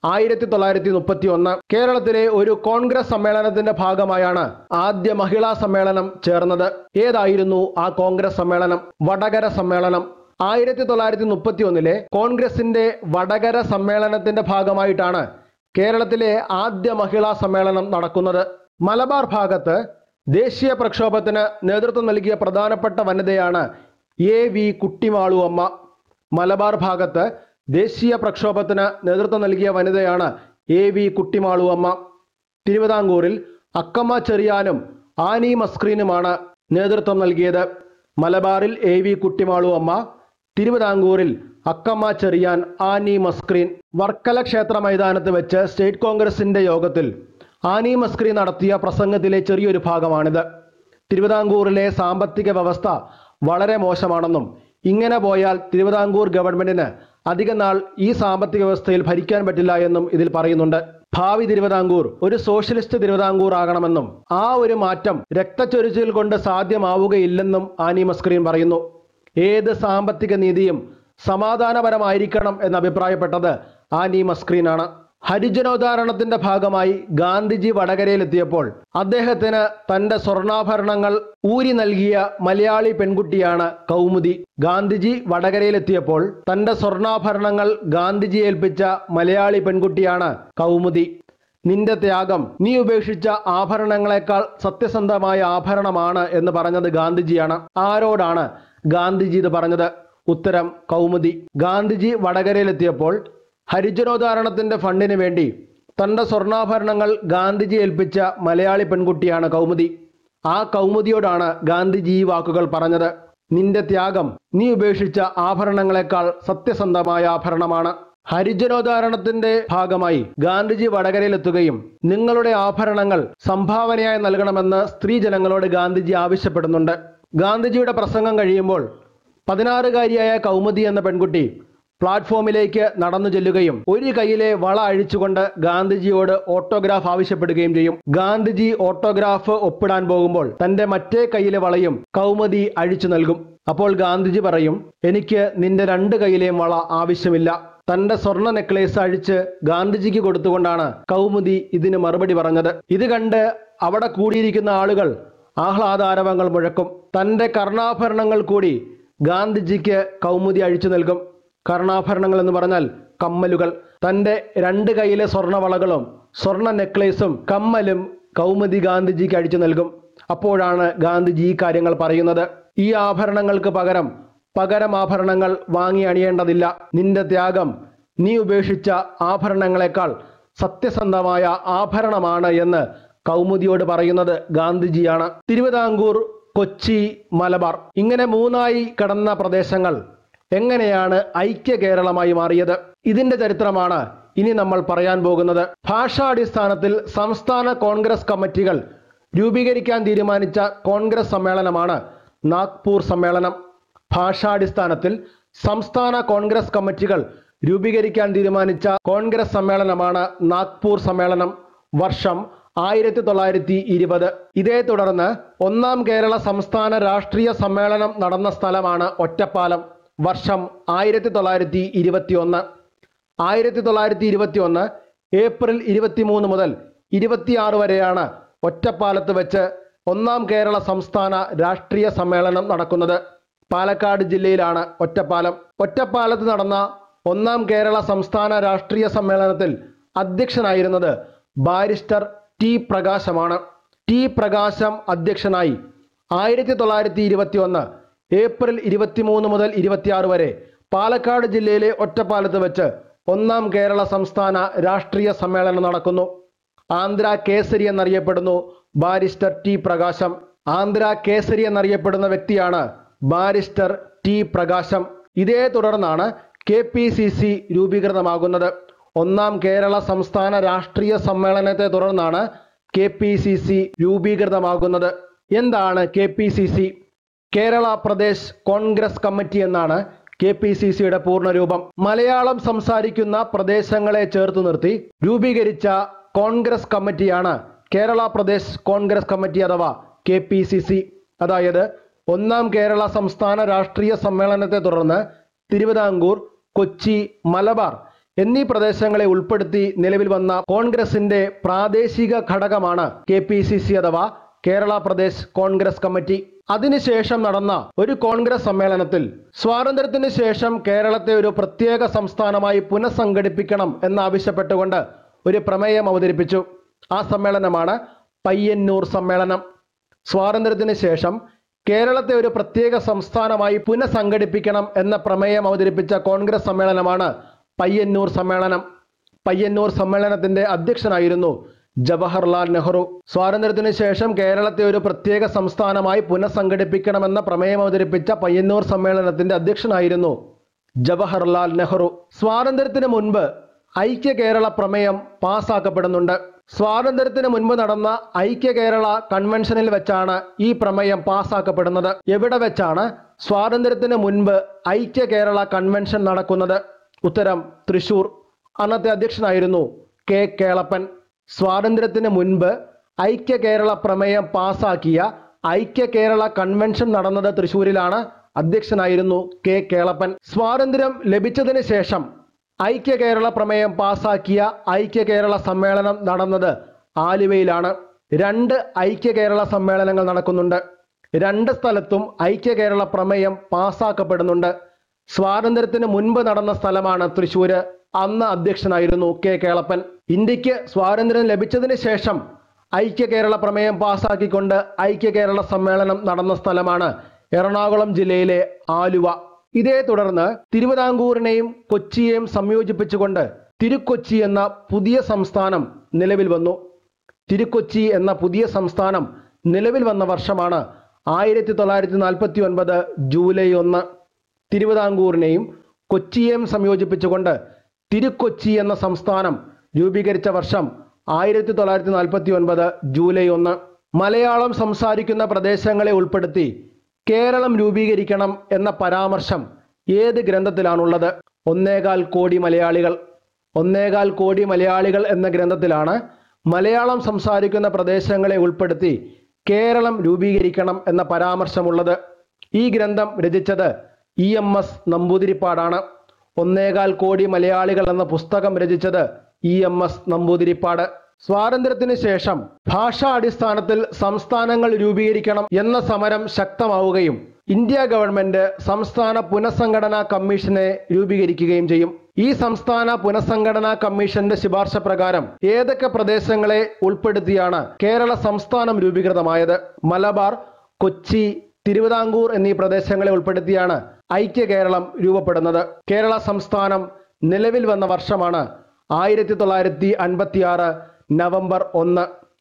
ആയിരത്തി തൊള്ളായിരത്തി മുപ്പത്തി ഒന്ന് കേരളത്തിലെ ഒരു കോൺഗ്രസ് സമ്മേളനത്തിന്റെ ഭാഗമായാണ് ആദ്യ മഹിളാ സമ്മേളനം ചേർന്നത് ഏതായിരുന്നു ആ കോൺഗ്രസ് സമ്മേളനം വടകര സമ്മേളനം ആയിരത്തി തൊള്ളായിരത്തി മുപ്പത്തി ഒന്നിലെ കോൺഗ്രസിന്റെ വടകര സമ്മേളനത്തിന്റെ ഭാഗമായിട്ടാണ് കേരളത്തിലെ ആദ്യ മഹിളാ സമ്മേളനം നടക്കുന്നത് മലബാർ ഭാഗത്ത് ദേശീയ പ്രക്ഷോഭത്തിന് നേതൃത്വം നൽകിയ പ്രധാനപ്പെട്ട വനിതയാണ് എ വി കുട്ടിമാളു അമ്മ മലബാർ ഭാഗത്ത് ദേശീയ പ്രക്ഷോഭത്തിന് നേതൃത്വം നൽകിയ വനിതയാണ് എ വി കുട്ടിമാളു അമ്മ തിരുവിതാംകൂറിൽ അക്കമ്മ ചെറിയാനും ആനി മസ്ക്രീനുമാണ് നേതൃത്വം നൽകിയത് മലബാറിൽ എ വി കുട്ടിമാളു അമ്മ തിരുവിതാംകൂറിൽ അക്കമ്മ ചെറിയാൻ ആനി മസ്ക്രീൻ വർക്കല ക്ഷേത്ര മൈതാനത്ത് വെച്ച് സ്റ്റേറ്റ് കോൺഗ്രസിന്റെ യോഗത്തിൽ ആനി മസ്ക്രീൻ നടത്തിയ പ്രസംഗത്തിലെ ചെറിയൊരു ഭാഗമാണിത് തിരുവിതാംകൂറിലെ സാമ്പത്തിക വ്യവസ്ഥ വളരെ മോശമാണെന്നും ഇങ്ങനെ പോയാൽ തിരുവിതാംകൂർ ഗവൺമെന്റിന് അധിക നാൾ ഈ സാമ്പത്തിക വ്യവസ്ഥയിൽ ഭരിക്കാൻ പറ്റില്ല എന്നും ഇതിൽ പറയുന്നുണ്ട് ഭാവി തിരുവിതാംകൂർ ഒരു സോഷ്യലിസ്റ്റ് തിരുവിതാംകൂർ ആകണമെന്നും ആ ഒരു മാറ്റം രക്തച്ചൊരിച്ചിൽ കൊണ്ട് സാധ്യമാവുകയില്ലെന്നും ആനി മസ്ക്രീൻ പറയുന്നു ഏത് സാമ്പത്തിക നീതിയും സമാധാനപരമായിരിക്കണം എന്ന് അഭിപ്രായപ്പെട്ടത് ആനി മസ്ക്രീനാണ് ഹരിജനോദ്ധാരണത്തിന്റെ ഭാഗമായി ഗാന്ധിജി വടകരയിലെത്തിയപ്പോൾ അദ്ദേഹത്തിന് തന്റെ സ്വർണ്ണാഭരണങ്ങൾ ഊരി നൽകിയ മലയാളി പെൺകുട്ടിയാണ് കൗമുദി ഗാന്ധിജി വടകരയിലെത്തിയപ്പോൾ തന്റെ സ്വർണ്ണാഭരണങ്ങൾ ഗാന്ധിജി ഏൽപ്പിച്ച മലയാളി പെൺകുട്ടിയാണ് കൗമുദി നിന്റെ ത്യാഗം നീ ഉപേക്ഷിച്ച ആഭരണങ്ങളെക്കാൾ സത്യസന്ധമായ ആഭരണമാണ് എന്ന് പറഞ്ഞത് ഗാന്ധിജിയാണ് ആരോടാണ് ഗാന്ധിജി ഇത് പറഞ്ഞത് ഉത്തരം കൗമുദി ഗാന്ധിജി വടകരയിലെത്തിയപ്പോൾ ഹരിജനോദ്ധാരണത്തിന്റെ ഫണ്ടിന് വേണ്ടി തന്റെ സ്വർണ്ണാഭരണങ്ങൾ ഗാന്ധിജി ഏൽപ്പിച്ച മലയാളി പെൺകുട്ടിയാണ് കൗമുദി ആ കൗമുദിയോടാണ് ഗാന്ധിജി ഈ വാക്കുകൾ പറഞ്ഞത് നിന്റെ ത്യാഗം നീ ഉപേക്ഷിച്ച ആഭരണങ്ങളെക്കാൾ സത്യസന്ധമായ ആഭരണമാണ് ഹരിജനോദ്ധാരണത്തിന്റെ ഭാഗമായി ഗാന്ധിജി വടകരയിലെത്തുകയും നിങ്ങളുടെ ആഭരണങ്ങൾ സംഭാവനയായി നൽകണമെന്ന് സ്ത്രീ ജനങ്ങളോട് ഗാന്ധിജി ആവശ്യപ്പെടുന്നുണ്ട് ഗാന്ധിജിയുടെ പ്രസംഗം കഴിയുമ്പോൾ പതിനാറുകാരിയായ കൗമുദി എന്ന പെൺകുട്ടി പ്ലാറ്റ്ഫോമിലേക്ക് നടന്നു ചെല്ലുകയും ഒരു കൈയിലെ വള അഴിച്ചുകൊണ്ട് ഗാന്ധിജിയോട് ഓട്ടോഗ്രാഫ് ആവശ്യപ്പെടുകയും ചെയ്യും ഗാന്ധിജി ഓട്ടോഗ്രാഫ് ഒപ്പിടാൻ പോകുമ്പോൾ തന്റെ മറ്റേ കൈയിലെ വളയും കൗമുദി അഴിച്ചു നൽകും അപ്പോൾ ഗാന്ധിജി പറയും എനിക്ക് നിന്റെ രണ്ട് കൈയിലെയും വള ആവശ്യമില്ല തന്റെ സ്വർണ്ണ നെക്ലേസ് അഴിച്ച് ഗാന്ധിജിക്ക് കൊടുത്തുകൊണ്ടാണ് കൗമുദി ഇതിന് മറുപടി പറഞ്ഞത് ഇത് കണ്ട് അവിടെ കൂടിയിരിക്കുന്ന ആളുകൾ ആഹ്ലാദാരവങ്ങൾ മുഴക്കും തന്റെ കർണാഭരണങ്ങൾ കൂടി ഗാന്ധിജിക്ക് കൗമുദി അഴിച്ചു നൽകും കർണാഭരണങ്ങൾ എന്ന് പറഞ്ഞാൽ കമ്മലുകൾ തന്റെ രണ്ട് കൈയിലെ സ്വർണ്ണവളകളും സ്വർണ്ണ നെക്ലേസും കമ്മലും കൗമുദി ഗാന്ധിജിക്ക് അഴിച്ചു നൽകും അപ്പോഴാണ് ഗാന്ധിജി ഈ കാര്യങ്ങൾ പറയുന്നത് ഈ ആഭരണങ്ങൾക്ക് പകരം പകരം ആഭരണങ്ങൾ വാങ്ങി അണിയേണ്ടതില്ല നിന്റെ ത്യാഗം നീ ഉപേക്ഷിച്ച ആഭരണങ്ങളെക്കാൾ സത്യസന്ധമായ ആഭരണമാണ് എന്ന് കൗമുദിയോട് പറയുന്നത് ഗാന്ധിജിയാണ് തിരുവിതാംകൂർ കൊച്ചി മലബാർ ഇങ്ങനെ മൂന്നായി കടന്ന പ്രദേശങ്ങൾ എങ്ങനെയാണ് ഐക്യ കേരളമായി മാറിയത് ഇതിന്റെ ചരിത്രമാണ് ഇനി നമ്മൾ പറയാൻ പോകുന്നത് ഭാഷാടിസ്ഥാനത്തിൽ സംസ്ഥാന കോൺഗ്രസ് കമ്മിറ്റികൾ രൂപീകരിക്കാൻ തീരുമാനിച്ച കോൺഗ്രസ് സമ്മേളനമാണ് നാഗ്പൂർ സമ്മേളനം ഭാഷാടിസ്ഥാനത്തിൽ സംസ്ഥാന കോൺഗ്രസ് കമ്മിറ്റികൾ രൂപീകരിക്കാൻ തീരുമാനിച്ച കോൺഗ്രസ് സമ്മേളനമാണ് നാഗ്പൂർ സമ്മേളനം വർഷം ആയിരത്തി തൊള്ളായിരത്തി ഇരുപത് ഇതേ തുടർന്ന് ഒന്നാം കേരള സംസ്ഥാന രാഷ്ട്രീയ സമ്മേളനം നടന്ന സ്ഥലമാണ് ഒറ്റപ്പാലം വർഷം ആയിരത്തി തൊള്ളായിരത്തി ഇരുപത്തി ഒന്ന് ആയിരത്തി തൊള്ളായിരത്തി ഇരുപത്തി ഒന്ന് ഏപ്രിൽ ഇരുപത്തിമൂന്ന് മുതൽ ഇരുപത്തിയാറ് വരെയാണ് ഒറ്റപ്പാലത്ത് വെച്ച് ഒന്നാം കേരള സംസ്ഥാന രാഷ്ട്രീയ സമ്മേളനം നടക്കുന്നത് പാലക്കാട് ജില്ലയിലാണ് ഒറ്റപ്പാലം ഒറ്റപ്പാലത്ത് നടന്ന ഒന്നാം കേരള സംസ്ഥാന രാഷ്ട്രീയ സമ്മേളനത്തിൽ അധ്യക്ഷനായിരുന്നത് ബാരിസ്റ്റർ ടി പ്രകാശമാണ് ടി പ്രകാശം അധ്യക്ഷനായി ആയിരത്തി തൊള്ളായിരത്തി ഇരുപത്തി ഒന്ന് ഏപ്രിൽ ഇരുപത്തിമൂന്ന് മുതൽ ഇരുപത്തിയാറ് വരെ പാലക്കാട് ജില്ലയിലെ ഒറ്റപ്പാലത്ത് വെച്ച് ഒന്നാം കേരള സംസ്ഥാന രാഷ്ട്രീയ സമ്മേളനം നടക്കുന്നു ആന്ധ്ര കേസരി എന്നറിയപ്പെടുന്നു ബാരിസ്റ്റർ ടി പ്രകാശം ആന്ധ്ര കേസരി എന്നറിയപ്പെടുന്ന വ്യക്തിയാണ് ബാരിസ്റ്റർ ടി പ്രകാശം ഇതേ തുടർന്നാണ് കെ പി സി സി രൂപീകൃതമാകുന്നത് ഒന്നാം കേരള സംസ്ഥാന രാഷ്ട്രീയ സമ്മേളനത്തെ തുടർന്നാണ് കെ പി സി സി രൂപീകൃതമാകുന്നത് എന്താണ് K P C C Kerala Pradesh congress committee എന്നാണ് കെ പി സി സിയുടെ പൂർണ്ണരൂപം മലയാളം സംസാരിക്കുന്ന പ്രദേശങ്ങളെ ചേർത്ത് നിർത്തി രൂപീകരിച്ച കോൺഗ്രസ് കമ്മിറ്റിയാണ് കേരള പ്രദേശ് കോൺഗ്രസ് കമ്മിറ്റി അഥവാ കെ പി സി സി അതായത് ഒന്നാം കേരള സംസ്ഥാന രാഷ്ട്രീയ സമ്മേളനത്തെ തുടർന്ന് തിരുവിതാംകൂർ കൊച്ചി മലബാർ എന്നീ പ്രദേശങ്ങളെ ഉൾപ്പെടുത്തി നിലവിൽ വന്ന കോൺഗ്രസിന്റെ പ്രാദേശിക ഘടകമാണ് കെ പി സി സി അഥവാ കേരള പ്രദേശ് കോൺഗ്രസ് കമ്മിറ്റി അതിനുശേഷം നടന്ന ഒരു കോൺഗ്രസ് സമ്മേളനത്തിൽ സ്വാതന്ത്ര്യത്തിന് ശേഷം കേരളത്തെ ഒരു പ്രത്യേക സംസ്ഥാനമായി പുനഃസംഘടിപ്പിക്കണം എന്നാവശ്യപ്പെട്ടുകൊണ്ട് ഒരു പ്രമേയം അവതരിപ്പിച്ചു ആ സമ്മേളനമാണ് പയ്യന്നൂർ സമ്മേളനം സ്വാതന്ത്ര്യത്തിന് ശേഷം കേരളത്തെ ഒരു പ്രത്യേക സംസ്ഥാനമായി പുനഃസംഘടിപ്പിക്കണം എന്ന പ്രമേയം അവതരിപ്പിച്ച കോൺഗ്രസ് സമ്മേളനമാണ് പയ്യന്നൂർ സമ്മേളനം പയ്യന്നൂർ സമ്മേളനത്തിന്റെ അധ്യക്ഷനായിരുന്നു ജവഹർലാൽ നെഹ്റു സ്വാതന്ത്ര്യത്തിന് ശേഷം കേരളത്തെ ഒരു പ്രത്യേക സംസ്ഥാനമായി പുനഃസംഘടിപ്പിക്കണമെന്ന പ്രമേയം അവതരിപ്പിച്ച പയ്യന്നൂർ സമ്മേളനത്തിന്റെ അധ്യക്ഷനായിരുന്നു ജവഹർലാൽ നെഹ്റു സ്വാതന്ത്ര്യത്തിന് മുൻപ് ഐക്യ കേരള പ്രമേയം പാസ്സാക്കപ്പെടുന്നുണ്ട് സ്വാതന്ത്ര്യത്തിന് മുൻപ് നടന്ന ഐക്യ കേരള കൺവെൻഷനിൽ വെച്ചാണ് ഈ പ്രമേയം പാസ്സാക്കപ്പെടുന്നത് എവിടെ വെച്ചാണ് സ്വാതന്ത്ര്യത്തിന് മുൻപ് ഐക്യ കേരള കൺവെൻഷൻ നടക്കുന്നത് ഉത്തരം തൃശൂർ അന്നത്തെ അധ്യക്ഷനായിരുന്നു കെ കേളപ്പൻ സ്വാതന്ത്ര്യത്തിന് മുൻപ് ഐക്യ കേരള പ്രമേയം പാസാക്കിയ ഐക്യ കേരള കൺവെൻഷൻ നടന്നത് തൃശൂരിലാണ് അധ്യക്ഷനായിരുന്നു കെ കേളപ്പൻ സ്വാതന്ത്ര്യം ലഭിച്ചതിന് ശേഷം ഐക്യ കേരള പ്രമേയം പാസാക്കിയ ഐക്യ കേരള സമ്മേളനം നടന്നത് ആലുവയിലാണ് രണ്ട് ഐക്യ കേരള സമ്മേളനങ്ങൾ നടക്കുന്നുണ്ട് രണ്ട് സ്ഥലത്തും ഐക്യ കേരള പ്രമേയം പാസ്സാക്കപ്പെടുന്നുണ്ട് സ്വാതന്ത്ര്യത്തിന് മുൻപ് നടന്ന സ്ഥലമാണ് തൃശ്ശൂര് അന്ന് അധ്യക്ഷനായിരുന്നു കെ കേളപ്പൻ ഇന്ത്യക്ക് സ്വാതന്ത്ര്യം ലഭിച്ചതിന് ശേഷം ഐക്യ കേരള പ്രമേയം പാസാക്കിക്കൊണ്ട് ഐക്യ കേരള സമ്മേളനം നടന്ന സ്ഥലമാണ് എറണാകുളം ജില്ലയിലെ ആലുവ ഇതേ തുടർന്ന് തിരുവിതാംകൂറിനെയും കൊച്ചിയെയും സംയോജിപ്പിച്ചുകൊണ്ട് തിരുക്കൊച്ചി എന്ന പുതിയ സംസ്ഥാനം നിലവിൽ വന്നു തിരുക്കൊച്ചി എന്ന പുതിയ സംസ്ഥാനം നിലവിൽ വന്ന വർഷമാണ് ആയിരത്തി തൊള്ളായിരത്തി നാൽപ്പത്തി ഒൻപത് ജൂലൈ ഒന്ന് തിരുവിതാംകൂറിനെയും കൊച്ചിയെയും സംയോജിപ്പിച്ചുകൊണ്ട് തിരുക്കൊച്ചി എന്ന സംസ്ഥാനം രൂപീകരിച്ച വർഷം ആയിരത്തി തൊള്ളായിരത്തി നാൽപ്പത്തി ഒൻപത് ജൂലൈ ഒന്ന് മലയാളം സംസാരിക്കുന്ന പ്രദേശങ്ങളെ ഉൾപ്പെടുത്തി കേരളം രൂപീകരിക്കണം എന്ന പരാമർശം ഏത് ഗ്രന്ഥത്തിലാണുള്ളത് ഒന്നേകാൽ കോടി മലയാളികൾ ഒന്നേകാൽ കോടി മലയാളികൾ എന്ന ഗ്രന്ഥത്തിലാണ് മലയാളം സംസാരിക്കുന്ന പ്രദേശങ്ങളെ ഉൾപ്പെടുത്തി കേരളം രൂപീകരിക്കണം എന്ന പരാമർശമുള്ളത് ഈ ഗ്രന്ഥം രചിച്ചത് ഇ എം എസ് നമ്പൂതിരിപ്പാടാണ് ഒന്നേകാൽ കോടി മലയാളികൾ എന്ന പുസ്തകം രചിച്ചത് ഇ എം എസ് നമ്പൂതിരിപ്പാട് സ്വാതന്ത്ര്യത്തിന് ശേഷം ഭാഷാ അടിസ്ഥാനത്തിൽ സംസ്ഥാനങ്ങൾ രൂപീകരിക്കണം എന്ന സമരം ശക്തമാവുകയും ഇന്ത്യ ഗവൺമെന്റ് സംസ്ഥാന പുനഃസംഘടനാ കമ്മീഷനെ രൂപീകരിക്കുകയും ചെയ്യും ഈ സംസ്ഥാന പുനഃസംഘടനാ കമ്മീഷന്റെ ശുപാർശ പ്രകാരം ഏതൊക്കെ പ്രദേശങ്ങളെ ഉൾപ്പെടുത്തിയാണ് കേരള സംസ്ഥാനം രൂപീകൃതമായത് മലബാർ കൊച്ചി തിരുവിതാംകൂർ എന്നീ പ്രദേശങ്ങളെ ഉൾപ്പെടുത്തിയാണ് ഐക്യ കേരളം രൂപപ്പെടുന്നത് കേരള സംസ്ഥാനം നിലവിൽ വന്ന വർഷമാണ് ആയിരത്തി തൊള്ളായിരത്തി അൻപത്തി ആറ് നവംബർ ഒന്ന്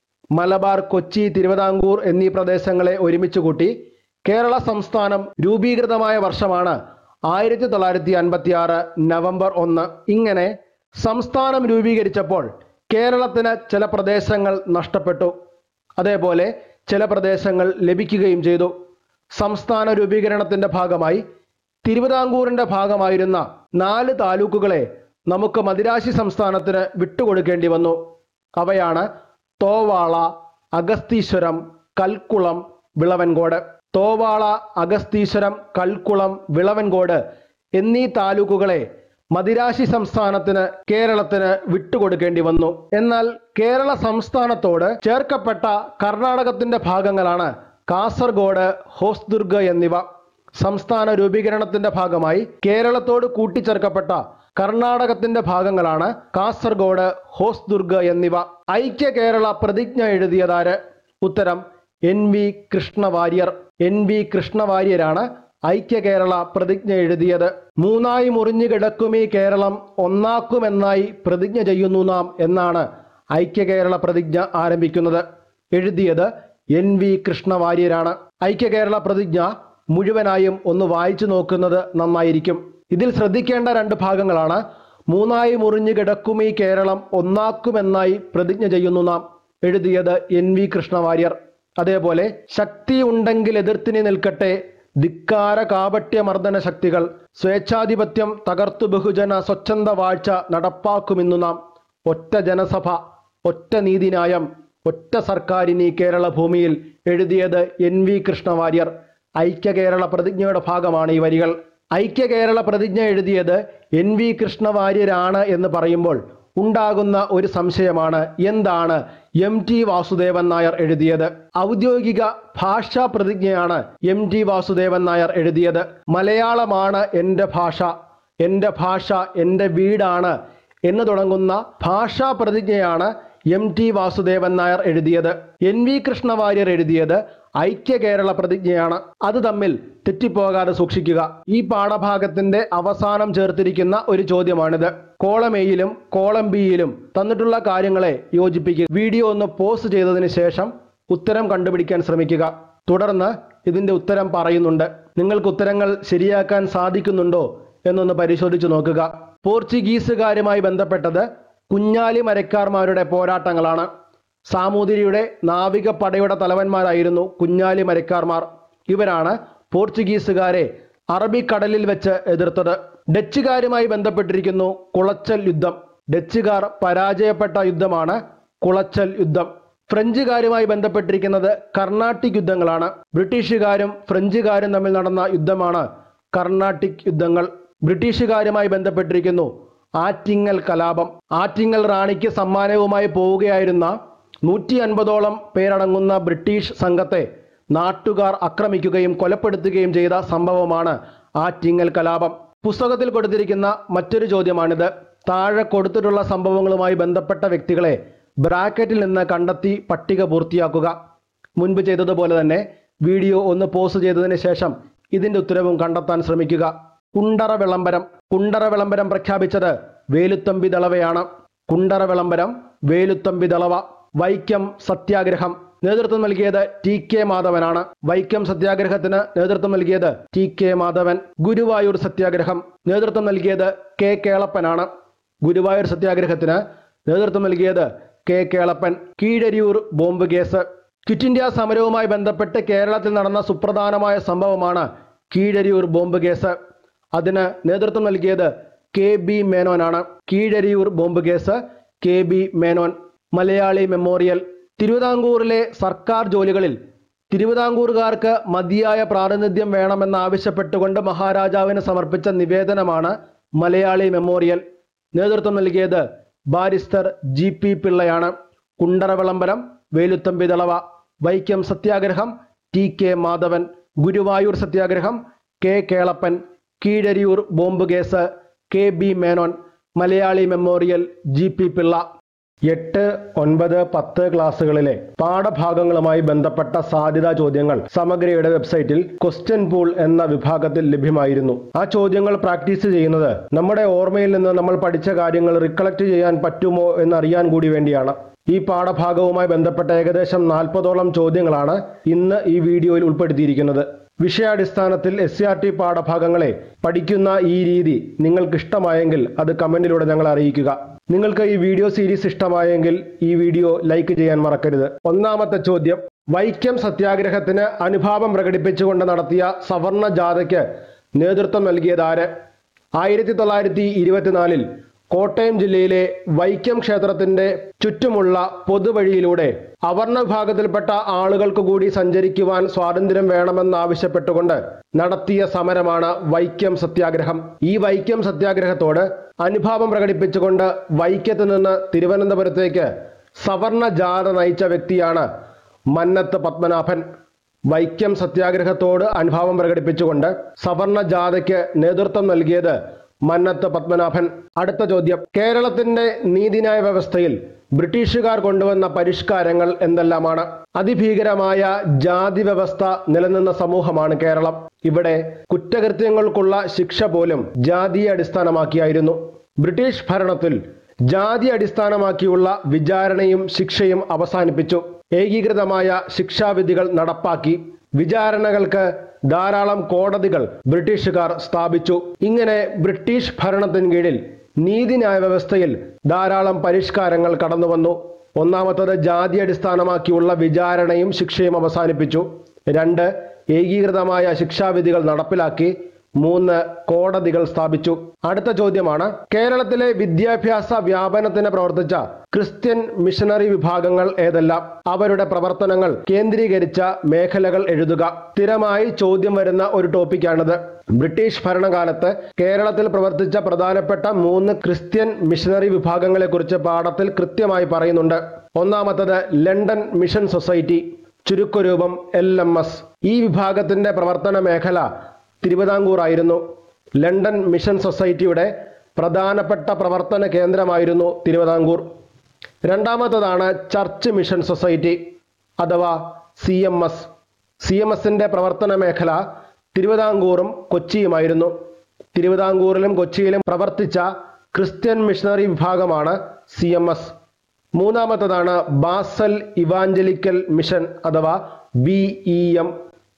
മലബാർ കൊച്ചി തിരുവിതാംകൂർ എന്നീ പ്രദേശങ്ങളെ ഒരുമിച്ച് കൂട്ടി കേരള സംസ്ഥാനം രൂപീകൃതമായ വർഷമാണ് ആയിരത്തി തൊള്ളായിരത്തി അൻപത്തി ആറ് നവംബർ ഒന്ന് ഇങ്ങനെ സംസ്ഥാനം രൂപീകരിച്ചപ്പോൾ കേരളത്തിന് ചില പ്രദേശങ്ങൾ നഷ്ടപ്പെട്ടു അതേപോലെ ചില പ്രദേശങ്ങൾ ലഭിക്കുകയും ചെയ്തു സംസ്ഥാന രൂപീകരണത്തിന്റെ ഭാഗമായി തിരുവിതാംകൂറിന്റെ ഭാഗമായിരുന്ന നാല് താലൂക്കുകളെ നമുക്ക് മദിരാശി സംസ്ഥാനത്തിന് വിട്ടുകൊടുക്കേണ്ടി വന്നു അവയാണ് തോവാള അഗസ്തീശ്വരം കൽക്കുളം വിളവൻകോട് തോവാള അഗസ്തീശ്വരം കൽക്കുളം വിളവൻകോട് എന്നീ താലൂക്കുകളെ മദിരാശി സംസ്ഥാനത്തിന് കേരളത്തിന് വിട്ടുകൊടുക്കേണ്ടി വന്നു എന്നാൽ കേരള സംസ്ഥാനത്തോട് ചേർക്കപ്പെട്ട കർണാടകത്തിന്റെ ഭാഗങ്ങളാണ് കാസർഗോഡ് ഹോസ്ദുർഗ് എന്നിവ സംസ്ഥാന രൂപീകരണത്തിന്റെ ഭാഗമായി കേരളത്തോട് കൂട്ടിച്ചേർക്കപ്പെട്ട കർണാടകത്തിന്റെ ഭാഗങ്ങളാണ് കാസർഗോഡ് ഹോസ്ദുർഗ് എന്നിവ ഐക്യ കേരള പ്രതിജ്ഞ എഴുതിയതാര് ഉത്തരം N V Krishna Warrier N V കൃഷ്ണവാര്യരാണ് ഐക്യ കേരള പ്രതിജ്ഞ എഴുതിയത് മൂന്നായി മുറിഞ്ഞു കിടക്കുമീ കേരളം ഒന്നാക്കുമെന്നായി പ്രതിജ്ഞ ചെയ്യുന്നു നാം എന്നാണ് ഐക്യ കേരള പ്രതിജ്ഞ ആരംഭിക്കുന്നത് എഴുതിയത് എൻ വി കൃഷ്ണവാര്യരാണ് ഐക്യ കേരള പ്രതിജ്ഞ മുഴുവനായും ഒന്ന് വായിച്ചു നോക്കുന്നത് നന്നായിരിക്കും ഇതിൽ ശ്രദ്ധിക്കേണ്ട രണ്ട് ഭാഗങ്ങളാണ് മൂന്നായി മുറിഞ്ഞു കിടക്കുമീ കേരളം ഒന്നാക്കുമെന്നായി പ്രതിജ്ഞ ചെയ്യുന്നു നാം എഴുതിയത് എൻ വി കൃഷ്ണവാര്യർ അതേപോലെ ശക്തി ഉണ്ടെങ്കിൽ എതിർത്തിനി നിൽക്കട്ടെ ധിക്കാര കാപട്യമർദ്ദന ശക്തികൾ സ്വേച്ഛാധിപത്യം തകർത്തു ബഹുജന സ്വച്ഛന്ത വാഴ്ച നടപ്പാക്കുമിന്നു നാം ഒറ്റ ജനസഭ ഒറ്റ നീതിന്യായം ഒറ്റ സർക്കാരിനി കേരള ഭൂമിയിൽ എഴുതിയത് എൻ വി കൃഷ്ണവാര്യർ ഐക്യ കേരള പ്രതിജ്ഞയുടെ ഭാഗമാണ് ഈ വരികൾ ഐക്യ കേരള പ്രതിജ്ഞ എഴുതിയത് എൻ വി കൃഷ്ണവാര്യരാണ് എന്ന് പറയുമ്പോൾ ഉണ്ടാകുന്ന ഒരു സംശയമാണ് എന്താണ് എം ടി വാസുദേവൻ നായർ എഴുതിയത് ഔദ്യോഗിക ഭാഷാ പ്രതിജ്ഞയാണ് എം ടി വാസുദേവൻ നായർ എഴുതിയത് മലയാളമാണ് എൻ്റെ ഭാഷ എൻ്റെ ഭാഷ എൻ്റെ വീടാണ് എന്ന് തുടങ്ങുന്ന ഭാഷാ പ്രതിജ്ഞയാണ് എം ടി വാസുദേവൻ നായർ എഴുതിയത് എൻ വി കൃഷ്ണവാര്യർ എഴുതിയത് ഐക്യ കേരള പ്രതിജ്ഞയാണ് അത് തമ്മിൽ തെറ്റിപ്പോകാതെ സൂക്ഷിക്കുക ഈ പാഠഭാഗത്തിന്റെ അവസാനം ചേർത്തിരിക്കുന്ന ഒരു ചോദ്യമാണിത് കോളം എയിലും കോളം ബിയിലും തന്നിട്ടുള്ള കാര്യങ്ങളെ യോജിപ്പിക്കുക വീഡിയോ ഒന്ന് പോസ്റ്റ് ചെയ്തതിന് ശേഷം ഉത്തരം കണ്ടുപിടിക്കാൻ ശ്രമിക്കുക തുടർന്ന് ഇതിന്റെ ഉത്തരം പറയുന്നുണ്ട് നിങ്ങൾക്ക് ഉത്തരങ്ങൾ ശരിയാക്കാൻ സാധിക്കുന്നുണ്ടോ എന്നൊന്ന് പരിശോധിച്ച് നോക്കുക പോർച്ചുഗീസുകാരുമായി ബന്ധപ്പെട്ടത് കുഞ്ഞാലി മരക്കാർമാരുടെ പോരാട്ടങ്ങളാണ് സാമൂതിരിയുടെ നാവികപ്പടയുടെ തലവന്മാരായിരുന്നു കുഞ്ഞാലി മരക്കാർമാർ ഇവരാണ് പോർച്ചുഗീസുകാരെ അറബിക്കടലിൽ വെച്ച് എതിർത്തത് ഡച്ചുകാരുമായി ബന്ധപ്പെട്ടിരിക്കുന്നു കുളച്ചൽ യുദ്ധം ഡച്ചുകാർ പരാജയപ്പെട്ട യുദ്ധമാണ് കുളച്ചൽ യുദ്ധം ഫ്രഞ്ചുകാരുമായി ബന്ധപ്പെട്ടിരിക്കുന്നത് കർണാട്ടിക് യുദ്ധങ്ങളാണ് ബ്രിട്ടീഷുകാരും ഫ്രഞ്ചുകാരും തമ്മിൽ നടന്ന യുദ്ധമാണ് കർണാട്ടിക് യുദ്ധങ്ങൾ ബ്രിട്ടീഷുകാരുമായി ബന്ധപ്പെട്ടിരിക്കുന്നു ആറ്റിങ്ങൽ കലാപം ആറ്റിങ്ങൽ റാണിക്ക് സമ്മാനവുമായി പോവുകയായിരുന്ന നൂറ്റി അൻപതോളം പേരടങ്ങുന്ന ബ്രിട്ടീഷ് സംഘത്തെ നാട്ടുകാർ ആക്രമിക്കുകയും കൊലപ്പെടുത്തുകയും ചെയ്ത സംഭവമാണ് ആറ്റിങ്ങൽ കലാപം പുസ്തകത്തിൽ കൊടുത്തിരിക്കുന്ന മറ്റൊരു ചോദ്യമാണിത് താഴെ കൊടുത്തിട്ടുള്ള സംഭവങ്ങളുമായി ബന്ധപ്പെട്ട വ്യക്തികളെ ബ്രാക്കറ്റിൽ നിന്ന് കണ്ടെത്തി പട്ടിക പൂർത്തിയാക്കുക മുൻപ് ചെയ്തതുപോലെ തന്നെ വീഡിയോ ഒന്ന് പോസ്റ്റ് ചെയ്തതിന് ശേഷം ഇതിന്റെ ഉത്തരവും കണ്ടെത്താൻ ശ്രമിക്കുക കുണ്ടറ വിളംബരം കുണ്ടറ വിളംബരം പ്രഖ്യാപിച്ചത് വേലുത്തമ്പി ദളവയാണ് കുണ്ടറ വിളംബരം വേലുത്തമ്പി ദളവ വൈക്കം സത്യാഗ്രഹം നേതൃത്വം നൽകിയത് ടി കെ മാധവനാണ് വൈക്കം സത്യാഗ്രഹത്തിന് നേതൃത്വം നൽകിയത് ടി കെ മാധവൻ ഗുരുവായൂർ സത്യാഗ്രഹം നേതൃത്വം നൽകിയത് കെ കേളപ്പനാണ് ഗുരുവായൂർ സത്യാഗ്രഹത്തിന് നേതൃത്വം നൽകിയത് K Kelappan Keezhariyur bomb case quit India സമരവുമായി ബന്ധപ്പെട്ട് കേരളത്തിൽ നടന്ന സുപ്രധാനമായ സംഭവമാണ് കീഴരിയൂർ ബോംബ് കേസ് അതിന് നേതൃത്വം നൽകിയത് കെ ബി മേനോനാണ് Keezhariyur bomb case K B Menon Malayali memorial തിരുവിതാംകൂറിലെ സർക്കാർ ജോലികളിൽ തിരുവിതാംകൂറുകാർക്ക് മതിയായ പ്രാതിനിധ്യം വേണമെന്നാവശ്യപ്പെട്ടുകൊണ്ട് മഹാരാജാവിന് സമർപ്പിച്ച നിവേദനമാണ് മലയാളി മെമ്മോറിയൽ നേതൃത്വം നൽകിയത് ബാരിസ്റ്റർ ജി പി പിള്ളയാണ് കുണ്ടറ വിളംബരം വേലുത്തമ്പി ദളവ വൈക്കം സത്യാഗ്രഹം T K Madhavan Guruvayur Satyagraha K Kelappan Keezhariyur bomb case K B Menon Malayali memorial G P Pillai എട്ട് ഒൻപത് പത്ത് ക്ലാസ്സുകളിലെ പാഠഭാഗങ്ങളുമായി ബന്ധപ്പെട്ട സാധ്യതാ ചോദ്യങ്ങൾ സമഗ്രയുടെ വെബ്സൈറ്റിൽ ക്വസ്റ്റ്യൻ പൂൾ എന്ന വിഭാഗത്തിൽ ലഭ്യമായിരുന്നു ആ ചോദ്യങ്ങൾ പ്രാക്ടീസ് ചെയ്യുന്നത് നമ്മുടെ ഓർമ്മയിൽ നിന്ന് നമ്മൾ പഠിച്ച കാര്യങ്ങൾ റിക്കളക്ട് ചെയ്യാൻ പറ്റുമോ എന്നറിയാൻ കൂടി വേണ്ടിയാണ് ഈ പാഠഭാഗവുമായി ബന്ധപ്പെട്ട ഏകദേശം നാൽപ്പതോളം ചോദ്യങ്ങളാണ് ഇന്ന് ഈ വീഡിയോയിൽ ഉൾപ്പെടുത്തിയിരിക്കുന്നത് വിഷയാടിസ്ഥാനത്തിൽ എസ് സി ആർ ടി പാഠഭാഗങ്ങളെ പഠിക്കുന്ന ഈ രീതി നിങ്ങൾക്ക് ഇഷ്ടമായെങ്കിൽ അത് കമന്റിലൂടെ ഞങ്ങളെ അറിയിക്കുക നിങ്ങൾക്ക് ഈ വീഡിയോ സീരീസ് ഇഷ്ടമായെങ്കിൽ ഈ വീഡിയോ ലൈക്ക് ചെയ്യാൻ മറക്കരുത് ഒന്നാമത്തെ ചോദ്യം വൈക്കം സത്യാഗ്രഹത്തിന് അനുഭാവം പ്രകടിപ്പിച്ചുകൊണ്ട് നടത്തിയ സവർണ ജാഥയ്ക്ക് നേതൃത്വം നൽകിയത് ആര് ആയിരത്തി തൊള്ളായിരത്തി ഇരുപത്തിനാലിൽ കോട്ടയം ജില്ലയിലെ വൈക്കം ക്ഷേത്രത്തിന്റെ ചുറ്റുമുള്ള പൊതുവഴിയിലൂടെ അവർണ വിഭാഗത്തിൽപ്പെട്ട ആളുകൾക്ക് കൂടി സഞ്ചരിക്കുവാൻ സ്വാതന്ത്ര്യം വേണമെന്നാവശ്യപ്പെട്ടുകൊണ്ട് നടത്തിയ സമരമാണ് വൈക്കം സത്യാഗ്രഹം ഈ വൈക്കം സത്യാഗ്രഹത്തോട് അനുഭാവം പ്രകടിപ്പിച്ചുകൊണ്ട് വൈക്കത്ത് നിന്ന് തിരുവനന്തപുരത്തേക്ക് സവർണ ജാഥ നയിച്ച വ്യക്തിയാണ് മന്നത്ത് പത്മനാഭൻ വൈക്കം സത്യാഗ്രഹത്തോട് അനുഭാവം പ്രകടിപ്പിച്ചുകൊണ്ട് സവർണ ജാഥയ്ക്ക് നേതൃത്വം നൽകിയത് മന്നത്ത് പത്മനാഭൻ അടുത്ത ചോദ്യം കേരളത്തിന്റെ നീതിന്യായ വ്യവസ്ഥയിൽ ബ്രിട്ടീഷുകാർ കൊണ്ടുവന്ന പരിഷ്കാരങ്ങൾ എന്തെല്ലാമാണ് അതിഭീകരമായ ജാതി വ്യവസ്ഥ നിലനിന്ന സമൂഹമാണ് കേരളം ഇവിടെ കുറ്റകൃത്യങ്ങൾക്കുള്ള ശിക്ഷ പോലും ജാതിയെ അടിസ്ഥാനമാക്കിയായിരുന്നു ബ്രിട്ടീഷ് ഭരണത്തിൽ ജാതി അടിസ്ഥാനമാക്കിയുള്ള വിചാരണയും ശിക്ഷയും അവസാനിപ്പിച്ചു ഏകീകൃതമായ ശിക്ഷാവിധികൾ നടപ്പാക്കി വിചാരണകൾക്ക് ധാരാളം കോടതികൾ ബ്രിട്ടീഷുകാർ സ്ഥാപിച്ചു ഇങ്ങനെ ബ്രിട്ടീഷ് ഭരണത്തിന് കീഴിൽ നീതിന്യായ വ്യവസ്ഥയിൽ ധാരാളം പരിഷ്കാരങ്ങൾ കടന്നു വന്നു ഒന്നാമത്തത് ജാതി അടിസ്ഥാനമാക്കിയുള്ള വിചാരണയും ശിക്ഷയും അവസാനിപ്പിച്ചു രണ്ട് ഏകീകൃതമായ ശിക്ഷാവിധികൾ നടപ്പിലാക്കി മൂന്ന് കോടതികൾ സ്ഥാപിച്ചു അടുത്ത ചോദ്യമാണ് കേരളത്തിലെ വിദ്യാഭ്യാസ വ്യാപനത്തിന് പ്രവർത്തിച്ച ക്രിസ്ത്യൻ മിഷണറി വിഭാഗങ്ങൾ ഏതെല്ലാം അവരുടെ പ്രവർത്തനങ്ങൾ കേന്ദ്രീകരിച്ച മേഖലകൾ എഴുതുക സ്ഥിരമായി ചോദ്യം വരുന്ന ഒരു ടോപ്പിക്കാണിത് ബ്രിട്ടീഷ് ഭരണകാലത്ത് കേരളത്തിൽ പ്രവർത്തിച്ച പ്രധാനപ്പെട്ട മൂന്ന് ക്രിസ്ത്യൻ മിഷനറി വിഭാഗങ്ങളെക്കുറിച്ച് പാഠത്തിൽ കൃത്യമായി പറയുന്നുണ്ട് ഒന്നാമത്തത് ലണ്ടൻ മിഷൻ സൊസൈറ്റി ചുരുക്കരൂപം എൽ എം എസ് ഈ വിഭാഗത്തിന്റെ പ്രവർത്തന മേഖല തിരുവിതാംകൂർ ആയിരുന്നു ലണ്ടൻ മിഷൻ സൊസൈറ്റിയുടെ പ്രധാനപ്പെട്ട പ്രവർത്തന കേന്ദ്രമായിരുന്നു തിരുവിതാംകൂർ രണ്ടാമത്തതാണ് ചർച്ച് മിഷൻ സൊസൈറ്റി അഥവാ C M S C M എസിൻ്റെ പ്രവർത്തന മേഖല തിരുവിതാംകൂറും കൊച്ചിയുമായിരുന്നു തിരുവിതാംകൂറിലും കൊച്ചിയിലും പ്രവർത്തിച്ച ക്രിസ്ത്യൻ മിഷണറി വിഭാഗമാണ് സി എം എസ് മൂന്നാമത്തതാണ് ബാസൽ ഇവാഞ്ചലിക്കൽ മിഷൻ അഥവാ B E M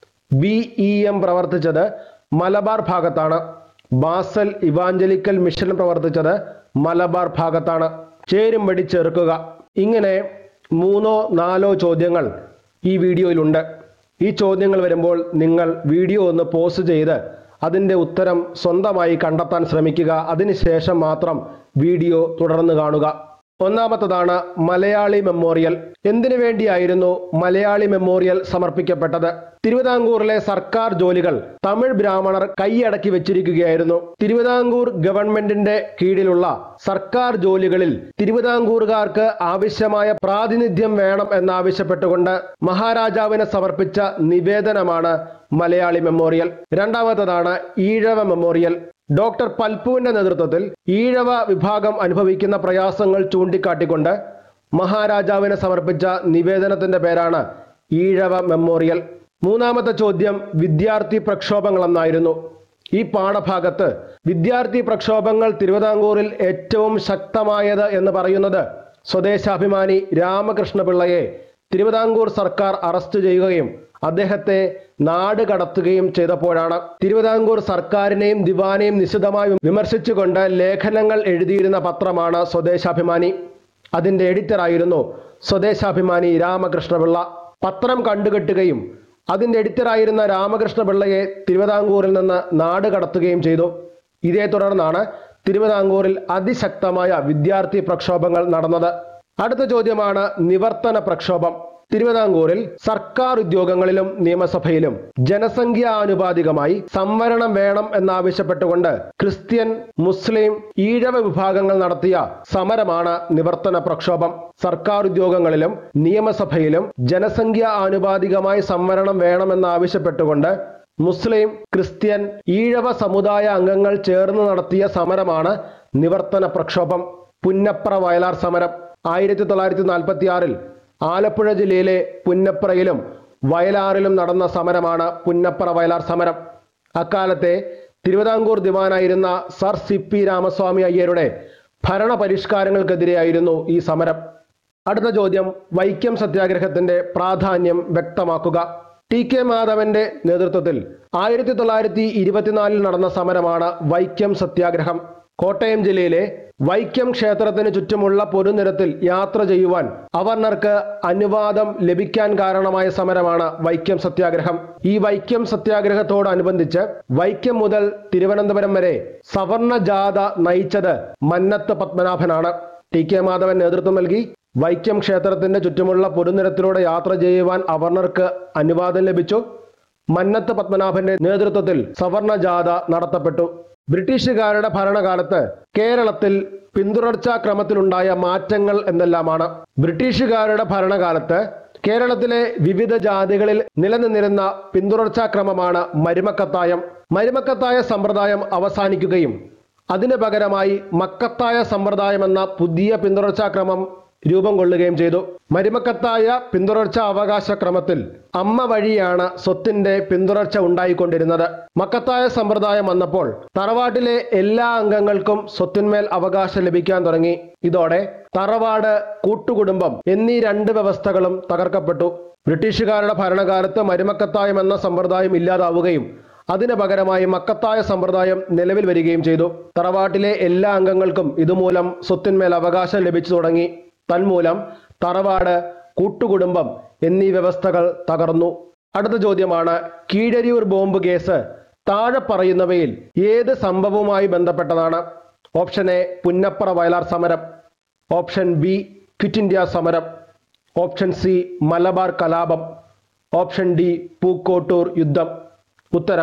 B E M പ്രവർത്തിച്ചത് മലബാർ ഭാഗത്താണ് ബാസൽ ഇവാഞ്ചലിക്കൽ മിഷൻ പ്രവർത്തിച്ചത് മലബാർ ഭാഗത്താണ് ചേരുംപടി ചേർക്കുക ഇങ്ങനെ മൂന്നോ നാലോ ചോദ്യങ്ങൾ ഈ വീഡിയോയിലുണ്ട് ഈ ചോദ്യങ്ങൾ വരുമ്പോൾ നിങ്ങൾ വീഡിയോ ഒന്ന് പോസ്റ്റ് ചെയ്ത് അതിൻ്റെ ഉത്തരം സ്വന്തമായി കണ്ടെത്താൻ ശ്രമിക്കുക അതിനുശേഷം മാത്രം വീഡിയോ തുടർന്ന് കാണുക ഒന്നാമത്തതാണ് മലയാളി മെമ്മോറിയൽ എന്തിനു വേണ്ടിയായിരുന്നു മലയാളി മെമ്മോറിയൽ സമർപ്പിക്കപ്പെട്ടത് തിരുവിതാംകൂറിലെ സർക്കാർ ജോലികൾ തമിഴ് ബ്രാഹ്മണർ കൈയടക്കി വെച്ചിരിക്കുകയായിരുന്നു തിരുവിതാംകൂർ ഗവൺമെന്റിന്റെ കീഴിലുള്ള സർക്കാർ ജോലികളിൽ തിരുവിതാംകൂറുകാർക്ക് ആവശ്യമായ പ്രാതിനിധ്യം വേണം എന്നാവശ്യപ്പെട്ടുകൊണ്ട് മഹാരാജാവിന് സമർപ്പിച്ച നിവേദനമാണ് മലയാളി മെമ്മോറിയൽ രണ്ടാമത്തതാണ് ഈഴവ മെമ്മോറിയൽ ഡോക്ടർ പൽപുവിന്റെ നേതൃത്വത്തിൽ ഈഴവ വിഭാഗം അനുഭവിക്കുന്ന പ്രയാസങ്ങൾ ചൂണ്ടിക്കാട്ടിക്കൊണ്ട് മഹാരാജാവിന് സമർപ്പിച്ച നിവേദനത്തിന്റെ പേരാണ് ഈഴവ മെമ്മോറിയൽ മൂന്നാമത്തെ ചോദ്യം വിദ്യാർത്ഥി പ്രക്ഷോഭങ്ങൾ എന്നായിരുന്നു ഈ പാഠഭാഗത്ത് വിദ്യാർത്ഥി പ്രക്ഷോഭങ്ങൾ തിരുവിതാംകൂറിൽ ഏറ്റവും ശക്തമായത് എന്ന് പറയുന്നത് സ്വദേശാഭിമാനി രാമകൃഷ്ണപിള്ളയെ തിരുവിതാംകൂർ സർക്കാർ അറസ്റ്റ് ചെയ്യുകയും അദ്ദേഹത്തെ നാട് കടത്തുകയും ചെയ്തപ്പോഴാണ് തിരുവിതാംകൂർ സർക്കാരിനെയും ദിവാനെയും നിശിതമായി വിമർശിച്ചുകൊണ്ട് ലേഖനങ്ങൾ എഴുതിയിരുന്ന പത്രമാണ് സ്വദേശാഭിമാനി അതിന്റെ എഡിറ്ററായിരുന്നു സ്വദേശാഭിമാനി രാമകൃഷ്ണപിള്ള പത്രം കണ്ടുകെട്ടുകയും അതിന്റെ എഡിറ്ററായിരുന്ന രാമകൃഷ്ണപിള്ളയെ തിരുവിതാംകൂറിൽ നിന്ന് നാട് കടത്തുകയും ചെയ്തു ഇതേ തുടർന്നാണ് തിരുവിതാംകൂറിൽ അതിശക്തമായ വിദ്യാർത്ഥി പ്രക്ഷോഭങ്ങൾ നടന്നത് അടുത്ത ചോദ്യമാണ് നിവർത്തന പ്രക്ഷോഭം തിരുവിതാംകൂറിൽ സർക്കാർ ഉദ്യോഗങ്ങളിലും നിയമസഭയിലും ജനസംഖ്യാനുപാതികമായി സംവരണം വേണം എന്നാവശ്യപ്പെട്ടുകൊണ്ട് ക്രിസ്ത്യൻ മുസ്ലിം ഈഴവ വിഭാഗങ്ങൾ നടത്തിയ സമരമാണ് നിവർത്തന പ്രക്ഷോഭം സർക്കാർ ഉദ്യോഗങ്ങളിലും നിയമസഭയിലും ജനസംഖ്യ ആനുപാതികമായി സംവരണം വേണമെന്നാവശ്യപ്പെട്ടുകൊണ്ട് മുസ്ലിം ക്രിസ്ത്യൻ ഈഴവ സമുദായ അംഗങ്ങൾ ചേർന്ന് നടത്തിയ സമരമാണ് നിവർത്തന പ്രക്ഷോഭം പുന്നപ്ര വയലാർ സമരം ആയിരത്തി തൊള്ളായിരത്തി നാൽപ്പത്തി ആറിൽ ആലപ്പുഴ ജില്ലയിലെ പുന്നപ്രയിലും വയലാറിലും നടന്ന സമരമാണ് പുന്നപ്ര വയലാർ സമരം അക്കാലത്തെ തിരുവിതാംകൂർ ദിവാനായിരുന്ന സർ സി പി രാമസ്വാമി അയ്യരുടെ ഭരണ പരിഷ്കാരങ്ങൾക്കെതിരെയായിരുന്നു ഈ സമരം അടുത്ത ചോദ്യം വൈക്കം സത്യാഗ്രഹത്തിന്റെ പ്രാധാന്യം വ്യക്തമാക്കുക ടി കെ മാധവന്റെ നേതൃത്വത്തിൽ ആയിരത്തി തൊള്ളായിരത്തി ഇരുപത്തിനാലിൽ നടന്ന സമരമാണ് വൈക്കം സത്യാഗ്രഹം കോട്ടയം ജില്ലയിലെ വൈക്കം ക്ഷേത്രത്തിന് ചുറ്റുമുള്ള പൊരുനിരത്തിൽ യാത്ര ചെയ്യുവാൻ അവർണർക്ക് അനുവാദം ലഭിക്കാൻ കാരണമായ സമരമാണ് വൈക്കം സത്യാഗ്രഹം ഈ വൈക്കം സത്യാഗ്രഹത്തോടനുബന്ധിച്ച് വൈക്കം മുതൽ തിരുവനന്തപുരം വരെ സവർണ ജാഥ നയിച്ചത് മന്നത്ത് പത്മനാഭനാണ് ടി കെ മാധവൻ നേതൃത്വം നൽകി വൈക്കം ക്ഷേത്രത്തിന്റെ ചുറ്റുമുള്ള പൊരുനിരത്തിലൂടെ യാത്ര ചെയ്യുവാൻ അവർണർക്ക് അനുവാദം ലഭിച്ചു മന്നത്ത് പത്മനാഭന്റെ നേതൃത്വത്തിൽ സവർണ ജാഥ നടത്തപ്പെട്ടു ബ്രിട്ടീഷുകാരുടെ ഭരണകാലത്ത് കേരളത്തിൽ പിന്തുടർച്ചാ ക്രമത്തിലുണ്ടായ മാറ്റങ്ങൾ എന്തെല്ലാമാണ് ബ്രിട്ടീഷുകാരുടെ ഭരണകാലത്ത് കേരളത്തിലെ വിവിധ ജാതികളിൽ നിലനിന്നിരുന്ന പിന്തുടർച്ചാ ക്രമമാണ് മരുമക്കത്തായം മരുമക്കത്തായ സമ്പ്രദായം അവസാനിക്കുകയും അതിനു പകരമായി മക്കത്തായ സമ്പ്രദായം എന്ന പുതിയ പിന്തുടർച്ചാ ക്രമം രൂപം കൊള്ളുകയും ചെയ്തു മരുമക്കത്തായ പിന്തുടർച്ച അവകാശ ക്രമത്തിൽ അമ്മ വഴിയാണ് സ്വത്തിന്റെ പിന്തുടർച്ച ഉണ്ടായിക്കൊണ്ടിരുന്നത് മക്കത്തായ സമ്പ്രദായം വന്നപ്പോൾ തറവാട്ടിലെ എല്ലാ അംഗങ്ങൾക്കും സ്വത്തിന്മേൽ അവകാശം ലഭിക്കാൻ തുടങ്ങി ഇതോടെ തറവാട് കൂട്ടുകുടുംബം എന്നീ രണ്ട് വ്യവസ്ഥകളും തകർക്കപ്പെട്ടു ബ്രിട്ടീഷുകാരുടെ ഭരണകാലത്ത് മരുമക്കത്തായം എന്ന സമ്പ്രദായം ഇല്ലാതാവുകയും അതിന് പകരമായി മക്കത്തായ സമ്പ്രദായം നിലവിൽ വരികയും ചെയ്തു തറവാട്ടിലെ എല്ലാ അംഗങ്ങൾക്കും ഇതുമൂലം സ്വത്തിന്മേൽ അവകാശം ലഭിച്ചു തുടങ്ങി തന്മൂലം തറവാട് കൂട്ടുകുടുംബം എന്നീ വ്യവസ്ഥകൾ തകർന്നു അടുത്ത ചോദ്യമാണ് കീഴരിയൂർ ബോംബ് കേസ് താഴെ പറയുന്നവയിൽ ഏത് സംഭവവുമായി ബന്ധപ്പെട്ടതാണ് ഓപ്ഷൻ എ പുന്നപ്ര വയലാർ സമരം ഓപ്ഷൻ ബി ക്വിറ്റ് ഇന്ത്യ സമരം ഓപ്ഷൻ സി മലബാർ കലാപം ഓപ്ഷൻ ഡി പൂക്കോട്ടൂർ യുദ്ധം ഉത്തരം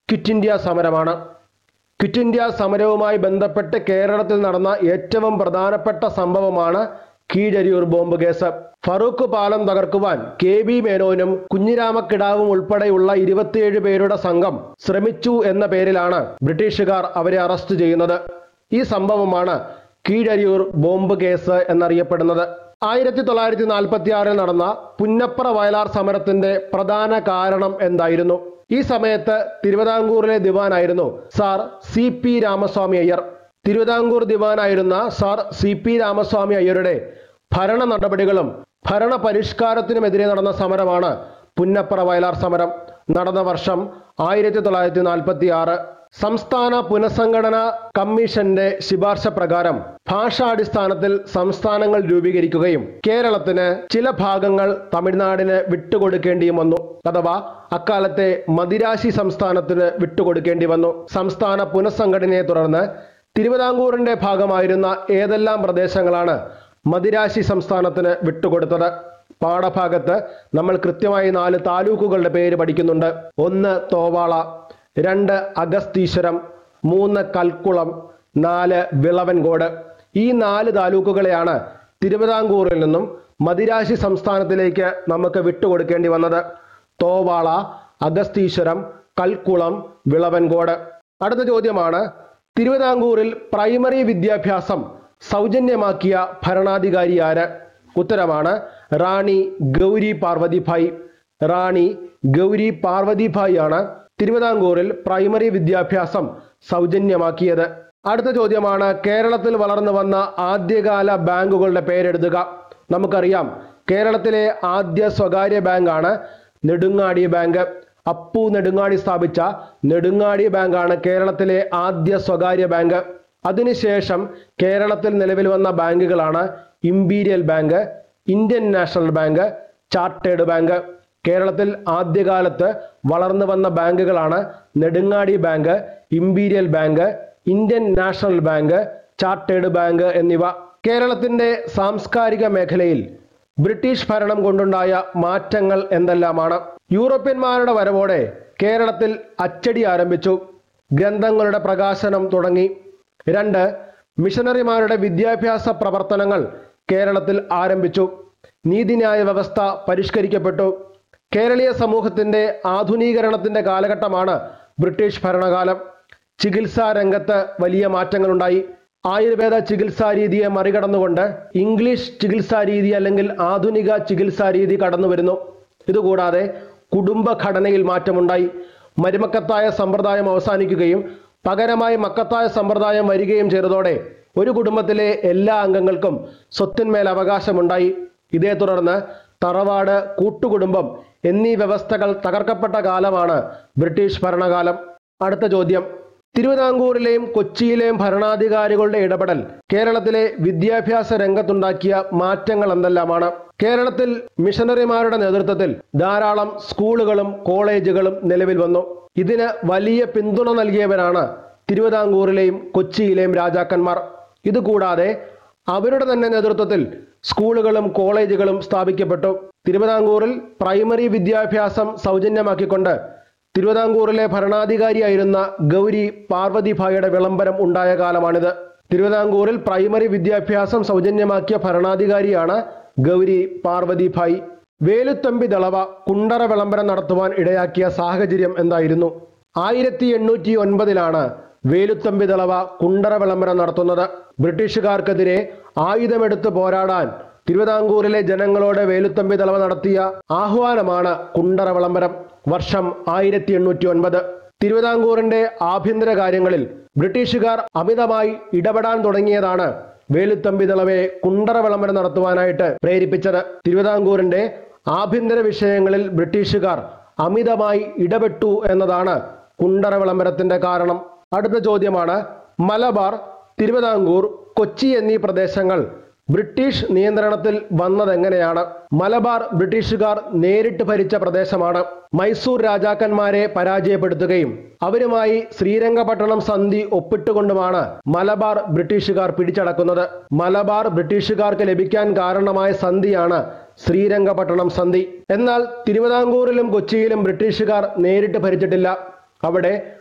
ക്വിറ്റ് ഇന്ത്യ സമരമാണ് ക്വിറ്റ് ഇന്ത്യ സമരവുമായി ബന്ധപ്പെട്ട് കേരളത്തിൽ നടന്ന ഏറ്റവും പ്രധാനപ്പെട്ട സംഭവമാണ് കീഴരിയൂർ ബോംബ് കേസ് ഫറൂഖ് പാലം തകർക്കുവാൻ കെ ബി മേനോനും കുഞ്ഞിരാമക്കിടാവും ഉൾപ്പെടെയുള്ള ഇരുപത്തിയേഴ് പേരുടെ സംഘം ശ്രമിച്ചു എന്ന പേരിലാണ് ബ്രിട്ടീഷുകാർ അവരെ അറസ്റ്റ് ചെയ്യുന്നത് ഈ സംഭവമാണ് കീഴരിയൂർ ബോംബ് കേസ് എന്നറിയപ്പെടുന്നത് ആയിരത്തി തൊള്ളായിരത്തി നാൽപ്പത്തി ആറിൽ നടന്ന പുന്നപ്ര വയലാർ സമരത്തിന്റെ പ്രധാന കാരണം എന്തായിരുന്നു ഈ സമയത്ത് തിരുവിതാംകൂറിലെ ദിവാനായിരുന്നു sir C P Ramaswamy Iyer Thiruvithamkoor ദിവാനായിരുന്ന സാർ സി പി രാമസ്വാമി അയ്യരുടെ ഭരണ നടപടികളും ഭരണ പരിഷ്കാരത്തിനുമെതിരെ നടന്ന സമരമാണ് പുന്നപ്ര വയലാർ സമരം നടന്ന വർഷം ആയിരത്തി തൊള്ളായിരത്തി നാൽപ്പത്തി ആറ് സംസ്ഥാന പുനഃസംഘടന കമ്മീഷന്റെ ശുപാർശ പ്രകാരം ഭാഷാടിസ്ഥാനത്തിൽ സംസ്ഥാനങ്ങൾ രൂപീകരിക്കുകയും കേരളത്തിന് ചില ഭാഗങ്ങൾ തമിഴ്നാടിന് വിട്ടുകൊടുക്കേണ്ടിയും വന്നു അഥവാ അക്കാലത്തെ മദിരാശി സംസ്ഥാനത്തിന് വിട്ടുകൊടുക്കേണ്ടി വന്നു സംസ്ഥാന പുനഃസംഘടനയെ തുടർന്ന് തിരുവിതാംകൂറിന്റെ ഭാഗമായിരുന്ന ഏതെല്ലാം പ്രദേശങ്ങളാണ് മദിരാശി സംസ്ഥാനത്തിന് വിട്ടുകൊടുത്തത് പാഠഭാഗത്ത് നമ്മൾ കൃത്യമായി നാല് താലൂക്കുകളുടെ പേര് പഠിക്കുന്നുണ്ട് ഒന്ന് തോവാള രണ്ട് അഗസ്തീശ്വരം മൂന്ന് കൽക്കുളം നാല് വിളവൻകോട് ഈ നാല് താലൂക്കുകളെയാണ് തിരുവിതാംകൂറിൽ നിന്നും മദിരാശി സംസ്ഥാനത്തിലേക്ക് നമുക്ക് വിട്ടുകൊടുക്കേണ്ടി വന്നത് തോവാള അഗസ്തീശ്വരം കൽക്കുളം വിളവൻകോട് അടുത്ത ചോദ്യമാണ് തിരുവിതാംകൂറിൽ പ്രൈമറി വിദ്യാഭ്യാസം സൗജന്യമാക്കിയ ഭരണാധികാരി ആര് ഉത്തരമാണ് റാണി ഗൗരി പാർവതിഭായ് റാണി ഗൗരി പാർവതിഭായ് ആണ് തിരുവിതാംകൂറിൽ പ്രൈമറി വിദ്യാഭ്യാസം സൗജന്യമാക്കിയത് അടുത്ത ചോദ്യമാണ് കേരളത്തിൽ വളർന്നു വന്ന ആദ്യകാല ബാങ്കുകളുടെ പേരെഴുതുക നമുക്കറിയാം കേരളത്തിലെ ആദ്യ സ്വകാര്യ ബാങ്കാണ് നെടുങ്ങാടി ബാങ്ക് അപ്പു നെടുങ്ങാടി സ്ഥാപിച്ച നെടുങ്ങാടി ബാങ്കാണ് കേരളത്തിലെ ആദ്യ സ്വകാര്യ ബാങ്ക് അതിനുശേഷം കേരളത്തിൽ നിലവിൽ വന്ന ബാങ്കുകളാണ് imperial bank Indian national bank chartered bank കേരളത്തിൽ ആദ്യകാലത്ത് വളർന്നു വന്ന ബാങ്കുകളാണ് Nedungadi bank imperial bank Indian national bank chartered bank എന്നിവ കേരളത്തിന്റെ സാംസ്കാരിക മേഖലയിൽ ബ്രിട്ടീഷ് ഭരണം കൊണ്ടുണ്ടായ മാറ്റങ്ങൾ എന്തെല്ലാമാണ് യൂറോപ്യന്മാരുടെ വരവോടെ കേരളത്തിൽ അച്ചടി ആരംഭിച്ചു ഗ്രന്ഥങ്ങളുടെ പ്രകാശനം തുടങ്ങി രണ്ട് മിഷനറിമാരുടെ വിദ്യാഭ്യാസ പ്രവർത്തനങ്ങൾ കേരളത്തിൽ ആരംഭിച്ചു നീതിന്യായ വ്യവസ്ഥ പരിഷ്കരിക്കപ്പെട്ടു കേരളീയ സമൂഹത്തിന്റെ ആധുനീകരണത്തിന്റെ കാലഘട്ടമാണ് ബ്രിട്ടീഷ് ഭരണകാലം ചികിത്സാ രംഗത്ത് വലിയ മാറ്റങ്ങളുണ്ടായി ആയുർവേദ ചികിത്സാ രീതിയെ മറികടന്നുകൊണ്ട് ഇംഗ്ലീഷ് ചികിത്സാ രീതി അല്ലെങ്കിൽ ആധുനിക ചികിത്സാ രീതി കടന്നു വരുന്നു ഇതുകൂടാതെ കുടുംബഘടനയിൽ മാറ്റമുണ്ടായി മരുമക്കത്തായ സമ്പ്രദായം അവസാനിക്കുകയും പകരമായി മക്കത്തായ സമ്പ്രദായം വരികയും ചെയ്തതോടെ ഒരു കുടുംബത്തിലെ എല്ലാ അംഗങ്ങൾക്കും സ്വത്തിന്മേൽ അവകാശമുണ്ടായി ഇതേ തുടർന്ന് തറവാട് കൂട്ടുകുടുംബം എന്നീ വ്യവസ്ഥകൾ തകർക്കപ്പെട്ട കാലമാണ് ബ്രിട്ടീഷ് ഭരണകാലം അടുത്ത ചോദ്യം തിരുവിതാംകൂറിലെയും കൊച്ചിയിലെയും ഭരണാധികാരികളുടെ ഇടപെടൽ കേരളത്തിലെ വിദ്യാഭ്യാസ രംഗത്തുണ്ടാക്കിയ മാറ്റങ്ങൾ എന്തെല്ലാമാണ് കേരളത്തിൽ മിഷനറിമാരുടെ നേതൃത്വത്തിൽ ധാരാളം സ്കൂളുകളും കോളേജുകളും നിലവിൽ വന്നു ഇതിന് വലിയ പിന്തുണ നൽകിയവരാണ് തിരുവിതാംകൂറിലെയും കൊച്ചിയിലെയും രാജാക്കന്മാർ ഇതുകൂടാതെ അവരുടെ തന്നെ നേതൃത്വത്തിൽ സ്കൂളുകളും കോളേജുകളും സ്ഥാപിക്കപ്പെട്ടു തിരുവിതാംകൂറിൽ പ്രൈമറി വിദ്യാഭ്യാസം സൗജന്യമാക്കിക്കൊണ്ട് തിരുവിതാംകൂറിലെ ഭരണാധികാരിയായിരുന്ന ഗൗരി പാർവതിഭായിയുടെ വിളംബരം ഉണ്ടായ കാലമാണിത് തിരുവിതാംകൂറിൽ പ്രൈമറി വിദ്യാഭ്യാസം സൗജന്യമാക്കിയ ഭരണാധികാരിയാണ് ഗൗരി പാർവതിഭായ് വേലുത്തമ്പി ദളവ കുണ്ടറ വിളംബരം നടത്തുവാൻ ഇടയാക്കിയ സാഹചര്യം എന്തായിരുന്നു ആയിരത്തി എണ്ണൂറ്റി ഒൻപതിലാണ് വേലുത്തമ്പി ദളവ കുണ്ടറ വിളംബരം നടത്തുന്നത് ബ്രിട്ടീഷുകാർക്കെതിരെ ആയുധമെടുത്ത് പോരാടാൻ തിരുവിതാംകൂറിലെ ജനങ്ങളോട് വേലുത്തമ്പി ദളവ നടത്തിയ ആഹ്വാനമാണ് കുണ്ടറ വിളംബരം വർഷം ആയിരത്തി എണ്ണൂറ്റി ഒൻപത് തിരുവിതാംകൂറിന്റെ ആഭ്യന്തര കാര്യങ്ങളിൽ ബ്രിട്ടീഷുകാർ അമിതമായി ഇടപെടാൻ തുടങ്ങിയതാണ് വേലുത്തമ്പി ദളവയെ കുണ്ടറ വിളംബരം നടത്തുവാനായിട്ട് പ്രേരിപ്പിച്ചത് തിരുവിതാംകൂറിന്റെ ആഭ്യന്തര വിഷയങ്ങളിൽ ബ്രിട്ടീഷുകാർ അമിതമായി ഇടപെട്ടു എന്നതാണ് കുണ്ടറ വിളംബരത്തിന്റെ കാരണം അടുത്ത ചോദ്യമാണ് മലബാർ തിരുവിതാംകൂർ കൊച്ചി എന്നീ പ്രദേശങ്ങൾ ബ്രിട്ടീഷ് നിയന്ത്രണത്തിൽ വന്നതെങ്ങനെയാണ് മലബാർ ബ്രിട്ടീഷുകാർ നേരിട്ട് ഭരിച്ച പ്രദേശമാണ് മൈസൂർ രാജാക്കന്മാരെ പരാജയപ്പെടുത്തുകയും അവരുമായി ശ്രീരംഗപട്ടണം സന്ധി ഒപ്പിട്ടുകൊണ്ടുമാണ് മലബാർ ബ്രിട്ടീഷുകാർ പിടിച്ചടക്കുന്നത് മലബാർ ബ്രിട്ടീഷുകാർക്ക് ലഭിക്കാൻ കാരണമായ സന്ധിയാണ് ശ്രീരംഗപട്ടണം സന്ധി എന്നാൽ തിരുവിതാംകൂറിലും കൊച്ചിയിലും ബ്രിട്ടീഷുകാർ നേരിട്ട് ഭരിച്ചിട്ടില്ല അവിടെ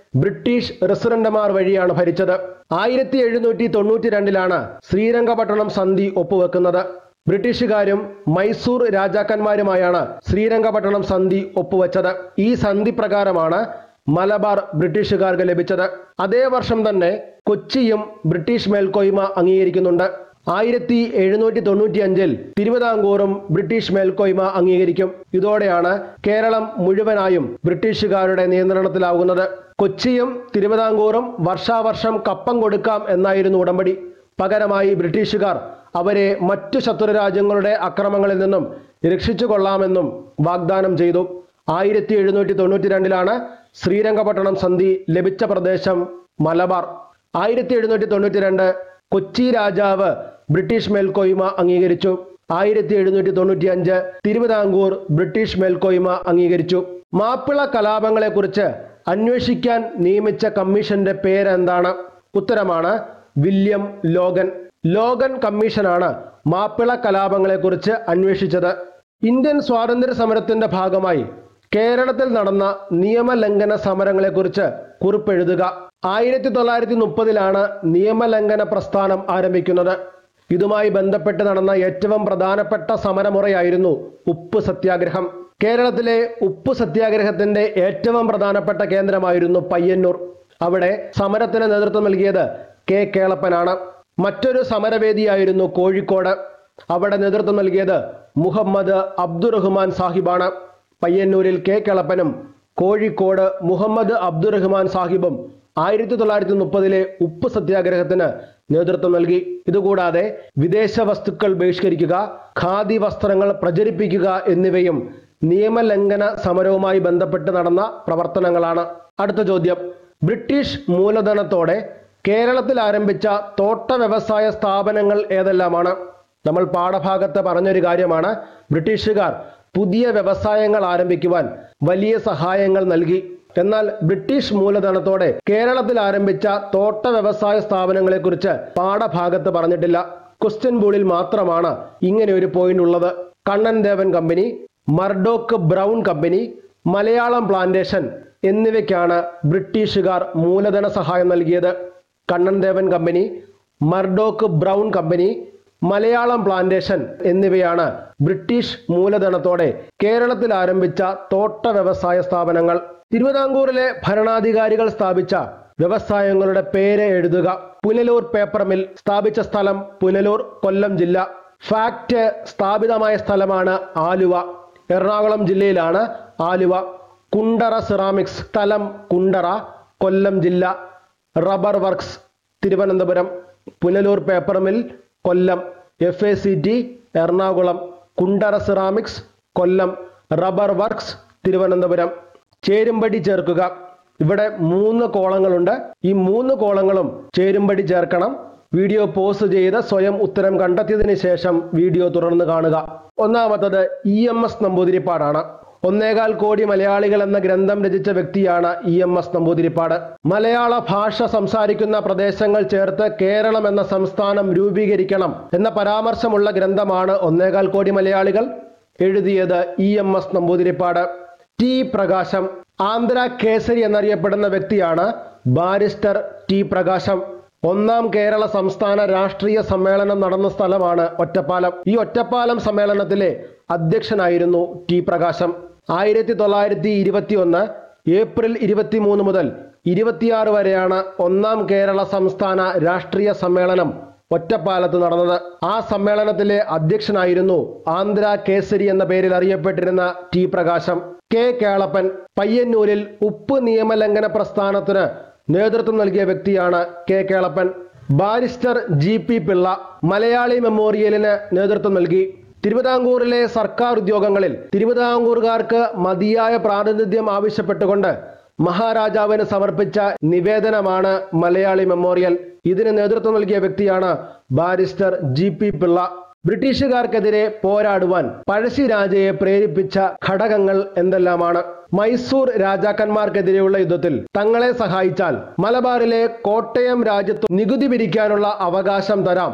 ബ്രിട്ടീഷ് റെസിഡന്റുമാർ വഴിയാണ് ഭരിച്ചത് ആയിരത്തി എഴുന്നൂറ്റി തൊണ്ണൂറ്റി രണ്ടിലാണ് ശ്രീരംഗപട്ടണം സന്ധി ഒപ്പുവെക്കുന്നത് ബ്രിട്ടീഷുകാരും മൈസൂർ രാജാക്കന്മാരുമായാണ് ശ്രീരംഗപട്ടണം സന്ധി ഒപ്പുവെച്ചത് ഈ സന്ധി പ്രകാരമാണ് മലബാർ ബ്രിട്ടീഷുകാർക്ക് ലഭിച്ചത് അതേ വർഷം തന്നെ കൊച്ചിയും ബ്രിട്ടീഷ് മേൽക്കോയ്മ അംഗീകരിക്കുന്നുണ്ട് ആയിരത്തി എഴുന്നൂറ്റി തൊണ്ണൂറ്റി അഞ്ചിൽ തിരുവിതാംകൂറും ബ്രിട്ടീഷ് മേൽക്കോയ്മ അംഗീകരിക്കും ഇതോടെയാണ് കേരളം മുഴുവനായും ബ്രിട്ടീഷുകാരുടെ നിയന്ത്രണത്തിലാവുന്നത് കൊച്ചിയും തിരുവിതാംകൂറും വർഷാവർഷം കപ്പം കൊടുക്കാം എന്നായിരുന്നു ഉടമ്പടി പകരമായി ബ്രിട്ടീഷുകാർ അവരെ മറ്റു ശത്രു രാജ്യങ്ങളുടെ അക്രമങ്ങളിൽ നിന്നും രക്ഷിച്ചു കൊള്ളാമെന്നും വാഗ്ദാനം ചെയ്തു ആയിരത്തി എഴുന്നൂറ്റി തൊണ്ണൂറ്റി രണ്ടിലാണ് ശ്രീരംഗപട്ടണം സന്ധി ലഭിച്ച പ്രദേശം മലബാർ ആയിരത്തി എഴുന്നൂറ്റി തൊണ്ണൂറ്റി രണ്ട് കൊച്ചി രാജാവ് ബ്രിട്ടീഷ് മേൽക്കോയ്മ അംഗീകരിച്ചു ആയിരത്തി എഴുന്നൂറ്റി തൊണ്ണൂറ്റി അഞ്ച് തിരുവിതാംകൂർ ബ്രിട്ടീഷ് മേൽക്കോയ്മ അംഗീകരിച്ചു മാപ്പിള കലാപങ്ങളെക്കുറിച്ച് അന്വേഷിക്കാൻ നിയമിച്ച കമ്മീഷന്റെ പേരെന്താണ് ഉത്തരമാണ് വില്യം ലോഗൻ ലോഗൻ കമ്മീഷനാണ് മാപ്പിള കലാപങ്ങളെക്കുറിച്ച് അന്വേഷിച്ചത് ഇന്ത്യൻ സ്വാതന്ത്ര്യ സമരത്തിന്റെ ഭാഗമായി കേരളത്തിൽ നടന്ന നിയമലംഘന സമരങ്ങളെക്കുറിച്ച് കുറിപ്പെഴുതുക ആയിരത്തി തൊള്ളായിരത്തി മുപ്പതിലാണ് നിയമലംഘന പ്രസ്ഥാനം ആരംഭിക്കുന്നത് ഇതുമായി ബന്ധപ്പെട്ട് നടന്ന ഏറ്റവും പ്രധാനപ്പെട്ട സമരമുറയായിരുന്നു ഉപ്പ് സത്യാഗ്രഹം കേരളത്തിലെ ഉപ്പ് സത്യാഗ്രഹത്തിന്റെ ഏറ്റവും പ്രധാനപ്പെട്ട കേന്ദ്രമായിരുന്നു പയ്യന്നൂർ അവിടെ സമരത്തിന് നേതൃത്വം നൽകിയത് കെ കേളപ്പനാണ് മറ്റൊരു സമരവേദിയായിരുന്നു കോഴിക്കോട് അവിടെ നേതൃത്വം നൽകിയത് മുഹമ്മദ് അബ്ദുറഹ്മാൻ സാഹിബാണ് പയ്യന്നൂരിൽ കെ കേളപ്പനും കോഴിക്കോട് മുഹമ്മദ് അബ്ദുറഹ്മാൻ സാഹിബും ആയിരത്തി തൊള്ളായിരത്തി മുപ്പതിലെ ഉപ്പ് സത്യാഗ്രഹത്തിന് നേതൃത്വം നൽകി ഇതുകൂടാതെ വിദേശ വസ്തുക്കൾ ബഹിഷ്കരിക്കുക ഖാദി വസ്ത്രങ്ങൾ പ്രചരിപ്പിക്കുക എന്നിവയും നിയമലംഘന സമരവുമായി ബന്ധപ്പെട്ട് നടന്ന പ്രവർത്തനങ്ങളാണ് അടുത്ത ചോദ്യം ബ്രിട്ടീഷ് മൂലധനത്തോടെ കേരളത്തിൽ ആരംഭിച്ച തോട്ട വ്യവസായ സ്ഥാപനങ്ങൾ ഏതെല്ലാമാണ് നമ്മൾ പാഠഭാഗത്ത് പറഞ്ഞൊരു കാര്യമാണ് ബ്രിട്ടീഷുകാർ പുതിയ വ്യവസായങ്ങൾ ആരംഭിക്കുവാൻ വലിയ സഹായങ്ങൾ നൽകി എന്നാൽ ബ്രിട്ടീഷ് മൂലധനത്തോടെ കേരളത്തിൽ ആരംഭിച്ച തോട്ട വ്യവസായ സ്ഥാപനങ്ങളെക്കുറിച്ച് പാഠഭാഗത്ത് പറഞ്ഞിട്ടില്ല ക്വസ്റ്റ്യൻ ബോളിൽ മാത്രമാണ് ഇങ്ങനെ ഒരു പോയിന്റ് ഉള്ളത് Kannan Devan company Murdoch Brown company Malayalam plantation എന്നിവയ്ക്കാണ് ബ്രിട്ടീഷുകാർ മൂലധന സഹായം നൽകിയത് Kannan Devan company Murdoch Brown company Malayalam plantation എന്നിവയാണ് ബ്രിട്ടീഷ് മൂലധനത്തോടെ കേരളത്തിൽ ആരംഭിച്ച തോട്ട വ്യവസായ സ്ഥാപനങ്ങൾ തിരുവിതാംകൂറിലെ ഭരണാധികാരികൾ സ്ഥാപിച്ച വ്യവസായങ്ങളുടെ പേര് എഴുതുക പുനലൂർ പേപ്പർ മിൽ സ്ഥാപിച്ച സ്ഥലം പുനലൂർ കൊല്ലം ജില്ല ഫാക്ട് സ്ഥാപിതമായ സ്ഥലമാണ് ആലുവ എറണാകുളം ജില്ലയിലാണ് ആലുവ കുണ്ടറ സിറാമിക്സ് സ്ഥലം കുണ്ടറ കൊല്ലം ജില്ല rubber works Thiruvananthapuram Punalur paper mill Kollam F A C T Ernakulam Kundara ceramics Kollam rubber works Thiruvananthapuram ചേരുംപടി ചേർക്കുക ഇവിടെ മൂന്ന് കോളങ്ങളുണ്ട് ഈ മൂന്ന് കോളങ്ങളും ചേരുംപടി ചേർക്കണം വീഡിയോ പോസ് ചെയ്ത് സ്വയം ഉത്തരം കണ്ടെത്തിയതിനു ശേഷം വീഡിയോ തുടർന്ന് കാണുക ഒന്നാമത്തത് ഇ എം എസ് നമ്പൂതിരിപ്പാടാണ് ഒന്നേകാൽ കോടി മലയാളികൾ എന്ന ഗ്രന്ഥം രചിച്ച വ്യക്തിയാണ് ഇ എം എസ് നമ്പൂതിരിപ്പാട് മലയാള ഭാഷ സംസാരിക്കുന്ന പ്രദേശങ്ങൾ ചേർത്ത് കേരളം എന്ന സംസ്ഥാനം രൂപീകരിക്കണം എന്ന പരാമർശമുള്ള ഗ്രന്ഥമാണ് ഒന്നേകാൽ കോടി മലയാളികൾ എഴുതിയത് E M S Namboodiripad T Prakasam Andhra Kesari എന്നറിയപ്പെടുന്ന വ്യക്തിയാണ് ബാരിസ്റ്റർ ടി പ്രകാശം ഒന്നാം കേരള സംസ്ഥാന രാഷ്ട്രീയ സമ്മേളനം നടന്ന സ്ഥലമാണ് ഒറ്റപ്പാലം ഈ ഒറ്റപ്പാലം സമ്മേളനത്തിലെ അധ്യക്ഷനായിരുന്നു ടി പ്രകാശം ആയിരത്തി തൊള്ളായിരത്തി ഇരുപത്തി ഒന്ന് ഏപ്രിൽ ഇരുപത്തിമൂന്ന് മുതൽ ഇരുപത്തിയാറ് വരെയാണ് ഒന്നാം കേരള സംസ്ഥാന രാഷ്ട്രീയ സമ്മേളനം ഒറ്റപ്പാലത്ത് നടന്നത് ആ സമ്മേളനത്തിലെ അധ്യക്ഷനായിരുന്നു ആന്ധ്ര കേസരി എന്ന പേരിൽ അറിയപ്പെട്ടിരുന്ന ടി പ്രകാശം കെ കേളപ്പൻ പയ്യന്നൂരിൽ ഉപ്പ് നിയമലംഘന പ്രസ്ഥാനത്തിന് നേതൃത്വം നൽകിയ വ്യക്തിയാണ് K Kelappan barrister G P Pillai Malayali മെമ്മോറിയലിന് നേതൃത്വം നൽകി തിരുവിതാംകൂറിലെ സർക്കാർ ഉദ്യോഗങ്ങളിൽ തിരുവിതാംകൂറുകാർക്ക് മതിയായ പ്രാതിനിധ്യം ആവശ്യപ്പെട്ടുകൊണ്ട് മഹാരാജാവിന് സമർപ്പിച്ച നിവേദനമാണ് മലയാളി മെമ്മോറിയൽ ഇതിന് നേതൃത്വം നൽകിയ വ്യക്തിയാണ് ബാരിസ്റ്റർ ജി പി പിള്ള ബ്രിട്ടീഷുകാർക്കെതിരെ പോരാടുവാൻ പഴശ്ശിരാജയെ പ്രേരിപ്പിച്ച ഘടകങ്ങൾ എന്തെല്ലാമാണ് മൈസൂർ രാജാക്കന്മാർക്കെതിരെയുള്ള യുദ്ധത്തിൽ തങ്ങളെ സഹായിച്ചാൽ മലബാറിലെ കോട്ടയം രാജ്യത്ത് നികുതി പിരിക്കാനുള്ള അവകാശം തരാം എന്ന് ബ്രിട്ടീഷുകാർ പഴശ്ശിരാജയ്ക്ക് വാഗ്ദാനം നൽകി എന്നാൽ ബ്രിട്ടീഷുകാർ പഴശ്ശിരാജയെ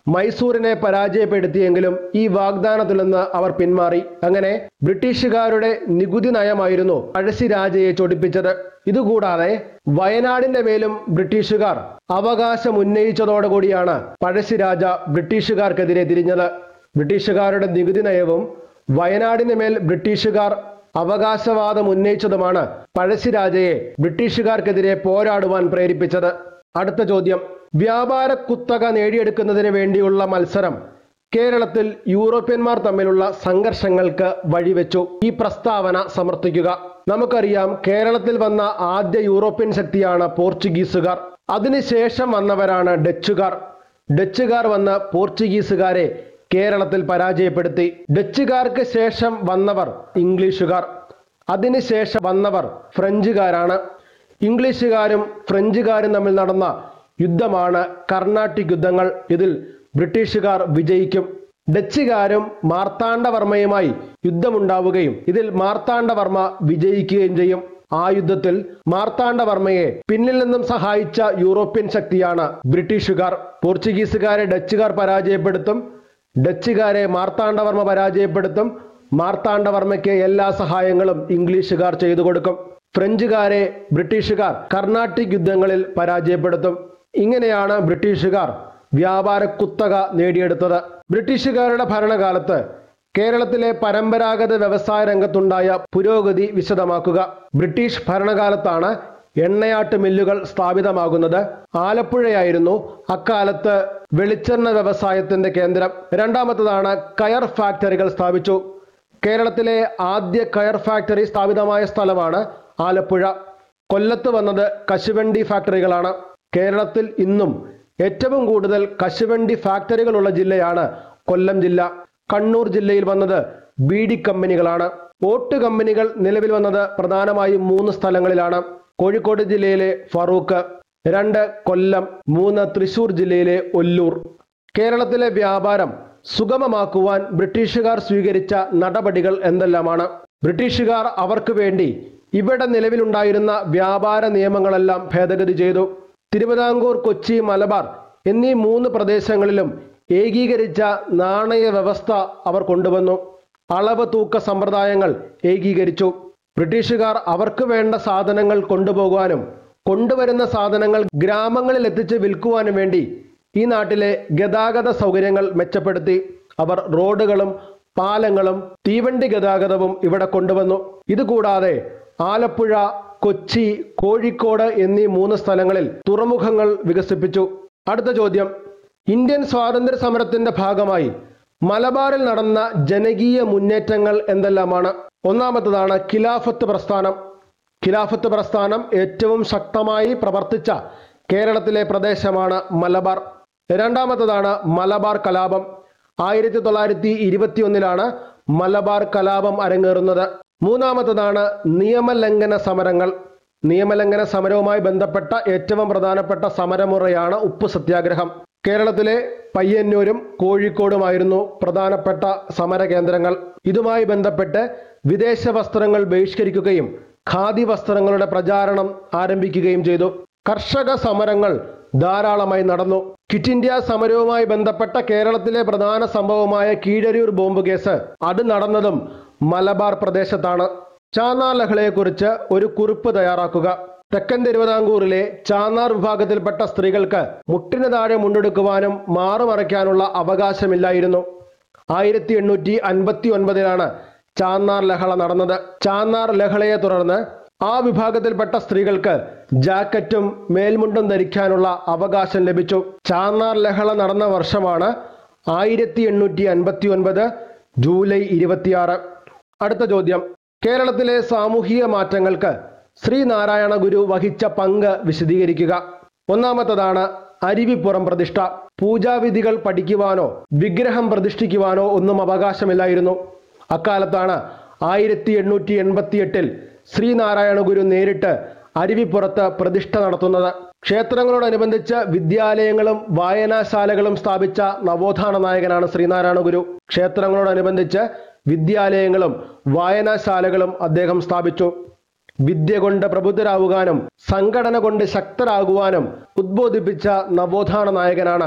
മൈസൂരിനെ പരാജയപ്പെടുത്തിയെങ്കിലും ഈ വാഗ്ദാനത്തിൽ നിന്ന് അവർ പിന്മാറി അങ്ങനെ ബ്രിട്ടീഷുകാരുടെ നികുതി നയമായിരുന്നു പഴശ്ശിരാജയെ ചൊടിപ്പിച്ചത് ഇതുകൂടാതെ വയനാടിന്റെ മേലും ബ്രിട്ടീഷുകാർ അവകാശം ഉന്നയിച്ചതോടുകൂടിയാണ് പഴശ്ശിരാജ ബ്രിട്ടീഷുകാർക്കെതിരെ തിരിഞ്ഞത് ബ്രിട്ടീഷുകാരുടെ നികുതി നയവും വയനാടിന് മേൽ ബ്രിട്ടീഷുകാർ അവകാശവാദം ഉന്നയിച്ചതുമാണ് പഴശ്ശിരാജയെ ബ്രിട്ടീഷുകാർക്കെതിരെ പോരാടുവാൻ പ്രേരിപ്പിച്ചത് അടുത്ത ചോദ്യം വ്യാപാര കുത്തക നേടിയെടുക്കുന്നതിന് വേണ്ടിയുള്ള മത്സരം കേരളത്തിൽ യൂറോപ്യന്മാർ തമ്മിലുള്ള സംഘർഷങ്ങൾക്ക് വഴിവെച്ചു ഈ പ്രസ്താവന സമർത്ഥിക്കുക നമുക്കറിയാം കേരളത്തിൽ വന്ന ആദ്യ യൂറോപ്യൻ ശക്തിയാണ് പോർച്ചുഗീസുകാർ അതിനുശേഷം വന്നവരാണ് ഡച്ചുകാർ ഡച്ചുകാർ വന്ന് പോർച്ചുഗീസുകാരെ കേരളത്തിൽ പരാജയപ്പെടുത്തി ഡച്ചുകാർക്ക് ശേഷം വന്നവർ ഇംഗ്ലീഷുകാർ അതിനുശേഷം വന്നവർ ഫ്രഞ്ചുകാരാണ് ഇംഗ്ലീഷുകാരും ഫ്രഞ്ചുകാരും തമ്മിൽ നടന്ന യുദ്ധമാണ് കർണാട്ടിക് യുദ്ധങ്ങൾ ഇതിൽ ബ്രിട്ടീഷുകാർ വിജയിക്കും ഡച്ചുകാരും മാർത്താണ്ഡവർമ്മയുമായി യുദ്ധമുണ്ടാവുകയും ഇതിൽ മാർത്താണ്ഡവർമ്മ വിജയിക്കുകയും ചെയ്യും ആ യുദ്ധത്തിൽ മാർത്താണ്ഡവർമ്മയെ പിന്നിൽ നിന്നും സഹായിച്ച യൂറോപ്യൻ ശക്തിയാണ് ബ്രിട്ടീഷുകാർ പോർച്ചുഗീസുകാരെ ഡച്ചുകാർ പരാജയപ്പെടുത്തും ഡച്ചുകാരെ മാർത്താണ്ഡവർമ്മ പരാജയപ്പെടുത്തും മാർത്താണ്ഡവർമ്മയ്ക്ക് എല്ലാ സഹായങ്ങളും ഇംഗ്ലീഷുകാർ ചെയ്തു കൊടുക്കും ഫ്രഞ്ചുകാരെ ബ്രിട്ടീഷുകാർ കർണാട്ടിക് യുദ്ധങ്ങളിൽ പരാജയപ്പെടുത്തും ഇങ്ങനെയാണ് ബ്രിട്ടീഷുകാർ വ്യാപാര കുത്തക നേടിയെടുത്തത് ബ്രിട്ടീഷുകാരുടെ ഭരണകാലത്ത് കേരളത്തിലെ പരമ്പരാഗത വ്യവസായ രംഗത്തുണ്ടായ പുരോഗതി വിശദമാക്കുക ബ്രിട്ടീഷ് ഭരണകാലത്താണ് എണ്ണയാട്ട് മില്ലുകൾ സ്ഥാപിതമാകുന്നത് ആലപ്പുഴയായിരുന്നു അക്കാലത്ത് വെളിച്ചെണ്ണ വ്യവസായത്തിന്റെ കേന്ദ്രം രണ്ടാമത്തതാണ് കയർ ഫാക്ടറികൾ സ്ഥാപിച്ചു കേരളത്തിലെ ആദ്യ കയർ ഫാക്ടറി സ്ഥാപിതമായ സ്ഥലമാണ് ആലപ്പുഴ കൊല്ലത്ത് വന്നത് കശുവണ്ടി ഫാക്ടറികളാണ് കേരളത്തിൽ ഇന്നും ഏറ്റവും കൂടുതൽ കശുവണ്ടി ഫാക്ടറികളുള്ള ജില്ലയാണ് കൊല്ലം ജില്ല കണ്ണൂർ ജില്ലയിൽ വന്നത് ബീഡി കമ്പനികളാണ് ഓട്ട് കമ്പനികൾ നിലവിൽ വന്നത് പ്രധാനമായും മൂന്ന് സ്ഥലങ്ങളിലാണ് കോഴിക്കോട് ജില്ലയിലെ ഫറൂഖ് രണ്ട് കൊല്ലം മൂന്ന് തൃശൂർ ജില്ലയിലെ ഒല്ലൂർ കേരളത്തിലെ വ്യാപാരം സുഗമമാക്കുവാൻ ബ്രിട്ടീഷുകാർ സ്വീകരിച്ച നടപടികൾ എന്തെല്ലാമാണ് ബ്രിട്ടീഷുകാർ അവർക്ക് വേണ്ടി ഇവിടെ നിലവിലുണ്ടായിരുന്ന വ്യാപാര നിയമങ്ങളെല്ലാം ഭേദഗതി ചെയ്തു തിരുവിതാംകൂർ കൊച്ചി മലബാർ എന്നീ മൂന്ന് പ്രദേശങ്ങളിലും ഏകീകരിച്ച നാണയ വ്യവസ്ഥ അവർ കൊണ്ടുവന്നു അളവ് തൂക്ക സമ്പ്രദായങ്ങൾ ഏകീകരിച്ചു ബ്രിട്ടീഷുകാർ അവർക്ക് വേണ്ട സാധനങ്ങൾ കൊണ്ടുപോകാനും കൊണ്ടുവരുന്ന സാധനങ്ങൾ ഗ്രാമങ്ങളിൽ എത്തിച്ച് വിൽക്കുവാനും വേണ്ടി ഈ നാട്ടിലെ ഗതാഗത സൗകര്യങ്ങൾ മെച്ചപ്പെടുത്തി അവർ റോഡുകളും പാലങ്ങളും തീവണ്ടി ഗതാഗതവും ഇവിടെ കൊണ്ടുവന്നു ഇതുകൂടാതെ ആലപ്പുഴ കൊച്ചി കോഴിക്കോട് എന്നീ മൂന്ന് സ്ഥലങ്ങളിൽ തുറമുഖങ്ങൾ വികസിപ്പിച്ചു അടുത്ത ചോദ്യം ഇന്ത്യൻ സ്വാതന്ത്ര്യ സമരത്തിന്റെ ഭാഗമായി മലബാറിൽ നടന്ന ജനകീയ മുന്നേറ്റങ്ങൾ എന്തെല്ലാമാണ് ഒന്നാമത്തതാണ് ഖിലാഫത്ത് പ്രസ്ഥാനം ഖിലാഫത്ത് പ്രസ്ഥാനം ഏറ്റവും ശക്തമായി പ്രവർത്തിച്ച കേരളത്തിലെ പ്രദേശമാണ് മലബാർ രണ്ടാമത്തതാണ് മലബാർ കലാപം ആയിരത്തി തൊള്ളായിരത്തി ഇരുപത്തിയൊന്നിലാണ് മലബാർ കലാപം അരങ്ങേറുന്നത് മൂന്നാമത്തതാണ് നിയമലംഘന സമരങ്ങൾ നിയമലംഘന സമരവുമായി ബന്ധപ്പെട്ട ഏറ്റവും പ്രധാനപ്പെട്ട സമരമുറയാണ് ഉപ്പു സത്യാഗ്രഹം കേരളത്തിലെ പയ്യന്നൂരും കോഴിക്കോടുമായിരുന്നു പ്രധാനപ്പെട്ട സമര കേന്ദ്രങ്ങൾ ഇതുമായി ബന്ധപ്പെട്ട് വിദേശ വസ്ത്രങ്ങൾ ബഹിഷ്കരിക്കുകയും ഖാദി വസ്ത്രങ്ങളുടെ പ്രചാരണം ആരംഭിക്കുകയും ചെയ്തു കർഷക സമരങ്ങൾ ധാരാളമായി നടന്നു ക്വിറ്റ് ഇന്ത്യ സമരവുമായി ബന്ധപ്പെട്ട കേരളത്തിലെ പ്രധാന സംഭവമായ കീഴരിയൂർ ബോംബ് കേസ് അത് നടന്നതും മലബാർ പ്രദേശത്താണ് ചാന്നാർ ലഹളയെക്കുറിച്ച് ഒരു കുറിപ്പ് തയ്യാറാക്കുക തെക്കൻ തിരുവിതാംകൂറിലെ ചാന്നാർ വിഭാഗത്തിൽപ്പെട്ട സ്ത്രീകൾക്ക് മുട്ടിന് താഴെ മുണ്ടെടുക്കുവാനും മാറുമറയ്ക്കാനുള്ള അവകാശമില്ലായിരുന്നു ആയിരത്തി എണ്ണൂറ്റി അൻപത്തി ഒൻപതിലാണ് ചാന്നാർ ലഹള നടന്നത് ചാന്നാർ ലഹളയെ തുടർന്ന് ആ വിഭാഗത്തിൽപ്പെട്ട സ്ത്രീകൾക്ക് ജാക്കറ്റും മേൽമുണ്ടും ധരിക്കാനുള്ള അവകാശം ലഭിച്ചു ചാന്നാർ ലഹള നടന്ന വർഷമാണ് ആയിരത്തി എണ്ണൂറ്റി അൻപത്തി ഒൻപത് ജൂലൈ ഇരുപത്തിയാറ് അടുത്ത ചോദ്യം കേരളത്തിലെ സാമൂഹിക മാറ്റങ്ങൾക്ക് ശ്രീനാരായണ ഗുരു വഹിച്ച പങ്ക് വിശദീകരിക്കുക ഒന്നാമത്തതാണ് അരുവിപ്പുറം പ്രതിഷ്ഠ പൂജാവിധികൾ പഠിക്കുവാനോ വിഗ്രഹം പ്രതിഷ്ഠിക്കുവാനോ ഒന്നും അവകാശമില്ലായിരുന്നു അക്കാലത്താണ് ആയിരത്തി എണ്ണൂറ്റി എൺപത്തി എട്ടിൽ ശ്രീനാരായണ ഗുരു നേരിട്ട് അരുവിപ്പുറത്ത് പ്രതിഷ്ഠ നടത്തുന്നത് ക്ഷേത്രങ്ങളോടനുബന്ധിച്ച് വിദ്യാലയങ്ങളും വായനാശാലകളും സ്ഥാപിച്ച നവോത്ഥാന നായകനാണ് ശ്രീനാരായണ ഗുരു ക്ഷേത്രങ്ങളോടനുബന്ധിച്ച് വിദ്യാലയങ്ങളും വായനാശാലകളും അദ്ദേഹം സ്ഥാപിച്ചു വിദ്യ കൊണ്ട് പ്രബുദ്ധരാകുവാനും സംഘടന കൊണ്ട് ശക്തരാകുവാനും ഉദ്ബോധിപ്പിച്ച നവോത്ഥാന നായകനാണ്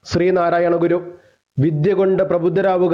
ശ്രീനാരായണ ഗുരു വിദ്യ കൊണ്ട് പ്രബുദ്ധരാവുക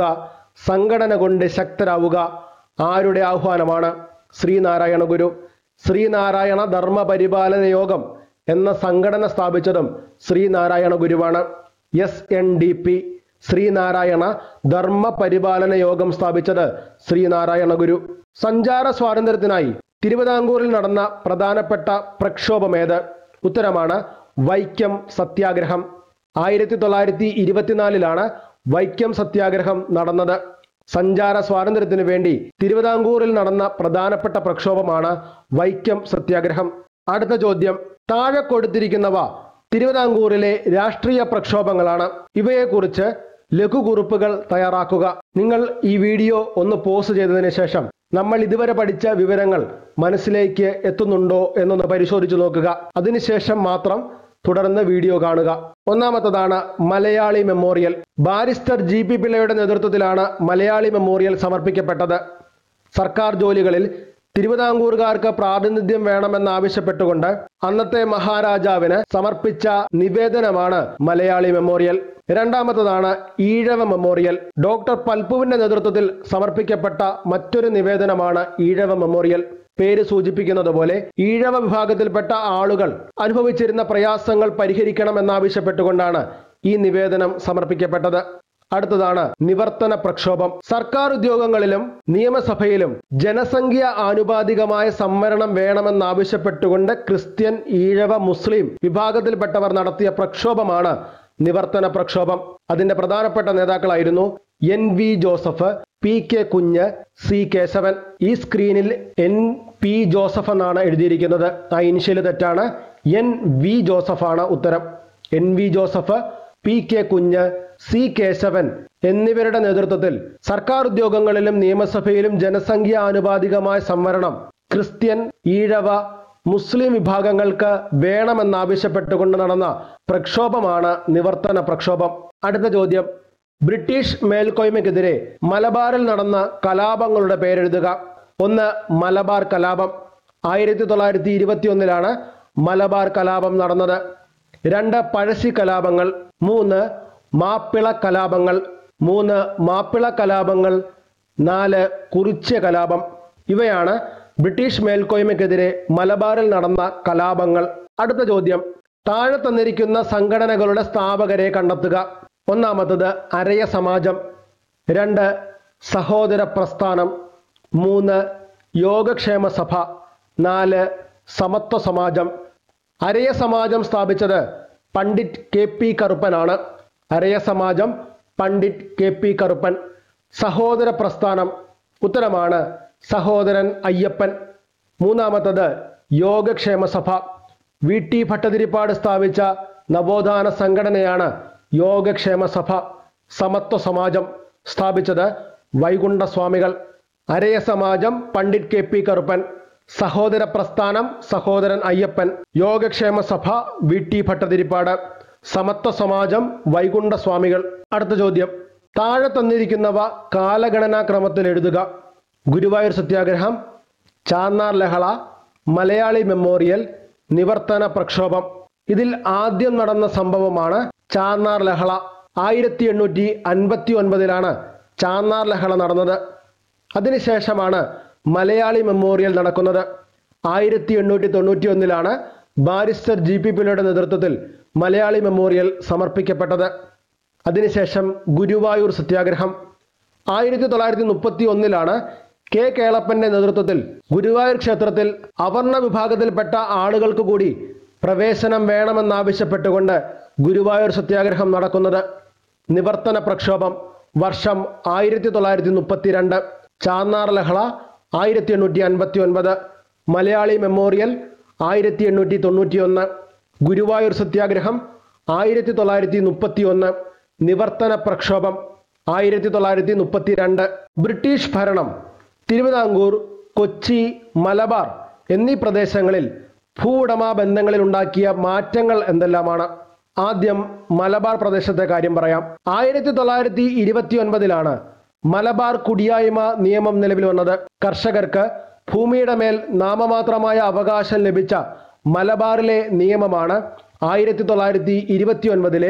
സംഘടന കൊണ്ട് ശക്തരാവുക ആരുടെ ആഹ്വാനമാണ് ശ്രീനാരായണ ഗുരു ശ്രീനാരായണ ധർമ്മ പരിപാലന യോഗം എന്ന സംഘടന സ്ഥാപിച്ചതും ശ്രീനാരായണ ഗുരുവാണ് S N D P Sree Narayana Dharma Paripalana Yogam സ്ഥാപിച്ചത് ശ്രീനാരായണ ഗുരു സഞ്ചാര സ്വാതന്ത്ര്യത്തിനായി തിരുവിതാംകൂറിൽ നടന്ന പ്രധാനപ്പെട്ട പ്രക്ഷോഭമേത് ഉത്തരമാണ് വൈക്കം സത്യാഗ്രഹം ആയിരത്തി തൊള്ളായിരത്തി ഇരുപത്തിനാലിലാണ് വൈക്കം സത്യാഗ്രഹം നടന്നത് സഞ്ചാര സ്വാതന്ത്ര്യത്തിനു വേണ്ടി തിരുവിതാംകൂറിൽ നടന്ന പ്രധാനപ്പെട്ട പ്രക്ഷോഭമാണ് വൈക്കം സത്യാഗ്രഹം അടുത്ത ചോദ്യം താഴെ കൊടുത്തിരിക്കുന്നവ തിരുവിതാംകൂറിലെ രാഷ്ട്രീയ പ്രക്ഷോഭങ്ങളാണ് ഇവയെക്കുറിച്ച് ലഘുകുറിപ്പുകൾ തയ്യാറാക്കുക നിങ്ങൾ ഈ വീഡിയോ ഒന്ന് പോസ്റ്റ് ചെയ്തതിന് ശേഷം നമ്മൾ ഇതുവരെ പഠിച്ച വിവരങ്ങൾ മനസ്സിലേക്ക് എത്തുന്നുണ്ടോ എന്നൊന്ന് പരിശോധിച്ചു നോക്കുക അതിനുശേഷം മാത്രം തുടർന്ന് വീഡിയോ കാണുക ഒന്നാമത്തതാണ് Malayali memorial barrister G P പിള്ളയുടെ നേതൃത്വത്തിലാണ് മലയാളി മെമ്മോറിയൽ സമർപ്പിക്കപ്പെട്ടത് സർക്കാർ ജോലികളിൽ തിരുവിതാംകൂറുകാർക്ക് പ്രാതിനിധ്യം വേണമെന്നാവശ്യപ്പെട്ടുകൊണ്ട് അന്നത്തെ മഹാരാജാവിന് സമർപ്പിച്ച നിവേദനമാണ് മലയാളി മെമ്മോറിയൽ രണ്ടാമത്തതാണ് ഈഴവ മെമ്മോറിയൽ ഡോക്ടർ പൽപ്പുവിന്റെ നേതൃത്വത്തിൽ സമർപ്പിക്കപ്പെട്ട മറ്റൊരു നിവേദനമാണ് ഈഴവ മെമ്മോറിയൽ പേര് സൂചിപ്പിക്കുന്നത് പോലെ ഈഴവ വിഭാഗത്തിൽപ്പെട്ട ആളുകൾ അനുഭവിച്ചിരുന്ന പ്രയാസങ്ങൾ പരിഹരിക്കണമെന്നാവശ്യപ്പെട്ടുകൊണ്ടാണ് ഈ നിവേദനം സമർപ്പിക്കപ്പെട്ടത് അടുത്തതാണ് നിവർത്തന പ്രക്ഷോഭം സർക്കാർ ഉദ്യോഗങ്ങളിലും നിയമസഭയിലും ജനസംഖ്യ ആനുപാതികമായ സംവരണം വേണമെന്നാവശ്യപ്പെട്ടുകൊണ്ട് ക്രിസ്ത്യൻ ഈഴവ മുസ്ലിം വിഭാഗത്തിൽപ്പെട്ടവർ നടത്തിയ പ്രക്ഷോഭമാണ് നിവർത്തന പ്രക്ഷോഭം അതിന്റെ പ്രധാനപ്പെട്ട നേതാക്കളായിരുന്നു N V Joseph P K Kunju C Kesavan ഈ സ്ക്രീനിൽ എൻ പി ജോസഫ് എന്നാണ് എഴുതിയിരിക്കുന്നത് ആ ഇനിഷ്യൽ തെറ്റാണ് എൻ വി ജോസഫ് ആണ് ഉത്തരം N V Joseph P K Kunju C Kesavan എന്നിവരുടെ നേതൃത്വത്തിൽ സർക്കാർ ഉദ്യോഗങ്ങളിലും നിയമസഭയിലും ജനസംഖ്യ ആനുപാതികമായ സംവരണം ക്രിസ്ത്യൻ ഈഴവ മുസ്ലിം വിഭാഗങ്ങൾക്ക് വേണമെന്നാവശ്യപ്പെട്ടുകൊണ്ട് നടന്ന പ്രക്ഷോഭമാണ് നിവർത്തന പ്രക്ഷോഭം അടുത്ത ചോദ്യം ബ്രിട്ടീഷ് മേൽക്കോയ്മയ്ക്കെതിരെ മലബാറിൽ നടന്ന കലാപങ്ങളുടെ പേരെഴുതുക ഒന്ന് മലബാർ കലാപം ആയിരത്തി തൊള്ളായിരത്തി ഇരുപത്തിയൊന്നിലാണ് മലബാർ കലാപം നടന്നത് രണ്ട് പഴശ്ശി കലാപങ്ങൾ മൂന്ന് മാപ്പിള കലാപങ്ങൾ മൂന്ന് മാപ്പിള കലാപങ്ങൾ നാല് കുറിച്യ കലാപം ഇവയാണ് ബ്രിട്ടീഷ് മേൽക്കോയ്മയ്ക്കെതിരെ മലബാറിൽ നടന്ന കലാപങ്ങൾ അടുത്ത ചോദ്യം താഴെ തന്നിരിക്കുന്ന സംഘടനകളുടെ സ്ഥാപകരെ കണ്ടെത്തുക ഒന്നാമത്തത് അരയ സമാജം രണ്ട് സഹോദര പ്രസ്ഥാനം മൂന്ന് യോഗക്ഷേമ സഭ നാല് സമത്വ സമാജം അരയ സമാജം സ്ഥാപിച്ചത് പണ്ഡിറ്റ് കെ പി കറുപ്പനാണ് അരയ സമാജം പണ്ഡിറ്റ് കെ പി കറുപ്പൻ സഹോദര പ്രസ്ഥാനം ഉത്തരമാണ് സഹോദരൻ അയ്യപ്പൻ മൂന്നാമത്തത് യോഗക്ഷേമ സഭ വി ടി ഭട്ടതിരിപ്പാട് സ്ഥാപിച്ച നവോത്ഥാന സംഘടനയാണ് യോഗക്ഷേമ സഭ സമത്വ സമാജം സ്ഥാപിച്ചത് വൈകുണ്ഠ സ്വാമികൾ അരയ സമാജം പണ്ഡിറ്റ് കെ പി കറുപ്പൻ സഹോദര പ്രസ്ഥാനം സഹോദരൻ അയ്യപ്പൻ യോഗക്ഷേമ സഭ വി ടി ഭട്ടതിരിപ്പാട് സമത്വ സമാജം വൈകുണ്ഠ സ്വാമികൾ അടുത്ത ചോദ്യം താഴെ തന്നിരിക്കുന്നവ കാലഗണനാക്രമത്തിൽ എഴുതുക ഗുരുവായൂർ സത്യാഗ്രഹം ചാന്നാർ ലഹള മലയാളി മെമ്മോറിയൽ നിവർത്തന പ്രക്ഷോഭം ഇതിൽ ആദ്യം നടന്ന സംഭവമാണ് ചാന്നാർ ലഹള ആയിരത്തി എണ്ണൂറ്റി അൻപത്തി ഒൻപതിലാണ് ചാന്നാർ ലഹള നടന്നത് അതിനുശേഷമാണ് മലയാളി മെമ്മോറിയൽ നടക്കുന്നത് ആയിരത്തി എണ്ണൂറ്റി തൊണ്ണൂറ്റി ഒന്നിലാണ് ബാരിസ്റ്റർ ജി പി പിള്ളയുടെ നേതൃത്വത്തിൽ മലയാളി മെമ്മോറിയൽ സമർപ്പിക്കപ്പെട്ടത് അതിനുശേഷം ഗുരുവായൂർ സത്യാഗ്രഹം ആയിരത്തി തൊള്ളായിരത്തി മുപ്പത്തി ഒന്നിലാണ് കെ കേളപ്പന്റെ നേതൃത്വത്തിൽ ഗുരുവായൂർ ക്ഷേത്രത്തിൽ അവർണ വിഭാഗത്തിൽപ്പെട്ട ആളുകൾക്ക് കൂടി പ്രവേശനം വേണമെന്നാവശ്യപ്പെട്ടുകൊണ്ട് ഗുരുവായൂർ സത്യാഗ്രഹം നടക്കുന്നത് നിവർത്തന പ്രക്ഷോഭം വർഷം ആയിരത്തി തൊള്ളായിരത്തി മുപ്പത്തിരണ്ട് ചാന്നാർ ലഹള ആയിരത്തി എണ്ണൂറ്റി അൻപത്തി ഒൻപത് മലയാളി മെമ്മോറിയൽ ആയിരത്തി എണ്ണൂറ്റി തൊണ്ണൂറ്റി ഒന്ന് ഗുരുവായൂർ സത്യാഗ്രഹം ആയിരത്തി തൊള്ളായിരത്തി മുപ്പത്തി ഒന്ന് നിവർത്തന പ്രക്ഷോഭം ആയിരത്തി തൊള്ളായിരത്തി മുപ്പത്തിരണ്ട് ബ്രിട്ടീഷ് ഭരണം തിരുവിതാംകൂർ കൊച്ചി മലബാർ എന്നീ പ്രദേശങ്ങളിൽ ഭൂവുടമ ബന്ധങ്ങളിൽ ഉണ്ടാക്കിയ മാറ്റങ്ങൾ എന്തെല്ലാമാണ് ആദ്യം മലബാർ പ്രദേശത്തെ കാര്യം പറയാം ആയിരത്തി തൊള്ളായിരത്തി ഇരുപത്തി ഒൻപതിലാണ് മലബാർ കുടിയായ്മ നിയമം നിലവിൽ വന്നത് കർഷകർക്ക് ഭൂമിയുടെ മേൽ നാമമാത്രമായ അവകാശം ലഭിച്ച മലബാറിലെ നിയമമാണ് ആയിരത്തി തൊള്ളായിരത്തി ഇരുപത്തി ഒൻപതിലെ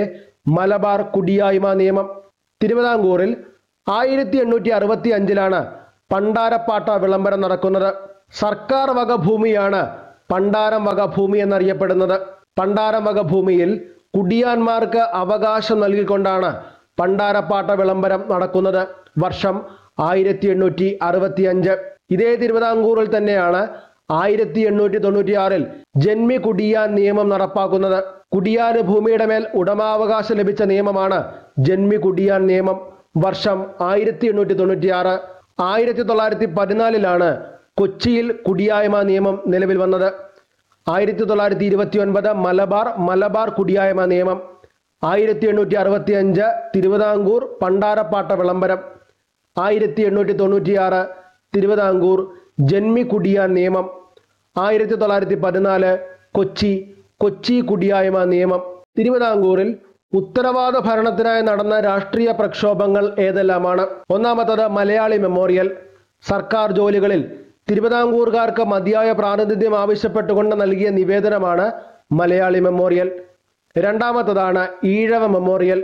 മലബാർ കുടിയായ്മ നിയമം തിരുവിതാംകൂറിൽ ആയിരത്തി എണ്ണൂറ്റി അറുപത്തി അഞ്ചിലാണ് പണ്ടാരപ്പാട്ട വിളംബരം നടക്കുന്നത് സർക്കാർ വക ഭൂമിയാണ് പണ്ടാരം വക ഭൂമി എന്നറിയപ്പെടുന്നത് പണ്ടാരം വക ഭൂമിയിൽ കുടിയാന്മാർക്ക് അവകാശം നൽകിക്കൊണ്ടാണ് പണ്ടാരപ്പാട്ട വിളംബരം നടക്കുന്നത് വർഷം ആയിരത്തി എണ്ണൂറ്റി അറുപത്തി അഞ്ച് ഇതേ തിരുവിതാംകൂറിൽ തന്നെയാണ് ആയിരത്തി എണ്ണൂറ്റി തൊണ്ണൂറ്റിയാറിൽ ജന്മി കുടിയാൻ നിയമം നടപ്പാക്കുന്നത് കുടിയാന് ഭൂമിയുടെ മേൽ ഉടമാവകാശം ലഭിച്ച നിയമമാണ് ജന്മി കുടിയാൻ നിയമം വർഷം ആയിരത്തി എണ്ണൂറ്റി തൊണ്ണൂറ്റിയാറ് ആയിരത്തി തൊള്ളായിരത്തി പതിനാലിലാണ് കൊച്ചിയിൽ കുടിയായ്മ നിയമം നിലവിൽ വന്നത് ആയിരത്തി തൊള്ളായിരത്തി ഇരുപത്തി ഒൻപത് മലബാർ മലബാർ കുടിയായ്മ നിയമം ആയിരത്തി എണ്ണൂറ്റി അറുപത്തി അഞ്ച് തിരുവിതാംകൂർ പണ്ടാരപ്പാട്ട വിളംബരം ആയിരത്തി എണ്ണൂറ്റി തൊണ്ണൂറ്റിയാറ് തിരുവിതാംകൂർ ജന്മി കുടിയാൻ നിയമം ആയിരത്തി തൊള്ളായിരത്തി പതിനാല് കൊച്ചി കൊച്ചി കുടിയായ്മ നിയമം തിരുവിതാംകൂറിൽ ഉത്തരവാദ ഭരണത്തിനായി നടന്ന രാഷ്ട്രീയ പ്രക്ഷോഭങ്ങൾ ഏതെല്ലാമാണ് ഒന്നാമത്തത് മലയാളി മെമ്മോറിയൽ സർക്കാർ ജോലികളിൽ തിരുവിതാംകൂറുകാർക്ക് മതിയായ പ്രാതിനിധ്യം ആവശ്യപ്പെട്ടുകൊണ്ട് നൽകിയ നിവേദനമാണ് മലയാളി മെമ്മോറിയൽ രണ്ടാമത്തതാണ് ഈഴവ മെമ്മോറിയൽ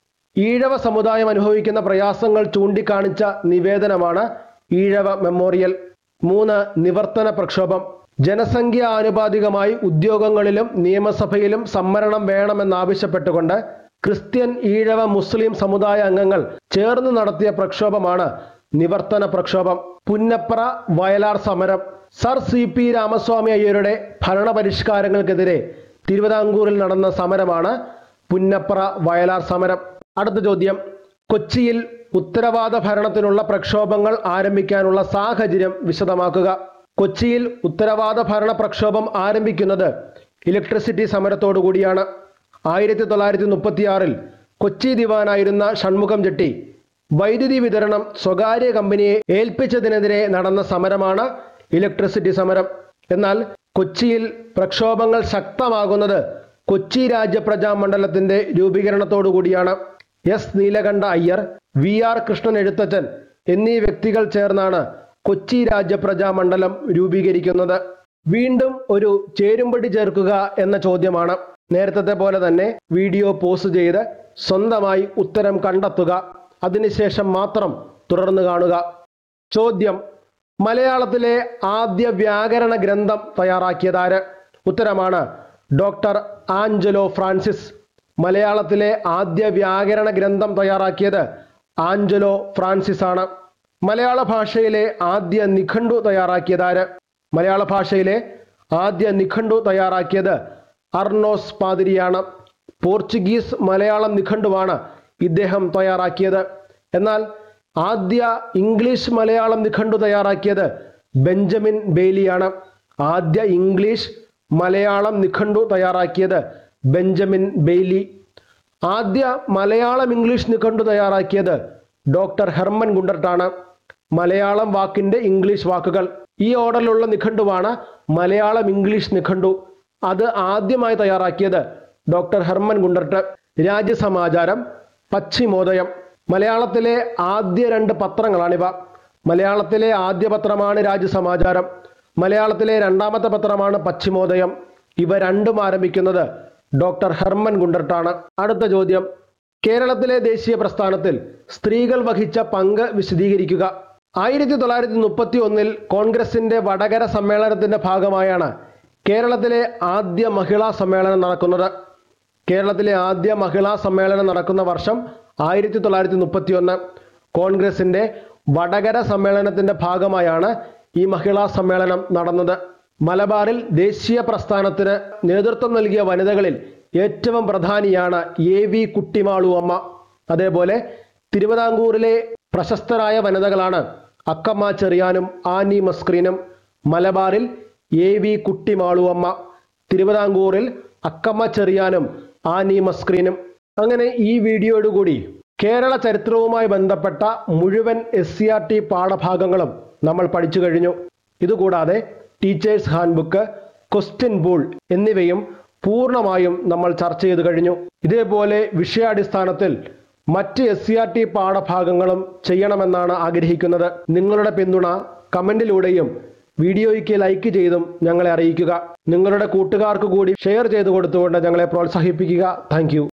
ഈഴവ സമുദായം അനുഭവിക്കുന്ന പ്രയാസങ്ങൾ ചൂണ്ടിക്കാണിച്ച നിവേദനമാണ് ഈഴവ മെമ്മോറിയൽ മൂന്ന് നിവർത്തന പ്രക്ഷോഭം ജനസംഖ്യ ആനുപാതികമായി ഉദ്യോഗങ്ങളിലും നിയമസഭയിലും സംവരണം വേണമെന്നാവശ്യപ്പെട്ടുകൊണ്ട് ക്രിസ്ത്യൻ ഈഴവ മുസ്ലിം സമുദായ അംഗങ്ങൾ ചേർന്ന് നടത്തിയ പ്രക്ഷോഭമാണ് നിവർത്തന പ്രക്ഷോഭം പുന്നപ്ര വയലാർ സമരം സർ സി പി രാമസ്വാമി അയ്യരുടെ ഭരണപരിഷ്കാരങ്ങൾക്കെതിരെ തിരുവിതാംകൂറിൽ നടന്ന സമരമാണ് പുന്നപ്ര വയലാർ സമരം അടുത്ത ചോദ്യം കൊച്ചിയിൽ ഉത്തരവാദ ഭരണത്തിനുള്ള പ്രക്ഷോഭങ്ങൾ ആരംഭിക്കാനുള്ള സാഹചര്യം വിശദമാക്കുക കൊച്ചിയിൽ ഉത്തരവാദ ഭരണ പ്രക്ഷോഭം ആരംഭിക്കുന്നത് ഇലക്ട്രിസിറ്റി സമരത്തോടു കൂടിയാണ് ആയിരത്തി തൊള്ളായിരത്തി മുപ്പത്തിയാറിൽ കൊച്ചി ദിവാനായിരുന്ന ഷൺമുഖം ചെട്ടി വൈദ്യുതി വിതരണം സ്വകാര്യ കമ്പനിയെ ഏൽപ്പിച്ചതിനെതിരെ നടന്ന സമരമാണ് ഇലക്ട്രിസിറ്റി സമരം എന്നാൽ കൊച്ചിയിൽ പ്രക്ഷോഭങ്ങൾ ശക്തമാകുന്നത് കൊച്ചി രാജ്യപ്രജാ മണ്ഡലത്തിന്റെ രൂപീകരണത്തോടു കൂടിയാണ് S Neelakanta Iyer V R Krishnan Ezhuthachan എന്നീ വ്യക്തികൾ ചേർന്നാണ് കൊച്ചി രാജ്യപ്രജാ മണ്ഡലം രൂപീകരിക്കുന്നത് വീണ്ടും ഒരു ചേരുംപടി ചേർക്കുക എന്ന ചോദ്യമാണ് നേരത്തെ പോലെ തന്നെ വീഡിയോ പോസ്റ്റ് ചെയ്ത് സ്വന്തമായി ഉത്തരം കണ്ടെത്തുക അതിനുശേഷം മാത്രം തുടർന്ന് കാണുക ചോദ്യം മലയാളത്തിലെ ആദ്യ വ്യാകരണ ഗ്രന്ഥം തയ്യാറാക്കിയതാര് ഉത്തരമാണ് ഡോക്ടർ ആഞ്ചലോ ഫ്രാൻസിസ് മലയാളത്തിലെ ആദ്യ വ്യാകരണ ഗ്രന്ഥം തയ്യാറാക്കിയത് ആഞ്ചലോ ഫ്രാൻസിസ് ആണ് മലയാള ഭാഷയിലെ ആദ്യ നിഘണ്ടു തയ്യാറാക്കിയതാര് മലയാള ഭാഷയിലെ ആദ്യ നിഘണ്ടു തയ്യാറാക്കിയത് അർണോസ് പാതിരിയാണ് പോർച്ചുഗീസ് മലയാളം നിഘണ്ടുവാണ് ഇദ്ദേഹം തയ്യാറാക്കിയത് എന്നാൽ ആദ്യ ഇംഗ്ലീഷ് മലയാളം നിഘണ്ടു തയ്യാറാക്കിയത് ബെഞ്ചമിൻ ബെയ്ലിയാണ് ആദ്യ ഇംഗ്ലീഷ് മലയാളം നിഘണ്ടു തയ്യാറാക്കിയത് ബെഞ്ചമിൻ ബെയ്ലി ആദ്യ മലയാളം ഇംഗ്ലീഷ് നിഘണ്ടു തയ്യാറാക്കിയത് ഡോക്ടർ ഹെർമൻ ഗുണ്ടർട്ടാണ് മലയാളം വാക്കിന്റെ ഇംഗ്ലീഷ് വാക്കുകൾ ഈ ഓർഡറിലുള്ള നിഘണ്ടുവാണ് മലയാളം ഇംഗ്ലീഷ് നിഘണ്ടു അത് ആദ്യമായി തയ്യാറാക്കിയത് doctor Hermann Gundert Rajyasamacharam Paschimodayam മലയാളത്തിലെ ആദ്യ രണ്ട് പത്രങ്ങളാണിവ മലയാളത്തിലെ ആദ്യ പത്രമാണ് രാജ്യസമാചാരം മലയാളത്തിലെ രണ്ടാമത്തെ പത്രമാണ് പശ്ചിമോദയം ഇവ രണ്ടും ആരംഭിക്കുന്നത് ഡോക്ടർ ഹെർമൻ ഗുണ്ടർട്ടാണ് അടുത്ത ചോദ്യം കേരളത്തിലെ ദേശീയ പ്രസ്ഥാനത്തിൽ സ്ത്രീകൾ വഹിച്ച പങ്ക് വിശദീകരിക്കുക ആയിരത്തി തൊള്ളായിരത്തി മുപ്പത്തി ഒന്നിൽ കോൺഗ്രസിന്റെ വടകര സമ്മേളനത്തിന്റെ ഭാഗമായാണ് കേരളത്തിലെ ആദ്യ മഹിളാ സമ്മേളനം നടക്കുന്നത് കേരളത്തിലെ ആദ്യ മഹിളാ സമ്മേളനം നടക്കുന്ന വർഷം ആയിരത്തി തൊള്ളായിരത്തി മുപ്പത്തി ഒന്ന് കോൺഗ്രസിന്റെ വടകര സമ്മേളനത്തിന്റെ ഭാഗമായാണ് ഈ മഹിളാ സമ്മേളനം നടന്നത് മലബാറിൽ ദേശീയ പ്രസ്ഥാനത്തിന് നേതൃത്വം നൽകിയ വനിതകളിൽ ഏറ്റവും പ്രധാനിയാണ് എ വി കുട്ടിമാളു അമ്മ അതേപോലെ തിരുവിതാംകൂറിലെ പ്രശസ്തരായ വനിതകളാണ് അക്കമ്മ ചെറിയാനും ആനി മസ്ക്രീനും മലബാറിൽ എ വി കുട്ടിമാളു അമ്മ തിരുവിതാംകൂറിൽ അക്കമ്മ ചെറിയാനും ആനി മസ്ക്രീനും അങ്ങനെ ഈ വീഡിയോയോടുകൂടി കേരള ചരിത്രവുമായി ബന്ധപ്പെട്ട മുഴുവൻ എസ് സി ആർ ടി പാഠഭാഗങ്ങളും നമ്മൾ പഠിച്ചു കഴിഞ്ഞു ഇതുകൂടാതെ ടീച്ചേഴ്സ് ഹാൻഡ്ബുക്ക് ക്വസ്റ്റ്യൻ ബൂൾ എന്നിവയും പൂർണ്ണമായും നമ്മൾ ചർച്ച ചെയ്തു കഴിഞ്ഞു ഇതേപോലെ വിഷയാടിസ്ഥാനത്തിൽ മറ്റ് എസ് സി ആർ ടി പാഠഭാഗങ്ങളും ചെയ്യണമെന്നാണ് ആഗ്രഹിക്കുന്നത് നിങ്ങളുടെ പിന്തുണ കമന്റിലൂടെയും വീഡിയോയ്ക്ക് ലൈക്ക് ചെയ്തും ഞങ്ങളെ അറിയിക്കുക നിങ്ങളുടെ കൂട്ടുകാർക്ക് കൂടി ഷെയർ ചെയ്തു കൊടുത്തുകൊണ്ട് ഞങ്ങളെ പ്രോത്സാഹിപ്പിക്കുക താങ്ക്